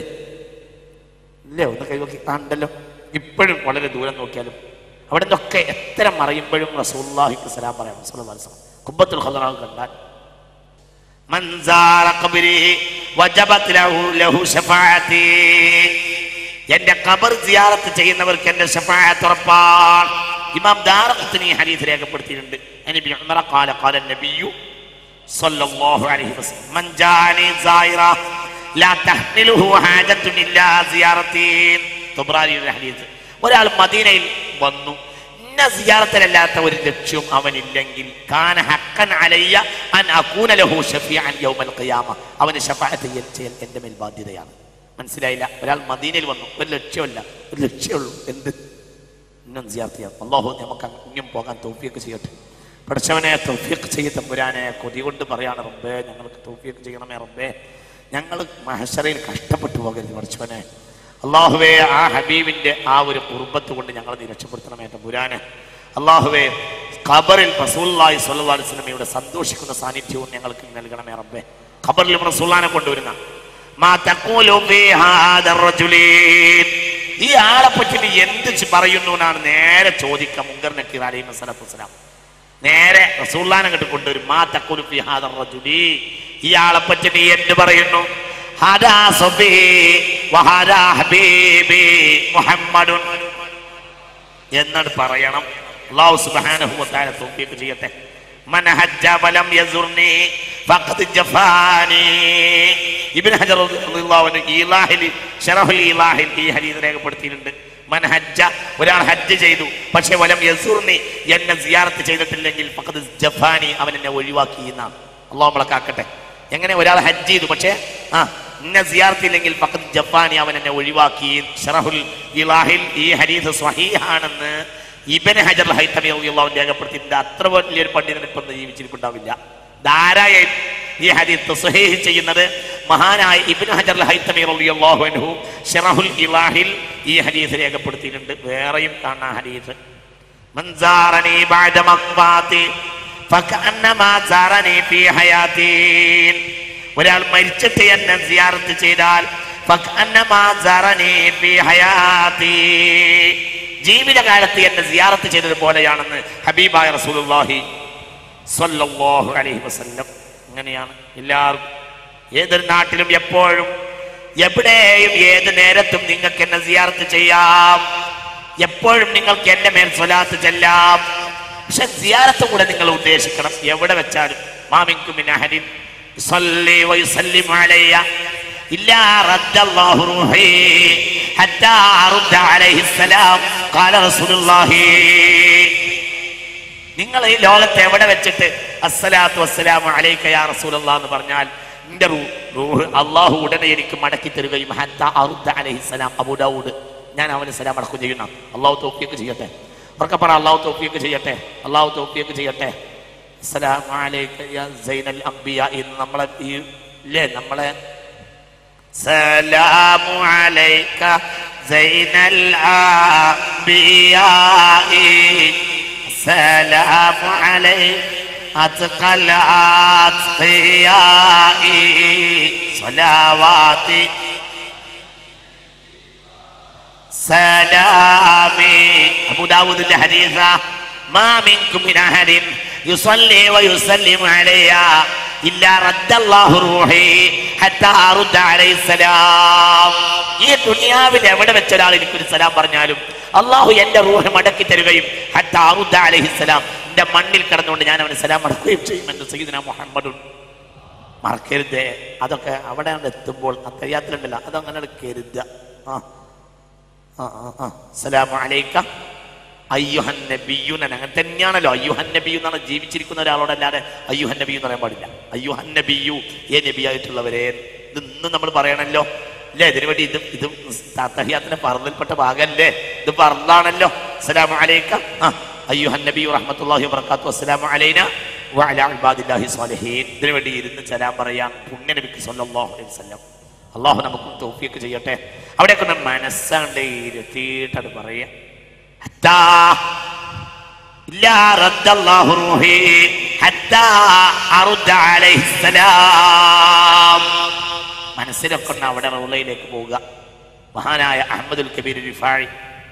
ഇല്ലേ ഒന്ന് കൈവക്കി കാണണ്ടല്ലോ ഇപ്പോഴും വളരെ ദൂരം നോക്കിയാലും അവിടെ നിന്നൊക്കെ എത്ര മറയുമ്പോഴും റസൂല്ലാഹിക്ക് സലാം പറയാം റസൂലുള്ളാഹി സ്വല്ലല്ലാഹു അലൈഹി വസല്ലം. കുബ്ബത്തുൽ ഖദറാവ് കണ്ടാൽ من زار قبره وجبت له له شفاعتي എന്റെ ഖബർ സിയാറത്ത് ചെയ്യുന്നവർക്ക് എന്റെ ഷഫാഅത്ത് ഉറപ്പാണ് ഇമാം ദാറഖത്നി ഹദീസ് രേഖപ്പെടുത്തിയിട്ടുണ്ട് നബി ഉമറ ഖാല ഖാല നബിയു സല്ലല്ലാഹു അലൈഹി വസല്ലം മൻ ജാനി സായിറ ലാ തഹ്മിലുഹു ഹാജത്തുൻ ഇല്ലാ സിയാറത്തി തുബ്രാനിയുടെ ഹദീസ് ഒരാൾ മദീനയിൽ വന്നു ഇന്ന സിയാറത്തിലല്ലാത്ത ഒരു ലക്ഷ്യവും അവനില്ലെങ്കിൽ കാന ഹക്കൻ അലയ്യ അൻ അകൂന ലഹു ഷഫീഅൻ യൗമൽ ഖിയാമ അവന് ഷഫാഅത്ത് ചെയ്യൽ ചെയ്യൽ എൻ്റെ മേൽ ബാധ്യതയാണ് മനസ്സിലായില്ല ഒരാൾ മദീനയിൽ വന്നു ഒരു ലക്ഷ്യമല്ല ഒരു ലക്ഷ്യമുള്ളൂ എന്ത് ഇന്നും സിയാർത്ത് ചെയ്യാം അള്ളാഹു നമുക്ക് ഇങ്ങും പോകാൻ തൗഫീക്ക് ചെയ്യട്ടെ പഠിച്ചവനെ തൗഫീക്ക് ചെയ്യ തമ്പുരാനെ കൊതി കൊണ്ട് പറയാണ് റബ്ബേ ഞങ്ങൾക്ക് തൗഫീക്ക് ചെയ്യണമേ റബ്ബേ ഞങ്ങൾ മഹശറയിൽ കഷ്ടപ്പെട്ടു പോകരുത് പഠിച്ചവനെ അള്ളാഹുവേ ആ ഹബീബിന്റെ ആ ഒരു കുറുമ്പത്ത് കൊണ്ട് ഞങ്ങൾ നീ രക്ഷപ്പെടുത്തണമേ തമ്പുരാനെ അള്ളാഹുവേ ഖബറിൽ റസൂല്ലായി സ്വല്ലല്ലാഹു അലൈഹി വസല്ലമയുടെ സന്തോഷിക്കുന്ന സാന്നിധ്യവും ഞങ്ങൾക്ക് നൽകണമേ റബ്ബേ ഖബറിലും റസൂല്ലാനെ കൊണ്ടുവരുന്ന മാ തഖൂലു ഫീ ഹാദാ റജുലീൻ ഈ ആളെ പറ്റി എന്ത് ചി- പറയുന്നു എന്നാണ് നേരെ ചോദിക്കുക മുങ്കർ നക്കീർ അലൈഹി വസല്ലത്തു വസ്സലാം നേരെ റസൂല്ലാനെ കണ്ട് കൊണ്ടുവരും മാ തഖൂലു ഫീ ഹാദാ റജുലി ഈ ആളെ പറ്റി നീ എന്ത് പറയുന്നു ഹാദാ സബീ വഹാദാ ഹബീബി മുഹമ്മദുൻ എന്നാണ് പറയണം അള്ളാഹു സുബ്ഹാനഹു വ തആല തൗഫീഖ് ചെയ്യട്ടെ മൻ ഹജ്ജ വലം യസുർനി ഫഖദ് ജഫാനി ഇബ്നു ഹജർ റളിയല്ലാഹു അൻഹു ഈലാഹിൽ ശറഹുൽ ഈലാഹിൽ ഈ ഹദീസ് രേഖപ്പെടുത്തിയിട്ടുണ്ട് മൻ ഹജ്ജ ഒരാൾ ഹജ്ജ് ചെയ്തു പക്ഷേ വലം യസുർനി എന്നെ സിയാറത്ത് ചെയ്തിട്ടില്ലെങ്കിൽ ഫഖദ് ജഫാനി അവൻ എന്നെ ഒഴിവാക്കി എന്നാണ് അള്ളാഹു നമ്മളെ കാക്കട്ടെ എങ്ങനെ ഒരാൾ ഹജ്ജ് ചെയ്തു പക്ഷേ ആ ഇന്ന സിയാർത്തില്ലെങ്കിൽ ഫഖദ് ജഫാനി അവൻ എന്നെ ഒഴിവാക്കി ഷറഹുൽ ഇലാഹിൽ ഈ ഹദീസ് സ്വഹീഹാണെന്ന് ഇബൻ ഹജർ ഹൈത്തമി റളിയല്ലാഹു അൻഹു രേഖപ്പെടുത്തിയിട്ടുണ്ട് അത്ര വലിയൊരു പണ്ഡിതൻ ഇപ്പം ഇന്ന് ജീവിച്ചിരിക്കുണ്ടാവില്ല ധാരായ ഈ ഹദീസ് സ്വഹീഹ് ചെയ്യുന്നത് മഹാനായ ഇബ്നു ഹജർ ഹൈത്തമി റളിയല്ലാഹു അൻഹു ഷറഹുൽ ഇലാഹിൽ ഈ ഹദീസ് രേഖപ്പെടുത്തിയിട്ടുണ്ട് വേറെയും കാണാം ഹദീസ് من زارني بعد مقباتي فكأنما زارني في حياتي ഒരാൾ മരിച്ചിട്ട് എന്നെ സിയാറത്ത് ചെയ്താൽ فكأنما زارني في حياتي ജീവിതകാലത്ത് എന്നെ സിയാറത്ത് ചെയ്തത് പോലെയാണെന്ന് ഹബീബായ റസൂലുള്ളാഹി സ്വല്ലല്ലാഹു അലൈഹി വസല്ലം അങ്ങനെയാണ് എല്ലാവർക്കും ഏതൊരു നാട്ടിലും എപ്പോഴും എവിടെയും ഏത് നേരത്തും നിങ്ങൾക്ക് എന്നെ സിയാറത്ത് ചെയ്യാം എപ്പോഴും നിങ്ങൾക്ക് എന്റെ മേൽ സ്വലാത്ത് ചെല്ലാം പക്ഷെ സിയാറത്ത് കൂടെ നിങ്ങൾ ഉദ്ദേശിക്കണം എവിടെ വെച്ചാലും മാമിൻകും മിൻ അഹദിൻ യുസല്ലി വയുസല്ലിമു അലയ്യ ഇല്ലാ റദ്ദല്ലാഹു റൂഹി ഹത്താ അറുദ്ദ അലൈഹിസ്സലാം ഖാല റസൂലുള്ളാഹി നിങ്ങൾ ഈ ലോകത്ത് എവിടെ വെച്ചിട്ട് അസ്സലാത്തു വസ്സലാമു അലൈക യാ റസൂലല്ലാഹ് എന്ന് പറഞ്ഞാൽ നിന്റെ റൂ റൂഹ് അള്ളാഹു ഉടനെ എനിക്ക് മടക്കി തരുകയും ഹത്ത അറുദ്ദ അലൈഹിസ്സലാം അബൂ ദാവൂദ് ഞാൻ അവന് സലാം മടക്കും ചെയ്യുന്ന അള്ളാഹു തോഫിയൊക്കെ ചെയ്യട്ടെ ഉറക്കെ പറ അള്ളാഹു തോഫിയൊക്കെ ചെയ്യട്ടെ അള്ളാഹു തോഫിയൊക്കെ ചെയ്യട്ടെ അസ്സലാമു അലൈക യാ സൈനൽ അംബിയ എന്ന് നമ്മളെ ഈ ഇല്ലേ നമ്മളെ سلام عليك زين الأنبياء سلام عليك أتقى الأتقياء صلوات سلامي أبو داود الحديث ما منكم من أحد يصلي ويسلم عليها إلا رد الله روحي حتى أرد عليه السلام ഈ ദുനിയാവിൽ എവിടെ വെച്ച ഒരാൾ എനിക്കൊരു സലാം പറഞ്ഞാലും അള്ളാഹു എന്റെ റൂഹ് മടക്കി തരുകയും ഹത്ത അറുദ്ദ അലഹിസ്സലാം എന്റെ മണ്ണിൽ കിടന്നുകൊണ്ട് ഞാൻ അവന് സലാം മടക്കുകയും ചെയ്യും എന്ന് സയ്യിദ്ന മുഹമ്മദുൻ മറക്കരുതേ അതൊക്കെ അവിടെ എത്തുമ്പോൾ അത്തയ്യാത്തിലുണ്ടല്ലോ അതങ്ങനെ കരുതുക ആ ആ ആ ആ സലാമു അലൈക്ക അയ്യുഹൻ നബിയുൻ അങ്ങനെ തന്നെയാണല്ലോ അയ്യുഹൻ നബിയു എന്നാണ് ജീവിച്ചിരിക്കുന്ന ഒരാളോടല്ലാതെ അയ്യുഹൻ നബിയു എന്ന് പറയാൻ പാടില്ല അയ്യുഹൻ നബിയു ഏ നബിയായിട്ടുള്ളവരെ ഇത് ഇന്നും നമ്മൾ പറയണല്ലോ അല്ലേ ഇതിനു വേണ്ടി ഇത് ഇത് തഹ്യാത്തിന്റെ പറന്നിൽപ്പെട്ട ഭാഗമല്ലേ ഇത് പറന്നാണല്ലോ സലാമു അലൈക്ക ആ അയ്യുഹൻ നബിയു റഹ്മത്തുള്ളാഹി വബറകാത്തു അസ്സലാമു അലൈന വഅലാ ഇബാദില്ലാഹി സ്വാലിഹീൻ ഇതിനു വേണ്ടി ഇരുന്ന് സലാം പറയാൻ പുണ്യ നബിക്ക് സല്ലല്ലാഹു അലൈഹി വസല്ലം അള്ളാഹു നമുക്ക് തോഫിയൊക്കെ ചെയ്യട്ടെ അവിടെയൊക്കെ ഒന്ന് മനസ്സാണ്ട് ഇരുത്തിയിട്ടത് പറയാ ഹത്താ ഇല്ലാ റദ്ദല്ലാഹു റൂഹി ഹത്താ അറുദ്ദ അലൈഹിസ്സലാം മനസ്സിലൊക്കെ ഒന്ന് അവിടെ റൗളയിലേക്ക് പോവുക മഹാനായ അഹമ്മദുൽ കബീർ റിഫാഴി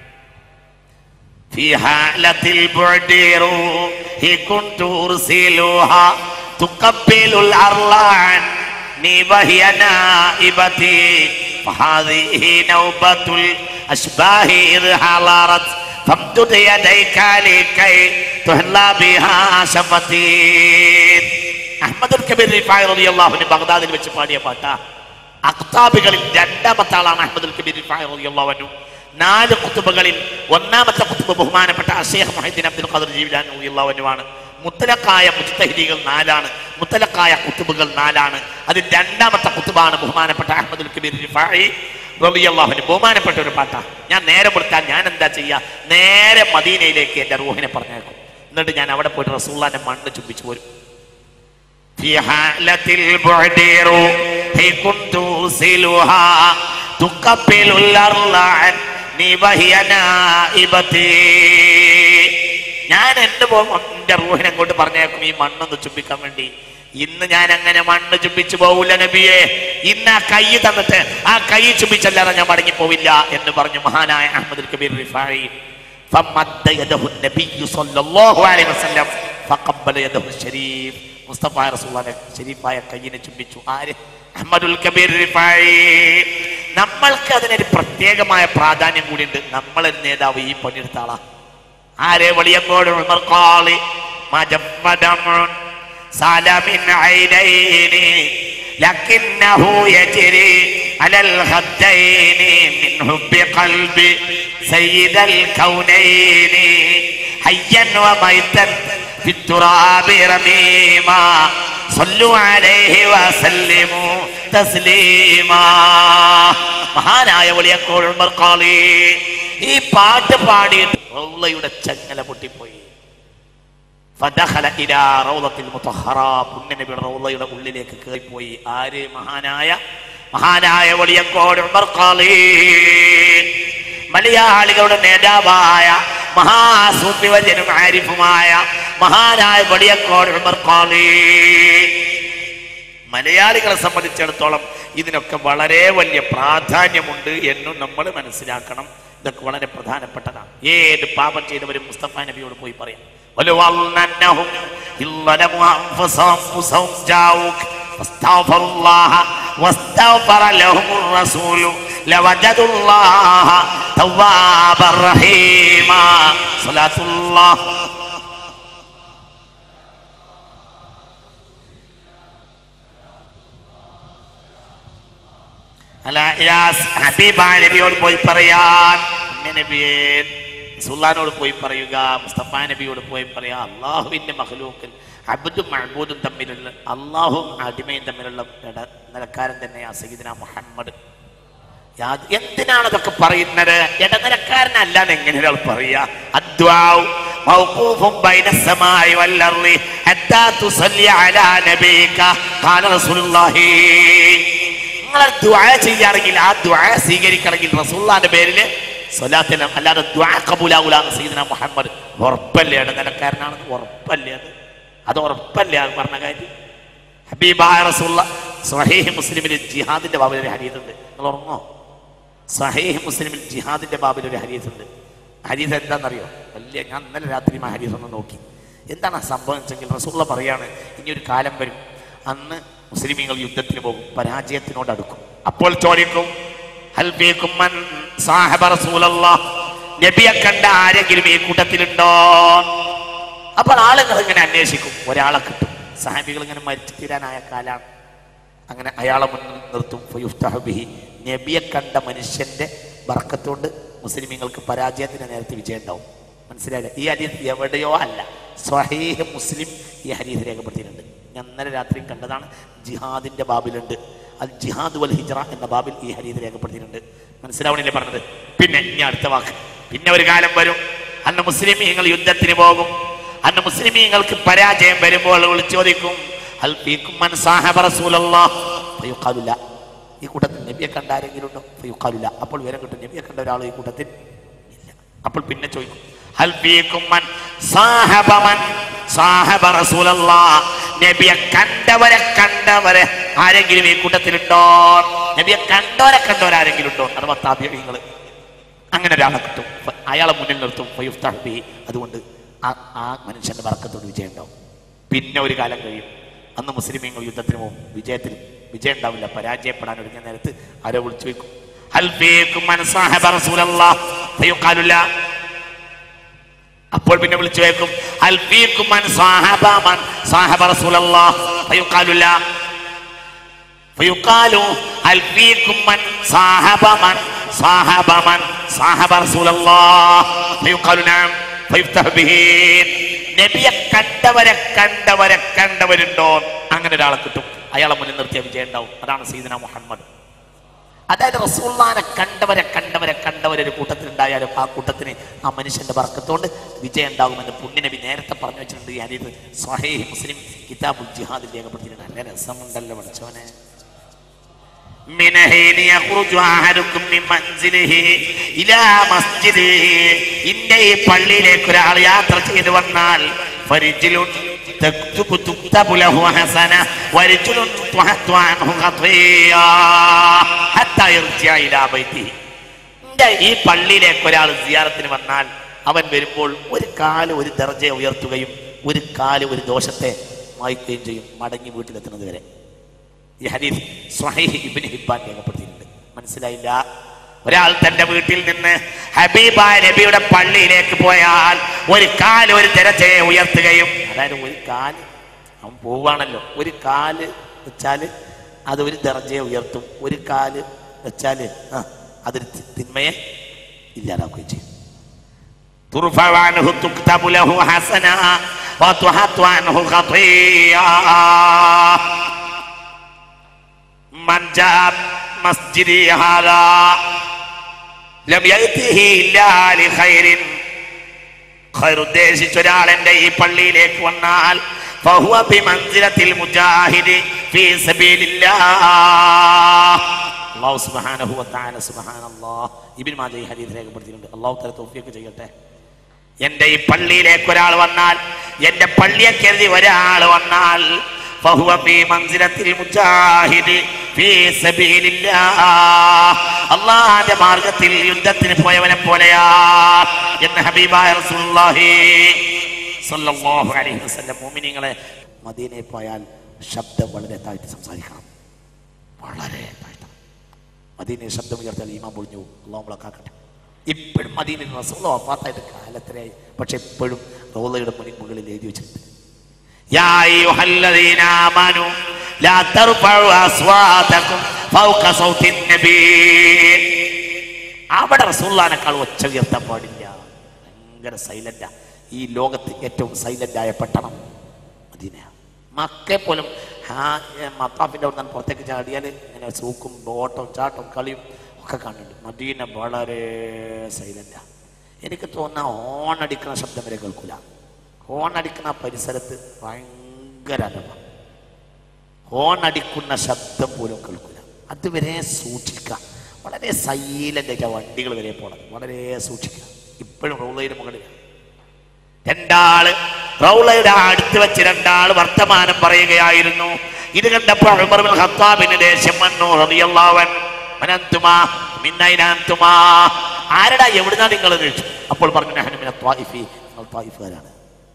في حالة البعد روحي كنت أرسلها تقبل الأرض عني وهي نائبتي فهذه نوبة الأشباه إذ حضرت فامدد يديك لكي تهلى بها شفتي അഹമ്മദുൽ കബീർ റിഫായി റളിയല്ലാഹുവിന് ബഗ്ദാദിൽ വെച്ച് പാടിയ പാട്ടാ അക്താബികളിൽ രണ്ടാമത്തെ ആളാണ് അഹമ്മദുൽ കബീർ റിഫായി റളിയല്ലാഹു നാല് കുത്തുബകളിൽ ഒന്നാമത്തെ കുത്തുബ് ബഹുമാനപ്പെട്ട അഷേഖ് മൊഹീദ്ദീൻ അബ്ദുൽ ഖാദർ ജീവലാൻ റളിയല്ലാഹുവാണ് മുത്തലക്കായ മുജ്തഹിദികൾ നാലാണ് മുത്തലക്കായ കുത്തുബുകൾ നാലാണ് അതിൽ രണ്ടാമത്തെ കുത്തുബാണ് ബഹുമാനപ്പെട്ട അഹമ്മദുൽ കബീർ റിഫായി റളിയല്ലാഹുവിന് ബഹുമാനപ്പെട്ട ഒരു പാട്ടാ ഞാൻ നേരെ കൊടുത്താൽ ഞാൻ എന്താ ചെയ്യാ നേരെ മദീനയിലേക്ക് എന്റെ റൂഹിനെ പറഞ്ഞേക്കും എന്നിട്ട് ഞാൻ അവിടെ പോയിട്ട് റസൂള്ളാന്റെ മണ്ണ് ചുംബിച്ചു പോരും في حالة البعد روحي كنت أرسلها تقبل الأرض عني وهي نائبتي ഞാൻ എന്റെ പോ- എന്റെ റൂഹിനെ അങ്ങോട്ട് പറഞ്ഞേക്കും ഈ മണ്ണൊന്ന് ചുംബിക്കാൻ വേണ്ടി ഇന്ന് ഞാൻ അങ്ങനെ മണ്ണ് ചുംബിച്ചു പോകൂല നബിയെ ഇന്ന് ആ കൈ തന്നിട്ട് ആ കൈ ചുംബിച്ചല്ലാതെ ഞാൻ മടങ്ങി പോവില്ല എന്ന് പറഞ്ഞു മഹാനായ അഹമ്മദ് കബീർ റിഫായി فمد يده النبي صلى الله عليه وسلم فقبل يده الشريف മുസ്തഫ റസൂലുള്ളാഹിന്റെ ഷരീഫായ കയ്യിനെ ചുംബിച്ചു ആര് അഹമ്മദുൽ കബീർ റിഫായി നമ്മൾക്ക് അതിനൊരു പ്രത്യേകമായ പ്രാധാന്യം കൂടിയുണ്ട് നമ്മളൊരു നേതാവ് ഈ പണിയെടുത്ത ആളാ ആരെ വലിയങ്ങോട് ഉമർ ഖാളി മജമ്മദമുൻ സലമിൻ ഐനൈനി لكنه يجري على الخدين من حب قلب سيد الكونين حيا وميتا في التراب رميما صلوا عليه وسلموا تسليما മഹാനായ വലിയക്കോൾ ഉമർ ഖാളി ഈ പാട്ട് പാടിയിട്ട് റൗളയുടെ ചങ്ങല പൊട്ടിപ്പോയി ഫദഖല ഇലാ റൗളത്തിൽ മുതഹറ പുണ്യനബിയുടെ റൗളയുടെ ഉള്ളിലേക്ക് കയറിപ്പോയി ആര് മഹാനായ മഹാനായ വലിയക്കോട് ഉമർ ഖാളി മലയാളികളുടെ നേതാവായ മഹാസൂഫിവജനും ആരിഫുമായ മഹാനായ വലിയക്കോട് ഉമർ ഖാളി മലയാളികളെ സംബന്ധിച്ചിടത്തോളം ഇതിനൊക്കെ വളരെ വലിയ പ്രാധാന്യമുണ്ട് എന്നും നമ്മൾ മനസ്സിലാക്കണം ഇതൊക്കെ വളരെ പ്രധാനപ്പെട്ടതാണ് ഏത് പാപം ചെയ്തവരും മുസ്തഫ നബിയോട് പോയി പറയാം ولو أنهم إن ظلموا أنفسهم أنفسهم جاءوك فاستغفروا الله واستغفر لهم الرسول لوجدوا الله توابا رحيما صلاة الله അല്ല യാസ് ഹബീബ നബിയോട് പോയി പറയാൻ ഉമ്മ നബിയെ സുൽത്താനോട് പോയി പറയുക മുസ്തഫ നബിയോട് പോയി പറയാ അള്ളാഹുവിന്റെ മഹലൂക്കൽ അബുദും മഹബൂദും തമ്മിലുള്ള അള്ളാഹും അടിമയും തമ്മിലുള്ള ഇട- നിലക്കാരൻ തന്നെയാ സയ്യിദ്ന മുഹമ്മദ് യാത്- എന്തിനാണ് അതൊക്കെ പറയുന്നത് ഇടനിലക്കാരനല്ലാതെ എങ്ങനെ ഒരാൾ പറയാ അദ്വാഉ മൗഖൂഫും ബൈന السماء والأرض حتى تصلي على نبيك قال رسول الله നിങ്ങൾ ദുആ ചെയ്യാണെങ്കിൽ ആ ദുആ സ്വീകരിക്കണമെങ്കിൽ റസൂലുള്ളാഹിന്റെ പേരിൽ സ്വലാത്തിനും അല്ലാതെ ദുആ കബൂലാവൂല എന്ന് സയ്യിദ്ന മുഹമ്മദ് ഉറപ്പല്ലേ ഇടനിലക്കാരനാണെന്ന് ഉറപ്പല്ലേ അത് അത് ഉറപ്പല്ലേ അത് പറഞ്ഞ കാര്യം ഹബീബായ റസൂള്ള സ്വഹീഹ് മുസ്ലിമിൽ ജിഹാദിന്റെ ബാബിൽ ഒരു ഹരീത് ഉണ്ട് നിങ്ങൾ ഉറങ്ങോ സഹീഹ് മുസ്ലിമിൽ ജിഹാദിന്റെ ബാബിൽ ഒരു ഹരീത് ഉണ്ട് ഹരീത് എന്താണെന്നറിയോ വലിയ ഞാൻ ഇന്നലെ രാത്രി ആ ഹരീത് ഒന്ന് നോക്കി എന്താണ് ആ സംഭവം വെച്ചെങ്കിൽ റസൂള്ള പറയാണ് ഇനി ഒരു കാലം വരും അന്ന് മുസ്ലിമീങ്ങൾ യുദ്ധത്തിന് പോകും പരാജയത്തിനോട് അടുക്കും അപ്പോൾ ചോദിക്കും ഹൽ ഫീകും മൻ സാഹബ റസൂലല്ലാഹ് നബിയെ കണ്ട ആരെങ്കിലും ഈ കൂട്ടത്തിലുണ്ടോ അപ്പോൾ ആളുകൾ ഇങ്ങനെ അന്വേഷിക്കും ഒരാളെ കിട്ടും സഹാബികൾ ഇങ്ങനെ മരിച്ചു തീരാനായ കാലാണ് അങ്ങനെ അയാളെ മുന്നിൽ നിർത്തും ഫയുഫ്തഹു ബിഹി നബിയെ കണ്ട മനുഷ്യന്റെ ബർക്കത്തോണ്ട് മുസ്ലിമീങ്ങൾക്ക് പരാജയത്തിന് നേരത്തെ വിജയം ഉണ്ടാവും മനസ്സിലായില്ല ഈ ഹരീത് എവിടെയോ അല്ല സ്വഹീഹ് മുസ്ലിം ഈ ഹരീത് രേഖപ്പെടുത്തിയിട്ടുണ്ട് ഞാൻ ഇന്നലെ രാത്രി കണ്ടതാണ് ജിഹാദിന്റെ ബാബിലുണ്ട് അത് ജിഹാദ് വൽ ഹിജ്റ എന്ന ബാബിൽ ഈ ഹരീത് രേഖപ്പെടുത്തിയിട്ടുണ്ട് മനസ്സിലാവണില്ലേ പറഞ്ഞത് പിന്നെ ഇനി അടുത്ത വാക്ക് പിന്നെ ഒരു കാലം വരും അന്ന് മുസ്ലിമീങ്ങൾ യുദ്ധത്തിന് പോകും അന്ന് മുസ്ലിമീങ്ങൾക്ക് പരാജയം വരുമ്പോൾ വിളിച്ചു ചോദിക്കും ഹൽ ഫീക്കും മൻ സാഹബ റസൂലല്ലാഹ് ഫയുഖാലു ലാ. ഈ കൂട്ടത്തിൽ നബിയെ കണ്ട ആരെങ്കിലും ഉണ്ടോ ഫയുഖാലു ലാ. അപ്പോൾ വിവരം കിട്ടും നബിയെ കണ്ട ഒരാൾ ഈ കൂട്ടത്തിൽ ഇല്ല അപ്പോൾ പിന്നെ ചോദിക്കും ഹൽ ഫീക്കും മൻ സാഹബ മൻ സാഹബ റസൂലല്ലാഹ് നബിയെ കണ്ടവരെ കണ്ടവരെ ആരെങ്കിലും ഈ കൂട്ടത്തിലുണ്ടോ നബിയെ കണ്ടവരെ കണ്ടവരാരെങ്കിലും ഉണ്ടോ അഥവാ താപ്യങ്ങൾ അങ്ങനെ ഒരാളെ കിട്ടും ഫ- അയാളെ മുന്നിൽ നിർത്തും ഫയുഫ്തഹ് ബിഹി. അതുകൊണ്ട് ആ ആ മനുഷ്യന്റെ വർക്കത്തോട് വിജയം ഉണ്ടാവും പിന്നെ ഒരു കാലം കഴിയും അന്ന് മുസ്ലിമീങ്ങൾ യുദ്ധത്തിന് പോകും വിജയത്തിൽ വിജയം ഉണ്ടാവില്ല പരാജയപ്പെടാൻ ഒരുങ്ങിയ നേരത്ത് ആരോ വിളിച്ചു വെക്കും ഹൽ ഫീകും മൻ സാഹബ റസൂലല്ലാഹ് ഫയുഖാലു ലാ. അപ്പോൾ പിന്നെ വിളിച്ചു വെക്കും ഹൽ ഫീകും മൻ സാഹബ മൻ സാഹബ റസൂലല്ലാഹ് ഫയുഖാലു ലാ. فيقال هل فيكم من صاحب من صاحب من صاحب رسول الله فيقال نعم فيفتح به നബിയെ കണ്ടവരെ കണ്ടവരെ കണ്ടവരുണ്ടോ അങ്ങനെ ഒരാളെ കിട്ടും അയാളെ മുന്നിൽ നിർത്തിയ വിജയം ഉണ്ടാവും അതാണ് സീദന മുഹമ്മദ് അതായത് റസൂള്ളാനെ കണ്ടവരെ കണ്ടവരെ കണ്ടവരെ ഒരു കൂട്ടത്തിലുണ്ടായാലും ആ കൂട്ടത്തിന് ആ മനുഷ്യന്റെ വർക്കത്തോണ്ട് വിജയം ഉണ്ടാകുമെന്ന് പുണ്യനബി നേരത്തെ പറഞ്ഞു വെച്ചിട്ടുണ്ട് ഈ ഹരീത് സ്വഹീഹ് മുസ്ലിം കിതാബുൽ ജിഹാദിൽ രേഖപ്പെടുത്തിയിട്ടുണ്ട് നല്ല രസമുണ്ടല്ലോ പഠിച്ചോനെ من حين يخرج أحدكم من منزله إلى مسجده ഇന്ന ഈ പള്ളിയിലേക്ക് ഒരാൾ യാത്ര ചെയ്തു വന്നാൽ ഫരിജിലുൻ تكتب تكتب له حسنة ورجل تحط عنه خطيئة حتى يرجع إلى بيته എന്റെ ഈ പള്ളിയിലേക്ക് ഒരാൾ സിയാറത്തിന് വന്നാൽ അവൻ വരുമ്പോൾ ഒരു കാല് ഒരു ദർജയെ ഉയർത്തുകയും ഒരു കാല് ഒരു ദോഷത്തെ മായ്ക്കുകയും ചെയ്യും മടങ്ങി വീട്ടിലെത്തുന്നത് വരെ ഈ ഹദീസ് സ്വഹീഹ് ഇബ്നു ഹിബ്ബാൻ രേഖപ്പെടുത്തിയിട്ടുണ്ട് മനസ്സിലായില്ല ഒരാൾ തന്റെ വീട്ടിൽ നിന്ന് ഹബീബായ നബിയുടെ പള്ളിയിലേക്ക് പോയാൽ ഒരു കാല് ഒരു ദരജയെ ഉയർത്തുകയും അതായത് ഒരു കാല് അവൻ പോവാണല്ലോ ഒരു കാല് വെച്ചാല് അത് ഒരു ദർജയെ ഉയർത്തും ഒരു കാല് വെച്ചാല് ആ അതൊരു തി- തിന്മയെ ഇല്ലാതാക്കുകയും ചെയ്യും ترفع عنه تكتب له حسنة وتحط عنه خطيئة من جاء مسجدي هذا لم يأته إلا لخير ഖൈർ ഉദ്ദേശിച്ച ഒരാൾ എൻ്റെ ഈ പള്ളിയിലേക്ക് വന്നാൽ ഫഹുവ ബിമൻസിലത്തിൽ മുജാഹിദി ഫീ സബീലില്ലാഹ് അല്ലാഹു സുബ്ഹാനഹു വ തആല സുബ്ഹാനല്ലാഹ് ഇബ്നു മാജ ഈ ഹദീസ് രേഖപ്പെടുത്തിയിട്ടുണ്ട് അല്ലാഹു തആല തൗഫീഖ് ചെയ്യട്ടെ എൻ്റെ ഈ പള്ളിയിലേക്ക് ഒരാൾ വന്നാൽ എൻ്റെ പള്ളിയെ കരുതി ഒരാൾ വന്നാൽ ഫഹുവ ഫീ മൻസിലത്തിൽ മുജാഹിദി ഫീ സബീലില്ലാഹ് അള്ളാഹുവിന്റെ മാർഗത്തിൽ യുദ്ധത്തിന് പോയവനെ പോലെയാ എന്ന് ഹബീബായ റസൂലുള്ളാഹി സ്വല്ലല്ലാഹു അലൈഹി വസല്ലം മുഅ്മിനീങ്ങളെ മദീനയിൽ പോയാൽ ശബ്ദം വളരെ താഴ്ത്തി സംസാരിക്കണം വളരെ താഴ്ത്തണം മദീനയിൽ ശബ്ദം ഉയർത്തിയാൽ ഈമാൻ പൊളിഞ്ഞു അള്ളാഹു നമ്മളെ കാക്കട്ടെ ഇപ്പോഴും മദീനയിൽ റസൂൽ വഫാത്തായിട്ട് കാലത്തിലായി പക്ഷെ ഇപ്പോഴും റോളയുടെ മുന്നിൽ മുകളിൽ എഴുതി വെച്ചിട്ടുണ്ട് يا أيها الذين آمنوا لا ترفعوا أصواتكم فوق صوت النبي അവിടെ റസൂള്ളാനേക്കാൾ ഒച്ച ഉയർത്താൻ പാടില്ല ഭയങ്കര സൈലന്റാ ഈ ലോകത്ത് ഏറ്റവും സൈലന്റ് ആയ പട്ടണം മദീന മക്കെ പോലും മത്താഫിന്റെ അവിടെ നിന്ന് പുറത്തേക്ക് ചാടിയാൽ ഇങ്ങനെ സൂക്കും ഓട്ടവും ചാട്ടവും കളിയും ഒക്കെ കാണുന്നുണ്ട് മദീന വളരെ സൈലന്റാ എനിക്ക് തോന്നുന്ന ഹോൺ അടിക്കുന്ന ശബ്ദം വരെ കേൾക്കൂല ഹോൺ അടിക്കുന്ന ആ പരിസരത്ത് ഭയങ്കര അലവാണ് ഹോൺ അടിക്കുന്ന ശബ്ദം പോലും കേൾക്കില്ല അതുവരെ സൂക്ഷിക്കുക വളരെ സൈലന്റ് ആയിട്ട് വണ്ടികൾ വരെ പോകണം വളരെ സൂക്ഷിക്കുക ഇപ്പോഴും റൗളയുടെ മുകളിൽ രണ്ടാള് റൗളയുടെ അടുത്ത് വെച്ച് രണ്ടാള് വർത്തമാനം പറയുകയായിരുന്നു ഇത് കണ്ടപ്പോൾ ഉമർ ബിൻ ഖത്താബിന് ദേഷ്യം വന്നു റളിയല്ലാഹു അൻഹു. മനന്തുമാ മിന്നൈനാന്തുമാ ആരടാ എവിടുന്നാ നിങ്ങൾ ചോദിച്ചു അപ്പോൾ പറഞ്ഞു "നഹ്നു മിന ത്വായിഫി നിങ്ങൾ ത്വായിഫുകാരാണ്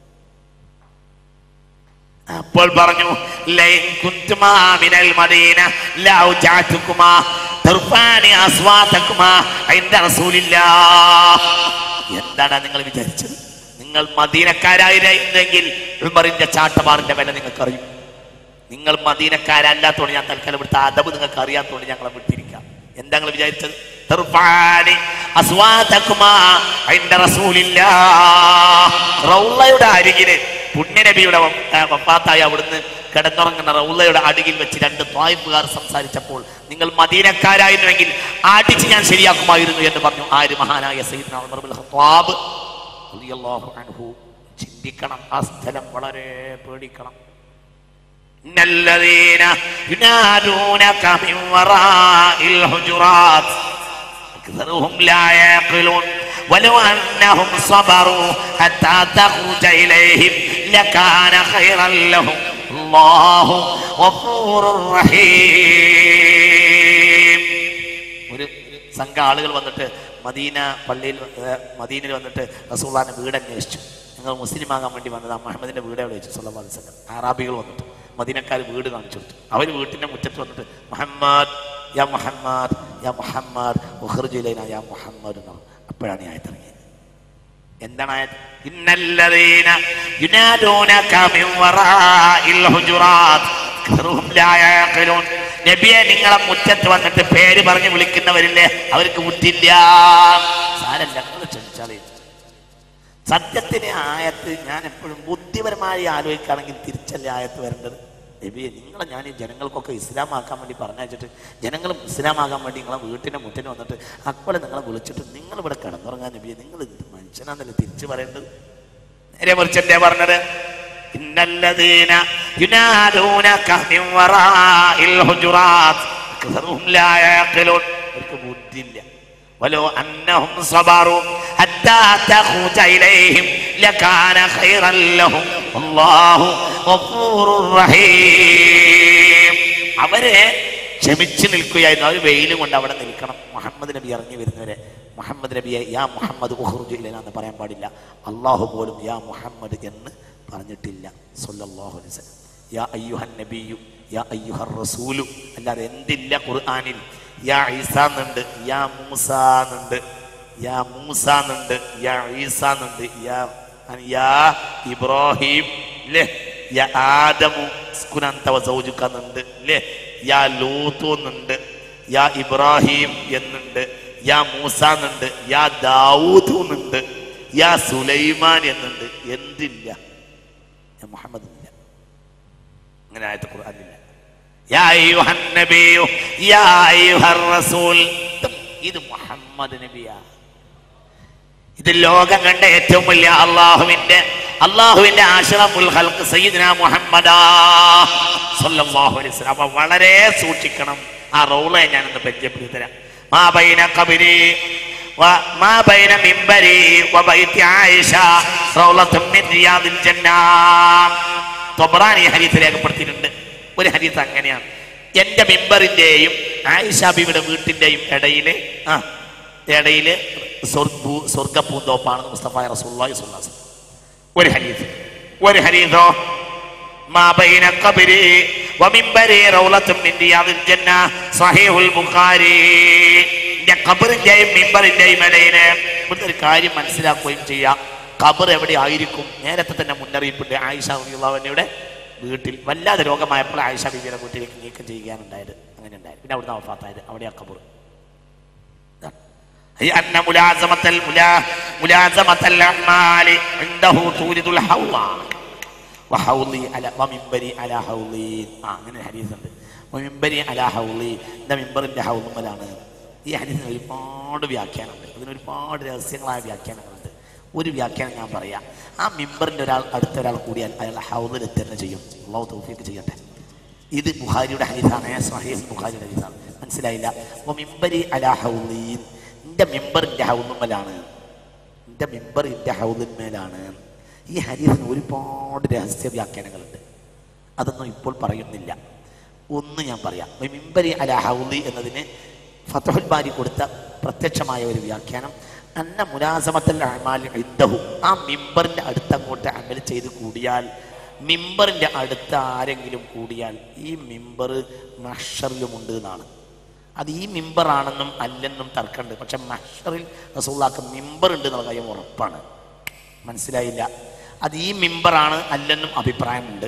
അപ്പോൾ പറഞ്ഞു ലൈൻ കുന്തുമാ മിനൽ മദീന ലൗ ജാതുകുമാ തർഫാനി അസ്വാതകുമാ ഇൻദ റസൂലില്ലാഹ് എന്താണ് നിങ്ങൾ വിചാരിച്ചത് നിങ്ങൾ മദീനക്കാരായിരുന്നെങ്കിൽ ഉമറിന്റെ ചാട്ടമാറിന്റെ വില നിങ്ങൾക്ക് അറിയും നിങ്ങൾ മദീനക്കാരല്ലാത്തോണ്ട് ഞാൻ തൽക്കാലം ഇവിടുത്തെ അതവ് നിങ്ങൾക്ക് അറിയാത്തോണ്ട് ഞങ്ങളെ വിട്ടിരിക്കാം എന്താ നിങ്ങൾ വിചാരിച്ചത് തർഫാനി അസ്വാതകുമാ ഇൻദ റസൂലില്ലാഹ് റൗളയുടെ അരികില് പുണ്യനബിയുടെ വ- ആ, വഫാത്തായി അവിടുന്ന് കിടന്നുറങ്ങുന്ന റൗളയുടെ അടിയിൽ വെച്ച് രണ്ട് ത്വായിഫുകാർ സംസാരിച്ചപ്പോൾ നിങ്ങൾ മദീനക്കാരായിരുന്നുവെങ്കിൽ അടിച്ച് ഞാൻ ശരിയാക്കുമായിരുന്നു എന്ന് പറഞ്ഞു ആര് മഹാനായ സയ്യിദ്ന ഉമർ ബിൻ ഖത്താബ് റളിയല്ലാഹു അൻഹു ചിന്തിക്കണം ആ സ്ഥലം വളരെ പേടിക്കണം إن الذين ينادونك من وراء الحجرات أكثرهم لا يعقلون ولو أنهم صبروا حتى تخرج إليهم لكان خيرا لهم الله غفور رحيم ഒരു സംഘം ആളുകൾ വന്നിട്ട് മദീന പള്ളിയിൽ ഏർ, മദീനയിൽ വന്നിട്ട് റസൂള്ളാന്റെ വീട് അന്വേഷിച്ചു നിങ്ങൾ മുസ്ലിം ആകാൻ വേണ്ടി വന്നത് മുഹമ്മദിന്റെ വീട് എവിടെ വെച്ചു സല്ലല്ലാഹു അലൈഹി വസല്ലം അറാബികൾ വന്നിട്ട് മദീനക്കാർ വീട് കാണിച്ചു കൊടുത്തു അവർ വീട്ടിന്റെ മുറ്റത്ത് വന്നിട്ട് മുഹമ്മദ് യാ മുഹമ്മദ് യാ മുഹമ്മദ് ഉഖർജുലൈന യാ മുഹമ്മദ് എന്ന് പറഞ്ഞു. അപ്പോഴാണ് ഈ ആയത്തിറങ്ങിയത് എന്താണ് ആയത് ഇന്നല്ലദീന യുനാദൂനക മിൻ വറാഇൽ ഹുജുറാത്ത് അക്സറുഹും ലാ യഅഖിലൂൻ നബിയെ നിങ്ങളെ മുറ്റത്ത് വന്നിട്ട് പേര് പറഞ്ഞ് വിളിക്കുന്നവരില്ലേ അവർക്ക് ബുദ്ധിയില്ല സാരല്ല നിങ്ങൾ ക്ഷണിച്ചാളേ സത്യത്തിന് ആയത്ത് ഞാൻ എപ്പോഴും ബുദ്ധിപരമായി ആലോചിക്കുകയാണെങ്കിൽ തിരിച്ചല്ലേ ആയത്ത് വരേണ്ടത് നബിയെ നിങ്ങളെ ഞാൻ ഈ ജനങ്ങൾക്കൊക്കെ ഇസ്ലാമാക്കാൻ വേണ്ടി പറഞ്ഞയച്ചിട്ട് ജനങ്ങൾ ഇസ്ലാമാകാൻ വേണ്ടി നിങ്ങളെ വീട്ടിൻ്റെ മുറ്റിന് വന്നിട്ട് അക്പോലെ നിങ്ങളെ വിളിച്ചിട്ട് നിങ്ങൾ ഇവിടെ കിടന്നുറങ്ങാൻ നബിയെ നിങ്ങൾ എന്ത് മനുഷ്യനാന്നല്ലേ തിരിച്ചു പറയേണ്ടത് നേരെ മറിച്ചല്ലേ പറഞ്ഞത് ഇന്നല്ലദീന യുനാദൂനക മിൻ വറാഇൽ ഹുജുറാത്ത് അക്സറുഹും ലാ യഅഖിലൂൻ അവർക്ക് ബുദ്ധിയില്ല ولو أنهم صبروا حتى تخرج إليهم لكان خيرا لهم അല്ലാഹു ഗഫൂറുർ റഹീം അവരെ ക്ഷമിച്ചു നിൽക്കുകയായിരുന്നു അവർ വെയിലും കൊണ്ട് അവിടെ നിൽക്കണം മുഹമ്മദ് നബി ഇറങ്ങി വരുന്നവരെ മുഹമ്മദ് നബിയെ യാ മുഹമ്മദ് ഉഹ്റുജില്ല എന്ന് പറയാൻ പാടില്ല അള്ളാഹു പോലും യാ മുഹമ്മദ് എന്ന് പറഞ്ഞിട്ടില്ല സല്ലല്ലാഹു അലൈഹി വസല്ലം യാ അയ്യുഹൻ നബിയു യാ അയ്യുഹർ റസൂലു അല്ലാതെ എന്തില്ല ഖുർആനിൽ യാ ഈസ എന്നുണ്ട് യാ മൂസ എന്നുണ്ട് യാ മൂസ എന്നുണ്ട് യാ ഈസ എന്നുണ്ട് യാ യാ ഇബ്രാഹിം അല്ലേ യാ ആദമു സ്കുനന്ത വസൗജുക എന്നുണ്ട് അല്ലേ യാ ലൂത്തു എന്നുണ്ട് യാ ഇബ്രാഹിം എന്നുണ്ട് യാ മൂസ എന്നുണ്ട് യാ ദാവൂദ് എന്നുണ്ട് യാ സുലൈമാൻ എന്നുണ്ട് എന്തില്ല യാ മുഹമ്മദ് ഇല്ല അങ്ങനെ ആയത്തെ ഖുർആനില്ല യാ അയ്യുഹൻ നബിയു യാ അയ്യുഹർ റസൂൽ ഇത് ഇത് മുഹമ്മദ് നബിയാ ഇത് ലോകം കണ്ട ഏറ്റവും വലിയ അള്ളാഹുവിന്റെ അള്ളാഹുവിന്റെ ആശ്രമുൽ ഹൽക്ക് സയ്യിദ്ന മുഹമ്മദാ സല്ലല്ലാഹു അലൈഹി വസല്ലം അപ്പൊ വളരെ സൂക്ഷിക്കണം ആ റോളെ ഞാനൊന്ന് പരിചയപ്പെടുത്തി തരാം മാ ബൈന ഖബരി വ- മാ ബൈന മിമ്പരി വ ബൈത്തി ആയിഷ റൗളത്തും മിൻ റിയാദിൽ ജന്നാ തൊബ്രാനി ഹരീത്ത് രേഖപ്പെടുത്തിയിട്ടുണ്ട് ഒരു ഹരീത്ത് അങ്ങനെയാണ് എന്റെ മിമ്പറിന്റെയും ആയിഷ ബിയുടെ വീട്ടിന്റെയും ഇടയില് ആ ഇടയില് സ്വർഗ്ഗ- സ്വർഗ്ഗപ്പൂന്തോപ്പാണ് മുസ്തഫ റസൂലുള്ളാഹി സ്വല്ലല്ലാഹു അലൈഹി വസല്ലം. ഒരു ഹരീത് ഒരു ഹരീതോ ما بين قبري ومنبري روضة من رياض الجنة صحيح البخاري എന്റെ ഖബറിന്റെയും മിമ്പറിന്റെയും ഇടയില് ഇവിടുത്തെ ഒരു കാര്യം മനസ്സിലാക്കുകയും ചെയ്യാം ഖബർ എവിടെ ആയിരിക്കും നേരത്തെ തന്നെ മുന്നറിയിപ്പുണ്ട് ആയിഷ റളിയല്ലാഹുവിന്റെ വീട്ടിൽ വല്ലാതെ രോഗമായപ്പോൾ ആയിഷ ബീവിയുടെ വീട്ടിലേക്ക് നീക്കം ചെയ്യുകയാണ് ഉണ്ടായത് അങ്ങനെ ഉണ്ടായത് പിന്നെ അവിടുന്ന് വഫാത്തായത് അവിടെയാ ഖബർ هي أن ملازمة الملا ملازمة الأعمال عنده تولد الحوض وحوضي على ومنبري على حوضي ആ അങ്ങനെ ഹദീസ് ഉണ്ട് വമിമ്പരി അല ഹൗളി എൻ്റെ മിമ്പറിൻ്റെ ഹൗളുമ്മലാണ് ഈ ഹദീസിന് ഒരുപാട് വ്യാഖ്യാനമുണ്ട് അതിന് ഒരുപാട് രഹസ്യങ്ങളായ വ്യാഖ്യാനങ്ങളുണ്ട് ഒരു വ്യാഖ്യാനം ഞാൻ പറയാം ആ മിമ്പറിൻ്റെ ഒരാൾ അടുത്ത ഒരാൾ കൂടിയാൽ അയാൾ ഹൗദിൽ എത്തുക ചെയ്യും അള്ളാഹു തൗഫീഖ് ചെയ്യട്ടെ ഇത് ബുഖാരിയുടെ ഹദീസാണ് സഹീസ് ബുഖാരിയുടെ ഹദീസാണ് മനസ്സിലായില്ല അപ്പോൾ മിമ്പരി അല ഹൗലീൻ എൻ്റെ മിമ്പറിൻ്റെ ഹൗലുമ്മലാണ് എൻ്റെ മിമ്പർ എൻ്റെ ഹൗലിന്മേലാണ് ഈ ഹദീസിന് ഒരുപാട് രഹസ്യ വ്യാഖ്യാനങ്ങളുണ്ട് അതൊന്നും ഇപ്പോൾ പറയുന്നില്ല ഒന്ന് ഞാൻ പറയാം മിമ്പരി അല ഹൗലി എന്നതിന് ഫതഹുൽ ബാരി കൊടുത്ത പ്രത്യക്ഷമായ ഒരു വ്യാഖ്യാനം അന്ന മുലാസമത്തൽ അമാൽ ഇദ്ദഹു ആ മിമ്പറിൻ്റെ അടുത്ത് അങ്ങോട്ട് അമൽ ചെയ്ത് കൂടിയാൽ മിമ്പറിൻ്റെ അടുത്ത് ആരെങ്കിലും കൂടിയാൽ ഈ മിമ്പർ മഷറിലുമുണ്ട് എന്നാണ് അത് ഈ മിമ്പറാണെന്നും അല്ലെന്നും തർക്കമുണ്ട് പക്ഷെ മഷറിൽ റസൂള്ളാക്ക് മിമ്പർ ഉണ്ട് എന്നുള്ള കാര്യം ഉറപ്പാണ് മനസ്സിലായില്ല അത് ഈ മിമ്പറാണ് അല്ലെന്നും അഭിപ്രായമുണ്ട്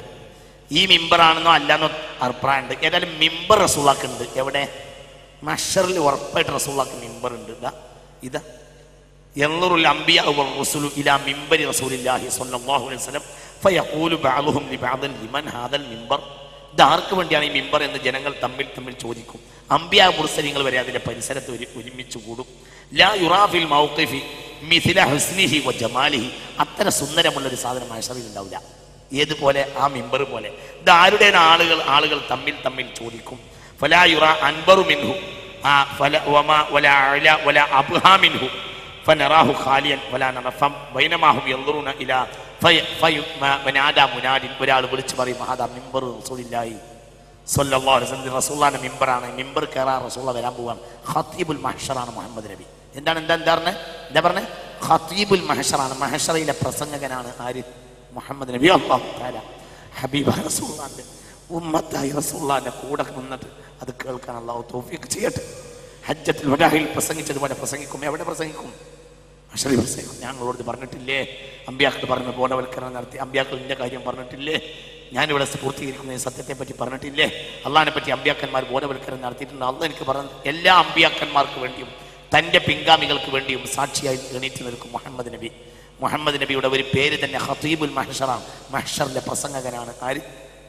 ഈ മിമ്പറാണെന്നോ അല്ലെന്നോ അഭിപ്രായമുണ്ട് ഏതായാലും മിമ്പർ റസൂള്ളാക്കുണ്ട് എവിടെ മഷറിൽ ഉറപ്പായിട്ട് റസൂള്ളാക്ക് മിമ്പർ ഉണ്ട് ഇതാ ഇതാ യൻളുറുൽ അംബിയ വറുസുലു ഇലാ മിമ്പരി റസൂലില്ലാഹി സ്വല്ലല്ലാഹു അലൈഹി വസല്ലം ഫയഖൂലു ബഅദുഹും ലിബഅദിൻ ലിമൻ ഹാദൽ മിമ്പർ ഇത് ആർക്ക് വേണ്ടിയാണ് ഈ മിമ്പർ എന്ന് ജനങ്ങൾ തമ്മിൽ തമ്മിൽ ചോദിക്കും അംബിയ മുർസലിങ്ങൾ വരെ അതിന്റെ പരിസരത്ത് ഒരു ഒരുമിച്ച് കൂടും ലാ യുറാഫിൽ മൗഖിഫി മിഥില ഹുസ്നിഹി വ ജമാലിഹി അത്ര സുന്ദരമുള്ള ഒരു സാധനം മഹ്ശറിൽ ഉണ്ടാവില്ല ഏതുപോലെ ആ മിമ്പർ പോലെ ഇത് ആരുടെയാണ് ആളുകൾ ആളുകൾ തമ്മിൽ തമ്മിൽ ചോദിക്കും ഫലാ യുറ അൻബറു മിൻഹു ആ ഫല വമാ വലാ അല വലാ അബ്ഹാ മിൻഹു فنراه خاليا ولا نرى فم بينما هم ينظرون الى في في ما منادى مناد ഒരാൾ വിളിച്ചു പറയും മഹാദാ മിമ്പർ റസൂലില്ലാഹി സല്ലല്ലാഹു അലൈഹി വസല്ലം റസൂലുള്ളാഹിന്റെ മിമ്പറാണ് മിമ്പർ കയറാൻ റസൂലുള്ള വരാൻ പോവാണ് ഖത്തീബുൽ മഹ്ഷറാണ് മുഹമ്മദ് നബി എന്താണ് എന്താ എന്താ പറഞ്ഞത് എന്താ പറഞ്ഞത് ഖത്തീബുൽ മഹ്ഷറാണ് മഹ്ഷറയിലെ പ്രസംഗകനാണ് ആര് മുഹമ്മദ് നബി അല്ലാഹു തആല ഹബീബ റസൂലുള്ളാഹിന്റെ ഉമ്മത്തായി റസൂലുള്ളാഹിന്റെ കൂടെ നിന്നിട്ട് അത് കേൾക്കാൻ അല്ലാഹു തൗഫീഖ് ചെയ്യട്ടെ ഹജ്ജത്തിൽ വലാഹിൽ പ്രസംഗിച്ചതുപോലെ പ്രസംഗിക്കും എവിടെ പ്രസംഗിക്കും അഷറി പ്രസംഗിക്കും ഞങ്ങളോട് പറഞ്ഞിട്ടില്ലേ അമ്പ്യാക്കൾ പറഞ്ഞ ബോധവൽക്കരണം നടത്തി അമ്പ്യാക്കൾ ഇന്ന കാര്യം പറഞ്ഞിട്ടില്ലേ ഞാനിവിടെ പൂർത്തീകരിക്കുന്ന ഈ സത്യത്തെ പറ്റി പറഞ്ഞിട്ടില്ലേ അള്ളാഹിനെ പറ്റി അമ്പ്യാക്കന്മാർ ബോധവൽക്കരണം നടത്തിയിട്ടുണ്ട് അള്ള എനിക്ക് പറഞ്ഞ എല്ലാ അമ്പ്യാക്കന്മാർക്ക് വേണ്ടിയും തൻ്റെ പിൻഗാമികൾക്ക് വേണ്ടിയും സാക്ഷിയായി എണീറ്റ് നിൽക്കും മുഹമ്മദ് നബി മുഹമ്മദ് നബിയുടെ ഒരു പേര് തന്നെ ഹത്തീബുൽ മഹ്ഷറാണ് മഹ്ഷറിന്റെ പ്രസംഗകനാണ് ആര്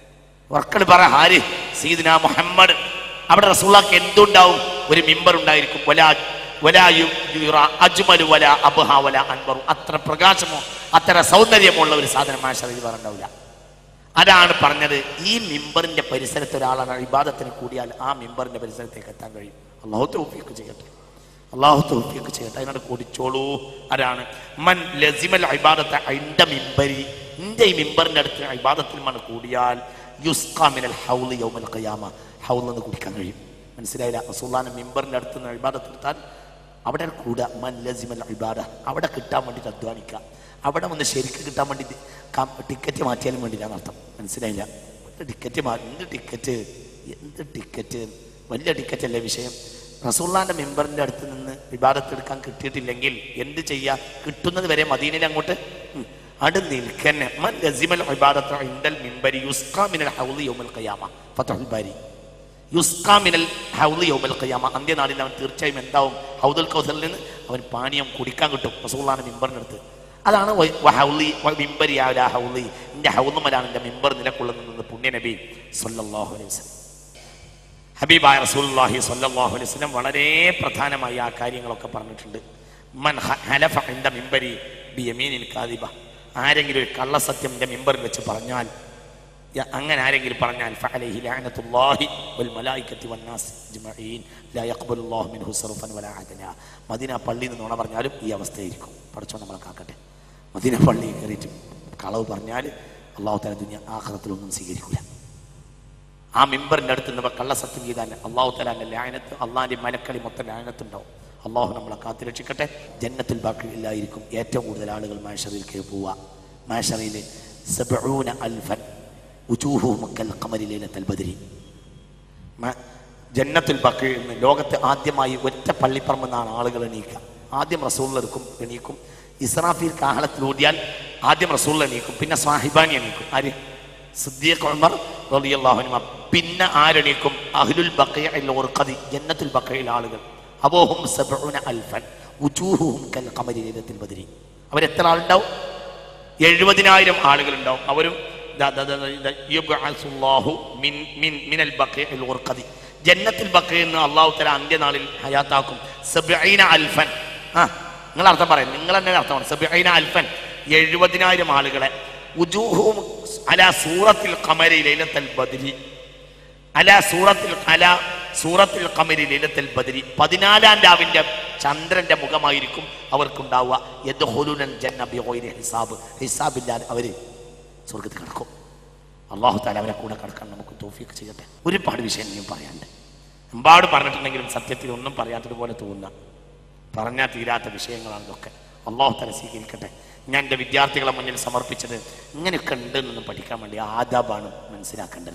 വർക്കൾ പറ ആര് സീദിന മുഹമ്മദ് അവിടെ റസൂള്ളാക്ക് എന്തുണ്ടാവും ഒരു മിമ്പർ ഉണ്ടായിരിക്കും വലാ വലാ യു- യുറ അജ്മലു വല അബ്ഹ വല അൻവറു അത്ര പ്രകാശമോ അത്ര സൗന്ദര്യമോ ഒരു സാധനം മാഷറിൽ പറഞ്ഞില്ല അതാണ് പറഞ്ഞത് ഈ മിമ്പറിന്റെ പരിസരത്ത് ഒരാളാണ് ഇബാദത്തിന് കൂടിയാൽ ആ മിമ്പറിന്റെ പരിസരത്തേക്ക് എത്താൻ കഴിയും അള്ളാഹു തൗഫീഖ് ചെയ്യട്ടെ അള്ളാഹു തൗഫീഖ് ചെയ്യട്ടെ അതിനോട് കൂടിച്ചോളൂ അതാണ് മൻ ലസിമൽ ഇബാദത്തെ ഐണ്ട മിമ്പരി എൻ്റെ ഈ മിമ്പറിൻ്റെ അടുത്ത് ഇബാദത്തിലുമാണ് കൂടിയാൽ യുസ്കാമിനൽ ഹൗല് യൗമൽ ഖിയാമ ഹൗൽ നിന്ന് കുടിക്കാൻ കഴിയും മനസ്സിലായില്ല റസൂള്ളാന്റെ മിമ്പറിൻ്റെ അടുത്ത് നിന്ന് ഇബാദത്തെടുത്താൽ അവിടെ കൂടുക മൻ ലസിമൽ ഇബാദ അവിടെ കിട്ടാൻ വേണ്ടിയിട്ട് അധ്വാനിക്കുക അവിടെ ഒന്ന് ശരിക്ക് കിട്ടാൻ വേണ്ടി ടിക്കറ്റ് മാറ്റിയാലും വേണ്ടിയില്ല എന്നർത്ഥം മനസ്സിലായില്ല ടിക്കറ്റ് മാ എന്ത് ടിക്കറ്റ് എന്ത് ടിക്കറ്റ് വലിയ ടിക്കറ്റ് അല്ലേ വിഷയം റസൂള്ളാന്റെ മെമ്പറിന്റെ അടുത്ത് നിന്ന് വിവാദത്തെടുക്കാൻ കിട്ടിയിട്ടില്ലെങ്കിൽ എന്ത് ചെയ്യുക കിട്ടുന്നത് വരെ മദീനയിൽ അങ്ങോട്ട് ഉം, അട് നിൽക്കന്നെ മൻ ലസിമൽ ഇബാദത്ത് ഇൻദൽ മിമ്പരി യുസ്കാ മിനൽ ഹൗളി യൗമൽ ഖിയാമ ഫതഹുൽ ബാരി യുസ്കാ മിനൽ ഹൗളി യൗമൽ ഖിയാമ അന്ത്യനാളിൽ അവൻ തീർച്ചയായും എന്താവും ഹൗദുൽ കൗസറിൽ നിന്ന് അവൻ പാനീയം കുടിക്കാൻ കിട്ടും റസൂള്ളാന്റെ മിമ്പറിന്റെ അടുത്ത് അതാണ് വ- വ ഹൗളി വ മിമ്പരി യാ ഹൗളി എൻ്റെ ഹൗലുമലാണ് എൻ്റെ മിമ്പർ നിലകൊള്ളുന്നത് പുണ്യ നബി സല്ലല്ലാഹു അലൈഹി വസല്ലം ഹബീബായ റസൂലുള്ളാഹി സ്വല്ലല്ലാഹു അലൈഹി വസല്ലം വളരെ പ്രധാനമായി ആ കാര്യങ്ങളൊക്കെ പറഞ്ഞിട്ടുണ്ട് മൻ ഹ- ഹലഫ ഇൻദ മിമ്പരി ബിയമീനിൽ കാദിബ ആരെങ്കിലും ഒരു കള്ളസത്യം എൻ്റെ മിമ്പറിൽ വെച്ച് പറഞ്ഞാൽ യ- അങ്ങനെ ആരെങ്കിലും പറഞ്ഞാൽ ഫഅലൈഹി ലഅനത്തുല്ലാഹി വൽ മലായികത്തി വന്നാസ് അജ്മഈൻ ലാ യഖ്ബലുല്ലാഹു മിൻഹു സർഫൻ വലാ അദല മദീന പള്ളിയിൽ നിന്ന് നുണ പറഞ്ഞാലും ഈ അവസ്ഥയായിരിക്കും പഠിച്ചോ നമ്മളെ കാക്കട്ടെ മദീന പള്ളിയിൽ കയറിയിട്ട് കളവ് പറഞ്ഞാൽ അള്ളാഹു തആല ദുനിയ ആഖിറത്തിലൊന്നും സ്വീകരിക്കില്ല ആ മെമ്പറിൻ്റെ അടുത്ത് നിന്ന് കള്ളസത്യം ചെയ്താൽ അള്ളാഹു തലാൻ്റെ ലായനത്ത് അള്ളാഹിൻ്റെ മലക്കളി മൊത്തം ലായനത്തുണ്ടാവും അള്ളാഹു നമ്മളെ കാത്തു രക്ഷിക്കട്ടെ ജന്നത്തിൽ ബാക്കി ഇല്ലായിരിക്കും ഏറ്റവും കൂടുതൽ ആളുകൾ മാഷറിയിൽ കയറി പോവുക മാഷറിയിൽ സബഊന അൽഫൻ ഉജൂഹുഹും കൽ ഖമരി ലൈലത്തുൽ ബദ്രി മ- ജന്നത്തുൽ ബക്കയിൽ നിന്ന് ലോകത്ത് ആദ്യമായി ഒറ്റ പള്ളിപ്പറമ്പ് നിന്നാണ് ആളുകൾ എണീക്കുക ആദ്യം റസൂളിലെടുക്കും എണീക്കും ഇസ്രാഫീൽ കാഹളത്തിൽ ഊതിയാൽ ആദ്യം റസൂൾ എണീക്കും പിന്നെ സാഹിബാനി എണീക്കും ആര് സിദ്ദീഖ് ഉമർ റളിയല്ലാഹു അൻഹു പിന്നെ ആരെണീക്കും അഹ്ലുൽ ബഖയിൽ ഉർഖദി ജന്നത്തുൽ ബഖയിൽ ആളുകൾ അബോഹും സബഊന അൽഫൻ ഉജൂഹുഹും കൽ ഖമരി ലൈലത്തുൽ ബദ്രി അവരെത്ര ആളുണ്ടാവും എഴുപതിനായിരം ആളുകൾ ഉണ്ടാവും അവരും ദാ ദാ ദാ ദാ യുബ്അസുല്ലാഹു മിൻ മിൻ മിനൽ ബഖീഇൽ ഉർഖദി ജന്നത്തിൽ ബഖീൽ നിന്ന് അല്ലാഹു തആല അന്ത്യനാളിൽ ഹയാത്താക്കും സബഈന അൽഫൻ ആ നിങ്ങൾ അർത്ഥം പറയാം നിങ്ങൾ തന്നെ അർത്ഥമാണ് സബഈന അൽഫൻ എഴുപതിനായിരം ആളുകളെ ഉജൂഹും അലാ സൂറത്തിൽ ഖമരി ലൈലത്തുൽ ബദ്രി അല സൂറത്തിൽ അല സൂറത്തിൽ കമരി ലീലത്തിൽ ബദരി പതിനാലാം രാവിന്റെ ചന്ദ്രന്റെ മുഖമായിരിക്കും അവർക്കുണ്ടാവുക യദ്ഖുലൂനൽ ജന്ന ബിഗൈരി ഹിസാബ് ഹിസാബില്ലാതെ അവര് സ്വർഗത്തിൽ കിടക്കും അള്ളാഹു താല അവരെ കൂടെ കിടക്കാൻ നമുക്ക് തോഫിയൊക്കെ ചെയ്യട്ടെ ഒരുപാട് വിഷയം ഇനിയും പറയാനുണ്ട് ഒരുപാട് പറഞ്ഞിട്ടുണ്ടെങ്കിലും സത്യത്തിൽ ഒന്നും പറയാത്തതുപോലെ തോന്നുന്ന പറഞ്ഞാൽ തീരാത്ത വിഷയങ്ങളാണ് ഇതൊക്കെ അള്ളാഹു തല സ്വീകരിക്കട്ടെ ഞാൻ എൻ്റെ വിദ്യാർത്ഥികളെ മുന്നിൽ സമർപ്പിച്ചത് ഇങ്ങനെയൊക്കെ ഉണ്ട് എന്നൊന്ന് പഠിക്കാൻ വേണ്ടി ആദാബാണ് മനസ്സിലാക്കേണ്ടത്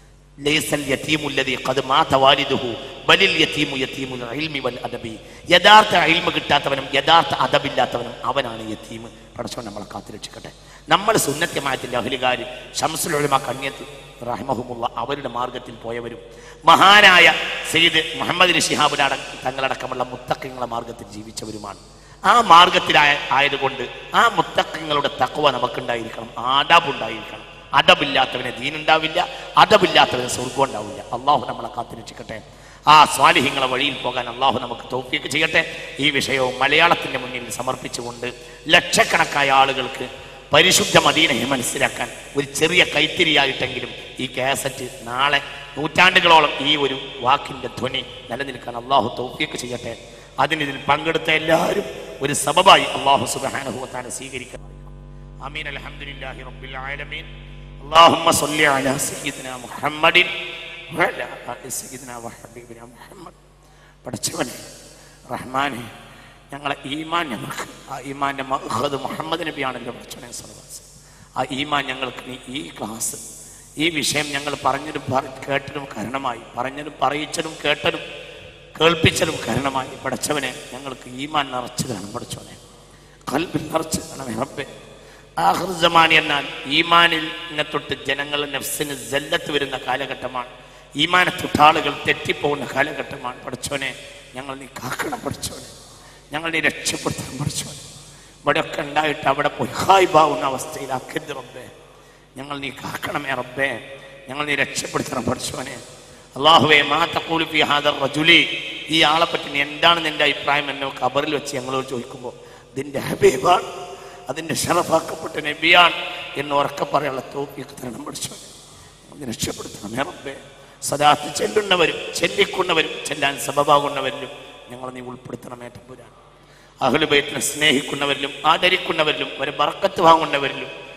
ലൈസൽ യതീമുല്ലദീ ഖദ് മാത വാലിദുഹു ബലിൽ യതീമു യതീമുൽ ഇൽമി വൽ അദബി യഥാർത്ഥ ഇൽമ കിട്ടാത്തവനും യഥാർത്ഥ അദബില്ലാത്തവനും അവനാണ് യതീം പടച്ചോൻ നമ്മളെ കാത്തുരക്ഷിക്കട്ടെ നമ്മൾ സുന്നത്യമായത്തിൻ്റെ അഹ്ലുകാർ ഷംസുൽ ഉലമ കണ്യത്ത് റഹ്മഹുമുള്ള അവരുടെ മാർഗത്തിൽ പോയവരും മഹാനായ സെയ്ദ് മുഹമ്മദ് ഷിഹാബുലട തങ്ങളടക്കമുള്ള മുത്തക്കങ്ങളുടെ മാർഗത്തിൽ ജീവിച്ചവരുമാണ് ആ മാർഗത്തിലായ ആയതുകൊണ്ട് ആ മുത്തക്കങ്ങളുടെ തക്കവ നമുക്കുണ്ടായിരിക്കണം ആദാബുണ്ടായിരിക്കണം അദബില്ലാത്തവന് ദീനുണ്ടാവില്ല അദബില്ലാത്തവന് സ്വർഗം ഉണ്ടാവില്ല അള്ളാഹു നമ്മളെ കാത്തിരക്ഷിക്കട്ടെ ആ സ്വാലിഹ്യങ്ങളെ വഴിയിൽ പോകാൻ അള്ളാഹു നമുക്ക് തോഫിയൊക്കെ ചെയ്യട്ടെ ഈ വിഷയവും മലയാളത്തിന്റെ മുന്നിൽ സമർപ്പിച്ചുകൊണ്ട് ലക്ഷക്കണക്കായ ആളുകൾക്ക് പരിശുദ്ധ മദീനയെ മനസ്സിലാക്കാൻ ഒരു ചെറിയ കൈത്തിരിയായിട്ടെങ്കിലും ഈ കാസറ്റ് നാളെ നൂറ്റാണ്ടുകളോളം ഈ ഒരു വാക്കിന്റെ ധ്വനി നിലനിൽക്കാൻ അള്ളാഹു തോഫിയൊക്കെ ചെയ്യട്ടെ അതിനിതിൽ പങ്കെടുത്ത എല്ലാവരും ഒരു സബബായി അള്ളാഹു സുബാനുഭവത്താനെ സ്വീകരിക്കണം آمين الحمد لله رب العالمين اللهم صل على سيدنا محمد وعلى آل سيدنا وحبيبنا محمد പഠിച്ചവനെ റഹ്മാനെ ഞങ്ങളെ ഈമാൻ ഞങ്ങൾക്ക് ആ ഈമാന്റെ മഹദ് മുഹമ്മദ് നബിയാണല്ലോ പഠിച്ചവനെ സർവാസ് ആ ഈമാൻ ഞങ്ങൾക്ക് നീ ഈ ക്ലാസ് ഈ വിഷയം ഞങ്ങൾ പറഞ്ഞതും പറ- കേട്ടതും കാരണമായി പറഞ്ഞതും പറയിച്ചതും കേട്ടതും കേൾപ്പിച്ചതും കാരണമായി പഠിച്ചവനെ ഞങ്ങൾക്ക് ഈമാൻ നിറച്ചു തരണം പഠിച്ചവനെ കൽബിൽ നിറച്ചു തരണമേ റബ്ബേ ആഹ്ർ ജമാനി എന്നാൽ ഈമാനിൽ നെ തൊട്ട് ജനങ്ങൾ നഫ്സിന് ജല്ലത്ത് വരുന്ന കാലഘട്ടമാണ് ഈമാനെ തൊട്ട് ആളുകൾ തെറ്റിപ്പോകുന്ന കാലഘട്ടമാണ് പഠിച്ചോനെ ഞങ്ങൾ നീ കാക്കണം പഠിച്ചോനെ ഞങ്ങൾ നീ രക്ഷപ്പെടുത്തണം പഠിച്ചോനെ ഇവിടെയൊക്കെ ഉണ്ടായിട്ട് അവിടെ പോയി ഹായ്ബാവുന്ന അവസ്ഥയിലാക്കരുത് റബ്ബേ ഞങ്ങൾ നീ കാക്കണമേ റബ്ബേ ഞങ്ങൾ നീ രക്ഷപ്പെടുത്തണം പഠിച്ചോനെ അള്ളാഹുവേ മാ തഖൂലു ഫീ ഹാദർ റജുലി ഈ ആളെ പറ്റി നീ എന്താണ് നിന്റെ അഭിപ്രായം എന്നെ ഖബറിൽ വെച്ച് ഞങ്ങളോട് ചോദിക്കുമ്പോൾ ഇതിന്റെ ഹബീബാണ് അതിന്റെ ഷറഫാക്കപ്പെട്ട നബിയാണ് എന്ന് ഉറക്കെ പറയാനുള്ള തോപ്പിയൊക്കെ തരണം പഠിച്ചോനെ ഒന്ന് രക്ഷപ്പെടുത്തണമേ റബ്ബേ സദാത്ത് ചെല്ലുന്നവരും ചെല്ലിക്കുന്നവരും ചെല്ലാൻ സബബാകുന്നവരിലും ഞങ്ങൾ നീ ഉൾപ്പെടുത്തണമേ തമ്പുരാൻ അഹ്ലുബൈത്തിനെ സ്നേഹിക്കുന്നവരിലും ആദരിക്കുന്നവരിലും ഒരു ബറക്കത്ത് വാങ്ങുന്നവരിലും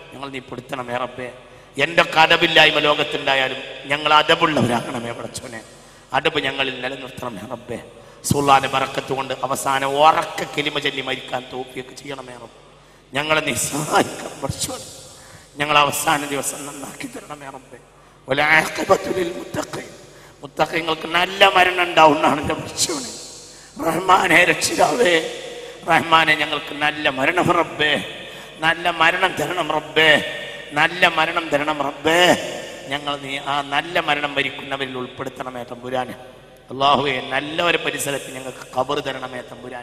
ഞങ്ങൾ നീ പെടുത്തണമേ റബ്ബേ എൻ്റെ കടവില്ലായ്മ ലോകത്തുണ്ടായാലും ഞങ്ങൾ അടവുള്ളവരാകണമേ പടച്ചോനെ അടവ് ഞങ്ങളിൽ നിലനിർത്തണമേ റബ്ബേ സുള്ളാന്റെ ബറക്കത്ത് കൊണ്ട് അവസാനം ഉറക്ക കിളിമ ചൊല്ലി മരിക്കാൻ തോപ്പിയൊക്കെ ചെയ്യണമേ റബ്ബ് ഞങ്ങളെ നീ സഹായിക്കണം പടച്ചോനെ ഞങ്ങൾ അവസാന ദിവസം നന്നാക്കി തരണമേ റബ്ബേ വലാഖിബത്തുലിൽ മുത്തഖീൻ മുത്തഖീങ്ങൾക്ക് നല്ല മരണം ഉണ്ടാവുന്നതാണ് എൻ്റെ പടച്ചോനെ റഹ്മാനെ രക്ഷിതാവേ റഹ്മാനെ ഞങ്ങൾക്ക് നല്ല മരണം റബ്ബേ നല്ല മരണം തരണം റബ്ബേ നല്ല മരണം തരണം റബ്ബേ ഞങ്ങൾ നീ ആ നല്ല മരണം മരിക്കുന്നവരിൽ ഉൾപ്പെടുത്തണമേ തമ്പുരാൻ അള്ളാഹുവെ നല്ല ഒരു പരിസരത്ത് ഞങ്ങൾക്ക് കബർ തരണമേ തമ്പുരാൻ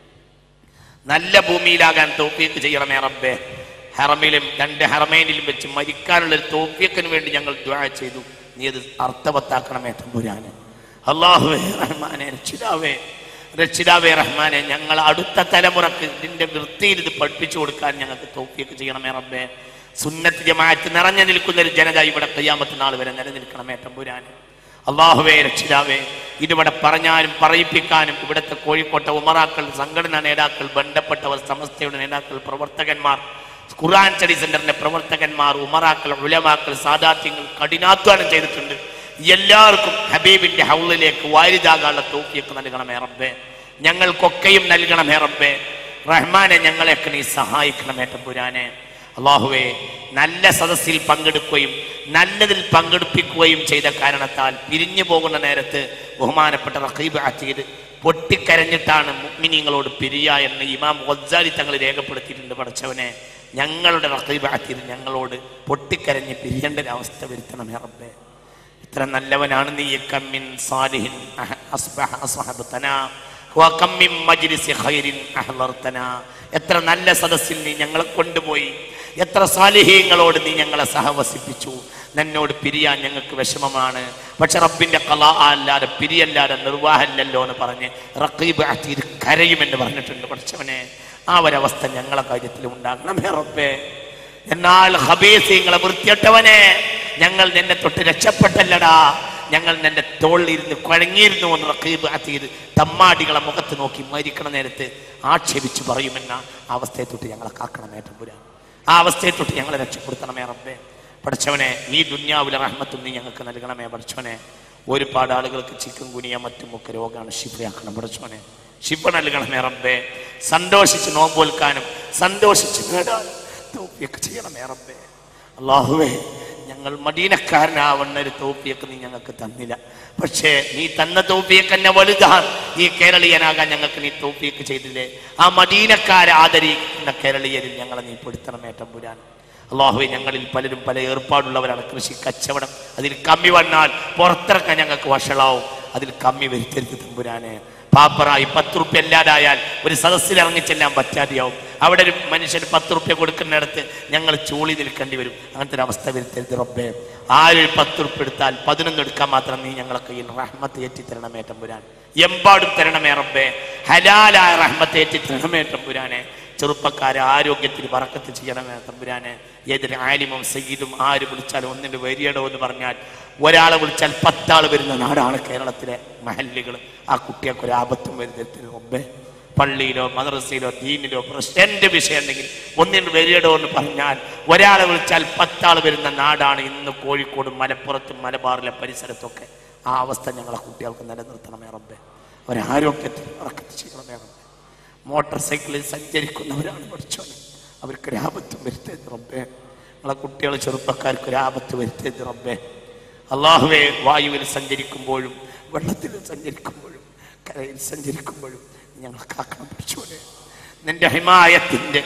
നല്ല ഭൂമിയിലാകാൻ തോഫിയൊക്കെ ചെയ്യണമേ റബ്ബേ ഹറമിലും രണ്ട് ഹറമേനിലും വെച്ച് മരിക്കാനുള്ള ഒരു തോഫിയക്കിന് വേണ്ടി ഞങ്ങൾ ദ്വാ ചെയ്തു നീ അത് അർത്ഥവത്താക്കണമേ തമ്പുരാന് അള്ളാഹുവേ റഹ്മാനെ രക്ഷിതാവേ രക്ഷിതാവേ റഹ്മാനെ ഞങ്ങൾ അടുത്ത തലമുറക്ക് ഇതിന്റെ വൃത്തിയിൽ ഇത് പഠിപ്പിച്ചു കൊടുക്കാൻ ഞങ്ങൾക്ക് തോഫിയൊക്കെ ചെയ്യണമേ റബ്ബേ സുന്നത്ത് ജമാഅത്ത് നിറഞ്ഞു നിൽക്കുന്ന ഒരു ജനത ഇവിടെ കയ്യാമത്ത് നാൾ വരെ നിലനിൽക്കണമേ തമ്പുരാന് അള്ളാഹുവേ രക്ഷിതാവേ ഇതിവിടെ പറഞ്ഞാലും പറയിപ്പിക്കാനും ഇവിടുത്തെ കോഴിക്കോട്ടെ ഉമറാക്കൾ സംഘടനാ നേതാക്കൾ ബന്ധപ്പെട്ടവർ സമസ്തയുടെ നേതാക്കൾ പ്രവർത്തകന്മാർ ഖുർആൻ സ്റ്റഡി സെന്ററിന്റെ പ്രവർത്തകന്മാർ ഉമറാക്കൾ ഉലമാക്കൾ സാദാത്യങ്ങൾ കഠിനാധ്വാനം ചെയ്തിട്ടുണ്ട് എല്ലാവർക്കും ഹബീബിന്റെ ഹൗളിലേക്ക് വാരിതാകാനുള്ള തോക്കിയൊക്കെ നൽകണമേ റബ്ബേ ഞങ്ങൾക്കൊക്കെയും നൽകണമേ റബ്ബേ റഹ്മാനെ ഞങ്ങളെയൊക്കെ നീ സഹായിക്കണമേ തമ്പുരാനെ അള്ളാഹുവെ നല്ല സദസ്സിൽ പങ്കെടുക്കുകയും നല്ലതിൽ പങ്കെടുപ്പിക്കുകയും ചെയ്ത കാരണത്താൽ പിരിഞ്ഞു പോകുന്ന നേരത്ത് ബഹുമാനപ്പെട്ട റഖീബ് അത്തീദ് പൊട്ടിക്കരഞ്ഞിട്ടാണ് മുഗ്മിനീങ്ങളോട് പിരിയ എന്ന് ഇമാം ഗൊസാലി തങ്ങൾ രേഖപ്പെടുത്തിയിട്ടുണ്ട് പഠിച്ചവനെ ഞങ്ങളുടെ റഖീബ് അത്തീദ് ഞങ്ങളോട് പൊട്ടിക്കരഞ്ഞ് പിരിയേണ്ട ഒരു അവസ്ഥ വരുത്തണമേ റബ്ബേ ഇത്ര നല്ലവനാണ് നീ കമ്മിൻ സാലിഹിൻ അഹ- അസ്ബഹ അസ്ഹബതനാ വകം മിൻ മജ്ലിസി ഖൈരിൻ അഹ്ലർതനാ എത്ര നല്ല സദസ്സിൽ നീ ഞങ്ങളെ കൊണ്ടുപോയി എത്ര സാലിഹീങ്ങളോട് നീ ഞങ്ങളെ സഹവസിപ്പിച്ചു നിന്നോട് പിരിയാൻ ഞങ്ങൾക്ക് വിഷമമാണ് പക്ഷെ റബ്ബിന്റെ കല അല്ലാതെ പിരിയല്ലാതെ നിർവാഹമില്ലല്ലോ എന്ന് പറഞ്ഞ് റഖീബ് അത്തീദ് കരയുമെന്ന് പറഞ്ഞിട്ടുണ്ട് പഠിച്ചവനെ ആ ഒരവസ്ഥ ഞങ്ങളെ കാര്യത്തിൽ ഉണ്ടാകണമേ റബ്ബേ എന്നാൽ ഹബീസിങ്ങളെ വൃത്തിയട്ടവനെ ഞങ്ങൾ നിന്നെ തൊട്ട് രക്ഷപ്പെട്ടല്ലടാ ഞങ്ങൾ നിന്റെ തോളിലിരുന്ന് കുഴങ്ങിയിരുന്നു എന്ന് റഖീബ് അത്തീത് തമ്മാടികളെ മുഖത്ത് നോക്കി മരിക്കണ നേരത്ത് ആക്ഷേപിച്ച് പറയുമെന്ന ആ അവസ്ഥയെ തൊട്ട് ഞങ്ങളെ കാക്കണമേ തമ്പുരാൻ ആ അവസ്ഥയെ തൊട്ട് ഞങ്ങളെ രക്ഷപ്പെടുത്തണമേ റബ്ബേ പഠിച്ചവനെ ഈ ദുന്യാവിലെ റഹ്മത്തും നീ ഞങ്ങൾക്ക് നൽകണമേ പഠിച്ചവനെ ഒരുപാട് ആളുകൾക്ക് ചിക്കൻ കുനിയ മറ്റും ഒക്കെ രോഗമാണ് ശിഫയാക്കണം പഠിച്ചവനെ ശിഫ നൽകണമേ റബ്ബേ സന്തോഷിച്ച് നോമ്പോൽക്കാനും സന്തോഷിച്ച് നേടാനും തോപ്പിയൊക്കെ ചെയ്യണമേ റബ്ബേ അള്ളാഹുവേ ഞങ്ങൾ മദീനക്കാരനാവുന്ന ഒരു തോപ്പിയൊക്കെ നീ ഞങ്ങൾക്ക് തന്നില്ല പക്ഷേ നീ തന്ന തോപ്പിയൊക്കെ എന്നെ വലുതാണ് ഈ കേരളീയനാകാൻ ഞങ്ങൾക്ക് നീ തോപ്പിയൊക്കെ ചെയ്തില്ലേ ആ മദീനക്കാരെ ആദരിക്കുന്ന കേരളീയരിൽ ഞങ്ങളെ നീ പെടുത്തണമേ തമ്പുരാൻ അള്ളാഹുവെ ഞങ്ങളിൽ പലരും പല ഏർപ്പാടുള്ളവരാണ് കൃഷി കച്ചവടം അതിൽ കമ്മി വന്നാൽ പുറത്തിറക്കാൻ ഞങ്ങൾക്ക് വഷളാവും അതിൽ കമ്മി വരുത്തരുത് തമ്പുരാനെ പാപ്പറായി പത്ത് റുപ്യ അല്ലാതായാൽ ഒരു സദസ്സിൽ ഇറങ്ങിച്ചെല്ലാൻ പറ്റാതെയാവും അവിടെ ഒരു മനുഷ്യന് പത്ത് റുപ്യ കൊടുക്കുന്നിടത്ത് ഞങ്ങൾ ചൂളി നിൽക്കേണ്ടി വരും അങ്ങനത്തെ ഒരു അവസ്ഥ വരുത്തരുത് റബ്ബേ ആരൊരു പത്ത് റുപ്യ എടുത്താൽ പതിനൊന്ന് എടുക്കാൻ മാത്രം നീ ഞങ്ങളെ കയ്യിൽ റഹ്മത്ത് ഏറ്റി തരണമേ തമ്പുരാൻ എമ്പാടും തരണമേ റബ്ബേ ഹലാലായ റഹ്മത്ത് ഏറ്റി തരണമേ തമ്പുരാനെ ചെറുപ്പക്കാരെ ആരോഗ്യത്തിൽ പറക്കത്ത് ചെയ്യണമേ തമ്പുരാനെ ഏതൊരു ആലിമും സയ്യിദും ആര് വിളിച്ചാലും ഒന്നിന്റെ വരിയടോ എന്ന് പറഞ്ഞാൽ ഒരാളെ വിളിച്ചാൽ പത്താൾ വരുന്ന നാടാണ് കേരളത്തിലെ മഹല്ലുകൾ ആ കുട്ടിയൊക്കെ ഒരു ആപത്തും വരുത്തരുത് റബ്ബേ പള്ളിയിലോ മദ്രസയിലോ ദീനിലോ പ്രശ്നം എന്റെ വിഷയം ഉണ്ടെങ്കിൽ ഒന്നിന് വരിയടോ എന്ന് പറഞ്ഞാൽ ഒരാളെ വിളിച്ചാൽ പത്താൾ വരുന്ന നാടാണ് ഇന്ന് കോഴിക്കോട് മലപ്പുറത്തും മലബാറിലെ പരിസരത്തൊക്കെ ആ അവസ്ഥ ഞങ്ങളെ കുട്ടികൾക്ക് നിലനിർത്തണമേ റബ്ബേ ഒരാരോഗ്യത്തിൽ പറക്കത്ത് ചെയ്യണമേ റബ്ബേ മോട്ടോർ സൈക്കിളിൽ സഞ്ചരിക്കുന്നവരാണ് പഠിച്ചോനെ അവർക്ക് ഒരു ആപത്തും വരുത്തരുത് റബ്ബേ നമ്മളെ കുട്ടികൾ ചെറുപ്പക്കാർക്ക് ഒരു ആപത്ത് വരുത്തരുത് റബ്ബേ അള്ളാഹുവെ വായുവിൽ സഞ്ചരിക്കുമ്പോഴും വെള്ളത്തിൽ സഞ്ചരിക്കുമ്പോഴും കരയിൽ സഞ്ചരിക്കുമ്പോഴും നീ ഞങ്ങൾ കാക്കണം പഠിച്ചോനെ നിന്റെ ഹിമായത്തിൻ്റെ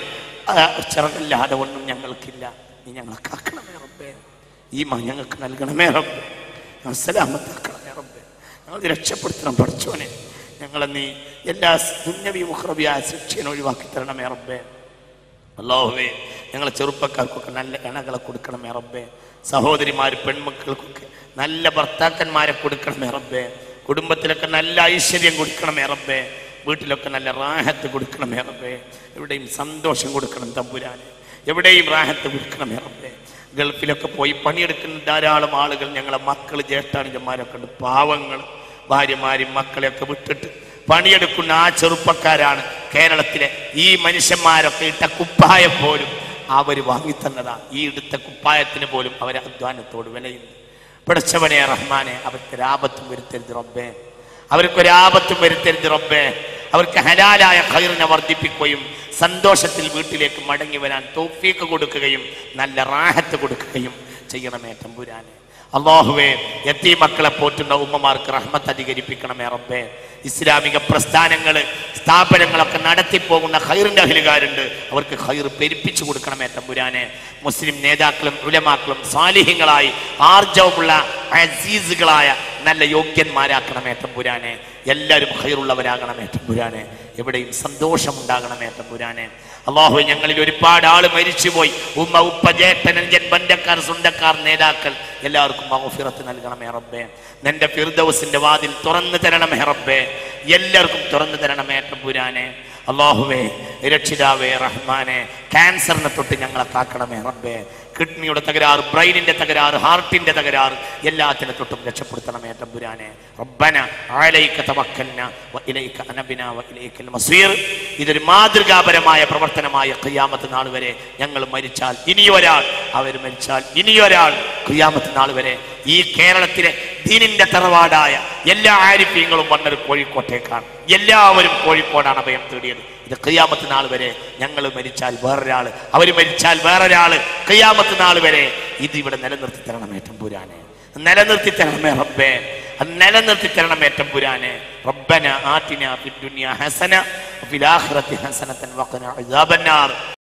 ചിറകല്ലാതെ ഒന്നും ഞങ്ങൾക്കില്ല നീ ഞങ്ങളെ കാക്കണമേ റബ്ബേ ഈ മ ഞങ്ങൾക്ക് നൽകണമേ റബ്ബേ അസലാമത്താക്കണമേ റബ്ബേ ഞങ്ങൾ രക്ഷപ്പെടുത്തണം പഠിച്ചോനെ ഞങ്ങളെ നീ എല്ലാ ദുന്നവി മുഖ്രവിയായ ശിക്ഷയെ ഒഴിവാക്കി തരണമേ റബ്ബേ അള്ളാഹുവേ ഞങ്ങളെ ചെറുപ്പക്കാർക്കൊക്കെ നല്ല ഇണകളെ കൊടുക്കണമേ റബ്ബേ സഹോദരിമാർ പെൺമക്കൾക്കൊക്കെ നല്ല ഭർത്താക്കന്മാരെ കൊടുക്കണമേ റബ്ബേ കുടുംബത്തിലൊക്കെ നല്ല ഐശ്വര്യം കൊടുക്കണമേ റബ്ബേ വീട്ടിലൊക്കെ നല്ല റാഹത്ത് കൊടുക്കണമേ റബ്ബേ എവിടെയും സന്തോഷം കൊടുക്കണം തമ്പുരാൻ എവിടെയും റാഹത്ത് കൊടുക്കണമേ റബ്ബേ ഗൾഫിലൊക്കെ പോയി പണിയെടുക്കുന്ന ധാരാളം ആളുകൾ ഞങ്ങളെ മക്കൾ ജ്യേഷ്ഠാനുജന്മാരൊക്കെ ഉണ്ട് പാവങ്ങൾ ഭാര്യമാരും മക്കളെയൊക്കെ വിട്ടിട്ട് പണിയെടുക്കുന്ന ആ ചെറുപ്പക്കാരാണ് കേരളത്തിലെ ഈ മനുഷ്യന്മാരൊക്കെ ഇട്ട കുപ്പായം പോലും അവർ വാങ്ങിത്തന്നതാ ഈ എടുത്ത കുപ്പായത്തിന് പോലും അവരെ അധ്വാനത്തോട് വിലയുണ്ട് പിടച്ചവനെ റഹ്മാനെ അവർക്ക് ഒരാപത്തും വരുത്തരുത് റബ്ബേ അവർക്ക് ഒരാപത്തും വരുത്തരുത് റബ്ബേ അവർക്ക് ഹലാലായ ഖൈറിനെ വർദ്ധിപ്പിക്കുകയും സന്തോഷത്തിൽ വീട്ടിലേക്ക് മടങ്ങി വരാൻ തോഫീക്ക് കൊടുക്കുകയും നല്ല റാഹത്ത് കൊടുക്കുകയും ചെയ്യണമേ തമ്പുരാനെ അള്ളാഹുവേ എത്തി മക്കളെ പോറ്റുന്ന ഉമ്മമാർക്ക് റഹ്മത്ത് അധികരിപ്പിക്കണമേ റബ്ബേ ഇസ്ലാമിക പ്രസ്ഥാനങ്ങൾ സ്ഥാപനങ്ങളൊക്കെ നടത്തിപ്പോകുന്ന ഖൈറിന്റെ അഹിലുകാരുണ്ട് അവർക്ക് ഖൈർ പെരുപ്പിച്ചു കൊടുക്കണമേ തമ്പുരാനെ മുസ്ലിം നേതാക്കളും ഉലമാക്കളും സാലിഹ്യങ്ങളായി ആർജവമുള്ള അസീസുകളായ നല്ല യോഗ്യന്മാരാക്കണമേ തമ്പുരാനെ എല്ലാവരും ഖൈറുള്ളവരാകണമേ തമ്പുരാനെ എവിടെയും സന്തോഷമുണ്ടാകണമേ തമ്പുരാനെ അള്ളാഹു ഞങ്ങളിൽ ഒരുപാട് ആള് മരിച്ചുപോയി ഉമ്മ ഉപ്പ ജേട്ടനഞ്ചൻ ബന്ധക്കാർ സ്വന്തക്കാർ നേതാക്കൾ എല്ലാവർക്കും മഹഫിറത്ത് നൽകണമേ റബ്ബേ നിന്റെ ഫിർദൗസിന്റെ വാതിൽ തുറന്നു തരണമേ റബ്ബേ എല്ലാവർക്കും തുറന്നു തരണമേ തമ്പുരാനെ അള്ളാഹുവേ രക്ഷിതാവേ റഹ്മാനെ ക്യാൻസറിനെ തൊട്ട് ഞങ്ങളെ കാക്കണമേ റബ്ബേ കിഡ്നിയുടെ തകരാറ് ബ്രെയിനിന്റെ തകരാറ് ഹാർട്ടിന്റെ തകരാറ് എല്ലാത്തിനെ തൊട്ടും രക്ഷപ്പെടുത്തണമേ തമ്പുരാനെ റബ്ബന അലൈക തവക്കൽന വ ഇലൈക അനബിന വ ഇലൈക്കൽ മസീർ ഇതൊരു മാതൃകാപരമായ പ്രവർത്തനമായ ഖിയാമത്ത് നാൾ വരെ ഞങ്ങൾ മരിച്ചാൽ ഇനിയൊരാൾ അവർ മരിച്ചാൽ ഇനിയൊരാൾ ഖിയാമത്ത് നാൾ വരെ ഈ കേരളത്തിലെ ദീനിന്റെ തറവാടായ എല്ലാ ആരിഫ്യങ്ങളും വന്നത് കോഴിക്കോട്ടേക്കാണ് എല്ലാവരും കോഴിക്കോടാണ് അഭയം തേടിയത് ഇത് ഖിയാമത്ത് നാൾ വരെ ഞങ്ങൾ മരിച്ചാൽ വേറൊരാള് അവർ മരിച്ചാൽ വേറൊരാള് ഖിയാമത്ത് നാൾ വരെ ഇത് ഇവിടെ നിലനിർത്തി തരണമേ തമ്പുരാനെ നിലനിർത്തി തരണമേ റബ്ബേ അത് നിലനിർത്തി തരണമേ തമ്പുരാനെ റബ്ബന ആതിന ഫിദ്ദുനിയ ഹസന വഫിൽ ആഖിറതി ഹസനതൻ വഖിന അദാബന്നാർ